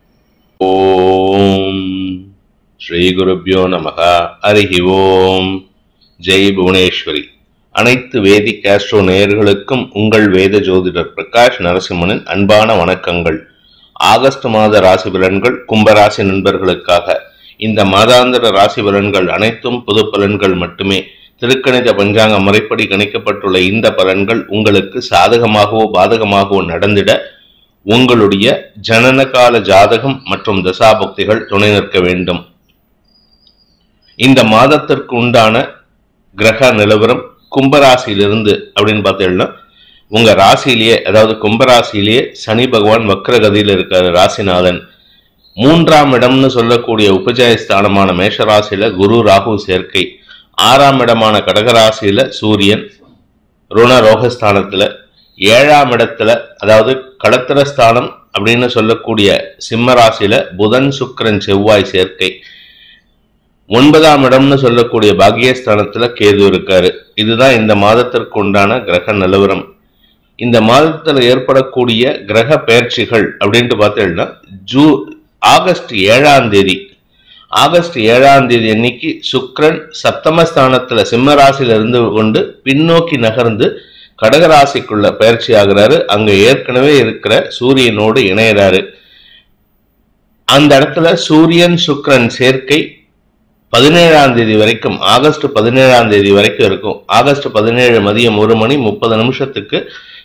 Speaker 2: ஓம் ஸ்ரீ குருப்யோ நமக ஹரிஹி ஓம் ஜெய் புவனேஸ்வரி அனைத்து வேதிக் ஆஸ்ட்ரோ நேயர்களுக்கும் உங்கள் வேத ஜோதிடர் பிரகாஷ் நரசிம்மனின் அன்பான வணக்கங்கள் ஆகஸ்ட் மாத ராசி பலன்கள் கும்பராசி நண்பர்களுக்காக இந்த மாதாந்திர ராசி பலன்கள் அனைத்தும் பொது பலன்கள் மட்டுமே திருக்கணித பஞ்சாங்க முறைப்படி கணிக்கப்பட்டுள்ள இந்த பலன்கள் உங்களுக்கு சாதகமாகவோ பாதகமாகவோ நடந்திட உங்களுடைய ஜனனகால ஜாதகம் மற்றும் தசாபக்திகள் துணை நிற்க வேண்டும் இந்த மாதத்திற்கு உண்டான கிரக நிலவரம் கும்பராசியிலிருந்து அப்படின்னு பார்த்தீங்கன்னா உங்க ராசியிலேயே அதாவது கும்பராசியிலேயே சனி பகவான் வக்ரகதியில் இருக்காரு ராசிநாதன் மூன்றாம் இடம்னு சொல்லக்கூடிய உபஜய ஸ்தானமான மேஷராசியில குரு ராகு சேர்க்கை ஆறாம் இடமான கடகராசியில சூரியன் ருண ரோகஸ்தானத்துல ஏழாம் இடத்துல அதாவது களத்திர ஸ்தானம் அப்படின்னு சொல்லக்கூடிய சிம்ம ராசியில புதன் சுக்கிரன் செவ்வாய் சேர்க்கை ஒன்பதாம் இடம்னு சொல்லக்கூடிய பாக்கியஸ்தானத்துல கேது இருக்காரு இதுதான் இந்த மாதத்திற்கு உண்டான கிரக நிலவரம் இந்த மாதத்துல ஏற்படக்கூடிய கிரக பெயர்ச்சிகள் அப்படின்ட்டு பார்த்தீங்கன்னா ஜூ ஆகஸ்ட் ஏழாம் தேதி ஆகஸ்ட் ஏழாம் தேதி அன்னைக்கு சுக்கிரன் சப்தமஸ்தானத்துல சிம்ம ராசியில இருந்து கொண்டு பின்னோக்கி நகர்ந்து கடகராசிக்குள்ள பயிற்சி ஆகுறாரு அங்க ஏற்கனவே இருக்கிற சூரியனோடு இணையறாரு அந்த இடத்துல சூரியன் சுக்கிரன் சேர்க்கை பதினேழாம் தேதி வரைக்கும் ஆகஸ்ட் பதினேழாம் தேதி வரைக்கும் இருக்கும் ஆகஸ்ட் பதினேழு மதியம் ஒரு மணி முப்பது நிமிஷத்துக்கு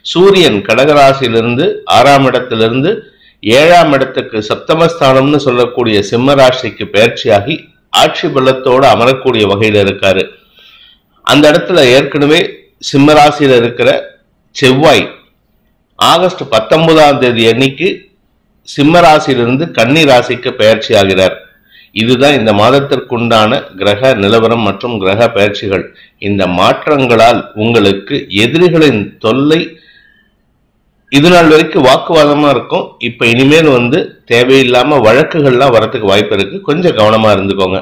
Speaker 1: சூரியன் கடகராசியிலிருந்து ஆறாம் இடத்திலிருந்து ஏழாம் இடத்துக்கு சப்தமஸ்தானம்னு சொல்லக்கூடிய சிம்ம ராசிக்கு பயிற்சியாகி ஆட்சி பலத்தோடு அமரக்கூடிய வகையில இருக்காரு அந்த இடத்துல ஏற்கனவே சிம்ம ராசியில இருக்கிற செவ்வாய் ஆகஸ்ட் பத்தொன்பதாம் தேதி அன்னைக்கு சிம்ம ராசியிலிருந்து கன்னி ராசிக்கு பயிற்சி ஆகிறார் இதுதான் இந்த மாதத்திற்குண்டான கிரக நிலவரம் மற்றும் கிரக பயிற்சிகள் இந்த மாற்றங்களால் உங்களுக்கு எதிரிகளின் தொல்லை இது நாள் வரைக்கும் வாக்குவாதமா இருக்கும் இப்ப இனிமேல் வந்து தேவையில்லாம வழக்குகள்லாம் வரத்துக்கு வாய்ப்பு இருக்கு கொஞ்சம் கவனமா இருந்துக்கோங்க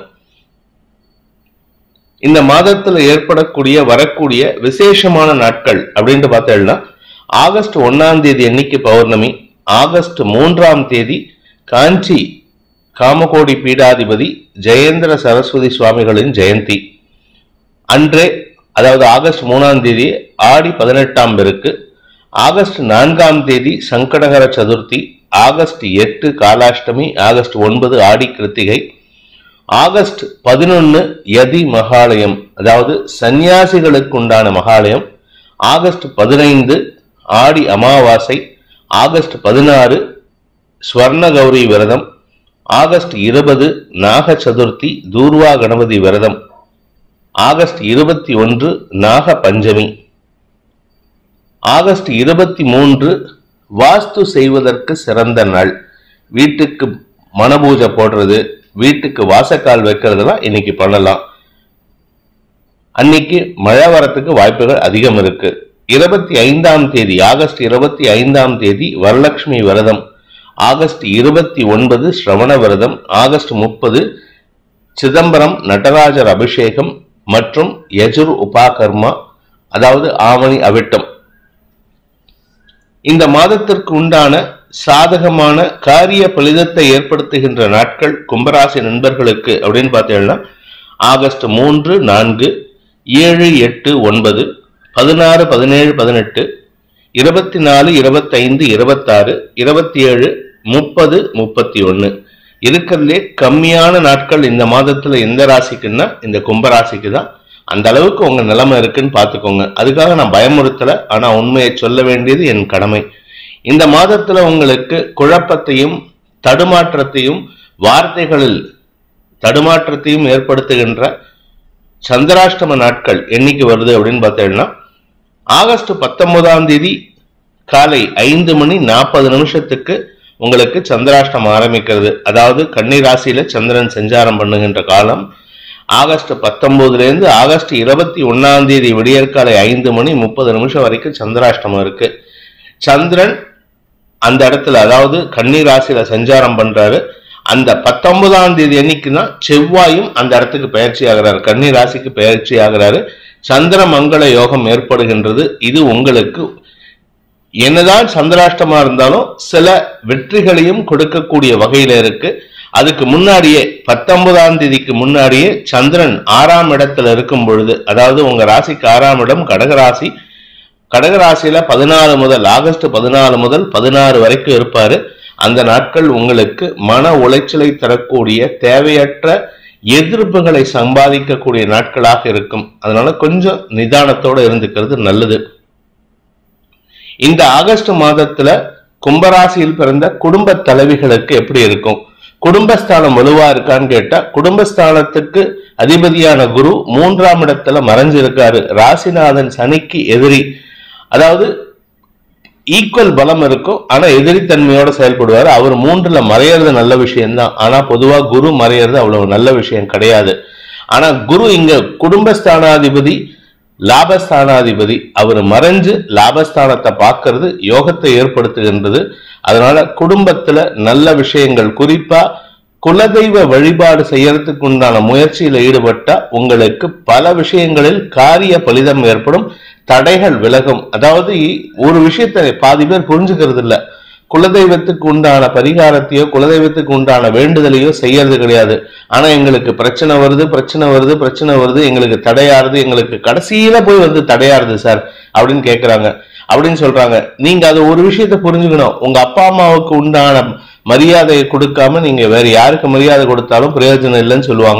Speaker 1: இந்த மாதத்துல ஏற்படக்கூடிய வரக்கூடிய விசேஷமான நாட்கள் அப்படின்ட்டு பார்த்தேன்னா ஆகஸ்ட் ஒன்னாம் தேதி அன்னைக்கு பௌர்ணமி ஆகஸ்ட் மூன்றாம் தேதி காஞ்சி காமகோடி பீடாதிபதி ஜெயேந்திர சரஸ்வதி சுவாமிகளின் ஜெயந்தி அன்றே அதாவது ஆகஸ்ட் மூணாம் தேதி ஆடி பதினெட்டாம் பெருக்கு ஆகஸ்ட் நான்காம் தேதி சங்கடகர சதுர்த்தி ஆகஸ்ட் எட்டு காலாஷ்டமி ஆகஸ்ட் ஒன்பது ஆடி கிருத்திகை ஆகஸ்ட் பதினொன்னு யதி மகாலயம் அதாவது சந்நியாசிகளுக்கு உண்டான மகாலயம் ஆகஸ்ட் பதினைந்து ஆடி அமாவாசை ஆகஸ்ட் பதினாறு ஸ்வர்ண கௌரி விரதம் ஆகஸ்ட் இருபது நாக சதுர்த்தி தூர்வா கணபதி விரதம் ஆகஸ்ட் இருபத்தி ஒன்று நாக பஞ்சமி ஆகஸ்ட் இருபத்தி மூன்று வாஸ்து செய்வதற்கு சிறந்த நாள் வீட்டுக்கு மனபூஜை போடுறது வீட்டுக்கு வாசக்கால் வைக்கிறதுலாம் இன்னைக்கு பண்ணலாம் அன்னைக்கு மழை வரத்துக்கு வாய்ப்புகள் அதிகம் இருக்கு இருபத்தி ஐந்தாம் தேதி ஆகஸ்ட் இருபத்தி ஐந்தாம் தேதி வரலட்சுமி விரதம் ஆகஸ்ட் இருபத்தி ஒன்பது ஸ்ரவண விரதம் ஆகஸ்ட் முப்பது சிதம்பரம் நடராஜர் அபிஷேகம் மற்றும் யஜுர் உபாகர்மா அதாவது ஆவணி அவிட்டம் இந்த மாதத்திற்கு உண்டான சாதகமான காரிய பலிதத்தை ஏற்படுத்துகின்ற நாட்கள் கும்பராசி நண்பர்களுக்கு அப்படின்னு பார்த்தீங்கன்னா ஆகஸ்ட் மூன்று நான்கு ஏழு எட்டு ஒன்பது பதினாறு பதினேழு பதினெட்டு இருபத்தி நாலு இருபத்தைந்து இருபத்தாறு இருபத்தி ஏழு முப்பது முப்பத்தி ஒன்று இருக்கிறதுலே கம்மியான நாட்கள் இந்த மாதத்துல எந்த ராசிக்குன்னா இந்த கும்பராசிக்கு தான் அந்த அளவுக்கு உங்க நிலைமை இருக்குன்னு பார்த்துக்கோங்க அதுக்காக நான் பயமுறுத்தல ஆனா உண்மையை சொல்ல வேண்டியது என் கடமை இந்த மாதத்துல உங்களுக்கு குழப்பத்தையும் தடுமாற்றத்தையும் வார்த்தைகளில் தடுமாற்றத்தையும் ஏற்படுத்துகின்ற சந்திராஷ்டம நாட்கள் என்னைக்கு வருது அப்படின்னு பார்த்தீங்கன்னா ஆகஸ்ட் பத்தொன்பதாம் தேதி காலை ஐந்து மணி நாற்பது நிமிஷத்துக்கு உங்களுக்கு சந்திராஷ்டமம் ஆரம்பிக்கிறது அதாவது கன்னி ராசியில சந்திரன் சஞ்சாரம் பண்ணுகின்ற காலம் ஆகஸ்ட் பத்தொன்பதுல இருந்து ஆகஸ்ட் இருபத்தி ஒன்னாம் தேதி விடியற்காலை ஐந்து மணி முப்பது நிமிஷம் வரைக்கும் சந்திராஷ்டமம் இருக்கு சந்திரன் அந்த இடத்துல அதாவது கன்னி ராசியில சஞ்சாரம் பண்றாரு அந்த பத்தொன்பதாம் தேதி அன்னைக்கு தான் செவ்வாயும் அந்த இடத்துக்கு பயிற்சி ஆகிறாரு கன்னி ராசிக்கு பயிற்சி ஆகிறாரு சந்திர மங்கள யோகம் ஏற்படுகின்றது இது உங்களுக்கு என்னதான் சந்திராஷ்டமா இருந்தாலும் சில வெற்றிகளையும் கொடுக்கக்கூடிய வகையில இருக்கு அதுக்கு முன்னாடியே பத்தொன்பதாம் தேதிக்கு முன்னாடியே சந்திரன் ஆறாம் இடத்துல இருக்கும் பொழுது அதாவது உங்க ராசிக்கு ஆறாம் இடம் கடகராசி கடகராசியில பதினாலு முதல் ஆகஸ்ட் பதினாலு முதல் பதினாறு வரைக்கும் இருப்பாரு அந்த நாட்கள் உங்களுக்கு மன உளைச்சலை தரக்கூடிய தேவையற்ற எதிர்ப்புகளை சம்பாதிக்கக்கூடிய நாட்களாக இருக்கும் அதனால கொஞ்சம் நிதானத்தோட இருந்துக்கிறது நல்லது இந்த ஆகஸ்ட் மாதத்துல கும்பராசியில் பிறந்த குடும்ப தலைவிகளுக்கு எப்படி இருக்கும் குடும்பஸ்தானம் வலுவா இருக்கான்னு கேட்டா குடும்பஸ்தானத்துக்கு அதிபதியான குரு மூன்றாம் இடத்துல மறைஞ்சிருக்காரு ராசிநாதன் சனிக்கு எதிரி அதாவது ஈக்குவல் பலம் இருக்கும் ஆனா எதிரித்தன்மையோட செயல்படுவார் அவர் மூன்றுல மறையறது நல்ல விஷயம்தான் ஆனா பொதுவா குரு மறையறது அவ்வளவு நல்ல விஷயம் கிடையாது ஆனா குரு இங்க குடும்பஸ்தானாதிபதி லாபஸ்தானாதிபதி அவர் மறைஞ்சு லாபஸ்தானத்தை பார்க்கறது யோகத்தை ஏற்படுத்துகின்றது அதனால குடும்பத்துல நல்ல விஷயங்கள் குறிப்பா குலதெய்வ வழிபாடு செய்யறதுக்கு உண்டான முயற்சியில ஈடுபட்டா உங்களுக்கு பல விஷயங்களில் காரிய பலிதம் ஏற்படும் தடைகள் விலகும் அதாவது ஒரு விஷயத்தை பாதி பேர் புரிஞ்சுக்கிறது இல்ல குலதெய்வத்துக்கு உண்டான பரிகாரத்தையோ குலதெய்வத்துக்கு உண்டான வேண்டுதலையோ செய்யறது கிடையாது ஆனா எங்களுக்கு பிரச்சனை வருது பிரச்சனை வருது பிரச்சனை வருது எங்களுக்கு தடையாறுது எங்களுக்கு கடைசியில போய் வந்து தடையாறுது சார் அப்படின்னு கேக்குறாங்க அப்படின்னு சொல்றாங்க நீங்க அது ஒரு விஷயத்த புரிஞ்சுக்கணும் உங்க அப்பா அம்மாவுக்கு உண்டான மரியாதையை கொடுக்காம நீங்க வேற யாருக்கு மரியாதை கொடுத்தாலும் பிரயோஜனம் இல்லைன்னு சொல்லுவாங்க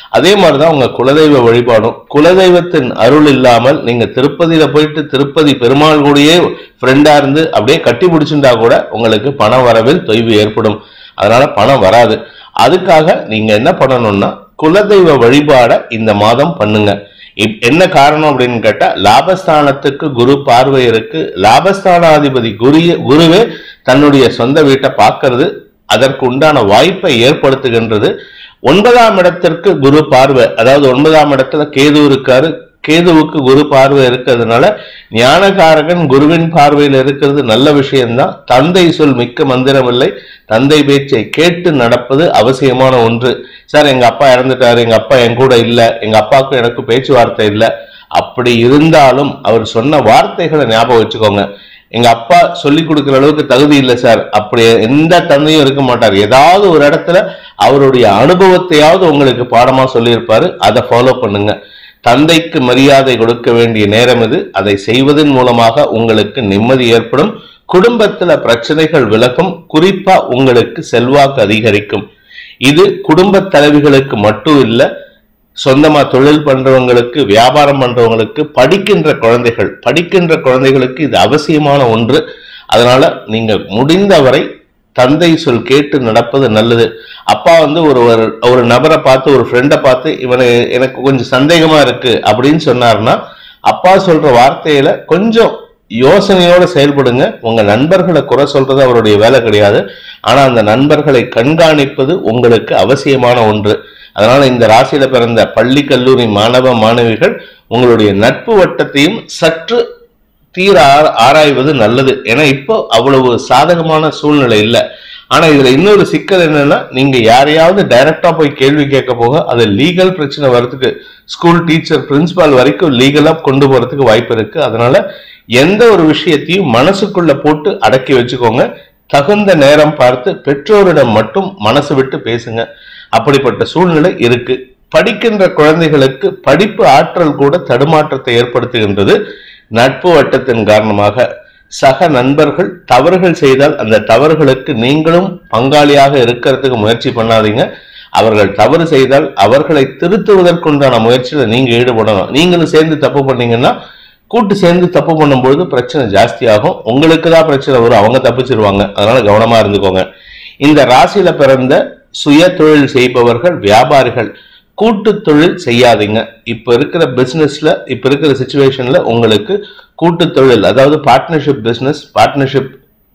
Speaker 1: அதே மாதிரிதான் உங்க குலதெய்வ வழிபாடும் குலதெய்வத்தின் அருள் இல்லாமல் நீங்க திருப்பதியில போயிட்டு திருப்பதி பெருமாள் கூடயே ஃப்ரெண்டா இருந்து அப்படியே கட்டி பிடிச்சிருந்தா கூட உங்களுக்கு பண வரவில் தொய்வு ஏற்படும் அதனால பணம் வராது அதுக்காக நீங்க என்ன பண்ணணும்னா குலதெய்வ வழிபாட இந்த மாதம் பண்ணுங்க இப்- என்ன காரணம் அப்படின்னு கேட்டா லாபஸ்தானத்துக்கு குரு பார்வை இருக்கு லாபஸ்தானாதிபதி குரு குருவே தன்னுடைய சொந்த வீட்டை பார்க்கிறது அதற்கு உண்டான வாய்ப்பை ஏற்படுத்துகின்றது ஒன்பதாம் இடத்திற்கு குரு பார்வை அதாவது ஒன்பதாம் இடத்துல கேது இருக்காரு கேதுவுக்கு குரு பார்வை இருக்கிறதுனால ஞானகாரகன் குருவின் பார்வையில் இருக்கிறது நல்ல விஷயம்தான் தந்தை சொல் மிக்க மந்திரம் இல்லை தந்தை பேச்சை கேட்டு நடப்பது அவசியமான ஒன்று சார் எங்க அப்பா இறந்துட்டாரு எங்க அப்பா என் கூட இல்ல எங்க அப்பாவுக்கும் எனக்கு பேச்சுவார்த்தை இல்ல அப்படி இருந்தாலும் அவர் சொன்ன வார்த்தைகளை ஞாபகம் வச்சுக்கோங்க எங்க அப்பா சொல்லி கொடுக்கிற அளவுக்கு தகுதி இல்லை சார் அப்படி எந்த தந்தையும் இருக்க மாட்டார் ஏதாவது ஒரு இடத்துல அவருடைய அனுபவத்தையாவது உங்களுக்கு பாடமா சொல்லியிருப்பாரு அதை ஃபாலோ பண்ணுங்க தந்தைக்கு மரியாதை கொடுக்க வேண்டிய நேரம் இது அதை செய்வதன் மூலமாக உங்களுக்கு நிம்மதி ஏற்படும் குடும்பத்துல பிரச்சனைகள் விலகும் குறிப்பா உங்களுக்கு செல்வாக்கு அதிகரிக்கும் இது குடும்ப தலைவிகளுக்கு மட்டும் இல்ல சொந்தமா தொழில் பண்றவங்களுக்கு வியாபாரம் பண்றவங்களுக்கு படிக்கின்ற குழந்தைகள் படிக்கின்ற குழந்தைகளுக்கு இது அவசியமான ஒன்று அதனால நீங்க முடிந்தவரை தந்தை சொல் கேட்டு நடப்பது நல்லது அப்பா வந்து ஒரு ஒரு- ஒரு நபரை பார்த்து ஒரு ஃப்ரெண்டை பார்த்து இவனை எனக்கு கொஞ்சம் சந்தேகமா இருக்கு அப்படின்னு சொன்னாருன்னா அப்பா சொல்ற வார்த்தையில கொஞ்சம் யோசனையோட செயல்படுங்க உங்க நண்பர்களை குறை சொல்றது அவருடைய வேலை கிடையாது ஆனா அந்த நண்பர்களை கண்காணிப்பது உங்களுக்கு அவசியமான ஒன்று அதனால இந்த ராசியில பிறந்த பள்ளி கல்லூரி மாணவ மாணவிகள் உங்களுடைய நட்பு வட்டத்தையும் சற்று தீர ஆர- ஆராய்வது நல்லது ஏன்னா இப்போ அவ்வளவு சாதகமான சூழ்நிலை இல்லை ஆனா இதுல இன்னொரு சிக்கல் என்னன்னா நீங்க யாரையாவது டைரக்டா போய் கேள்வி கேட்க போக அது லீகல் பிரச்சனை வர்றதுக்கு ஸ்கூல் டீச்சர் பிரின்சிபால் வரைக்கும் லீகலா கொண்டு போறதுக்கு வாய்ப்பு இருக்கு அதனால எந்த ஒரு விஷயத்தையும் மனசுக்குள்ள போட்டு அடக்கி வச்சுக்கோங்க தகுந்த நேரம் பார்த்து பெற்றோரிடம் மட்டும் மனசு விட்டு பேசுங்க அப்படிப்பட்ட சூழ்நிலை இருக்கு படிக்கின்ற குழந்தைகளுக்கு படிப்பு ஆற்றல் கூட தடுமாற்றத்தை ஏற்படுத்துகின்றது நட்பு வட்டத்தின் காரணமாக சக நண்பர்கள் தவறுகள் செய்தால் அந்த தவறுகளுக்கு நீங்களும் பங்காளியாக இருக்கிறதுக்கு முயற்சி பண்ணாதீங்க அவர்கள் தவறு செய்தால் அவர்களை திருத்துவதற்குண்டான முயற்சியில நீங்க ஈடுபடணும் நீங்களும் சேர்ந்து தப்பு பண்ணீங்கன்னா கூட்டு சேர்ந்து தப்பு பண்ணும்பொழுது பிரச்சனை ஜாஸ்தி ஆகும் உங்களுக்கு தான் பிரச்சனை வரும் அவங்க தப்பிச்சிருவாங்க அதனால கவனமா இருந்துக்கோங்க இந்த ராசியில பிறந்த சுய தொழில் செய்பவர்கள் வியாபாரிகள் கூட்டு தொழில் செய்யாதீங்க இப்ப இருக்கிற பிசினஸ்ல இப்ப இருக்கிற சுச்சுவேஷன்ல உங்களுக்கு கூட்டு தொழில் அதாவது பார்ட்னர்ஷிப் பிசினஸ் பார்ட்னர்ஷிப்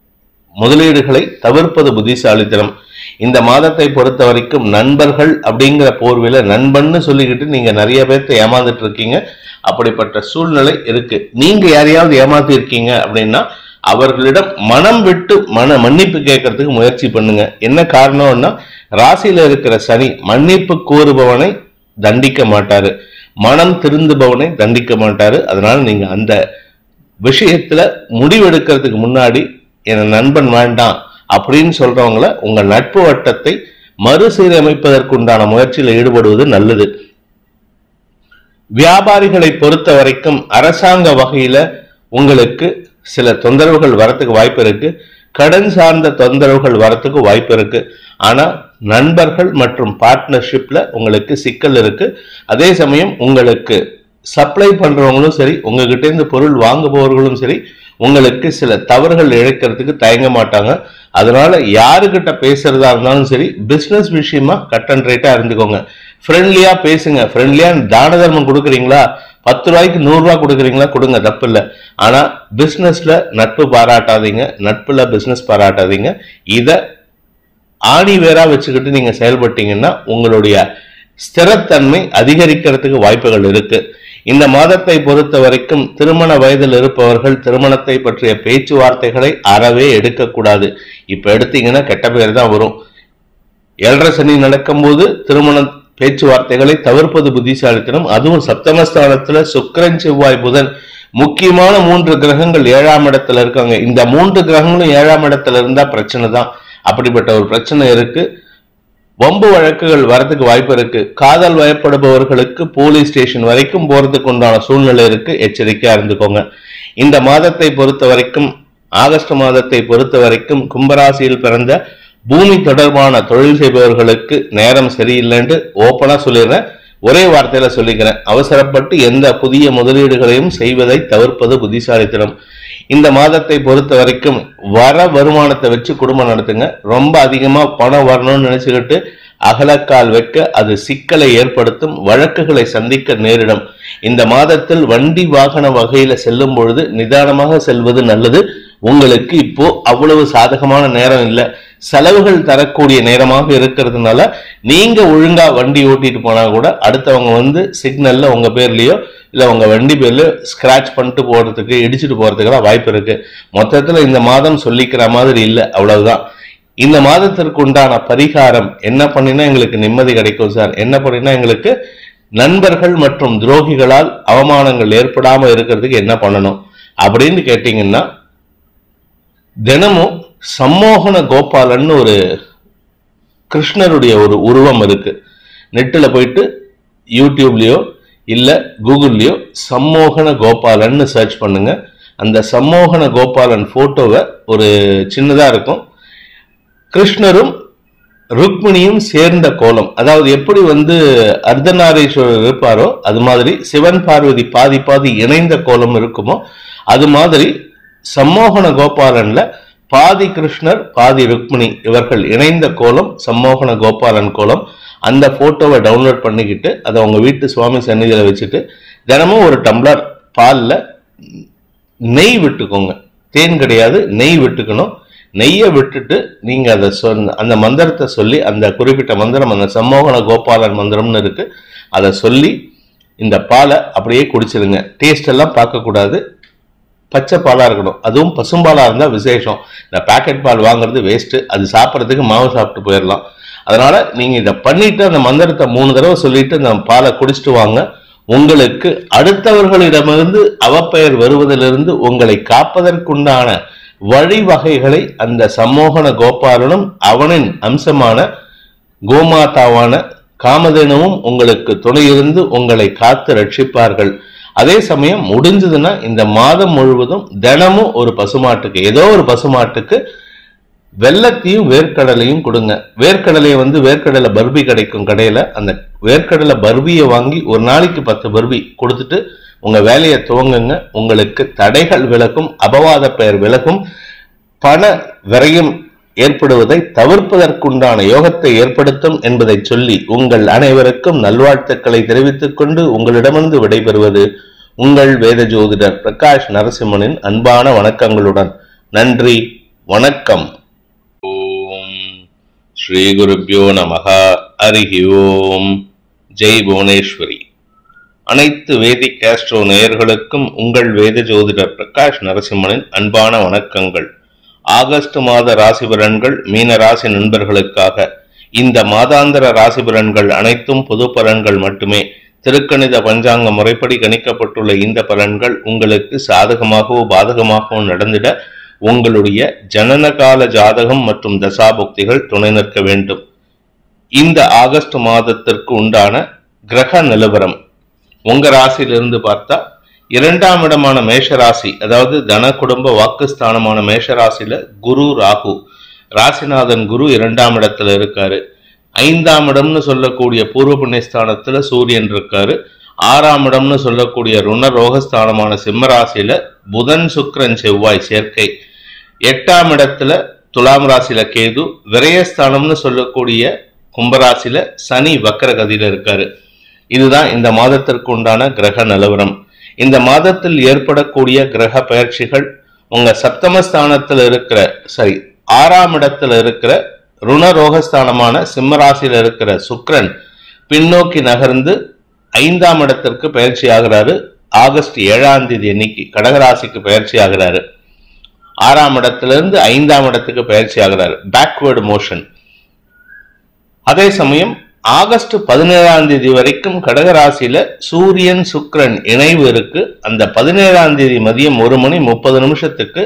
Speaker 1: முதலீடுகளை தவிர்ப்பது புத்திசாலித்தனம் இந்த மாதத்தை பொறுத்த வரைக்கும் நண்பர்கள் அப்படிங்கிற போர்வையில நண்பன்னு சொல்லிக்கிட்டு நீங்க நிறைய பேர்த்த ஏமாந்துட்டு இருக்கீங்க அப்படிப்பட்ட சூழ்நிலை இருக்கு நீங்க யாரையாவது ஏமாத்தி இருக்கீங்க அப்படின்னா அவர்களிடம் மனம் விட்டு மன மன்னிப்பு கேட்கறதுக்கு முயற்சி பண்ணுங்க என்ன காரணம்னா ராசியில இருக்கிற சனி மன்னிப்பு கூறுபவனை தண்டிக்க மாட்டாரு மனம் திருந்துபவனை தண்டிக்க மாட்டாரு அதனால நீங்க அந்த விஷயத்துல முடிவெடுக்கிறதுக்கு முன்னாடி என் நண்பன் வேண்டாம் அப்படின்னு சொல்றவங்கள உங்க நட்பு வட்டத்தை மறுசீரமைப்பதற்குண்டான முயற்சியில் ஈடுபடுவது நல்லது வியாபாரிகளை பொறுத்த வரைக்கும் அரசாங்க வகையில உங்களுக்கு சில தொந்தரவுகள் வரத்துக்கு வாய்ப்பு இருக்கு கடன் சார்ந்த தொந்தரவுகள் வரத்துக்கு வாய்ப்பு இருக்கு ஆனா நண்பர்கள் மற்றும் பார்ட்னர்ஷிப்ல உங்களுக்கு சிக்கல் இருக்கு அதே சமயம் உங்களுக்கு சப்ளை பண்றவங்களும் சரி உங்ககிட்ட இருந்து பொருள் வாங்குபவர்களும் சரி உங்களுக்கு சில தவறுகள் இழைக்கிறதுக்கு தயங்க மாட்டாங்க அதனால யாருக்கிட்ட பேசுறதா இருந்தாலும் சரி பிசினஸ் விஷயமா கட் அண்ட் ரைட்டா இருந்துக்கோங்க ஃப்ரெண்ட்லியா பேசுங்க ஃப்ரெண்ட்லியா தான தர்மம் கொடுக்குறீங்களா பத்து ரூபாய்க்கு நூறு ரூபாய் கொடுக்குறீங்களா கொடுங்க தப்பு இல்லை ஆனா பிசினஸ்ல நட்பு பாராட்டாதீங்க நட்புல பிசினஸ் பாராட்டாதீங்க இத ஆணி வேரா வச்சுக்கிட்டு நீங்க செயல்பட்டீங்கன்னா உங்களுடைய ஸ்திரத்தன்மை அதிகரிக்கிறதுக்கு வாய்ப்புகள் இருக்கு இந்த மாதத்தை பொறுத்த வரைக்கும் திருமண வயதில் இருப்பவர்கள் திருமணத்தை பற்றிய பேச்சுவார்த்தைகளை அறவே எடுக்கக்கூடாது இப்ப எடுத்தீங்கன்னா கெட்ட பேர் தான் வரும் ஏழரை சனி நடக்கும்போது திருமண பேச்சுவார்த்தைகளை தவிர்ப்பது புத்திசாலித்தனம் அதுவும் சப்தமஸ்தானத்துல சுக்கிரன் செவ்வாய் புதன் முக்கியமான மூன்று கிரகங்கள் ஏழாம் இடத்துல இருக்காங்க இந்த மூன்று கிரகங்களும் ஏழாம் இடத்துல இருந்தா பிரச்சனை தான் அப்படிப்பட்ட ஒரு பிரச்சனை இருக்கு வம்பு வழக்குகள் வரதுக்கு வாய்ப்பு இருக்கு காதல் வயப்படுபவர்களுக்கு போலீஸ் ஸ்டேஷன் வரைக்கும் போறதுக்கு உண்டான சூழ்நிலை இருக்கு எச்சரிக்கையா இருந்துக்கோங்க இந்த மாதத்தை பொறுத்த வரைக்கும் ஆகஸ்ட் மாதத்தை பொறுத்த வரைக்கும் கும்பராசியில் பிறந்த பூமி தொடர்பான தொழில் செய்பவர்களுக்கு நேரம் சரியில்லைன்னு ஓப்பனா சொல்லிடுறேன் ஒரே வார்த்தையில சொல்லிக்கிறேன் அவசரப்பட்டு எந்த புதிய முதலீடுகளையும் செய்வதை தவிர்ப்பது புத்திசாலித்தனம் இந்த மாதத்தை பொறுத்த வரைக்கும் வர வருமானத்தை வச்சு குடும்பம் நடத்துங்க ரொம்ப அதிகமா பணம் வரணும்னு நினைச்சுக்கிட்டு அகலக்கால் வைக்க அது சிக்கலை ஏற்படுத்தும் வழக்குகளை சந்திக்க நேரிடும் இந்த மாதத்தில் வண்டி வாகன வகையில செல்லும் பொழுது நிதானமாக செல்வது நல்லது உங்களுக்கு இப்போ அவ்வளவு சாதகமான நேரம் இல்லை செலவுகள் தரக்கூடிய நேரமாக இருக்கிறதுனால நீங்க ஒழுங்கா வண்டி ஓட்டிட்டு போனா கூட அடுத்தவங்க வந்து சிக்னல்ல உங்க பேர்லயோ இல்ல உங்க வண்டி பேர்ல ஸ்கிராச் பண்ணிட்டு போறதுக்கு இடிச்சிட்டு போறதுக்கெல்லாம் வாய்ப்பு இருக்கு மொத்தத்துல இந்த மாதம் சொல்லிக்கிற மாதிரி இல்லை அவ்வளவுதான் இந்த மாதத்திற்கு உண்டான பரிகாரம் என்ன பண்ணினா எங்களுக்கு நிம்மதி கிடைக்கும் சார் என்ன பண்ணினா எங்களுக்கு நண்பர்கள் மற்றும் துரோகிகளால் அவமானங்கள் ஏற்படாம இருக்கிறதுக்கு என்ன பண்ணணும் அப்படின்னு கேட்டீங்கன்னா தினமும் சம்மோகன கோபாலன்னு ஒரு கிருஷ்ணருடைய ஒரு உருவம் இருக்கு நெட்டில் போயிட்டு யூடியூப்லயோ இல்லை கூகுள்லயோ சம்மோகன கோபாலன்னு சர்ச் பண்ணுங்க அந்த சம்மோகன கோபாலன் போட்டோவை ஒரு சின்னதா இருக்கும் கிருஷ்ணரும் ருக்மிணியும் சேர்ந்த கோலம் அதாவது எப்படி வந்து அர்த்தநாரீஸ்வரர் இருப்பாரோ அது மாதிரி சிவன் பார்வதி பாதி பாதி இணைந்த கோலம் இருக்குமோ அது மாதிரி சம்மோகன கோபாலன்ல பாதி கிருஷ்ணர் பாதி ருக்மிணி இவர்கள் இணைந்த கோலம் சம்மோகன கோபாலன் கோலம் அந்த போட்டோவை டவுன்லோட் பண்ணிக்கிட்டு அதை உங்க வீட்டு சுவாமி சந்நிதியில வச்சுட்டு தினமும் ஒரு டம்ளர் பால்ல நெய் விட்டுக்கோங்க தேன் கிடையாது நெய் விட்டுக்கணும் நெய்யை விட்டுட்டு நீங்க அதை சொன்ன அந்த மந்திரத்தை சொல்லி அந்த குறிப்பிட்ட மந்திரம் அந்த சம்மோகன கோபாலன் மந்திரம்னு இருக்கு அதை சொல்லி இந்த பாலை அப்படியே குடிச்சிருங்க டேஸ்ட் எல்லாம் பார்க்கக்கூடாது பச்சை பாலா இருக்கணும் அதுவும் பசும்பாலா இருந்தா விசேஷம் இந்த பாக்கெட் பால் வாங்குறது வேஸ்ட் அது சாப்பிட்றதுக்கு மாவு சாப்பிட்டு போயிடலாம் அதனால நீங்க இதை பண்ணிட்டு அந்த மந்திரத்தை மூணு தடவை சொல்லிட்டு அந்த பாலை குடிச்சிட்டு வாங்க உங்களுக்கு அடுத்தவர்களிடமிருந்து அவப்பெயர் வருவதிலிருந்து உங்களை காப்பதற்குண்டான வழிவகைகளை அந்த சம்மோகன கோபாலனும் அவனின் அம்சமான கோமாதாவான காமதேனுவும் உங்களுக்கு துணையிருந்து உங்களை காத்து ரட்சிப்பார்கள் அதே சமயம் முடிஞ்சதுன்னா இந்த மாதம் முழுவதும் தினமும் ஒரு பசுமாட்டுக்கு ஏதோ ஒரு பசுமாட்டுக்கு வெள்ளத்தையும் வேர்க்கடலையும் கொடுங்க வேர்க்கடலையை வந்து வேர்க்கடலை பர்பி கிடைக்கும் கடையில அந்த வேர்க்கடலை பர்பியை வாங்கி ஒரு நாளைக்கு பத்து பர்பி கொடுத்துட்டு உங்க வேலையை துவங்குங்க உங்களுக்கு தடைகள் விலகும் அபவாத பெயர் விலகும் பண விரயம் ஏற்படுவதை தவிர்ப்பதற்குண்டான யோகத்தை ஏற்படுத்தும் என்பதை சொல்லி உங்கள் அனைவருக்கும் நல்வாழ்த்துக்களை தெரிவித்துக் கொண்டு உங்களிடமிருந்து விடைபெறுவது உங்கள் வேத ஜோதிடர் பிரகாஷ் நரசிம்மனின் அன்பான வணக்கங்களுடன் நன்றி வணக்கம் ஓம் ஸ்ரீ குருப்பியோ நமக ஹரிஹி ஓம் ஜெய் புவனேஸ்வரி அனைத்து வேதிக் கேஸ்ட்ரோ நேயர்களுக்கும் உங்கள் வேத ஜோதிடர் பிரகாஷ் நரசிம்மனின் அன்பான வணக்கங்கள் ஆகஸ்ட் மாத ராசி பலன்கள் மீன ராசி நண்பர்களுக்காக இந்த மாதாந்திர ராசி பலன்கள் அனைத்தும் பொது பலன்கள் மட்டுமே திருக்கணித பஞ்சாங்க முறைப்படி கணிக்கப்பட்டுள்ள இந்த பலன்கள் உங்களுக்கு சாதகமாகவோ பாதகமாகவோ நடந்திட உங்களுடைய ஜனனகால ஜாதகம் மற்றும் தசாபுக்திகள் துணை நிற்க வேண்டும் இந்த ஆகஸ்ட் மாதத்திற்கு உண்டான கிரக நிலவரம் உங்க ராசியிலிருந்து பார்த்தா இரண்டாம் இடமான மேஷ ராசி அதாவது தன குடும்ப வாக்குஸ்தானமான மேஷ ராசியில குரு ராகு ராசிநாதன் குரு இரண்டாம் இடத்துல இருக்காரு ஐந்தாம் இடம்னு சொல்லக்கூடிய பூர்வ புண்ணியஸ்தானத்துல சூரியன் இருக்காரு ஆறாம் இடம்னு சொல்லக்கூடிய ருண ரோகஸ்தானமான சிம்ம ராசியில புதன் சுக்கிரன் செவ்வாய் சேர்க்கை எட்டாம் இடத்துல துலாம் ராசியில கேது விரயஸ்தானம்னு சொல்லக்கூடிய கும்பராசியில சனி வக்கரகதியில இருக்காரு இதுதான் இந்த மாதத்திற்கு உண்டான கிரக நிலவரம் இந்த மாதத்தில் ஏற்படக்கூடிய கிரக பயிற்சிகள் உங்க சப்தமஸ்தானத்தில் இருக்கிற சரி ஆறாம் இடத்துல இருக்கிற ருணரோகஸ்தானமான சிம்மராசியில இருக்கிற சுக்கிரன் பின்னோக்கி நகர்ந்து ஐந்தாம் இடத்திற்கு பயிற்சி ஆகிறாரு ஆகஸ்ட் ஏழாம் தேதி அன்னைக்கு கடகராசிக்கு பயிற்சி ஆகிறாரு ஆறாம் இடத்திலிருந்து ஐந்தாம் இடத்துக்கு பயிற்சி ஆகிறாரு பேக்வேர்டு மோஷன் அதே சமயம் ஆகஸ்ட் பதினேழாம் தேதி வரைக்கும் கடகராசியில சூரியன் சுக்கிரன் இணைவு இருக்கு அந்த பதினேழாம் தேதி மதியம் ஒரு மணி முப்பது நிமிஷத்துக்கு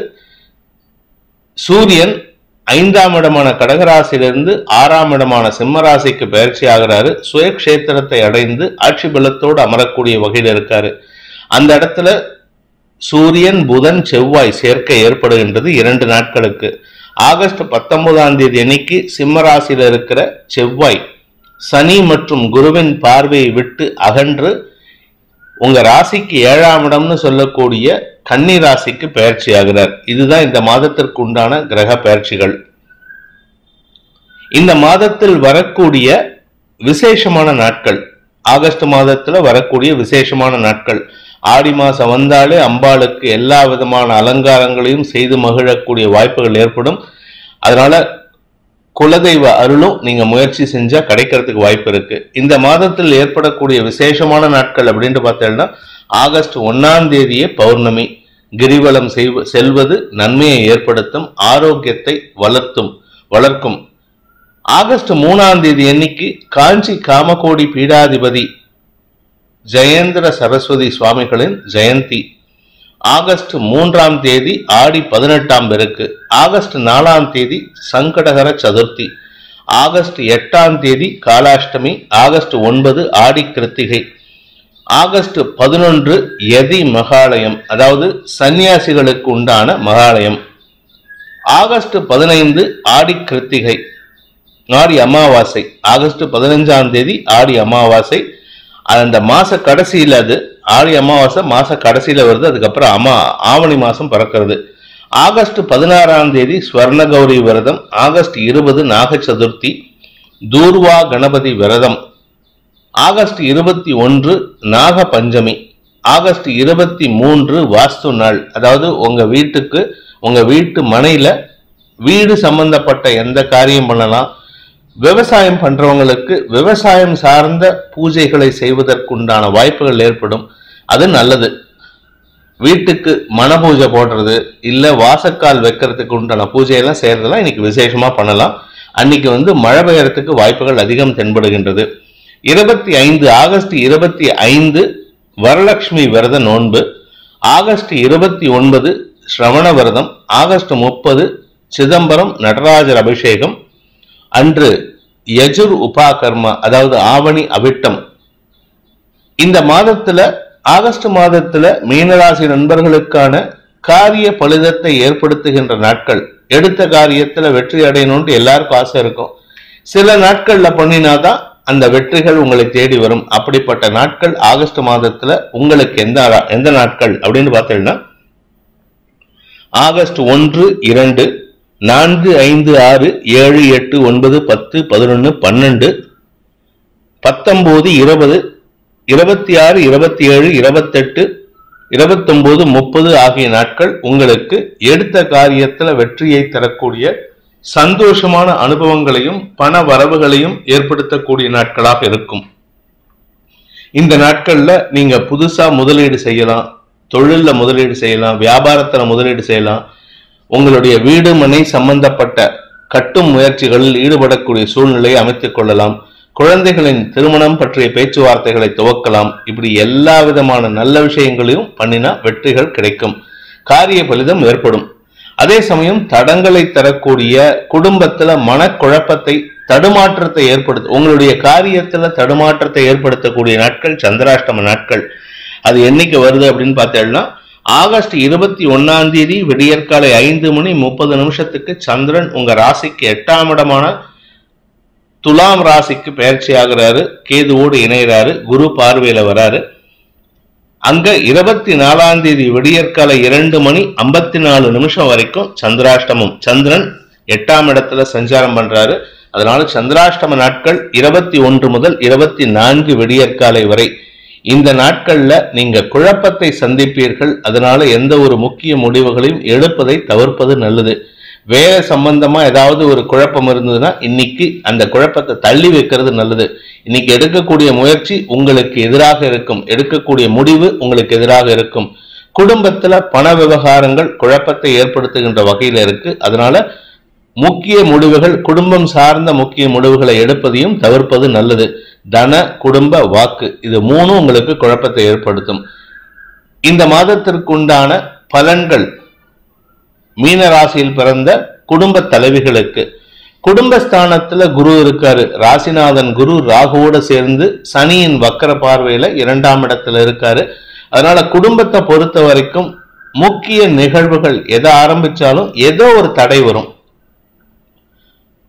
Speaker 1: சூரியன் ஐந்தாம் இடமான கடகராசியிலிருந்து ஆறாம் இடமான சிம்மராசிக்கு பயிற்சி ஆகிறாரு சுயக்ஷேத்திரத்தை அடைந்து ஆட்சி பலத்தோடு அமரக்கூடிய வகையில் இருக்காரு அந்த இடத்துல சூரியன் புதன் செவ்வாய் சேர்க்கை ஏற்படுகின்றது இரண்டு நாட்களுக்கு ஆகஸ்ட் பத்தொன்பதாம் தேதி அன்னைக்கு சிம்ம ராசியில இருக்கிற செவ்வாய் சனி மற்றும் குருவின் பார்வையை விட்டு அகன்று உங்க ராசிக்கு ஏழாம் இடம்னு சொல்லக்கூடிய கன்னி ராசிக்கு பயிற்சி ஆகிறார் இதுதான் இந்த மாதத்திற்கு உண்டான கிரக பயிற்சிகள் இந்த மாதத்தில் வரக்கூடிய விசேஷமான நாட்கள் ஆகஸ்ட் மாதத்துல வரக்கூடிய விசேஷமான நாட்கள் ஆடி மாசம் வந்தாலே அம்பாளுக்கு எல்லா விதமான அலங்காரங்களையும் செய்து மகிழக்கூடிய வாய்ப்புகள் ஏற்படும் அதனால குலதெய்வ அருளும் நீங்க முயற்சி செஞ்சா கிடைக்கிறதுக்கு வாய்ப்பு இருக்கு இந்த மாதத்தில் ஏற்படக்கூடிய விசேஷமான நாட்கள் அப்படின்னு பார்த்தீங்கன்னா ஆகஸ்ட் ஒன்னாம் தேதியே பௌர்ணமி கிரிவலம் செய்வ செல்வது நன்மையை ஏற்படுத்தும் ஆரோக்கியத்தை வளர்த்தும் வளர்க்கும் ஆகஸ்ட் மூணாம் தேதி அன்னைக்கு காஞ்சி காமகோடி பீடாதிபதி ஜெயேந்திர சரஸ்வதி சுவாமிகளின் ஜெயந்தி ஆகஸ்ட் மூன்றாம் தேதி ஆடி பதினெட்டாம் பெருக்கு ஆகஸ்ட் நாலாம் தேதி சங்கடகர சதுர்த்தி ஆகஸ்ட் எட்டாம் தேதி காலாஷ்டமி ஆகஸ்ட் ஒன்பது ஆடி கிருத்திகை ஆகஸ்ட் பதினொன்று யதி மகாலயம் அதாவது சன்னியாசிகளுக்கு உண்டான மகாலயம் ஆகஸ்ட் பதினைந்து ஆடி கிருத்திகை ஆடி அமாவாசை ஆகஸ்ட் பதினஞ்சாம் தேதி ஆடி அமாவாசை அந்த மாச கடைசியில அது ஆடி அமாவாசை மாச கடைசியில வருது அதுக்கப்புறம் அமா ஆவணி மாசம் பிறக்கிறது ஆகஸ்ட் பதினாறாம் தேதி ஸ்வர்ண கௌரி விரதம் ஆகஸ்ட் இருபது நாக சதுர்த்தி தூர்வா கணபதி விரதம் ஆகஸ்ட் இருபத்தி ஒன்று நாக பஞ்சமி ஆகஸ்ட் இருபத்தி மூன்று வாஸ்து நாள் அதாவது உங்க வீட்டுக்கு உங்க வீட்டு மனையில வீடு சம்பந்தப்பட்ட எந்த காரியம் பண்ணலாம் விவசாயம் பண்றவங்களுக்கு விவசாயம் சார்ந்த பூஜைகளை செய்வதற்குண்டான வாய்ப்புகள் ஏற்படும் அது நல்லது வீட்டுக்கு மன பூஜை போடுறது இல்ல வாசக்கால் வைக்கிறதுக்கு உண்டான பூஜையெல்லாம் செய்யறதெல்லாம் இன்னைக்கு விசேஷமா பண்ணலாம் அன்னைக்கு வந்து மழை பெய்யறதுக்கு வாய்ப்புகள் அதிகம் தென்படுகின்றது இருபத்தி ஐந்து ஆகஸ்ட் இருபத்தி ஐந்து வரலட்சுமி விரத நோன்பு ஆகஸ்ட் இருபத்தி ஒன்பது ஸ்ரவண விரதம் ஆகஸ்ட் முப்பது சிதம்பரம் நடராஜர் அபிஷேகம் அன்று யஜுர் உபாகர்மா அதாவது ஆவணி அவிட்டம் இந்த மாதத்துல ஆகஸ்ட் மாதத்துல மீனராசி நண்பர்களுக்கான காரிய பலிதத்தை ஏற்படுத்துகின்ற நாட்கள் எடுத்த காரியத்துல வெற்றி அடையணும்னு எல்லாருக்கும் ஆசை இருக்கும் சில நாட்கள்ல பண்ணினாதான் அந்த வெற்றிகள் உங்களை தேடி வரும் அப்படிப்பட்ட நாட்கள் ஆகஸ்ட் மாதத்துல உங்களுக்கு எந்த எந்த நாட்கள் அப்படின்னு பார்த்தீங்கன்னா ஆகஸ்ட் ஒன்று இரண்டு நான்கு ஐந்து ஆறு ஏழு எட்டு ஒன்பது பத்து பதினொன்று பன்னெண்டு பத்தொன்பது இருபது இருபத்தி ஆறு இருபத்தி ஏழு இருபத்தெட்டு இருபத்தொன்பது முப்பது ஆகிய நாட்கள் உங்களுக்கு எடுத்த காரியத்துல வெற்றியை தரக்கூடிய சந்தோஷமான அனுபவங்களையும் பண வரவுகளையும் ஏற்படுத்தக்கூடிய நாட்களாக இருக்கும் இந்த நாட்கள்ல நீங்க புதுசா முதலீடு செய்யலாம் தொழில்ல முதலீடு செய்யலாம் வியாபாரத்துல முதலீடு செய்யலாம் உங்களுடைய வீடு மனை சம்பந்தப்பட்ட கட்டும் முயற்சிகளில் ஈடுபடக்கூடிய சூழ்நிலையை அமைத்துக் கொள்ளலாம் குழந்தைகளின் திருமணம் பற்றிய பேச்சுவார்த்தைகளை துவக்கலாம் இப்படி எல்லா விதமான நல்ல விஷயங்களையும் பண்ணினா வெற்றிகள் கிடைக்கும் காரிய பலிதம் ஏற்படும் அதே சமயம் தடங்களை தரக்கூடிய குடும்பத்துல மனக்குழப்பத்தை தடுமாற்றத்தை ஏற்படுத்த உங்களுடைய காரியத்துல தடுமாற்றத்தை ஏற்படுத்தக்கூடிய நாட்கள் சந்திராஷ்டம நாட்கள் அது என்னைக்கு வருது அப்படின்னு பார்த்தேன்னா ஆகஸ்ட் இருபத்தி ஒன்னாம் தேதி விடியற்காலை ஐந்து மணி முப்பது நிமிஷத்துக்கு சந்திரன் உங்க ராசிக்கு எட்டாம் இடமான துலாம் ராசிக்கு பயிற்சி ஆகுறாரு கேதுவோடு இணைகிறாரு குரு பார்வையில வராரு அங்க இருபத்தி நாலாம் தேதி விடியற்காலை இரண்டு மணி ஐம்பத்தி நாலு நிமிஷம் வரைக்கும் சந்திராஷ்டமம் சந்திரன் எட்டாம் இடத்துல சஞ்சாரம் பண்றாரு அதனால சந்திராஷ்டம நாட்கள் இருபத்தி ஒன்று முதல் இருபத்தி நான்கு விடியற்காலை வரை இந்த நாட்கள்ல நீங்க குழப்பத்தை சந்திப்பீர்கள் அதனால எந்த ஒரு முக்கிய முடிவுகளையும் எடுப்பதை தவிர்ப்பது நல்லது வேலை சம்பந்தமா ஏதாவது ஒரு குழப்பம் இருந்ததுன்னா இன்னைக்கு அந்த குழப்பத்தை தள்ளி வைக்கிறது நல்லது இன்னைக்கு எடுக்கக்கூடிய முயற்சி உங்களுக்கு எதிராக இருக்கும் எடுக்கக்கூடிய முடிவு உங்களுக்கு எதிராக இருக்கும் குடும்பத்துல பண விவகாரங்கள் குழப்பத்தை ஏற்படுத்துகின்ற வகையில இருக்கு அதனால முக்கிய முடிவுகள் குடும்பம் சார்ந்த முக்கிய முடிவுகளை எடுப்பதையும் தவிர்ப்பது நல்லது தன குடும்ப வாக்கு இது மூணும் உங்களுக்கு குழப்பத்தை ஏற்படுத்தும் இந்த மாதத்திற்குண்டான பலன்கள் மீன ராசியில் பிறந்த குடும்ப தலைவிகளுக்கு குடும்பஸ்தானத்துல குரு இருக்காரு ராசிநாதன் குரு ராகுவோட சேர்ந்து சனியின் வக்கர பார்வையில இரண்டாம் இடத்துல இருக்காரு அதனால குடும்பத்தை பொறுத்த வரைக்கும் முக்கிய நிகழ்வுகள் எதை ஆரம்பிச்சாலும் ஏதோ ஒரு தடை வரும்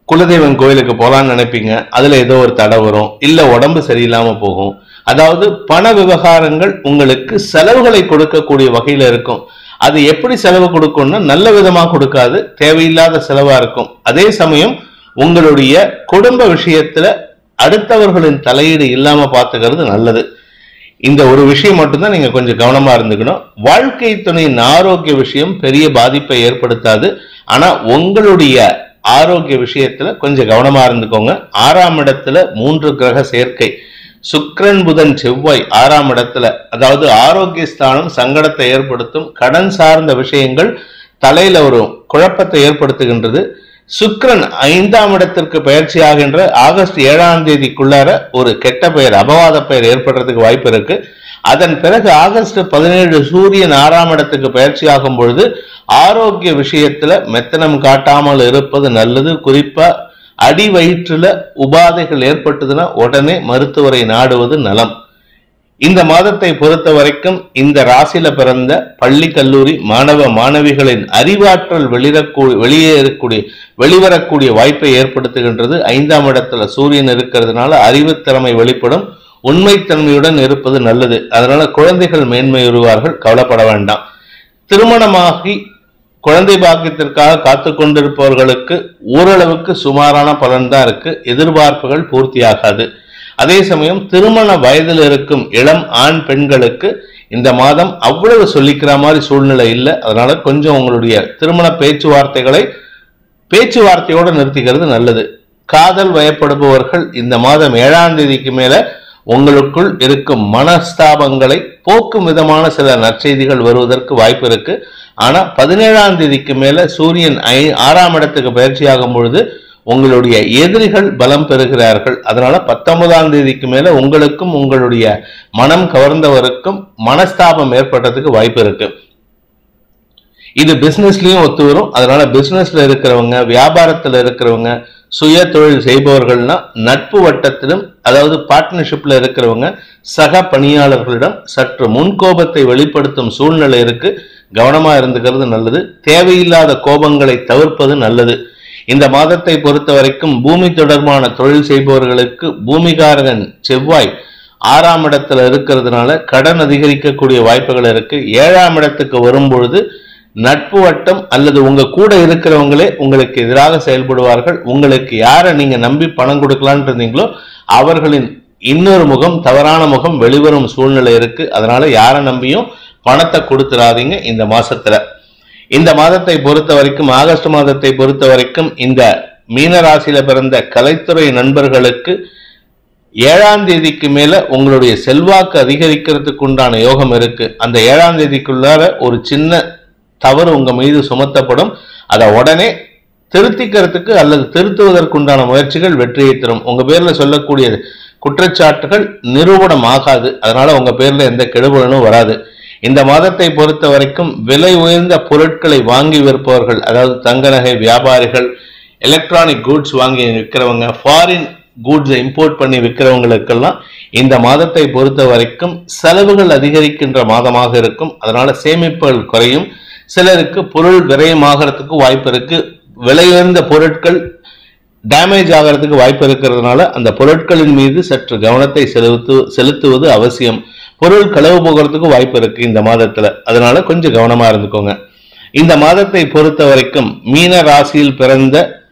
Speaker 1: குலதெய்வம் கோயிலுக்கு போலான்னு நினைப்பீங்க அதுல ஏதோ ஒரு தடை வரும் இல்ல உடம்பு சரியில்லாம போகும் அதாவது பண விவகாரங்கள் உங்களுக்கு செலவுகளை கொடுக்கக்கூடிய வகையில இருக்கும் அது எப்படி செலவு கொடுக்கும்னா நல்ல விதமா கொடுக்காது தேவையில்லாத செலவா இருக்கும் அதே சமயம் உங்களுடைய குடும்ப விஷயத்துல அடுத்தவர்களின் தலையீடு இல்லாம பார்த்துக்கிறது நல்லது இந்த ஒரு விஷயம் மட்டும்தான் நீங்க கொஞ்சம் கவனமா இருந்துக்கணும் வாழ்க்கை துணையின் ஆரோக்கிய விஷயம் பெரிய பாதிப்பை ஏற்படுத்தாது ஆனா உங்களுடைய ஆரோக்கிய விஷயத்துல கொஞ்சம் கவனமா இருந்துக்கோங்க ஆறாம் இடத்துல மூன்று கிரக சேர்க்கை சுக்கிரன் புதன் செவ்வாய் ஆறாம் இடத்துல அதாவது ஆரோக்கிய ஸ்தானம் சங்கடத்தை ஏற்படுத்தும் கடன் சார்ந்த விஷயங்கள் தலையில ஒரு குழப்பத்தை ஏற்படுத்துகின்றது சுக்கிரன் ஐந்தாம் இடத்திற்கு பயிற்சி ஆகின்ற ஆகஸ்ட் ஏழாம் தேதிக்குள்ளார ஒரு கெட்ட பெயர் அபவாத பெயர் ஏற்படுறதுக்கு வாய்ப்பு இருக்கு அதன் பிறகு ஆகஸ்ட் பதினேழு சூரியன் ஆறாம் இடத்துக்கு பயிற்சி ஆகும் பொழுது ஆரோக்கிய விஷயத்துல மெத்தனம் காட்டாமல் இருப்பது நல்லது குறிப்பா அடி வயிற்றுல உபாதைகள் ஏற்பட்டதுன்னா உடனே மருத்துவரை நாடுவது நலம் இந்த மாதத்தை பொறுத்த வரைக்கும் இந்த ராசியில பிறந்த பள்ளி கல்லூரி மாணவ மாணவிகளின் அறிவாற்றல் வெளியிடக்கூடிய வெளியேறக்கூடிய வெளிவரக்கூடிய வாய்ப்பை ஏற்படுத்துகின்றது ஐந்தாம் இடத்துல சூரியன் இருக்கிறதுனால அறிவுத்திறமை வெளிப்படும் உண்மைத்தன்மையுடன் இருப்பது நல்லது அதனால குழந்தைகள் மேன்மை உருவார்கள் கவலைப்பட வேண்டாம் திருமணமாகி குழந்தை பாக்கியத்திற்காக காத்து கொண்டிருப்பவர்களுக்கு ஓரளவுக்கு சுமாரான பலன் தான் இருக்கு எதிர்பார்ப்புகள் பூர்த்தியாகாது அதே சமயம் திருமண வயதில் இருக்கும் இளம் ஆண் பெண்களுக்கு இந்த மாதம் அவ்வளவு சொல்லிக்கிற மாதிரி சூழ்நிலை இல்லை அதனால கொஞ்சம் உங்களுடைய திருமண பேச்சுவார்த்தைகளை பேச்சுவார்த்தையோடு நிறுத்திக்கிறது நல்லது காதல் வயப்படுபவர்கள் இந்த மாதம் ஏழாம் தேதிக்கு மேல உங்களுக்குள் இருக்கும் மனஸ்தாபங்களை போக்கும் விதமான சில நற்செய்திகள் வருவதற்கு வாய்ப்பு இருக்கு ஆனா பதினேழாம் தேதிக்கு மேல சூரியன் ஐ ஆறாம் இடத்துக்கு பயிற்சியாகும் பொழுது உங்களுடைய எதிரிகள் பலம் பெறுகிறார்கள் அதனால பத்தொன்பதாம் தேதிக்கு மேல உங்களுக்கும் உங்களுடைய மனம் கவர்ந்தவருக்கும் மனஸ்தாபம் ஏற்படுறதுக்கு வாய்ப்பு இருக்கு இது பிசினஸ்லயும் ஒத்து வரும் அதனால பிசினஸ்ல இருக்கிறவங்க வியாபாரத்துல இருக்கிறவங்க சுய தொழில் செய்பவர்கள்னா நட்பு வட்டத்திலும் அதாவது பார்ட்னர்ஷிப்ல இருக்கிறவங்க சக பணியாளர்களிடம் சற்று முன்கோபத்தை வெளிப்படுத்தும் சூழ்நிலை இருக்கு கவனமா இருந்துக்கிறது நல்லது தேவையில்லாத கோபங்களை தவிர்ப்பது நல்லது இந்த மாதத்தை பொறுத்த வரைக்கும் பூமி தொடர்பான தொழில் செய்பவர்களுக்கு பூமிகாரகன் செவ்வாய் ஆறாம் இடத்துல இருக்கிறதுனால கடன் அதிகரிக்கக்கூடிய வாய்ப்புகள் இருக்கு ஏழாம் இடத்துக்கு வரும்பொழுது நட்பு வட்டம் அல்லது உங்க கூட இருக்கிறவங்களே உங்களுக்கு எதிராக செயல்படுவார்கள் உங்களுக்கு யாரை நீங்க நம்பி பணம் கொடுக்கலான் இருந்தீங்களோ அவர்களின் இன்னொரு முகம் தவறான முகம் வெளிவரும் சூழ்நிலை இருக்கு அதனால யாரை நம்பியும் பணத்தை கொடுத்துடாதீங்க இந்த மாசத்துல இந்த மாதத்தை பொறுத்த வரைக்கும் ஆகஸ்ட் மாதத்தை பொறுத்த வரைக்கும் இந்த மீன ராசியில பிறந்த கலைத்துறை நண்பர்களுக்கு ஏழாம் தேதிக்கு மேல உங்களுடைய செல்வாக்கு அதிகரிக்கிறதுக்கு உண்டான யோகம் இருக்கு அந்த ஏழாம் தேதிக்குள்ளார ஒரு சின்ன தவறு உங்க மீது சுமத்தப்படும் அதை உடனே திருத்திக்கிறதுக்கு அல்லது திருத்துவதற்குண்டான முயற்சிகள் வெற்றியை தரும் உங்க பேர்ல சொல்லக்கூடிய குற்றச்சாட்டுகள் நிரூபணம் ஆகாது அதனால உங்க பேர்ல எந்த கெடுபலனும் வராது இந்த மாதத்தை பொறுத்த வரைக்கும் விலை உயர்ந்த பொருட்களை வாங்கி விற்பவர்கள் அதாவது தங்க நகை வியாபாரிகள் எலக்ட்ரானிக் கூட்ஸ் வாங்கி விற்கிறவங்க ஃபாரின் கூட்ஸை இம்போர்ட் பண்ணி விற்கிறவங்களுக்கெல்லாம் இந்த மாதத்தை பொறுத்த வரைக்கும் செலவுகள் அதிகரிக்கின்ற மாதமாக இருக்கும் அதனால சேமிப்புகள் குறையும் சிலருக்கு பொருள் விரயமாகறதுக்கு வாய்ப்பு இருக்கு விலை உயர்ந்த பொருட்கள் டேமேஜ் ஆகிறதுக்கு வாய்ப்பு இருக்கிறதுனால அந்த பொருட்களின் மீது சற்று கவனத்தை செலுத்து செலுத்துவது அவசியம் பொருள் களவு போகிறதுக்கு வாய்ப்பு இருக்கு இந்த மாதத்துல அதனால கொஞ்சம் கவனமா இருந்துக்கோங்க இந்த மாதத்தை பொறுத்த வரைக்கும் மீன ராசியில் பிறந்த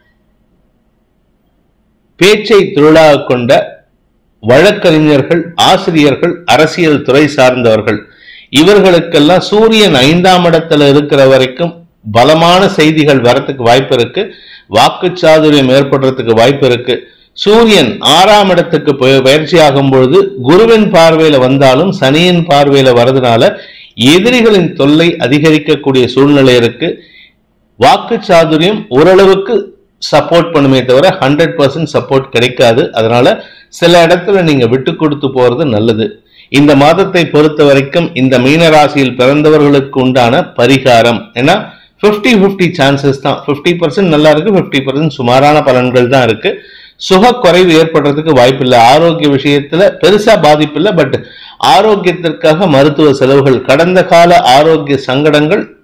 Speaker 1: பேச்சை தொழிலாக கொண்ட வழக்கறிஞர்கள் ஆசிரியர்கள் அரசியல் துறை சார்ந்தவர்கள் இவர்களுக்கெல்லாம் சூரியன் ஐந்தாம் இடத்துல இருக்கிற வரைக்கும் பலமான செய்திகள் வரத்துக்கு வாய்ப்பு இருக்கு வாக்கு சாதுரியம் ஏற்படுறதுக்கு வாய்ப்பு இருக்கு சூரியன் ஆறாம் இடத்துக்கு பய- பயிற்சியாகும் பொழுது குருவின் பார்வையில வந்தாலும் சனியின் பார்வையில வரதுனால எதிரிகளின் தொல்லை அதிகரிக்கக்கூடிய சூழ்நிலை இருக்கு வாக்கு சாதுரியம் ஓரளவுக்கு சப்போர்ட் பண்ணுமே தவிர ஹண்ட்ரட் பர்சன்ட் சப்போர்ட் கிடைக்காது அதனால சில இடத்துல நீங்க விட்டு கொடுத்து போறது நல்லது இந்த மாதத்தை பொறுத்த வரைக்கும் இந்த மீன ராசியில் பிறந்தவர்களுக்கு உண்டான பரிகாரம் ஏன்னா 50 50 சான்சஸ் தான் 50% பர்சன்ட் நல்லா இருக்கு 50% பர்சன்ட் சுமாரான பலன்கள் தான் இருக்கு சுக குறைவு ஏற்படுறதுக்கு வாய்ப்பில்லை ஆரோக்கிய விஷயத்துல பெருசா பாதிப்பு இல்லை பட் ஆரோக்கியத்திற்காக மருத்துவ செலவுகள் கடந்த கால ஆரோக்கிய சங்கடங்கள்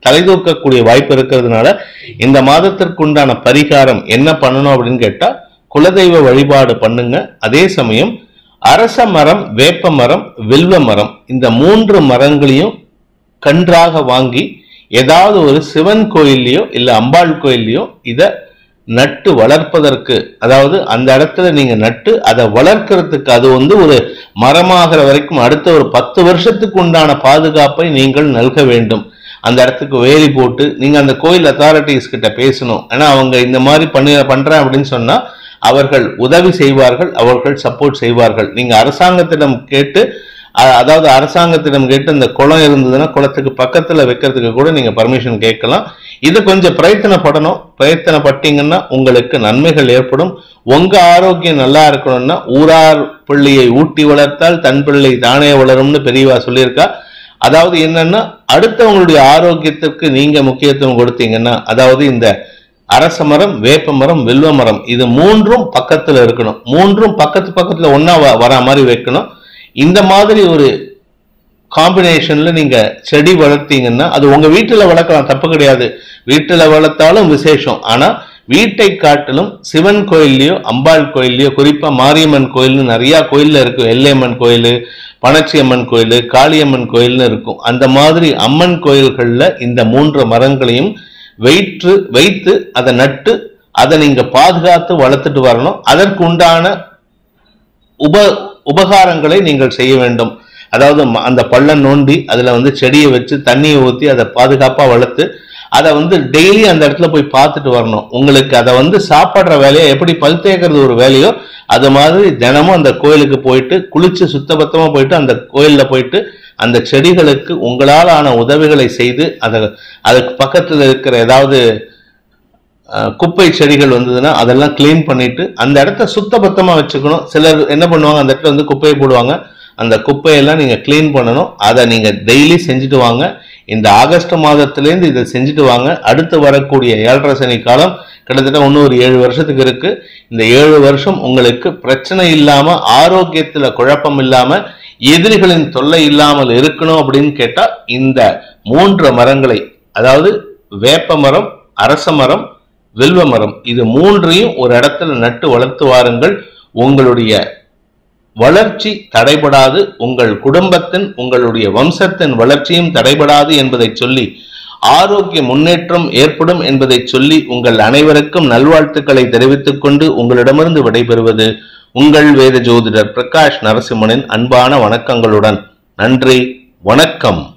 Speaker 1: தலைதூக்கக்கூடிய வாய்ப்பு இருக்கிறதுனால இந்த மாதத்திற்குண்டான பரிகாரம் என்ன பண்ணணும் அப்படின்னு கேட்டா குலதெய்வ வழிபாடு பண்ணுங்க அதே சமயம் அரச மரம் வேப்ப மரம் வில்வ மரம் இந்த மூன்று மரங்களையும் கன்றாக வாங்கி ஏதாவது ஒரு சிவன் கோயில்லையோ இல்ல அம்பாள் கோயில்லையோ இத நட்டு வளர்ப்பதற்கு அதாவது அந்த இடத்துல நீங்க நட்டு அதை வளர்க்கறதுக்கு அது வந்து ஒரு மரமாகிற வரைக்கும் அடுத்த ஒரு பத்து வருஷத்துக்கு உண்டான பாதுகாப்பை நீங்கள் நல்க வேண்டும் அந்த இடத்துக்கு வேலி போட்டு நீங்க அந்த கோயில் அத்தாரிட்டிஸ் கிட்ட பேசணும் ஏன்னா அவங்க இந்த மாதிரி பண்ணி பண்றேன் அப்படின்னு சொன்னா அவர்கள் உதவி செய்வார்கள் அவர்கள் சப்போர்ட் செய்வார்கள் நீங்க அரசாங்கத்திடம் கேட்டு அ- அதாவது அரசாங்கத்திடம் கேட்டு இந்த குளம் இருந்ததுன்னா குளத்துக்கு பக்கத்துல வைக்கிறதுக்கு கூட நீங்க பர்மிஷன் கேட்கலாம் இது கொஞ்சம் பிரயத்தனப்படணும் பிரயத்தனப்பட்டீங்கன்னா உங்களுக்கு நன்மைகள் ஏற்படும் உங்க ஆரோக்கியம் நல்லா இருக்கணும்னா ஊரார் பிள்ளையை ஊட்டி வளர்த்தால் தன் பிள்ளை தானே வளரும்னு பெரியவா சொல்லியிருக்கா அதாவது என்னன்னா அடுத்தவங்களுடைய ஆரோக்கியத்திற்கு நீங்க முக்கியத்துவம் கொடுத்தீங்கன்னா அதாவது இந்த அரச மரம் வேப்ப மரம் வில்வ மரம் இது மூன்றும் பக்கத்துல இருக்கணும் மூன்றும் பக்கத்து பக்கத்துல ஒண்ணா வ- வரா மாதிரி வைக்கணும் இந்த மாதிரி ஒரு காம்பினேஷன்ல நீங்க செடி வளர்த்தீங்கன்னா அது உங்க வீட்டுல வளர்க்கலாம் தப்பு கிடையாது வீட்டுல வளர்த்தாலும் விசேஷம் ஆனா வீட்டை காட்டிலும் சிவன் கோயில்லையோ அம்பாள் கோயில்லையோ குறிப்பா மாரியம்மன் கோயில்னு நிறைய கோயில்ல இருக்கும் எல்லையம்மன் கோயில் பனச்சியம்மன் கோயில் காளியம்மன் கோயில்னு இருக்கும் அந்த மாதிரி அம்மன் கோயில்கள்ல இந்த மூன்று மரங்களையும் வைத்து வைத்து அதை நட்டு அதை நீங்க பாதுகாத்து வளர்த்துட்டு வரணும் அதற்கு உண்டான உப உபகாரங்களை நீங்கள் செய்ய வேண்டும் அதாவது ம- அந்த பள்ளம் நோண்டி அதுல வந்து செடியை வச்சு தண்ணியை ஊற்றி அதை பாதுகாப்பா வளர்த்து அதை வந்து டெய்லி அந்த இடத்துல போய் பார்த்துட்டு வரணும் உங்களுக்கு அதை வந்து சாப்பிட்ற வேலையை எப்படி பல் தேய்க்கிறது ஒரு வேலையோ அது மாதிரி தினமும் அந்த கோயிலுக்கு போயிட்டு குளிச்சு சுத்தபத்தமா போயிட்டு அந்த கோயில்ல போயிட்டு அந்த செடிகளுக்கு உங்களால் ஆன உதவிகளை செய்து அதை அதுக்கு பக்கத்துல இருக்கிற ஏதாவது அஹ், குப்பை செடிகள் வந்ததுன்னா அதெல்லாம் க்ளீன் பண்ணிட்டு அந்த இடத்த சுத்தபத்தமா வச்சுக்கணும் சிலர் என்ன பண்ணுவாங்க அந்த இடத்துல வந்து குப்பையை போடுவாங்க அந்த குப்பையெல்லாம் நீங்க க்ளீன் பண்ணணும் அதை நீங்க டெய்லி செஞ்சுட்டு வாங்க இந்த ஆகஸ்ட் மாதத்திலேருந்து இதை செஞ்சுட்டு வாங்க அடுத்து வரக்கூடிய ஏழரை சனி காலம் கிட்டத்தட்ட இன்னும் ஒரு ஏழு வருஷத்துக்கு இருக்கு இந்த ஏழு வருஷம் உங்களுக்கு பிரச்சனை இல்லாம ஆரோக்கியத்துல குழப்பம் இல்லாம எதிரிகளின் தொல்லை இல்லாமல் இருக்கணும் அப்படின்னு கேட்டா இந்த மூன்று மரங்களை அதாவது வேப்ப மரம் அரச மரம் வில்வ மரம் இது மூன்றையும் ஒரு இடத்துல நட்டு வளர்த்து வாருங்கள் உங்களுடைய வளர்ச்சி தடைபடாது உங்கள் குடும்பத்தின் உங்களுடைய வம்சத்தின் வளர்ச்சியும் தடைபடாது என்பதை சொல்லி ஆரோக்கிய முன்னேற்றம் ஏற்படும் என்பதை சொல்லி உங்கள் அனைவருக்கும் நல்வாழ்த்துக்களை தெரிவித்துக் கொண்டு உங்களிடமிருந்து விடைபெறுவது உங்கள் வேத ஜோதிடர் பிரகாஷ் நரசிம்மனின் அன்பான வணக்கங்களுடன் நன்றி வணக்கம்